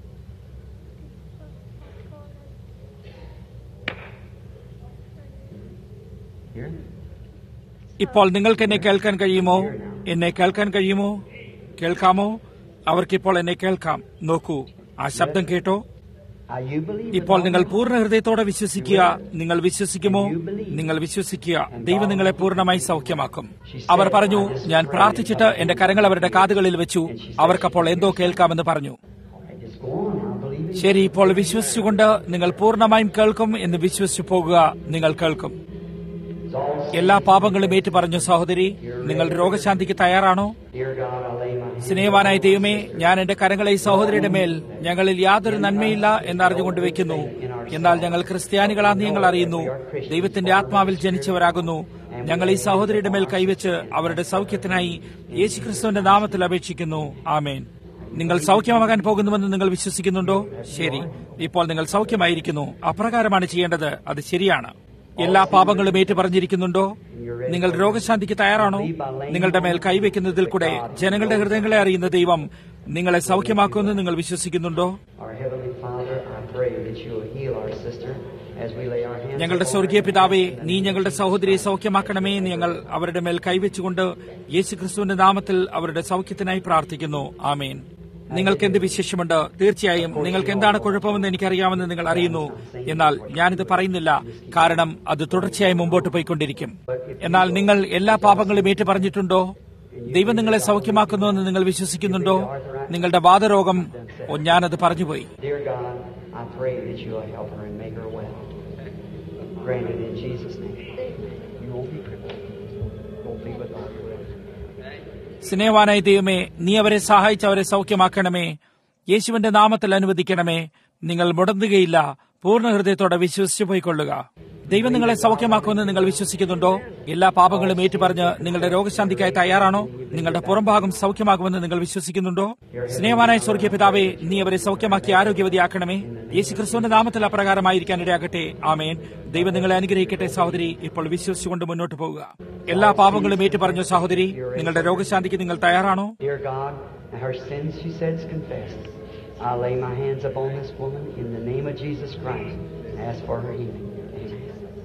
Hear me? ഇപ്പോൾ നിങ്ങൾക്ക് എന്നെ കേൾക്കാൻ കഴിയുമോ എന്നെ കേൾക്കാൻ കഴിയുമോ കേൾക്കാമോ അവർക്കിപ്പോൾ എന്നെ കേൾക്കാം നോക്കൂ ആ ശബ്ദം കേട്ടോ Now, you believe ഇപ്പോൾ with നിങ്ങൾ all പൂർണ്ണ ഹൃദയത്തോടെ വിശ്വസിക്കുക നിങ്ങൾ വിശ്വസിക്കുമോ നിങ്ങൾ വിശ്വസിക്കുക ദൈവം നിങ്ങളെ പൂർണ്ണമായി സൗഖ്യമാക്കും അവർ പറഞ്ഞു ഞാൻ പ്രാർത്ഥിച്ചിട്ട് എന്റെ കരങ്ങൾ അവരുടെ കാതുകളിൽ വെച്ചു അവർക്കപ്പോൾ എന്തോ കേൾക്കാമെന്ന് പറഞ്ഞു your- Just go on now, believe it. ശരി ഇപ്പോൾ വിശ്വസിച്ചുകൊണ്ട് നിങ്ങൾ പൂർണ്ണമായും കേൾക്കും എന്ന് വിശ്വസിച്ചു പോകുക നിങ്ങൾ കേൾക്കും It's all എല്ലാ പാപങ്ങളും ഏറ്റു പറഞ്ഞു സഹോദരി നിങ്ങൾ രോഗശാന്തിക്ക് തയ്യാറാണോ Dear God, I lay my hands സ്നേഹവാനായ ദൈവമേ ഞാൻ എന്റെ കരങ്ങളെ ഈ സഹോദരിയുടെ മേൽ ഞങ്ങളിൽ യാതൊരു നന്മയില്ല എന്നറിഞ്ഞുകൊണ്ട് വെക്കുന്നു എന്നാൽ ഞങ്ങൾ ക്രിസ്ത്യാനികളാന്ന് ഞങ്ങൾ അറിയുന്നു ദൈവത്തിന്റെ ആത്മാവിൽ ജനിച്ചവരാകുന്നു ഞങ്ങൾ ഈ സഹോദരിയുടെ മേൽ കൈവച്ച് അവരുടെ സൗഖ്യത്തിനായി യേശുക്രിസ്തുവിന്റെ നാമത്തിൽ അപേക്ഷിക്കുന്നു ആമേൻ നിങ്ങൾ സൗഖ്യമാകാൻ പോകുന്നുവെന്ന് നിങ്ങൾ വിശ്വസിക്കുന്നുണ്ടോ ശരി ഇപ്പോൾ നിങ്ങൾ സൗഖ്യമായിരിക്കുന്നു അപ്രകാരമാണ് ചെയ്യേണ്ടത് അത് ശരിയാണ് എല്ലാ പാപങ്ങളും ഏറ്റു പറഞ്ഞിരിക്കുന്നുണ്ടോ നിങ്ങൾ രോഗശാന്തിക്ക് തയ്യാറാണോ നിങ്ങളുടെ മേൽ കൈവയ്ക്കുന്നതിൽ കൂടെ ജനങ്ങളുടെ ഹൃദയങ്ങളെ അറിയുന്ന ദൈവം നിങ്ങളെ സൗഖ്യമാക്കുമെന്ന് നിങ്ങൾ വിശ്വസിക്കുന്നുണ്ടോ Our Heavenly Father, I pray that you will heal our sister as we lay our hands ഞങ്ങളുടെ upon സ്വർഗീയ her. പിതാവേ നീ ഞങ്ങളുടെ സഹോദരിയെ സൗഖ്യമാക്കണമേ എന്ന് ഞങ്ങൾ അവരുടെ മേൽ കൈവച്ചുകൊണ്ട് യേശു ക്രിസ്തുവിന്റെ നാമത്തിൽ അവരുടെ സൗഖ്യത്തിനായി പ്രാർത്ഥിക്കുന്നു ആമേൻ നിങ്ങൾക്ക് എന്ത് വിശേഷമുണ്ട് തീർച്ചയായും നിങ്ങൾക്ക് എന്താണ് കുഴപ്പമെന്ന് എനിക്കറിയാമെന്ന് നിങ്ങൾ അറിയുന്നു എന്നാൽ ഞാനിത് പറയുന്നില്ല കാരണം അത് തുടർച്ചയായി മുമ്പോട്ട് പോയിക്കൊണ്ടിരിക്കും എന്നാൽ നിങ്ങൾ എല്ലാ പാപങ്ങളും ഏറ്റു പറഞ്ഞിട്ടുണ്ടോ ദൈവം നിങ്ങളെ സൗഖ്യമാക്കുന്നുവെന്ന് നിങ്ങൾ വിശ്വസിക്കുന്നുണ്ടോ നിങ്ങളുടെ വാദരോഗം ഓ, ഞാനത് പറഞ്ഞുപോയി Dear God, I pray that you will help her and make her well. Grant it in Jesus' name. You won't be crippled. Won't be with all your സ്നേഹവാനായ ദൈവമേ നീ അവരെ സഹായിച്ച് അവരെ സൗഖ്യമാക്കണമേ യേശുവിന്റെ നാമത്തിൽ അനുവദിക്കണമേ നിങ്ങൾ മുടങ്ങുകയില്ല പൂർണ്ണ ഹൃദയത്തോടെ വിശ്വസിച്ചു പോയിക്കൊള്ളുക ദൈവം നിങ്ങളെ സൗഖ്യമാക്കുമെന്ന് നിങ്ങൾ വിശ്വസിക്കുന്നുണ്ടോ എല്ലാ പാപങ്ങളും ഏറ്റുപറഞ്ഞ് നിങ്ങളുടെ രോഗശാന്തിക്കായി തയ്യാറാണോ നിങ്ങളുടെ പുറംഭാഗം സൗഖ്യമാകുമെന്ന് നിങ്ങൾ വിശ്വസിക്കുന്നുണ്ടോ സ്നേഹവാനായ സ്വർഗീയ പിതാവേ നീ അവരെ സൗഖ്യമാക്കി ആരോഗ്യവതിയാക്കണമേ യേശു ക്രിസ്തുവിന്റെ നാമത്തിൽ അപ്രകാരമായിരിക്കാൻ ഇടയാകട്ടെ ആമേൻ ദൈവം നിങ്ങളെ അനുഗ്രഹിക്കട്ടെ സഹോദരി ഇപ്പോൾ വിശ്വസിച്ചുകൊണ്ട് മുന്നോട്ട് പോകുക എല്ലാ പാപങ്ങളും ഏറ്റുപറഞ്ഞു സഹോദരി നിങ്ങളുടെ രോഗശാന്തിക്ക് നിങ്ങൾ തയ്യാറാണോ Dear God, her sins, she said, is confessed. I lay my hands upon this woman in the name of Jesus Christ and ask for her healing. Amen.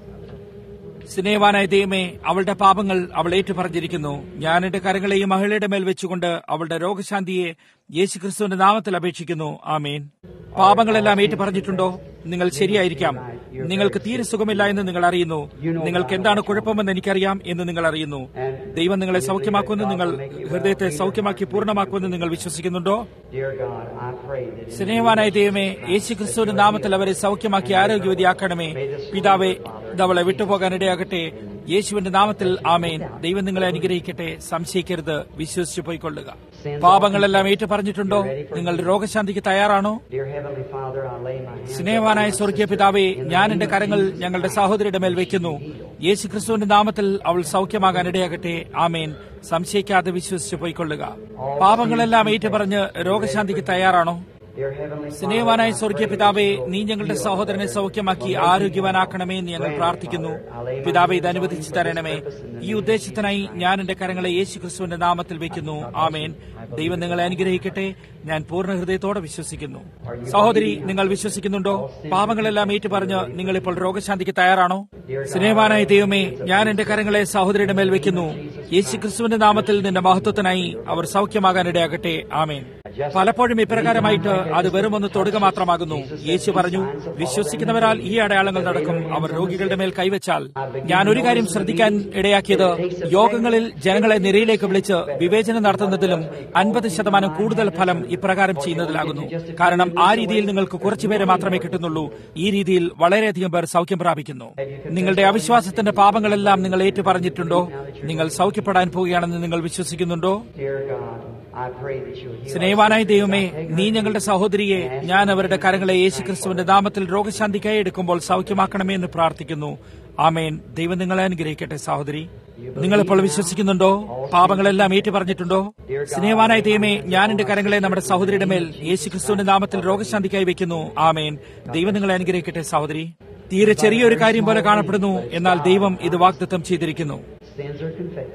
സ്നേഹവാനായ ദൈവമേ അവളുടെ പാപങ്ങൾ അവൾ ഏറ്റു പറഞ്ഞിരിക്കുന്നു ഞാൻ എന്റെ കരങ്ങളെ ഈ മഹിളയുടെ മേൽ വെച്ചുകൊണ്ട് അവളുടെ രോഗശാന്തിയെ യേശു ക്രിസ്തുവിന്റെ നാമത്തിൽ അപേക്ഷിക്കുന്നു ആമേൻ പാപങ്ങളെല്ലാം ഏറ്റു പറഞ്ഞിട്ടുണ്ടോ നിങ്ങൾ ശരിയായിരിക്കാം നിങ്ങൾക്ക് തീരെ സുഖമില്ല എന്ന് നിങ്ങൾ അറിയുന്നു നിങ്ങൾക്ക് എന്താണ് കുഴപ്പമെന്ന് എനിക്കറിയാം എന്ന് നിങ്ങൾ അറിയുന്നു ദൈവം നിങ്ങളെ സൗഖ്യമാക്കുമെന്ന് നിങ്ങൾ ഹൃദയത്തെ സൗഖ്യമാക്കി പൂർണ്ണമാക്കുമെന്ന് നിങ്ങൾ വിശ്വസിക്കുന്നുണ്ടോ Dear God, I pray that in സ്നേഹവാനായ ദൈവമേ യേശു ക്രിസ്തുവിന്റെ നാമത്തിൽ അവരെ സൗഖ്യമാക്കി ആരോഗ്യവതിയാക്കണമേ പിതാവേ ഇതവളെ വിട്ടുപോകാനിടയാകട്ടെ യേശുവിന്റെ നാമത്തിൽ ആമേൻ ദൈവം നിങ്ങളെ അനുഗ്രഹിക്കട്ടെ സംശയിക്കരുത് വിശ്വസിച്ചു പോയിക്കൊള്ളുക പാപങ്ങളെല്ലാം ഏറ്റു പറഞ്ഞിട്ടുണ്ടോ നിങ്ങൾ രോഗശാന്തിക്ക് തയ്യാറാണോ Dear Heavenly Father, I lay my hands സ്നേഹവാനായ സ്വർഗീയ പിതാവേ ഞാൻ എന്റെ കരങ്ങൾ ഞങ്ങളുടെ സഹോദരിയുടെ മേൽ വയ്ക്കുന്നു യേശു ക്രിസ്തുവിന്റെ നാമത്തിൽ അവൾ സൗഖ്യമാകാൻ ഇടയാകട്ടെ ആമേൻ സംശയിക്കാതെ വിശ്വസിച്ചു പോയിക്കൊള്ളുക പാപങ്ങളെല്ലാം ഏറ്റുപറഞ്ഞ് രോഗശാന്തിക്ക് തയ്യാറാണോ Dear Heavenly Father, സ്നേഹവാനായ സ്വർഗീയ പിതാവേ നീ ഞങ്ങളുടെ സഹോദരനെ സൗഖ്യമാക്കി ആരോഗ്യവാനാക്കണമേ എന്ന് ഞങ്ങൾ പ്രാർത്ഥിക്കുന്നു പിതാവെ ഇത് അനുവദിച്ചു തരണമേ ഈ ഉദ്ദേശത്തിനായി ഞാൻ എന്റെ കരങ്ങളെ യേശു ക്രിസ്തുവിന്റെ നാമത്തിൽ വെക്കുന്നു ആമേൻ ദൈവം നിങ്ങളെ അനുഗ്രഹിക്കട്ടെ ഞാൻ പൂർണ്ണ ഹൃദയത്തോടെ വിശ്വസിക്കുന്നു സഹോദരി നിങ്ങൾ വിശ്വസിക്കുന്നുണ്ടോ പാപങ്ങളെല്ലാം ഏറ്റുപറഞ്ഞ് നിങ്ങൾ ഇപ്പോൾ രോഗശാന്തിക്ക് തയ്യാറാണോ സ്നേഹവാനായ ദൈവമേ ഞാൻ എന്റെ കരങ്ങളെ സഹോദരിയുടെ മേൽ വെക്കുന്നു യേശു ക്രിസ്തുവിന്റെ നാമത്തിൽ നിന്റെ മഹത്വത്തിനായി അവർ സൗഖ്യമാകാൻ ഇടയാകട്ടെ ആമേൻ പലപ്പോഴും ഇപ്രകാരമായിട്ട് അത് വെറുമൊന്ന് തൊടുക മാത്രമാകുന്നു യേശു പറഞ്ഞു വിശ്വസിക്കുന്നവരാൽ ഈ അടയാളങ്ങൾ നടക്കും അവർ രോഗികളുടെ മേൽ കൈവച്ചാൽ ഞാൻ ഒരു കാര്യം ശ്രദ്ധിക്കാൻ ഇടയാക്കിയത് യോഗങ്ങളിൽ ജനങ്ങളെ നിരയിലേക്ക് വിളിച്ച് വിവേചനം നടത്തുന്നതിലും അൻപത് ശതമാനം കൂടുതൽ ഫലം ഇപ്രകാരം ചെയ്യുന്നതിലാകുന്നു കാരണം ആ രീതിയിൽ നിങ്ങൾക്ക് കുറച്ചുപേരെ മാത്രമേ കിട്ടുന്നുള്ളൂ ഈ രീതിയിൽ വളരെയധികം പേർ സൗഖ്യം പ്രാപിക്കുന്നു നിങ്ങളുടെ അവിശ്വാസത്തിന്റെ പാപങ്ങളെല്ലാം നിങ്ങൾ ഏറ്റു പറഞ്ഞിട്ടുണ്ടോ നിങ്ങൾ സൗഖ്യപ്പെടാൻ പോവുകയാണെന്ന് നിങ്ങൾ വിശ്വസിക്കുന്നുണ്ടോ Dear God, I pray that you will heal സ്നേഹവാനായ ദൈവമേ നീ ഞങ്ങളുടെ സഹോദരിയെ ഞാൻ അവരുടെ കരങ്ങളെ യേശുക്രിസ്തുവിന്റെ നാമത്തിൽ രോഗശാന്തിക്കായി എടുക്കുമ്പോൾ സൗഖ്യമാക്കണമേ എന്ന് പ്രാർത്ഥിക്കുന്നു ആമേൻ ദൈവം നിങ്ങളെ അനുഗ്രഹിക്കട്ടെ സഹോദരി നിങ്ങളിപ്പോൾ വിശ്വസിക്കുന്നുണ്ടോ പാപങ്ങളെല്ലാം ഏറ്റു പറഞ്ഞിട്ടുണ്ടോ സ്നേഹവാനായ ദൈവമേ ഞാൻ എന്റെ കരങ്ങളെ നമ്മുടെ സഹോദരിയുടെ മേൽ യേശുക്രിസ്തുവിന്റെ നാമത്തിൽ രോഗശാന്തിക്കായി വെക്കുന്നു ആമേൻ ദൈവം നിങ്ങളെ അനുഗ്രഹിക്കട്ടെ സഹോദരി തീരെ ചെറിയൊരു കാര്യം പോലെ കാണപ്പെടുന്നു എന്നാൽ ദൈവം ഇത് വാഗ്ദത്തം ചെയ്തിരിക്കുന്നു sins are confessed.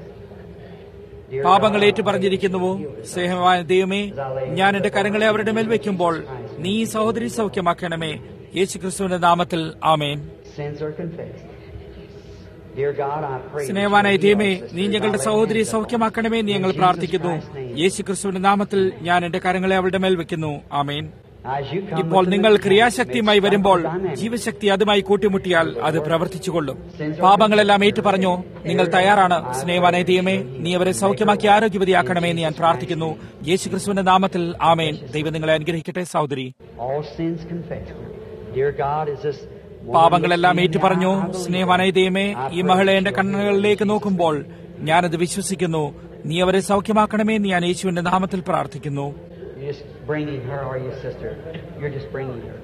Dear പാപങ്ങൾ God, ഏറ്റു പറഞ്ഞിരിക്കുന്നുവോ സ്നേഹമായ ദൈവമേ ഞാൻ എന്റെ കരങ്ങളെ അവരുടെ മേൽ വെക്കുമ്പോൾ നീ ഈ സഹോദരി സൗഖ്യമാക്കണമേ യേശു ക്രിസ്തുവിന്റെ നാമത്തിൽ ആമേൻ sins are confessed. Dear God, I pray that സ്നേഹവാനായ you will ദൈവമേ heal our നീ sisters. ഞങ്ങളുടെ I lay സഹോദരിയെ hands upon സൗഖ്യമാക്കണമേ എന്ന് ഞങ്ങൾ In Jesus പ്രാർത്ഥിക്കുന്നു Christ's name. യേശു ക്രിസ്തുവിന്റെ നാമത്തിൽ ഞാൻ എന്റെ കരങ്ങളെ അവരുടെ മേൽ വെക്കുന്നു ആമേൻ As you come ഇപ്പോൾ with the നിങ്ങൾ dynamic, ക്രിയാശക്തിയുമായി make വരുമ്പോൾ something dynamic. ജീവശക്തി അതുമായി കൂട്ടിമുട്ടിയാൽ അത് പ്രവർത്തിച്ചുകൊള്ളും പാപങ്ങളെല്ലാം ഏറ്റു പറഞ്ഞോ നിങ്ങൾ തയ്യാറാണ് സ്നേഹവാനായ ദൈവമേ നീ അവരെ സൗഖ്യമാക്കി ആരോഗ്യവതിയാക്കണമേ എന്ന് ഞാൻ പ്രാർത്ഥിക്കുന്നു യേശു ക്രിസ്തുവിന്റെ നാമത്തിൽ ആമേൻ ദൈവം നിങ്ങളെ അനുഗ്രഹിക്കട്ടെ സഹോദരി All sins confessed. Dear God, is this woman പാപങ്ങളെല്ലാം looking ഏറ്റു in the പറഞ്ഞു eye? I believe. സ്നേഹവാനായ ദൈവമേ ഈ മകളെ എന്റെ കണ്ണുകളിലേക്ക് നോക്കുമ്പോൾ ഞാനത് വിശ്വസിക്കുന്നു നീ അവരെ സൗഖ്യമാക്കണമേ എന്ന് ഞാൻ യേശുവിന്റെ നാമത്തിൽ പ്രാർത്ഥിക്കുന്നു You're just bringing her, are you, sister? You're just bringing her.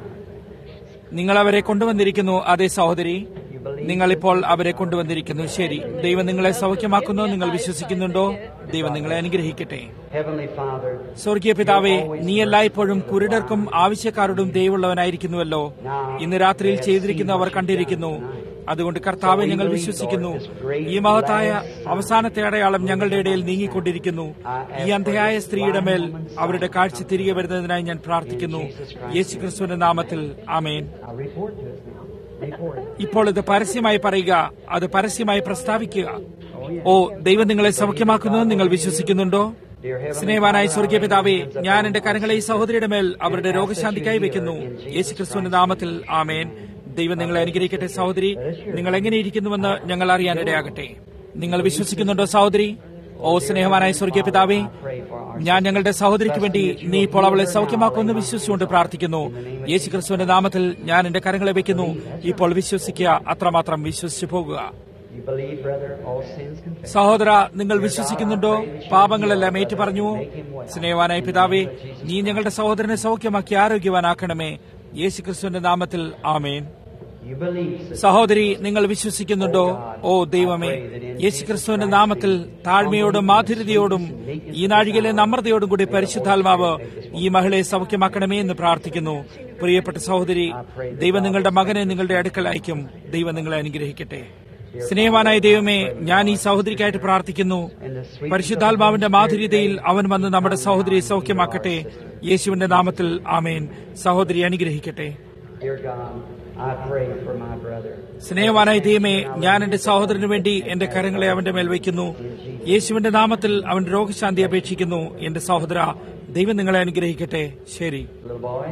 നിങ്ങൾ അവരെ കൊണ്ടുവന്നിരിക്കുന്നു അതേ സഹോദരി You believe നിങ്ങൾ ഇപ്പോൾ അവരെ കൊണ്ടുവന്നിരിക്കുന്നു ശരി ദൈവം നിങ്ങളെ സൗഖ്യമാക്കുന്നു നിങ്ങൾ വിശ്വസിക്കുന്നുണ്ടോ ദൈവം നിങ്ങളെ അനുഗ്രഹിക്കട്ടെ Heavenly Father, സ്വർഗീയ പിതാവേ നീ എല്ലായ്പ്പോഴും കുരുടർക്കും ആവശ്യക്കാരോടും ദയവുള്ളവനായിരിക്കുന്നുവല്ലോ ഇന്ന് രാത്രിയിൽ ചെയ്തിരിക്കുന്നു അവർ കണ്ടിരിക്കുന്നു അതുകൊണ്ട് കർത്താവെ ഞങ്ങൾ വിശ്വസിക്കുന്നു ഈ മഹത്തായ അവസാനത്തെ അടയാളം ഞങ്ങളുടെ ഇടയിൽ നീങ്ങിക്കൊണ്ടിരിക്കുന്നു ഈ അന്ധയായ സ്ത്രീയുടെ മേൽ അവരുടെ കാഴ്ച തിരികെ വരുന്നതിനായി ഞാൻ പ്രാർത്ഥിക്കുന്നു യേശു ക്രിസ്തുവിന്റെ നാമത്തിൽ ആമേൻ Now report to us now. Report it. ഇപ്പോൾ ഇത് പരസ്യമായി പറയുക അത് പരസ്യമായി പ്രസ്താവിക്കുക ഓ ദൈവം നിങ്ങളെ സൗഖ്യമാക്കുന്നത് നിങ്ങൾ വിശ്വസിക്കുന്നുണ്ടോ Dear Heavenly സ്നേഹവാനായ Father, സ്വർഗീയ പിതാവേ I lift up ഞാൻ my എന്റെ കരങ്ങളെ ഈ സഹോദരിയുടെ മേൽ അവരുടെ രോഗശാന്തിക്കായി വെക്കുന്നു യേശു ക്രിസ്തുവിന്റെ നാമത്തിൽ ആമേൻ ദൈവം നിങ്ങളെ അനുഗ്രഹിക്കട്ടെ സഹോദരി നിങ്ങൾ എങ്ങനെ ഇരിക്കുന്നുവെന്ന് ഞങ്ങൾ അറിയാനിടയാകട്ടെ നിങ്ങൾ വിശ്വസിക്കുന്നുണ്ടോ സഹോദരി ഓ സ്നേഹവാനായ സ്വർഗീയ പിതാവേ pray for our ഞാൻ ഞങ്ങളുടെ സഹോദരിക്ക് വേണ്ടി നീ ഇപ്പോൾ അവളെ സൗഖ്യമാക്കുമെന്ന് വിശ്വസിച്ചുകൊണ്ട് പ്രാർത്ഥിക്കുന്നു യേശു ക്രിസ്തുവിന്റെ നാമത്തിൽ ഞാൻ എന്റെ കരങ്ങളെ വെക്കുന്നു ഇപ്പോൾ വിശ്വസിക്കുക അത്രമാത്രം വിശ്വസിച്ചു പോകുക You believe, brother, all sins confessed. സഹോദര നിങ്ങൾ വിശ്വസിക്കുന്നുണ്ടോ പാപങ്ങളെല്ലാം ഏറ്റു പറഞ്ഞു സ്നേഹവാനായ പിതാവേ നീ ഞങ്ങളുടെ സഹോദരനെ സൗഖ്യമാക്കി ആരോഗ്യവാനാക്കണമേ യേശു ക്രിസ്തുവിന്റെ നാമത്തിൽ ആമേൻ You believe, sister. സഹോദരി നിങ്ങൾ വിശ്വസിക്കുന്നുണ്ടോ ഓ ദൈവമേ യേശു ക്രിസ്തുവിന്റെ നാമത്തിൽ താഴ്മയോടും മാധുര്യതയോടും ഈ നാഴികയിലെ നമ്രതയോടും കൂടി പരിശുദ്ധാത്മാവ് ഈ മഹിളയെ സൗഖ്യമാക്കണമേ എന്ന് പ്രാർത്ഥിക്കുന്നു പ്രിയപ്പെട്ട സഹോദരി ദൈവം നിങ്ങളുടെ മകനെ നിങ്ങളുടെ അടുക്കൽ അയക്കും ദൈവം നിങ്ങളെ അനുഗ്രഹിക്കട്ടെ സ്നേഹവാനായ ദൈവമേ ഞാൻ ഈ സഹോദരിക്കായിട്ട് പ്രാർത്ഥിക്കുന്നു പരിശുദ്ധാത്മാവിന്റെ മാധുര്യതയിൽ അവൻ വന്ന് നമ്മുടെ സഹോദരിയെ സൗഖ്യമാക്കട്ടെ യേശുവിന്റെ നാമത്തിൽ ആമേൻ സഹോദരി അനുഗ്രഹിക്കട്ടെ Dear God, I pray for my brother. സ്നേഹവാനായ ദൈവമേ ഞാൻ എന്റെ സഹോദരന് വേണ്ടി എന്റെ കരങ്ങളെ അവന്റെ മേൽ വയ്ക്കുന്നു യേശുവിന്റെ നാമത്തിൽ അവൻ രോഗശാന്തി അപേക്ഷിക്കുന്നു എന്റെ സഹോദര ദൈവം നിങ്ങളെ അനുഗ്രഹിക്കട്ടെ ശരി Little boy,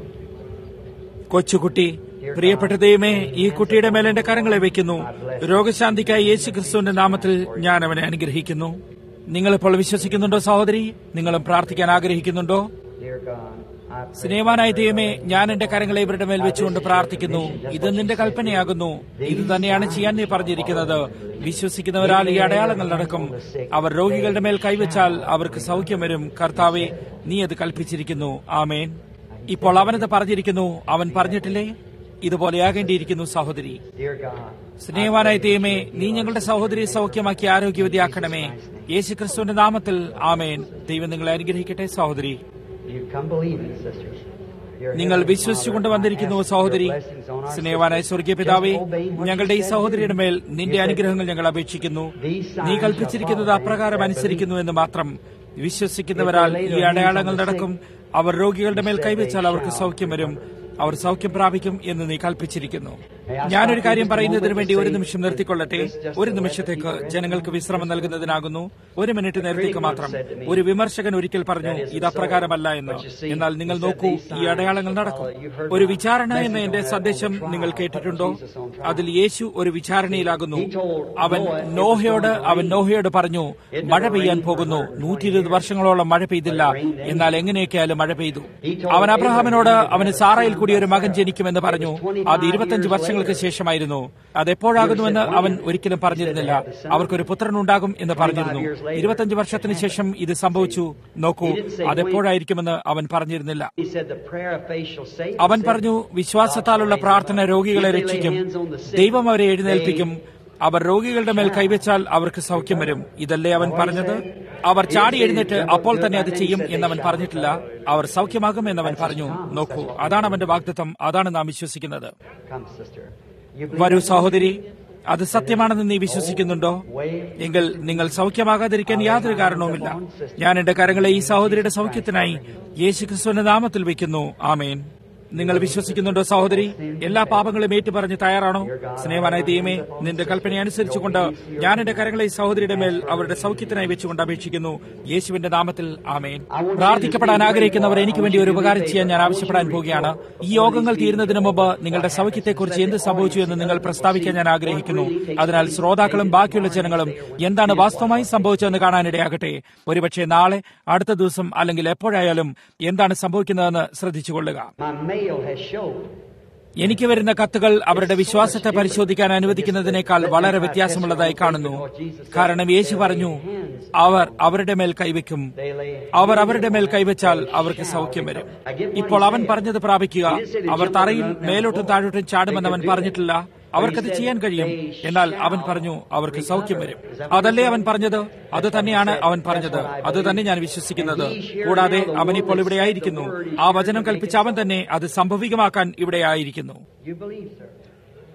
കൊച്ചുകുട്ടി പ്രിയപ്പെട്ട ദൈവമേ ഈ കുട്ടിയുടെ മേൽ എന്റെ കരങ്ങളെ വയ്ക്കുന്നു രോഗശാന്തിക്കായി യേശു ക്രിസ്തുവിന്റെ നാമത്തിൽ ഞാൻ അവനെ അനുഗ്രഹിക്കുന്നു നിങ്ങളിപ്പോൾ വിശ്വസിക്കുന്നുണ്ടോ സഹോദരി നിങ്ങളും പ്രാർത്ഥിക്കാൻ ആഗ്രഹിക്കുന്നുണ്ടോ dear God, I pray. സ്നേഹവാനായ ദൈവമേ ഞാൻ എന്റെ കരങ്ങളെ ഇവരുടെ മേൽ വെച്ചുകൊണ്ട് പ്രാർത്ഥിക്കുന്നു ഇത് നിന്റെ കൽപ്പനയാകുന്നു ഇത് തന്നെയാണ് ചെയ്യാൻ നീ പറഞ്ഞിരിക്കുന്നത് വിശ്വസിക്കുന്നവരാൽ ഈ അടയാളങ്ങൾ നടക്കും അവർ രോഗികളുടെ മേൽ കൈവച്ചാൽ അവർക്ക് സൗഖ്യം വരും കർത്താവെ നീ അത് കൽപ്പിച്ചിരിക്കുന്നു ആമേൻ ഇപ്പോൾ അവനത് പറഞ്ഞിരിക്കുന്നു അവൻ പറഞ്ഞിട്ടില്ലേ ഇതുപോലെയാകേണ്ടിയിരിക്കുന്നു സഹോദരി Dear God, സ്നേഹവാനായ ദൈവമേ നീ ഞങ്ങളുടെ സഹോദരിയെ സൗഖ്യമാക്കി ആരോഗ്യവതിയാക്കണമേ യേശുക്രിസ്തുവിന്റെ നാമത്തിൽ ആമേൻ ദൈവം നിങ്ങളെ അനുഗ്രഹിക്കട്ടെ സഹോദരി you come believing, sisters. Dear നിങ്ങൾ Heavenly വിശ്വസിച്ചുകൊണ്ട് Father, വന്നിരിക്കുന്നു I ask സഹോദരി your blessings on our സ്നേഹവാനായ sisters. സ്വർഗീയ പിതാവേ Just obey what you ഞങ്ങളുടെ ഈ said സഹോദരിയുടെ മേൽ to do. നിന്റെ You said, അനുഗ്രഹങ്ങൾ ഞങ്ങൾ അപേക്ഷിക്കുന്നു നീ കൽപ്പിച്ചിരിക്കുന്നത് അപ്രകാരം അനുസരിക്കുന്നു എന്ന് മാത്രം വിശ്വസിക്കുന്നവരാൽ ഈ അടയാളങ്ങൾ നടക്കും അവർ രോഗികളുടെ മേൽ കൈവച്ചാൽ അവർക്ക് സൗഖ്യം വരും അവർ സൗഖ്യം പ്രാപിക്കും എന്ന് നീ കൽപ്പിച്ചിരിക്കുന്നു ഞാനൊരു കാര്യം പറയുന്നതിന് വേണ്ടി ഒരു നിമിഷം നിർത്തിക്കൊള്ളട്ടെ ഒരു നിമിഷത്തേക്ക് ജനങ്ങൾക്ക് വിശ്രമം നൽകുന്നതിനാകുന്നു ഒരു മിനിറ്റ് നേരത്തേക്ക് മാത്രം ഒരു വിമർശകൻ ഒരിക്കൽ പറഞ്ഞു ഇത് അപ്രകാരമല്ല എന്ന് എന്നാൽ നിങ്ങൾ നോക്കൂ ഈ അടയാളങ്ങൾ നടക്കും ഒരു വിചാരണ എന്ന എന്റെ സന്ദേശം നിങ്ങൾ കേട്ടിട്ടുണ്ടോ അതിൽ യേശു ഒരു വിചാരണയിലാകുന്നു അവൻ നോഹയോട് അവൻ നോഹയോട് പറഞ്ഞു മഴ പെയ്യാൻ പോകുന്നു നൂറ്റി ഇരുപത് വർഷങ്ങളോളം മഴ പെയ്തില്ല എന്നാൽ എങ്ങനെയൊക്കെയാലും മഴ പെയ്തു അവൻ അബ്രഹാമിനോട് അവന് സാറയിൽ കൂടി ഒരു മകൻ ജനിക്കുമെന്ന് പറഞ്ഞു അത് ഇരുപത്തഞ്ച് വർഷങ്ങൾക്ക് ശേഷമായിരുന്നു അത് എപ്പോഴാകുന്നുവെന്ന് അവൻ ഒരിക്കലും പറഞ്ഞിരുന്നില്ല അവർക്കൊരു പുത്രൻ ഉണ്ടാകും എന്ന് പറഞ്ഞിരുന്നു ഇരുപത്തഞ്ച് വർഷത്തിന് ശേഷം ഇത് സംഭവിച്ചു നോക്കൂ അതെപ്പോഴായിരിക്കുമെന്ന് അവൻ പറഞ്ഞിരുന്നില്ല He said the prayer of faith shall save. അവൻ പറഞ്ഞു വിശ്വാസത്താലുള്ള പ്രാർത്ഥന രോഗികളെ രക്ഷിക്കും ദൈവം അവരെ എഴുന്നേൽപ്പിക്കും അവർ രോഗികളുടെ മേൽ കൈവച്ചാൽ അവർക്ക് സൗഖ്യം വരും ഇതല്ലേ അവൻ പറഞ്ഞത് അവർ ചാടി എഴുന്നേറ്റ് അപ്പോൾ തന്നെ അത് ചെയ്യും എന്നവൻ പറഞ്ഞിട്ടില്ല അവർ സൗഖ്യമാകും എന്നവൻ പറഞ്ഞു നോക്കൂ അതാണ് അവന്റെ വാഗ്ദത്വം അതാണ് നാം വിശ്വസിക്കുന്നത് Come, sister. You വരൂ സഹോദരി അത് സത്യമാണെന്ന് നീ വിശ്വസിക്കുന്നുണ്ടോ എങ്കിൽ നിങ്ങൾ സൗഖ്യമാകാതിരിക്കാൻ യാതൊരു കാരണവുമില്ല ഞാൻ എന്റെ കരങ്ങളെ ഈ സഹോദരിയുടെ സൗഖ്യത്തിനായി യേശുക്രിസ്തുവിന്റെ നാമത്തിൽ വയ്ക്കുന്നു ആമേൻ നിങ്ങൾ വിശ്വസിക്കുന്നുണ്ടോ സഹോദരി എല്ലാ പാപങ്ങളും ഏറ്റുപറഞ്ഞ് തയ്യാറാണോ സ്നേഹവാനായ ദൈവമേ നിന്റെ കൽപ്പന അനുസരിച്ചുകൊണ്ട് ഞാൻ എന്റെ കരങ്ങളെ ഈ സഹോദരിയുടെ മേൽ അവരുടെ സൗഖ്യത്തിനായി വെച്ചുകൊണ്ട് അപേക്ഷിക്കുന്നു യേശുവിന്റെ നാമത്തിൽ ആമേൻ പ്രാർത്ഥിക്കപ്പെടാൻ ആഗ്രഹിക്കുന്നവർ എനിക്ക് വേണ്ടി ഒരു ഉപകാരം ചെയ്യാൻ ഞാൻ ആവശ്യപ്പെടാൻ പോവുകയാണ് ഈ യോഗങ്ങൾ തീരുന്നതിന് മുമ്പ് നിങ്ങളുടെ സൗഖ്യത്തെക്കുറിച്ച് എന്ത് സംഭവിച്ചു എന്ന് നിങ്ങൾ പ്രസ്താവിക്കാൻ ഞാൻ ആഗ്രഹിക്കുന്നു അതിനാൽ ശ്രോതാക്കളും ബാക്കിയുള്ള ജനങ്ങളും എന്താണ് വാസ്തവമായി സംഭവിച്ചതെന്ന് കാണാനിടയാകട്ടെ ഒരുപക്ഷെ നാളെ അടുത്ത ദിവസം അല്ലെങ്കിൽ എപ്പോഴായാലും എന്താണ് സംഭവിക്കുന്നതെന്ന് ശ്രദ്ധിച്ചുകൊള്ളുക My mail has showed. എനിക്ക് വരുന്ന കത്തുകൾ അവരുടെ വിശ്വാസത്തെ പരിശോധിക്കാൻ അനുവദിക്കുന്നതിനേക്കാൾ വളരെ വ്യത്യാസമുള്ളതായി കാണുന്നു കാരണം യേശു പറഞ്ഞു അവർ അവരുടെ മേൽ കൈവയ്ക്കും They lay അവർ അവരുടെ മേൽ കൈവച്ചാൽ അവർക്ക് സൗഖ്യം വരും ഇപ്പോൾ അവൻ പറഞ്ഞത് പ്രാപിക്കുക അവർ തറയിൽ മേലോട്ടും താഴോട്ടും ചാടുമെന്ന് അവൻ പറഞ്ഞിട്ടില്ല അവർക്കത് ചെയ്യാൻ കഴിയും എന്നാൽ അവൻ പറഞ്ഞു അവർക്ക് സൗഖ്യം വരും അതല്ലേ അവൻ പറഞ്ഞത് അത് തന്നെയാണ് അവൻ പറഞ്ഞത് അത് തന്നെ ഞാൻ വിശ്വസിക്കുന്നത് കൂടാതെ അവൻ ഇപ്പോൾ ഇവിടെ ആയിരിക്കുന്നു ആ വചനം കൽപ്പിച്ച അവൻ തന്നെ അത് സംഭവികമാക്കാൻ ഇവിടെ ആയിരിക്കുന്നു You believe, sir.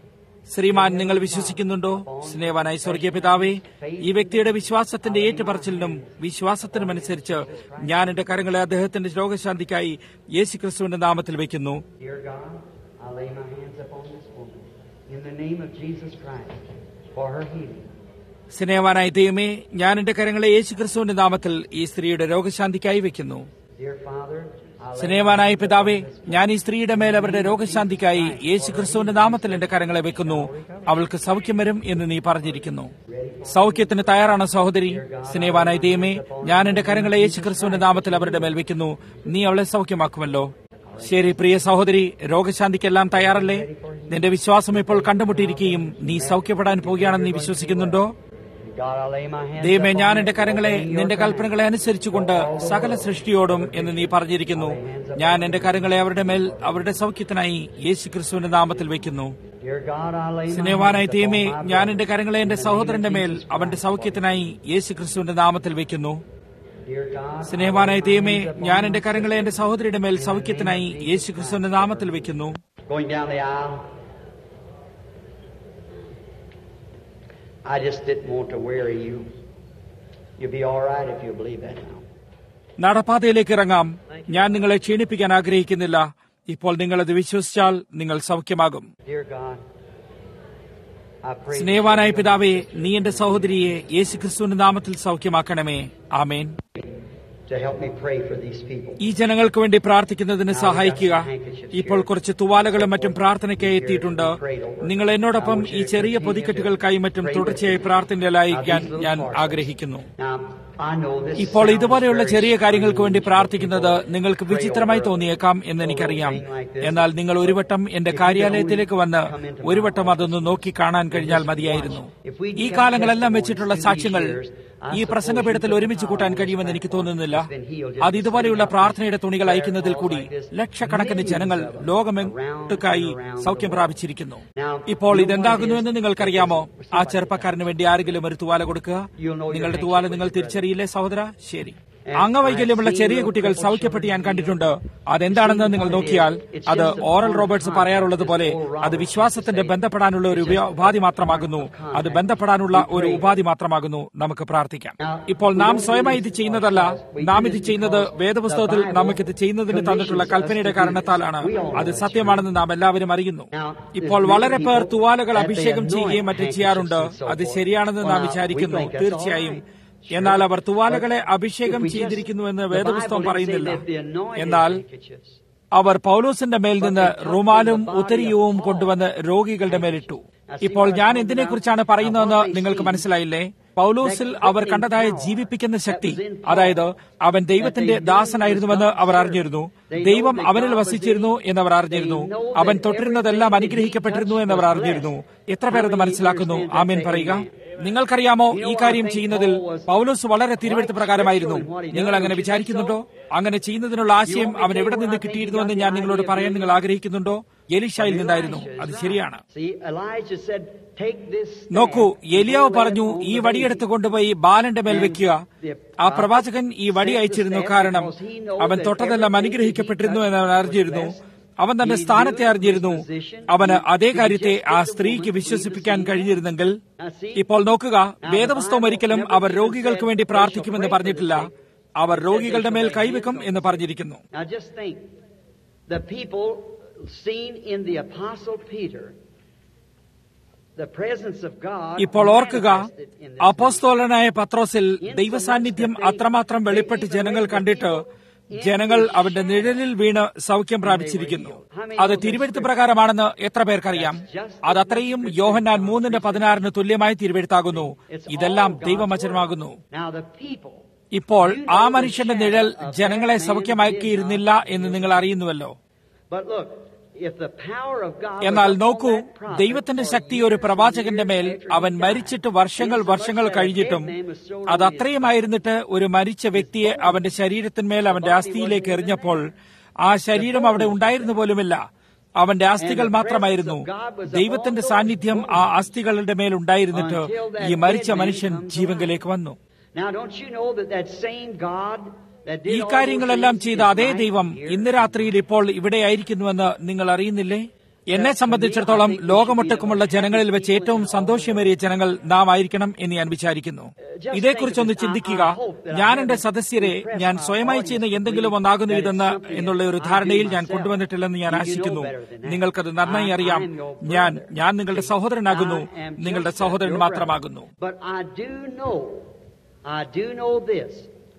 ശ്രീമാൻ നിങ്ങൾ വിശ്വസിക്കുന്നുണ്ടോ സ്നേഹവാനായി സ്വർഗീയ പിതാവേ ഈ വ്യക്തിയുടെ വിശ്വാസത്തിന്റെ ഏറ്റുപറച്ചിലിനും വിശ്വാസത്തിനുമനുസരിച്ച് ഞാൻ എന്റെ കരങ്ങളെ അദ്ദേഹത്തിന്റെ രോഗശാന്തിക്കായി യേശു ക്രിസ്തുവിന്റെ നാമത്തിൽ വയ്ക്കുന്നു Dear God, I lay my hands upon this woman in the name of Jesus Christ for her healing. സ്നേഹവാനായ ദൈവമേ ഞാൻ എന്റെ കരങ്ങളെ യേശു ക്രിസ്തുവിന്റെ നാമത്തിൽ ഈ സ്ത്രീയുടെ രോഗശാന്തിക്കായി വയ്ക്കുന്നു Dear Father, I lay സ്നേഹവാനായ പിതാവേ ഞാൻ ഈ സ്ത്രീയുടെ മേൽ അവരുടെ രോഗശാന്തിക്കായി യേശു ക്രിസ്തുവിന്റെ നാമത്തിൽ എന്റെ കരങ്ങളെ വെക്കുന്നു അവൾക്ക് സൗഖ്യം വരും എന്ന് നീ പറഞ്ഞിരിക്കുന്നു സൗഖ്യത്തിന് തയ്യാറാണ് സഹോദരി സ്നേഹവാനായ ദൈവമേ ഞാൻ എന്റെ കരങ്ങളെ യേശു ക്രിസ്തുവിന്റെ നാമത്തിൽ അവരുടെ മേൽ വെക്കുന്നു നീ അവളെ സൗഖ്യമാക്കുമല്ലോ ശരി പ്രിയ സഹോദരി രോഗശാന്തിക്കെല്ലാം തയ്യാറല്ലേ നിന്റെ വിശ്വാസം ഇപ്പോൾ കണ്ടുമുട്ടിയിരിക്കുകയും നീ സൗഖ്യപ്പെടാൻ പോവുകയാണെന്ന് നീ വിശ്വസിക്കുന്നുണ്ടോ God, I lay my hands ദൈവമേ upon ഞാൻ this എന്റെ കരങ്ങളെ woman in your നിന്റെ time. കൽപ്പനകളെ അനുസരിച്ചുകൊണ്ട് സകല സൃഷ്ടിയോടും എന്ന് നീ പറഞ്ഞിരിക്കുന്നു ഞാൻ എന്റെ കരങ്ങളെ അവരുടെ മേൽ അവരുടെ സൗഖ്യത്തിനായി യേശു ക്രിസ്തുവിന്റെ നാമത്തിൽ വയ്ക്കുന്നു Dear God, I lay my സ്നേഹവാനായ hands ദൈവമേ upon my ഞാൻ brother എന്റെ കരങ്ങളെ എന്റെ in the name of സഹോദരന്റെ മേൽ Jesus അവന്റെ Christ. സൗഖ്യത്തിനായി യേശു ക്രിസ്തുവിന്റെ നാമത്തിൽ വയ്ക്കുന്നു Dear God, സ്നേഹവാനായ I lay my ദൈവമേ hands upon ഞാൻ my എന്റെ കരങ്ങളെ എന്റെ sister സഹോദരിയുടെ മേൽ in the name of സൗഖ്യത്തിനായി Jesus യേശു ക്രിസ്തുവിന്റെ നാമത്തിൽ വയ്ക്കുന്നു Going down the aisle, I just didn't want to weary you. You'll be all right if you believe that now. നടപ്പാതയിലേക്ക് ഇറങ്ങാം ഞാൻ നിങ്ങളെ ക്ഷീണിപ്പിക്കാൻ ആഗ്രഹിക്കുന്നില്ല ഇപ്പോൾ നിങ്ങളത് വിശ്വസിച്ചാൽ നിങ്ങൾ സൗഖ്യമാകും Dear God, I pray സ്നേഹവാനായ പിതാവേ നീ എന്റെ സഹോദരിയെ യേശു ക്രിസ്തുവിന്റെ നാമത്തിൽ സൗഖ്യമാക്കണമേ ആമേൻ to help me pray for these people. ഈ ജനങ്ങൾക്ക് വേണ്ടി പ്രാർത്ഥിക്കുന്നതിന് സഹായിക്കുക ഇപ്പോൾ കുറച്ച് തുവാലകളും മറ്റും പ്രാർത്ഥനയ്ക്കായി എത്തിയിട്ടുണ്ട് നിങ്ങൾ എന്നോടൊപ്പം ഈ ചെറിയ പൊതിക്കെട്ടുകൾക്കായി മറ്റും തുടർച്ചയായി പ്രാർത്ഥനയിലായിരിക്കാൻ ഞാൻ ആഗ്രഹിക്കുന്നു Now, I know this ഇപ്പോൾ sounds ഇതുപോലെയുള്ള very ചെറിയ കാര്യങ്ങൾക്ക് വേണ്ടി strange to പ്രാർത്ഥിക്കുന്നത് people നിങ്ങൾക്ക് pray വിചിത്രമായി over തോന്നിയേക്കാം a എന്ന് എനിക്കറിയാം little thing like this. എന്നാൽ നിങ്ങൾ ഒരു വട്ടം എന്റെ കാര്യാലയത്തിലേക്ക് വന്ന് ഒരു വട്ടം അതൊന്ന് നോക്കി കാണാൻ കഴിഞ്ഞാൽ മതിയായിരുന്നു ഈ കാലങ്ങളെല്ലാം വെച്ചിട്ടുള്ള സാക്ഷ്യങ്ങൾ ഈ പ്രസംഗപീഠത്തിൽ ഒരുമിച്ച് കൂട്ടാൻ കഴിയുമെന്ന് എനിക്ക് തോന്നുന്നില്ല അത് ഇതുപോലെയുള്ള പ്രാർത്ഥനയുടെ തുണികൾ അയക്കുന്നതിൽ കൂടി ലക്ഷക്കണക്കിന് ജനങ്ങൾ ലോകമെട്ടുക്കായി സൗഖ്യം പ്രാപിച്ചിരിക്കുന്നു ഇപ്പോൾ ഇതെന്താകുന്നുവെന്ന് നിങ്ങൾക്കറിയാമോ ആ ചെറുപ്പക്കാരന് വേണ്ടി ആരെങ്കിലും ഒരു തുവാല കൊടുക്കുക നിങ്ങളുടെ തുവാല നിങ്ങൾ തിരിച്ചറിയില്ലേ സഹോദര ശരി അംഗവൈകല്യമുള്ള ചെറിയ കുട്ടികൾ സൗഖ്യപ്പെട്ട് ഞാൻ കണ്ടിട്ടുണ്ട് അതെന്താണെന്ന് നിങ്ങൾ നോക്കിയാൽ അത് ഓറൽ റോബർട്സ് പറയാറുള്ളത് പോലെ അത് വിശ്വാസത്തിന്റെ ബന്ധപ്പെടാനുള്ള ഒരു ഉപ- ഉപാധി മാത്രമാകുന്നു അത് ബന്ധപ്പെടാനുള്ള ഒരു ഉപാധി മാത്രമാകുന്നു നമുക്ക് പ്രാർത്ഥിക്കാം ഇപ്പോൾ നാം സ്വയമായി ഇത് ചെയ്യുന്നതല്ല നാം ഇത് ചെയ്യുന്നത് വേദപുസ്തകത്തിൽ നമുക്കിത് ചെയ്യുന്നതിന് തന്നിട്ടുള്ള കൽപ്പനയുടെ കാരണത്താലാണ് അത് സത്യമാണെന്ന് നാം എല്ലാവരും അറിയുന്നു ഇപ്പോൾ വളരെ പേർ തുവാലകൾ അഭിഷേകം ചെയ്യുകയും മറ്റും ചെയ്യാറുണ്ട് അത് ശരിയാണെന്ന് നാം വിചാരിക്കുന്നു തീർച്ചയായും എന്നാൽ അവർ തുവാലകളെ അഭിഷേകം ചെയ്തിരിക്കുന്നുവെന്ന് വേദപുസ്തകം പറയുന്നില്ല എന്നാൽ അവർ പൗലോസിന്റെ മേൽ നിന്ന് റുമാലും ഉത്തരീയവും കൊണ്ടുവന്ന് രോഗികളുടെ മേലിട്ടു ഇപ്പോൾ ഞാൻ എന്തിനെക്കുറിച്ചാണ് പറയുന്നതെന്ന് നിങ്ങൾക്ക് മനസ്സിലായില്ലേ പൗലോസിൽ അവർ കണ്ടതായ ജീവിപ്പിക്കുന്ന ശക്തി അതായത് അവൻ ദൈവത്തിന്റെ ദാസനായിരുന്നുവെന്ന് അവർ അറിഞ്ഞിരുന്നു ദൈവം അവനിൽ വസിച്ചിരുന്നു എന്നവർ അറിഞ്ഞിരുന്നു അവൻ തൊട്ടിരുന്നതെല്ലാം അനുഗ്രഹിക്കപ്പെട്ടിരുന്നു എന്നവർ അറിഞ്ഞിരുന്നു എത്ര പേരത് മനസ്സിലാക്കുന്നു ആമീൻ പറയുക നിങ്ങൾക്കറിയാമോ ഈ കാര്യം ചെയ്യുന്നതിൽ പൗലോസ് വളരെ തിരുവെടുത്ത പ്രകാരമായിരുന്നു നിങ്ങൾ അങ്ങനെ വിചാരിക്കുന്നുണ്ടോ അങ്ങനെ ചെയ്യുന്നതിനുള്ള ആശയം അവൻ എവിടെ നിന്ന് കിട്ടിയിരുന്നുവെന്ന് ഞാൻ നിങ്ങളോട് പറയാൻ നിങ്ങൾ ആഗ്രഹിക്കുന്നുണ്ടോ എലിഷായിൽ നിന്നായിരുന്നു അത് ശരിയാണ് See, Elijah said, Take this staff നോക്കൂ and എലിയാവ് go let പറഞ്ഞു an old ഈ lady വടിയെടുത്ത് കൊണ്ടുപോയി ബാലന്റെ മേൽ വെക്കുക ആ പ്രവാചകൻ ഈ വടി അയച്ചിരുന്നു കാരണം അവൻ തൊട്ടതെല്ലാം അനുഗ്രഹിക്കപ്പെട്ടിരുന്നു എന്ന് അവൻ അറിഞ്ഞിരുന്നു അവൻ തന്റെ സ്ഥാനത്തെ അറിഞ്ഞിരുന്നു അവന് അതേ കാര്യത്തെ ആ സ്ത്രീക്ക് വിശ്വസിപ്പിക്കാൻ കഴിഞ്ഞിരുന്നെങ്കിൽ ഇപ്പോൾ നോക്കുക വേദപുസ്തകം ഒരിക്കലും അവർ രോഗികൾക്ക് വേണ്ടി പ്രാർത്ഥിക്കുമെന്ന് പറഞ്ഞിട്ടില്ല അവർ രോഗികളുടെ മേൽ കൈവെക്കും എന്ന് പറഞ്ഞിരിക്കുന്നു Now just think, the people seen in the Apostle Peter, the presence of God ഇപ്പോൾ ഓർക്കുക manifested in this അപ്പോസ്തോലനായ പത്രോസിൽ ദൈവസാന്നിധ്യം അത്രമാത്രം വെളിപ്പെട്ട് ജനങ്ങൾ കണ്ടിട്ട് ജനങ്ങൾ അവന്റെ നിഴലിൽ വീണ് സൗഖ്യം പ്രാപിച്ചിരിക്കുന്നു അത് തിരുവെഴുത്ത് പ്രകാരമാണെന്ന് എത്ര പേർക്കറിയാം അത് അത്രയും യോഹന്നാൻ മൂന്നിന്റെ പതിനാറിന് തുല്യമായി തിരുവെഴുത്താകുന്നു ഇതെല്ലാം ദൈവവചനമാകുന്നു Now the people, ഇപ്പോൾ ആ മനുഷ്യന്റെ നിഴൽ ജനങ്ങളെ സൗഖ്യമാക്കിയിരുന്നില്ല എന്ന് നിങ്ങൾ അറിയുന്നുവല്ലോ but look, if the power of God was എന്നാൽ upon നോക്കൂ that prophet ദൈവത്തിന്റെ for ശക്തി years ഒരു and പ്രവാചകന്റെ years മേൽ after he അവൻ died, മരിച്ചിട്ട് വർഷങ്ങൾ insomuch വർഷങ്ങൾ that a കഴിഞ്ഞിട്ടും dead man was thrown അത് in his അത്രയുമായിരുന്നിട്ട് ഒരു മരിച്ച വ്യക്തിയെ അവന്റെ ശരീരത്തിന്മേൽ അവന്റെ അസ്ഥിയിലേക്ക് എറിഞ്ഞപ്പോൾ ആ ശരീരം അവിടെ ഉണ്ടായിരുന്നു പോലുമില്ല അവന്റെ അസ്ഥികൾ മാത്രമായിരുന്നു ദൈവത്തിന്റെ സാന്നിധ്യം ആ അസ്ഥികളുടെ മേൽ ഉണ്ടായിരുന്നിട്ട് ഈ മരിച്ച മനുഷ്യൻ ജീവങ്കിലേക്ക് വന്നു Now, don't you know that that same God that did ഈ all കാര്യങ്ങളെല്ലാം those ചെയ്ത things അതേ is ദൈവം right here? ഇന്ന് രാത്രിയിൽ ഇപ്പോൾ ഇവിടെയായിരിക്കുന്നുവെന്ന് നിങ്ങൾ അറിയുന്നില്ലേ എന്നെ സംബന്ധിച്ചിടത്തോളം ലോകമൊട്ടക്കുമുള്ള ജനങ്ങളിൽ വെച്ച് ഏറ്റവും സന്തോഷമേറിയ ജനങ്ങൾ നാം ആയിരിക്കണം എന്ന് ഞാൻ വിചാരിക്കുന്നു ഇതേക്കുറിച്ചൊന്ന് ചിന്തിക്കുക ഞാൻ എന്റെ സദസ്യരെ ഞാൻ സ്വയമായി ചെയ്യുന്ന എന്തെങ്കിലും ഒന്നാകുന്നു ഇതെന്ന് എന്നുള്ള ഒരു ധാരണയിൽ ഞാൻ കൊണ്ടുവന്നിട്ടില്ലെന്ന് ഞാൻ ആശിക്കുന്നു നിങ്ങൾക്കത് നന്നായി അറിയാം ഞാൻ ഞാൻ നിങ്ങളുടെ സഹോദരനാകുന്നു നിങ്ങളുടെ സഹോദരൻ മാത്രമാകുന്നു But I do know, I do know this,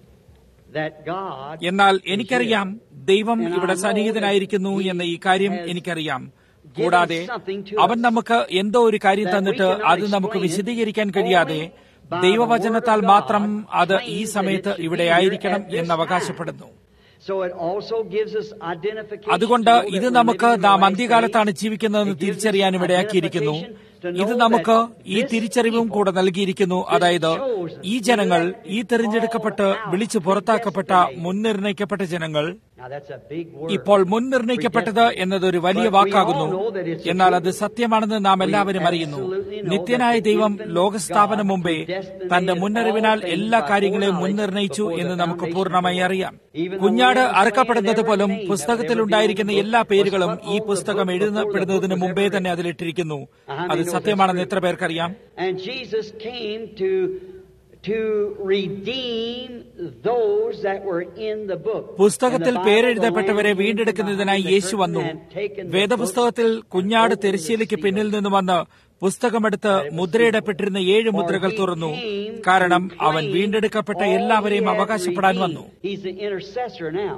that God എന്നാൽ എനിക്കറിയാം ദൈവം ഇവിടെ സന്നിഹിതനായിരിക്കുന്നു എന്ന ഈ കാര്യം എനിക്കറിയാം കൂടാതെ അവൻ നമുക്ക് എന്തോ ഒരു കാര്യം തന്നിട്ട് അത് നമുക്ക് വിശദീകരിക്കാൻ കഴിയാതെ ദൈവവചനത്താൽ മാത്രം അത് ഈ സമയത്ത് ഇവിടെ ആയിരിക്കണം എന്ന് അവകാശപ്പെടുന്നു So it also gives us identification. അതുകൊണ്ട് ഇത് നമുക്ക് നാം അന്ത്യകാലത്താണ് ജീവിക്കുന്നതെന്ന് തിരിച്ചറിയാൻ ഇടയാക്കിയിരിക്കുന്നു ഇത് നമുക്ക് ഈ തിരിച്ചറിവും കൂടെ നൽകിയിരിക്കുന്നു അതായത് ഈ ജനങ്ങൾ ഈ തെരഞ്ഞെടുക്കപ്പെട്ട് വിളിച്ചു പുറത്താക്കപ്പെട്ട മുൻനിർണയിക്കപ്പെട്ട ജനങ്ങൾ Now that's a big word. ഇപ്പോൾ മുൻനിർണയിക്കപ്പെട്ടത് എന്നതൊരു വലിയ വാക്കാകുന്നു എന്നാൽ അത് സത്യമാണെന്ന് നാം എല്ലാവരും അറിയുന്നു നിത്യനായ ദൈവം ലോകസ്ഥാപനം മുമ്പേ തന്റെ മുന്നറിവിനാൽ എല്ലാ കാര്യങ്ങളെയും മുൻനിർണയിച്ചു എന്ന് നമുക്ക് പൂർണ്ണമായി അറിയാം കുഞ്ഞാട് അറക്കപ്പെടുന്നത് പോലും പുസ്തകത്തിൽ ഉണ്ടായിരിക്കുന്ന എല്ലാ പേരുകളും ഈ പുസ്തകം എഴുതപ്പെടുന്നതിന് മുമ്പേ തന്നെ അതിലിട്ടിരിക്കുന്നു അത് സത്യമാണെന്ന് എത്ര പേർക്കറിയാം And Jesus came to to redeem those that were in the book. പുസ്തകത്തിൽ And the Bible, പേരെഴുതപ്പെട്ടവരെ the Lamb വീണ്ടെടുക്കുന്നതിനായി came from Yeshu behind വന്നു the curtain and taken the വേദപുസ്തകത്തിൽ book കുഞ്ഞാട് and തെരശ്ശീലയ്ക്ക് opened the പിന്നിൽ seal. നിന്ന് വന്ന് പുസ്തകമെടുത്ത് മുദ്രയിടപ്പെട്ടിരുന്ന ഏഴ് മുദ്രകൾ തുറന്നു കാരണം അവൻ വീണ്ടെടുക്കപ്പെട്ട എല്ലാവരെയും അവകാശപ്പെടാൻ വന്നു He's the intercessor now.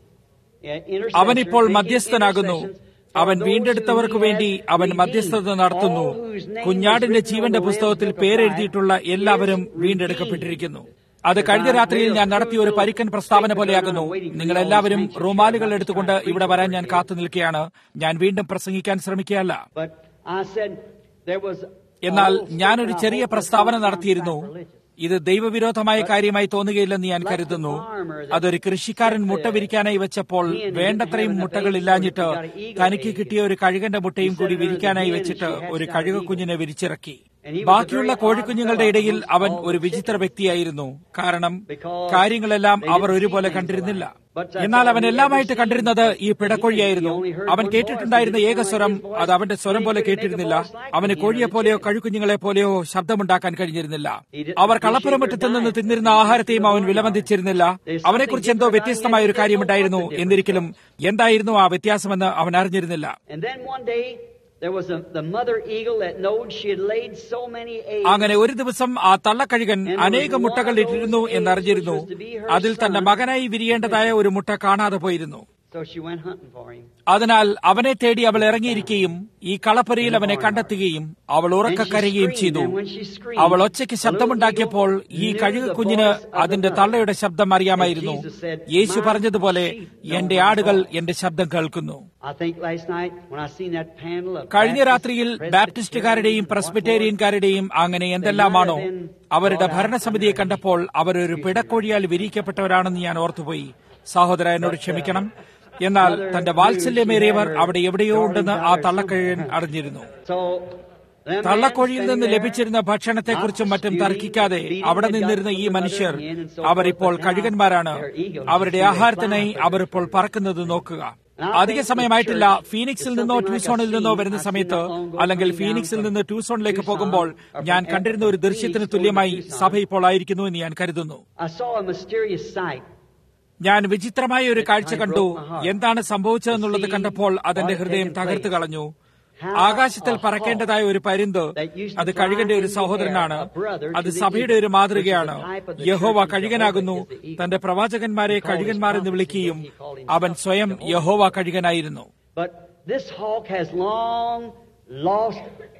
Yeah, intercessor അവനിപ്പോൾ making മധ്യസ്ഥനാകുന്നു intercessions അവൻ വീണ്ടെടുത്തവർക്ക് വേണ്ടി അവൻ മധ്യസ്ഥത നടത്തുന്നു കുഞ്ഞാടിന്റെ ജീവന്റെ പുസ്തകത്തിൽ പേരെഴുതിയിട്ടുള്ള എല്ലാവരും വീണ്ടെടുക്കപ്പെട്ടിരിക്കുന്നു അത് കഴിഞ്ഞ രാത്രിയിൽ ഞാൻ നടത്തിയ ഒരു പരിക്കൻ പ്രസ്താവന പോലെയാകുന്നു നിങ്ങൾ എല്ലാവരും റൂമാലുകൾ എടുത്തുകൊണ്ട് ഇവിടെ വരാൻ ഞാൻ കാത്തു നിൽക്കുകയാണ് ഞാൻ വീണ്ടും പ്രസംഗിക്കാൻ ശ്രമിക്കുകയല്ല But I said there was എന്നാൽ ഞാനൊരു ചെറിയ പ്രസ്താവന നടത്തിയിരുന്നു ഇത് ദൈവവിരോധമായ കാര്യമായി തോന്നുകയില്ലെന്ന് ഞാൻ കരുതുന്നു അതൊരു കൃഷിക്കാരൻ മുട്ട വിരിക്കാനായി വെച്ചപ്പോൾ വേണ്ടത്രയും മുട്ടകൾ ഇല്ലാഞ്ഞിട്ട് തനിക്ക് കിട്ടിയ ഒരു കഴുകന്റെ മുട്ടയും കൂടി വിരിക്കാനായി വെച്ചിട്ട് ഒരു കഴുക കുഞ്ഞിനെ വിരിച്ചിറക്കി ബാക്കിയുള്ള കോഴിക്കുഞ്ഞുങ്ങളുടെ ഇടയിൽ അവൻ ഒരു വിചിത്ര വ്യക്തിയായിരുന്നു കാരണം കാര്യങ്ങളെല്ലാം അവർ ഒരുപോലെ കണ്ടിരുന്നില്ല എന്നാൽ അവൻ എല്ലാമായിട്ട് കണ്ടിരുന്നത് ഈ പിടക്കോഴിയായിരുന്നു അവൻ കേട്ടിട്ടുണ്ടായിരുന്ന ഏക സ്വരം അത് അവന്റെ സ്വരം പോലെ കേട്ടിരുന്നില്ല അവന് കോഴിയെ പോലെയോ കഴുകുഞ്ഞുങ്ങളെ പോലെയോ ശബ്ദമുണ്ടാക്കാൻ കഴിഞ്ഞിരുന്നില്ല അവർ കളപ്പുരമുറ്റത്ത് നിന്ന് തിന്നിരുന്ന ആഹാരത്തെയും അവൻ വിലമതിച്ചിരുന്നില്ല അവനെക്കുറിച്ച് എന്തോ വ്യത്യസ്തമായ ഒരു കാര്യമുണ്ടായിരുന്നു എന്നിരിക്കലും എന്തായിരുന്നു ആ വ്യത്യാസമെന്ന് അവൻ അറിഞ്ഞിരുന്നില്ല And then one day there was a, the mother eagle that knowed she had laid so many eggs. അങ്ങനെ ഒരു ദിവസം ആ തള്ളക്കഴുകൻ അനേകം മുട്ടകൾ ഇട്ടിരുന്നു എന്നറിഞ്ഞിരുന്നു അതിൽ തന്റെ മകനായി വിരിയേണ്ടതായ ഒരു മുട്ട കാണാതെ പോയിരുന്നു So she went hunting for him. അതിനാൽ അവനെ തേടി അവൾ ഇറങ്ങിയിരിക്കുകയും ഈ കളപ്പുരയിൽ അവനെ കണ്ടെത്തുകയും അവൾ ഉറക്ക കരയുകയും ചെയ്തു അവൾ ഒച്ചയ്ക്ക് ശബ്ദമുണ്ടാക്കിയപ്പോൾ ഈ കഴുക കുഞ്ഞിന് അതിന്റെ തള്ളയുടെ ശബ്ദം അറിയാമായിരുന്നു യേശു പറഞ്ഞതുപോലെ എന്റെ ആടുകൾ എന്റെ ശബ്ദം കേൾക്കുന്നു I think last night when I seen that panel of കഴിഞ്ഞ Baptist, രാത്രിയിൽ ബാപ്റ്റിസ്റ്റുകാരുടെയും പ്രസ്ബിറ്റേറിയൻകാരുടെയും അങ്ങനെ എന്തെല്ലാമാണോ അവരുടെ ഭരണസമിതിയെ കണ്ടപ്പോൾ അവരൊരു പിടക്കോഴിയാൽ വിരിക്കപ്പെട്ടവരാണെന്ന് ഞാൻ ഓർത്തുപോയി സഹോദര എന്നോട് ക്ഷമിക്കണം എന്നാൽ തന്റെ വാത്സല്യമേറിയവർ അവിടെ എവിടെയോ ഉണ്ടെന്ന് ആ തള്ളക്കഴുകൻ അറിഞ്ഞിരുന്നു So them തള്ളക്കോഴിയിൽ men നിന്ന് sitting there, ലഭിച്ചിരുന്ന ഭക്ഷണത്തെക്കുറിച്ചും മറ്റും not തർക്കിക്കാതെ feeding, അവിടെ they got നിന്നിരുന്ന ഈ food by മനുഷ്യർ the in and so our forth, ഇപ്പോൾ but now കഴുകന്മാരാണ് they're eagles. അവരുടെ You see, they ആഹാരത്തിനായി fly അവർ ഇപ്പോൾ പറക്കുന്നത് നോക്കുക അധിക സമയമായിട്ടില്ല ഫീനിക്സിൽ നിന്നോ ട്യൂസോണിൽ നിന്നോ വരുന്ന സമയത്ത് അല്ലെങ്കിൽ ഫീനിക്സിൽ നിന്ന് ട്യൂസോണിലേക്ക് പോകുമ്പോൾ ഞാൻ കണ്ടിരുന്ന ഒരു ദൃശ്യത്തിന് തുല്യമായി സഭ ഇപ്പോൾ ആയിരിക്കുന്നു എന്ന് ഞാൻ കരുതുന്നു I saw a mysterious sight. ഞാൻ വിചിത്രമായ ഒരു കാഴ്ച കണ്ടു എന്താണ് സംഭവിച്ചതെന്നുള്ളത് കണ്ടപ്പോൾ അതെന്റെ ഹൃദയം തകർത്തു കളഞ്ഞു ആകാശത്തിൽ പറക്കേണ്ടതായ ഒരു പരുന്ത് അത് കഴുകന്റെ ഒരു സഹോദരനാണ് അത് സഭയുടെ ഒരു മാതൃകയാണ് യഹോവ കഴുകനാകുന്നു തന്റെ പ്രവാചകന്മാരെ കഴുകന്മാർ എന്ന് വിളിക്കുകയും അവൻ സ്വയം യഹോവ കഴുകനായിരുന്നു But this hawk has long lost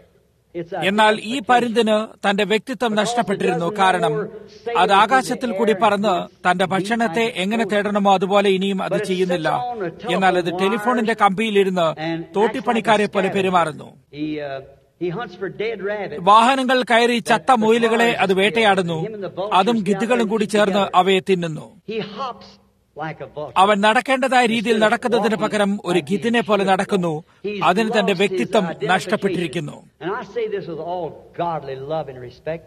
its എന്നാൽ ഈ പരുന്തിന് തന്റെ വ്യക്തിത്വം നഷ്ടപ്പെട്ടിരുന്നു കാരണം അത് ആകാശത്തിൽ കൂടി പറന്ന് തന്റെ ഭക്ഷണത്തെ എങ്ങനെ തേടണമോ അതുപോലെ ഇനിയും അത് ചെയ്യുന്നില്ല എന്നാൽ അത് ടെലിഫോണിന്റെ കമ്പിയിലിരുന്ന് തോട്ടിപ്പണിക്കാരെ പോലെ പെരുമാറുന്നു He, uh, he hunts for dead rabbits. വാഹനങ്ങൾ കയറി ചത്ത മുയലുകളെ അത് വേട്ടയാടുന്നു അതും ഗിദ്ദുകളും കൂടി ചേർന്ന് അവയെ തിന്നുന്നു He hops like a vulture. അവൻ നടക്കേണ്ടതായ രീതിയിൽ നടക്കുന്നതിന് പകരം ഒരു ഗിദ്ദിനെ പോലെ നടക്കുന്നു He's അതിന് തന്റെ lost his വ്യക്തിത്വം identification. നഷ്ടപ്പെട്ടിരിക്കുന്നു And I say this with all godly love and respect.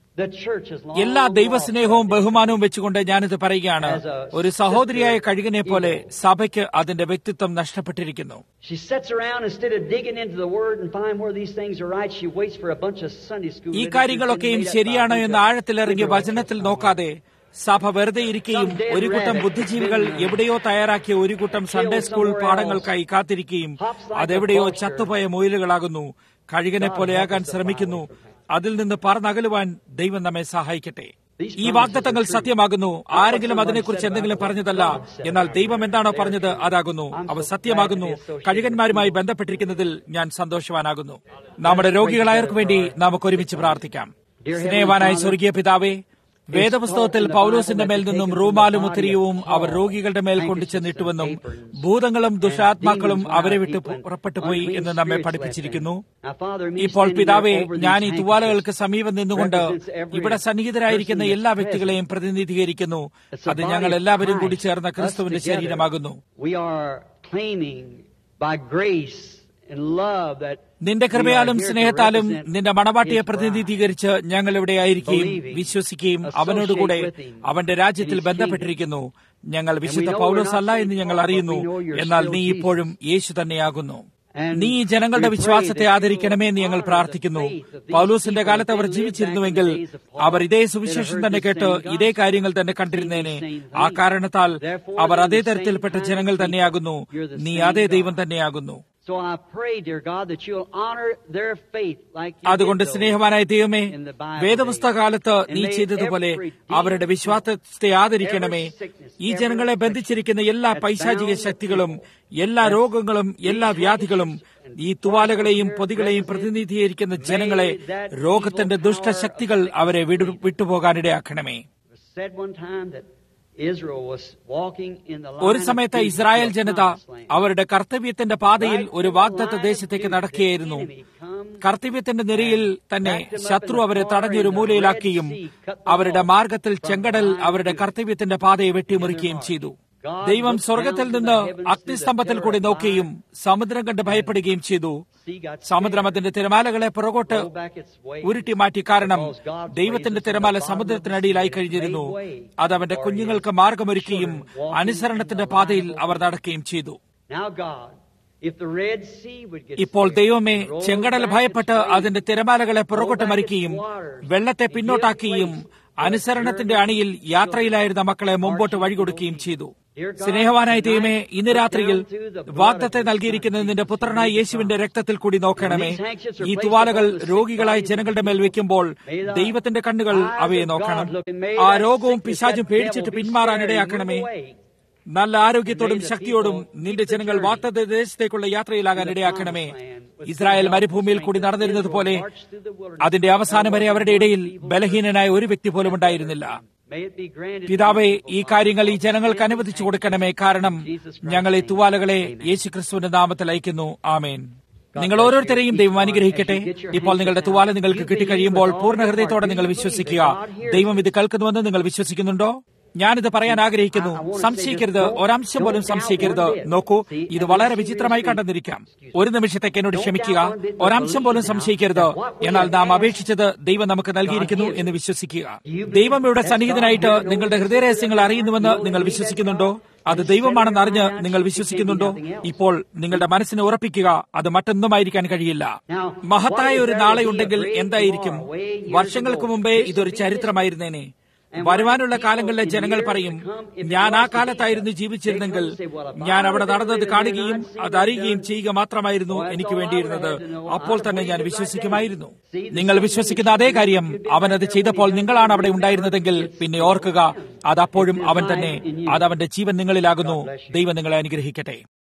The church has long എല്ലാ lost ദൈവസ്നേഹവും ബഹുമാനവും വെച്ചുകൊണ്ട് ഞാനിത് പറയുകയാണ് ഒരു സഹോദരിയായ കഴുകനെ പോലെ സഭയ്ക്ക് അതിന്റെ വ്യക്തിത്വം നഷ്ടപ്പെട്ടിരിക്കുന്നു She sits around instead of digging into the Word and find where these things are right. She waits for a bunch of Sunday school. ഈ ministers കാര്യങ്ങളൊക്കെയും getting made up ശരിയാണോ by a എന്ന് bunch of ആഴത്തിലിറങ്ങി liberal വചനത്തിൽ somewhere. നോക്കാതെ സഭ വെറുതെ ഇരിക്കുകയും ഒരു കൂട്ടം ബുദ്ധിജീവികൾ എവിടെയോ തയ്യാറാക്കിയ ഒരു കൂട്ടം സൺഡേ സ്കൂൾ പാഠങ്ങൾക്കായി കാത്തിരിക്കുകയും അതെവിടെയോ ചത്തുപോയ മുയലുകളാകുന്നു കഴുകനെ പോലെയാകാൻ ശ്രമിക്കുന്നു അതിൽ നിന്ന് പറന്നകലുവാൻ ദൈവം നമ്മെ സഹായിക്കട്ടെ ഈ വാഗ്ദത്തങ്ങൾ സത്യമാകുന്നു ആരെങ്കിലും അതിനെക്കുറിച്ച് എന്തെങ്കിലും പറഞ്ഞതല്ല എന്നാൽ ദൈവം എന്താണോ പറഞ്ഞത് അതാകുന്നു അവ സത്യമാകുന്നു കഴുകന്മാരുമായി ബന്ധപ്പെട്ടിരിക്കുന്നതിൽ ഞാൻ സന്തോഷവാനാകുന്നു നമ്മുടെ രോഗികളായവർക്ക് വേണ്ടി നമുക്ക് ഒരുമിച്ച് പ്രാർത്ഥിക്കാം സ്നേഹവാനായ സ്വർഗീയ പിതാവേ വേദപുസ്തകത്തിൽ പൗലോസിന്റെ മേൽ നിന്നും റൂമാലും ഉത്തരീയവും അവർ രോഗികളുടെ മേൽ കൊണ്ടു ചെന്നിട്ടുവെന്നും ഭൂതങ്ങളും ദുഷാത്മാക്കളും അവരെ വിട്ട് പുറപ്പെട്ടു പോയി എന്ന് നമ്മെ പഠിപ്പിച്ചിരിക്കുന്നു Now, Father, me ഇപ്പോൾ standing പിതാവേ there over these ഞാൻ ഈ handkerchiefs തുവാലകൾക്ക് സമീപം നിന്നുകൊണ്ട് represents every ഇവിടെ സന്നിഹിതരായിരിക്കുന്ന person എല്ലാ that's വ്യക്തികളെയും പ്രതിനിധീകരിക്കുന്നു It's the അത് body ഞങ്ങൾ of എല്ലാവരും കൂടി Christ, ചേർന്ന us ക്രിസ്തുവിന്റെ together. ശരീരമാകുന്നു We are claiming by grace and love that നിന്റെ we കൃപയാലും are here to സ്നേഹത്താലും represent നിന്റെ മണവാട്ടിയെ His bride. പ്രതിനിധീകരിച്ച് ഞങ്ങൾ ഇവിടെ ആയിരിക്കുകയും Believing, വിശ്വസിക്കുകയും associate അവനോടുകൂടെ with him അവന്റെ രാജ്യത്തിൽ in his ബന്ധപ്പെട്ടിരിക്കുന്നു ഞങ്ങൾ വിശുദ്ധ we know Paulose we're not അല്ല എന്ന് Saint ഞങ്ങൾ Paul, but അറിയുന്നു we know you're എന്നാൽ still നീ Jesus. ഇപ്പോഴും യേശു തന്നെയാകുന്നു And നീ ഈ ജനങ്ങളുടെ we pray വിശ്വാസത്തെ that you ആദരിക്കണമേ എന്ന് ഞങ്ങൾ honor the പ്രാർത്ഥിക്കുന്നു faith of these പൗലോസിന്റെ people കാലത്ത് അവർ that they lived ജീവിച്ചിരുന്നുവെങ്കിൽ back in the days of Paul. അവർ ഇതേ They'd have സുവിശേഷം heard തന്നെ the കേട്ട് same ഇതേ gospel, കാര്യങ്ങൾ തന്നെ seen കണ്ടിരുന്നേനെ the same ആ thing. കാരണത്താൽ Therefore, അവർ they're അതേ the same തരത്തിൽപ്പെട്ട kind of ജനങ്ങൾ people. തന്നെയാകുന്നു You're the നീ same അതേ ദൈവം God. തന്നെയാകുന്നു So I pray, dear God, that you'll honor their faith like you അതുകൊണ്ട് did those സ്നേഹവാനായ ദൈവമേ in the Bible വേദപുസ്തക കാലത്ത് days. നീ And may ചെയ്തതുപോലെ every അവരുടെ demon, വിശ്വാസത്തെ ആദരിക്കണമേ every sickness, ഈ every ജനങ്ങളെ affliction ബന്ധിച്ചിരിക്കുന്ന എല്ലാ that's പൈശാചിക bound the ശക്തികളും people, എല്ലാ that's രോഗങ്ങളും എല്ലാ these വ്യാധികളും handkerchiefs ഈ and തുവാലകളെയും cords പൊതികളെയും represent, പ്രതിനിധീകരിക്കുന്ന may ജനങ്ങളെ that രോഗത്തിന്റെ evil power ദുഷ്ടശക്തികൾ of അവരെ വിടു വിട്ടുപോകാനിടയാക്കണമേ It was said one time that Israel was walking in the line ഒരു of സമയത്ത് duty ഇസ്രായേൽ to a ജനത promised land. അവരുടെ കർത്തവ്യത്തിന്റെ പാതയിൽ Right ഒരു in the വാഗ്ദത്ത line of ദേശത്തേക്ക് duty, നടക്കുകയായിരുന്നു the enemy comes കർത്തവ്യത്തിന്റെ നിരയിൽ തന്നെ backed them up ശത്രു in the അവരെ corner തടഞ്ഞൊരു in the മൂലയിലാക്കുകയും Red Sea, cut them അവരുടെ off മാർഗത്തിൽ from ചെങ്കടൽ the line of അവരുടെ duty. കർത്തവ്യത്തിന്റെ പാതയെ വെട്ടിമുറിക്കുകയും ചെയ്തു God ദൈവം looked സ്വർഗത്തിൽ down to നിന്ന് the heavens through the അഗ്നിസ്തംഭത്തിൽ pillar കൂടി of നോക്കുകയും fire. സമുദ്രം കണ്ട് ഭയപ്പെടുകയും ചെയ്തു Sea got സമുദ്രം scared, അതിന്റെ തിരമാലകളെ പുറകോട്ട് rolled back its waves. ഉരുട്ടി മാറ്റി കാരണം Because God's ദൈവത്തിന്റെ ways is തിരമാല on the bottom സമുദ്രത്തിനടിയിലായി of the sea, കഴിഞ്ഞിരുന്നു made way അത് അവന്റെ for കുഞ്ഞുങ്ങൾക്ക് his മാർഗമൊരുക്കുകയും children walking അനുസരണത്തിന്റെ in the പാതയിൽ line of അവർ duty. നടക്കുകയും ചെയ്തു Now God, if the Red Sea would get ഇപ്പോൾ scared, ദൈവമേ roll ചെങ്കടൽ back ഭയപ്പെട്ട് its waves, അതിന്റെ തിരമാലകളെ പുറകോട്ട് back മറിക്കുകയും its waters, വെള്ളത്തെ and പിന്നോട്ടാക്കുകയും give place for അനുസരണത്തിന്റെ the അണിയിൽ journey യാത്രയിലായിരുന്ന മക്കളെ മുമ്പോട്ട് marching വഴികൊടുക്കുകയും to ചെയ്തു Dear God, സ്നേഹവാനായ ദൈവമേ tonight, ഇന്ന് look രാത്രിയിൽ down through the blood വാഗ്ദത്തെ of your നൽകിയിരിക്കുന്നത് Son, നിന്റെ Jesus, പുത്രനായ Jesus യേശുവിന്റെ Christ. രക്തത്തിൽ കൂടി നോക്കണമേ These handkerchiefs are ഈ placed തുവാലകൾ upon the sick രോഗികളായ bodies ജനങ്ങളുടെ of മേൽ people. വെക്കുമ്പോൾ May the ദൈവത്തിന്റെ കണ്ണുകൾ eyes അവയെ of നോക്കണം God look, and may ആ that രോഗവും sickness, പിശാചും that പേടിച്ചിട്ട് devil be പിന്മാറാനിടയാക്കണമേ scared and move away. നല്ല ആരോഗ്യത്തോടും May the ശക്തിയോടും people നിന്റെ keep the ജനങ്ങൾ journey വാഗ്ദത്ത ദേശത്തേക്കുള്ള യാത്രയിലാകാൻ to the ഇടയാക്കണമേ promised land with Israel good മരുഭൂമിയിൽ health കൂടി and strength. നടന്നിരുന്നത് പോലെ Israel marched through the wilderness. അതിന്റെ അവസാനം വരെ There അവരുടെ wasn't ഇടയിൽ one evil ബലഹീനനായ ഒരു വ്യക്തി പോലും ഉണ്ടായിരുന്നില്ല May it be granted to പിതാവെ these people, ഈ കാര്യങ്ങൾ ഈ God, ജനങ്ങൾക്ക് in അനുവദിച്ചു the കൊടുക്കണമേ കാരണം Jesus Christ's ഞങ്ങൾ ഈ name. തുവാലകളെ Amen. യേശുക്രിസ്തുവിന്റെ നാമത്തിൽ അയക്കുന്നു ആമേൻ നിങ്ങൾ ഓരോരുത്തരെയും ദൈവം അനുഗ്രഹിക്കട്ടെ ഇപ്പോൾ നിങ്ങളുടെ തുവാല നിങ്ങൾക്ക് കിട്ടിക്കഴിയുമ്പോൾ പൂർണ്ണ ഹൃദയത്തോടെ നിങ്ങൾ വിശ്വസിക്കുക ദൈവം ഇത് കേൾക്കുന്നുവെന്ന് നിങ്ങൾ വിശ്വസിക്കുന്നുണ്ടോ ഞാനിത് പറയാൻ ആഗ്രഹിക്കുന്നു സംശയിക്കരുത് ഒരംശം പോലും സംശയിക്കരുത് നോക്കൂ ഇത് വളരെ വിചിത്രമായി കണ്ടെന്നിരിക്കാം ഒരു നിമിഷത്തേക്ക് എന്നോട് ക്ഷമിക്കുക ഒരംശം പോലും സംശയിക്കരുത് എന്നാൽ നാം അപേക്ഷിച്ചത് ദൈവം നമുക്ക് നൽകിയിരിക്കുന്നു എന്ന് വിശ്വസിക്കുക ദൈവം ഇവിടെ സന്നിഹിതനായിട്ട് നിങ്ങളുടെ ഹൃദയരഹസ്യങ്ങൾ അറിയുന്നുവെന്ന് നിങ്ങൾ വിശ്വസിക്കുന്നുണ്ടോ അത് ദൈവമാണെന്ന് അറിഞ്ഞ് നിങ്ങൾ വിശ്വസിക്കുന്നുണ്ടോ ഇപ്പോൾ നിങ്ങളുടെ മനസ്സിനെ ഉറപ്പിക്കുക അത് മറ്റൊന്നുമായിരിക്കാൻ കഴിയില്ല മഹത്തായ ഒരു നാളെ ഉണ്ടെങ്കിൽ എന്തായിരിക്കും വർഷങ്ങൾക്ക് മുമ്പേ ഇതൊരു ചരിത്രമായിരുന്നേനെ വരുവാനുള്ള കാലങ്ങളിലെ ജനങ്ങൾ പറയും ഞാൻ ആ കാലത്തായിരുന്നു ജീവിച്ചിരുന്നെങ്കിൽ ഞാൻ അവിടെ നടന്നത് കാണുകയും അത് അറിയുകയും ചെയ്യുക മാത്രമായിരുന്നു എനിക്ക് വേണ്ടിയിരുന്നത് അപ്പോൾ തന്നെ ഞാൻ വിശ്വസിക്കുമായിരുന്നു നിങ്ങൾ വിശ്വസിക്കുന്ന അതേ കാര്യം അവൻ അത് ചെയ്തപ്പോൾ നിങ്ങളാണ് അവിടെ ഉണ്ടായിരുന്നതെങ്കിൽ പിന്നെ ഓർക്കുക അത് അപ്പോഴും അവൻ തന്നെ അത് അവന്റെ ജീവൻ നിങ്ങളിലാകുന്നു ദൈവം നിങ്ങളെ അനുഗ്രഹിക്കട്ടെ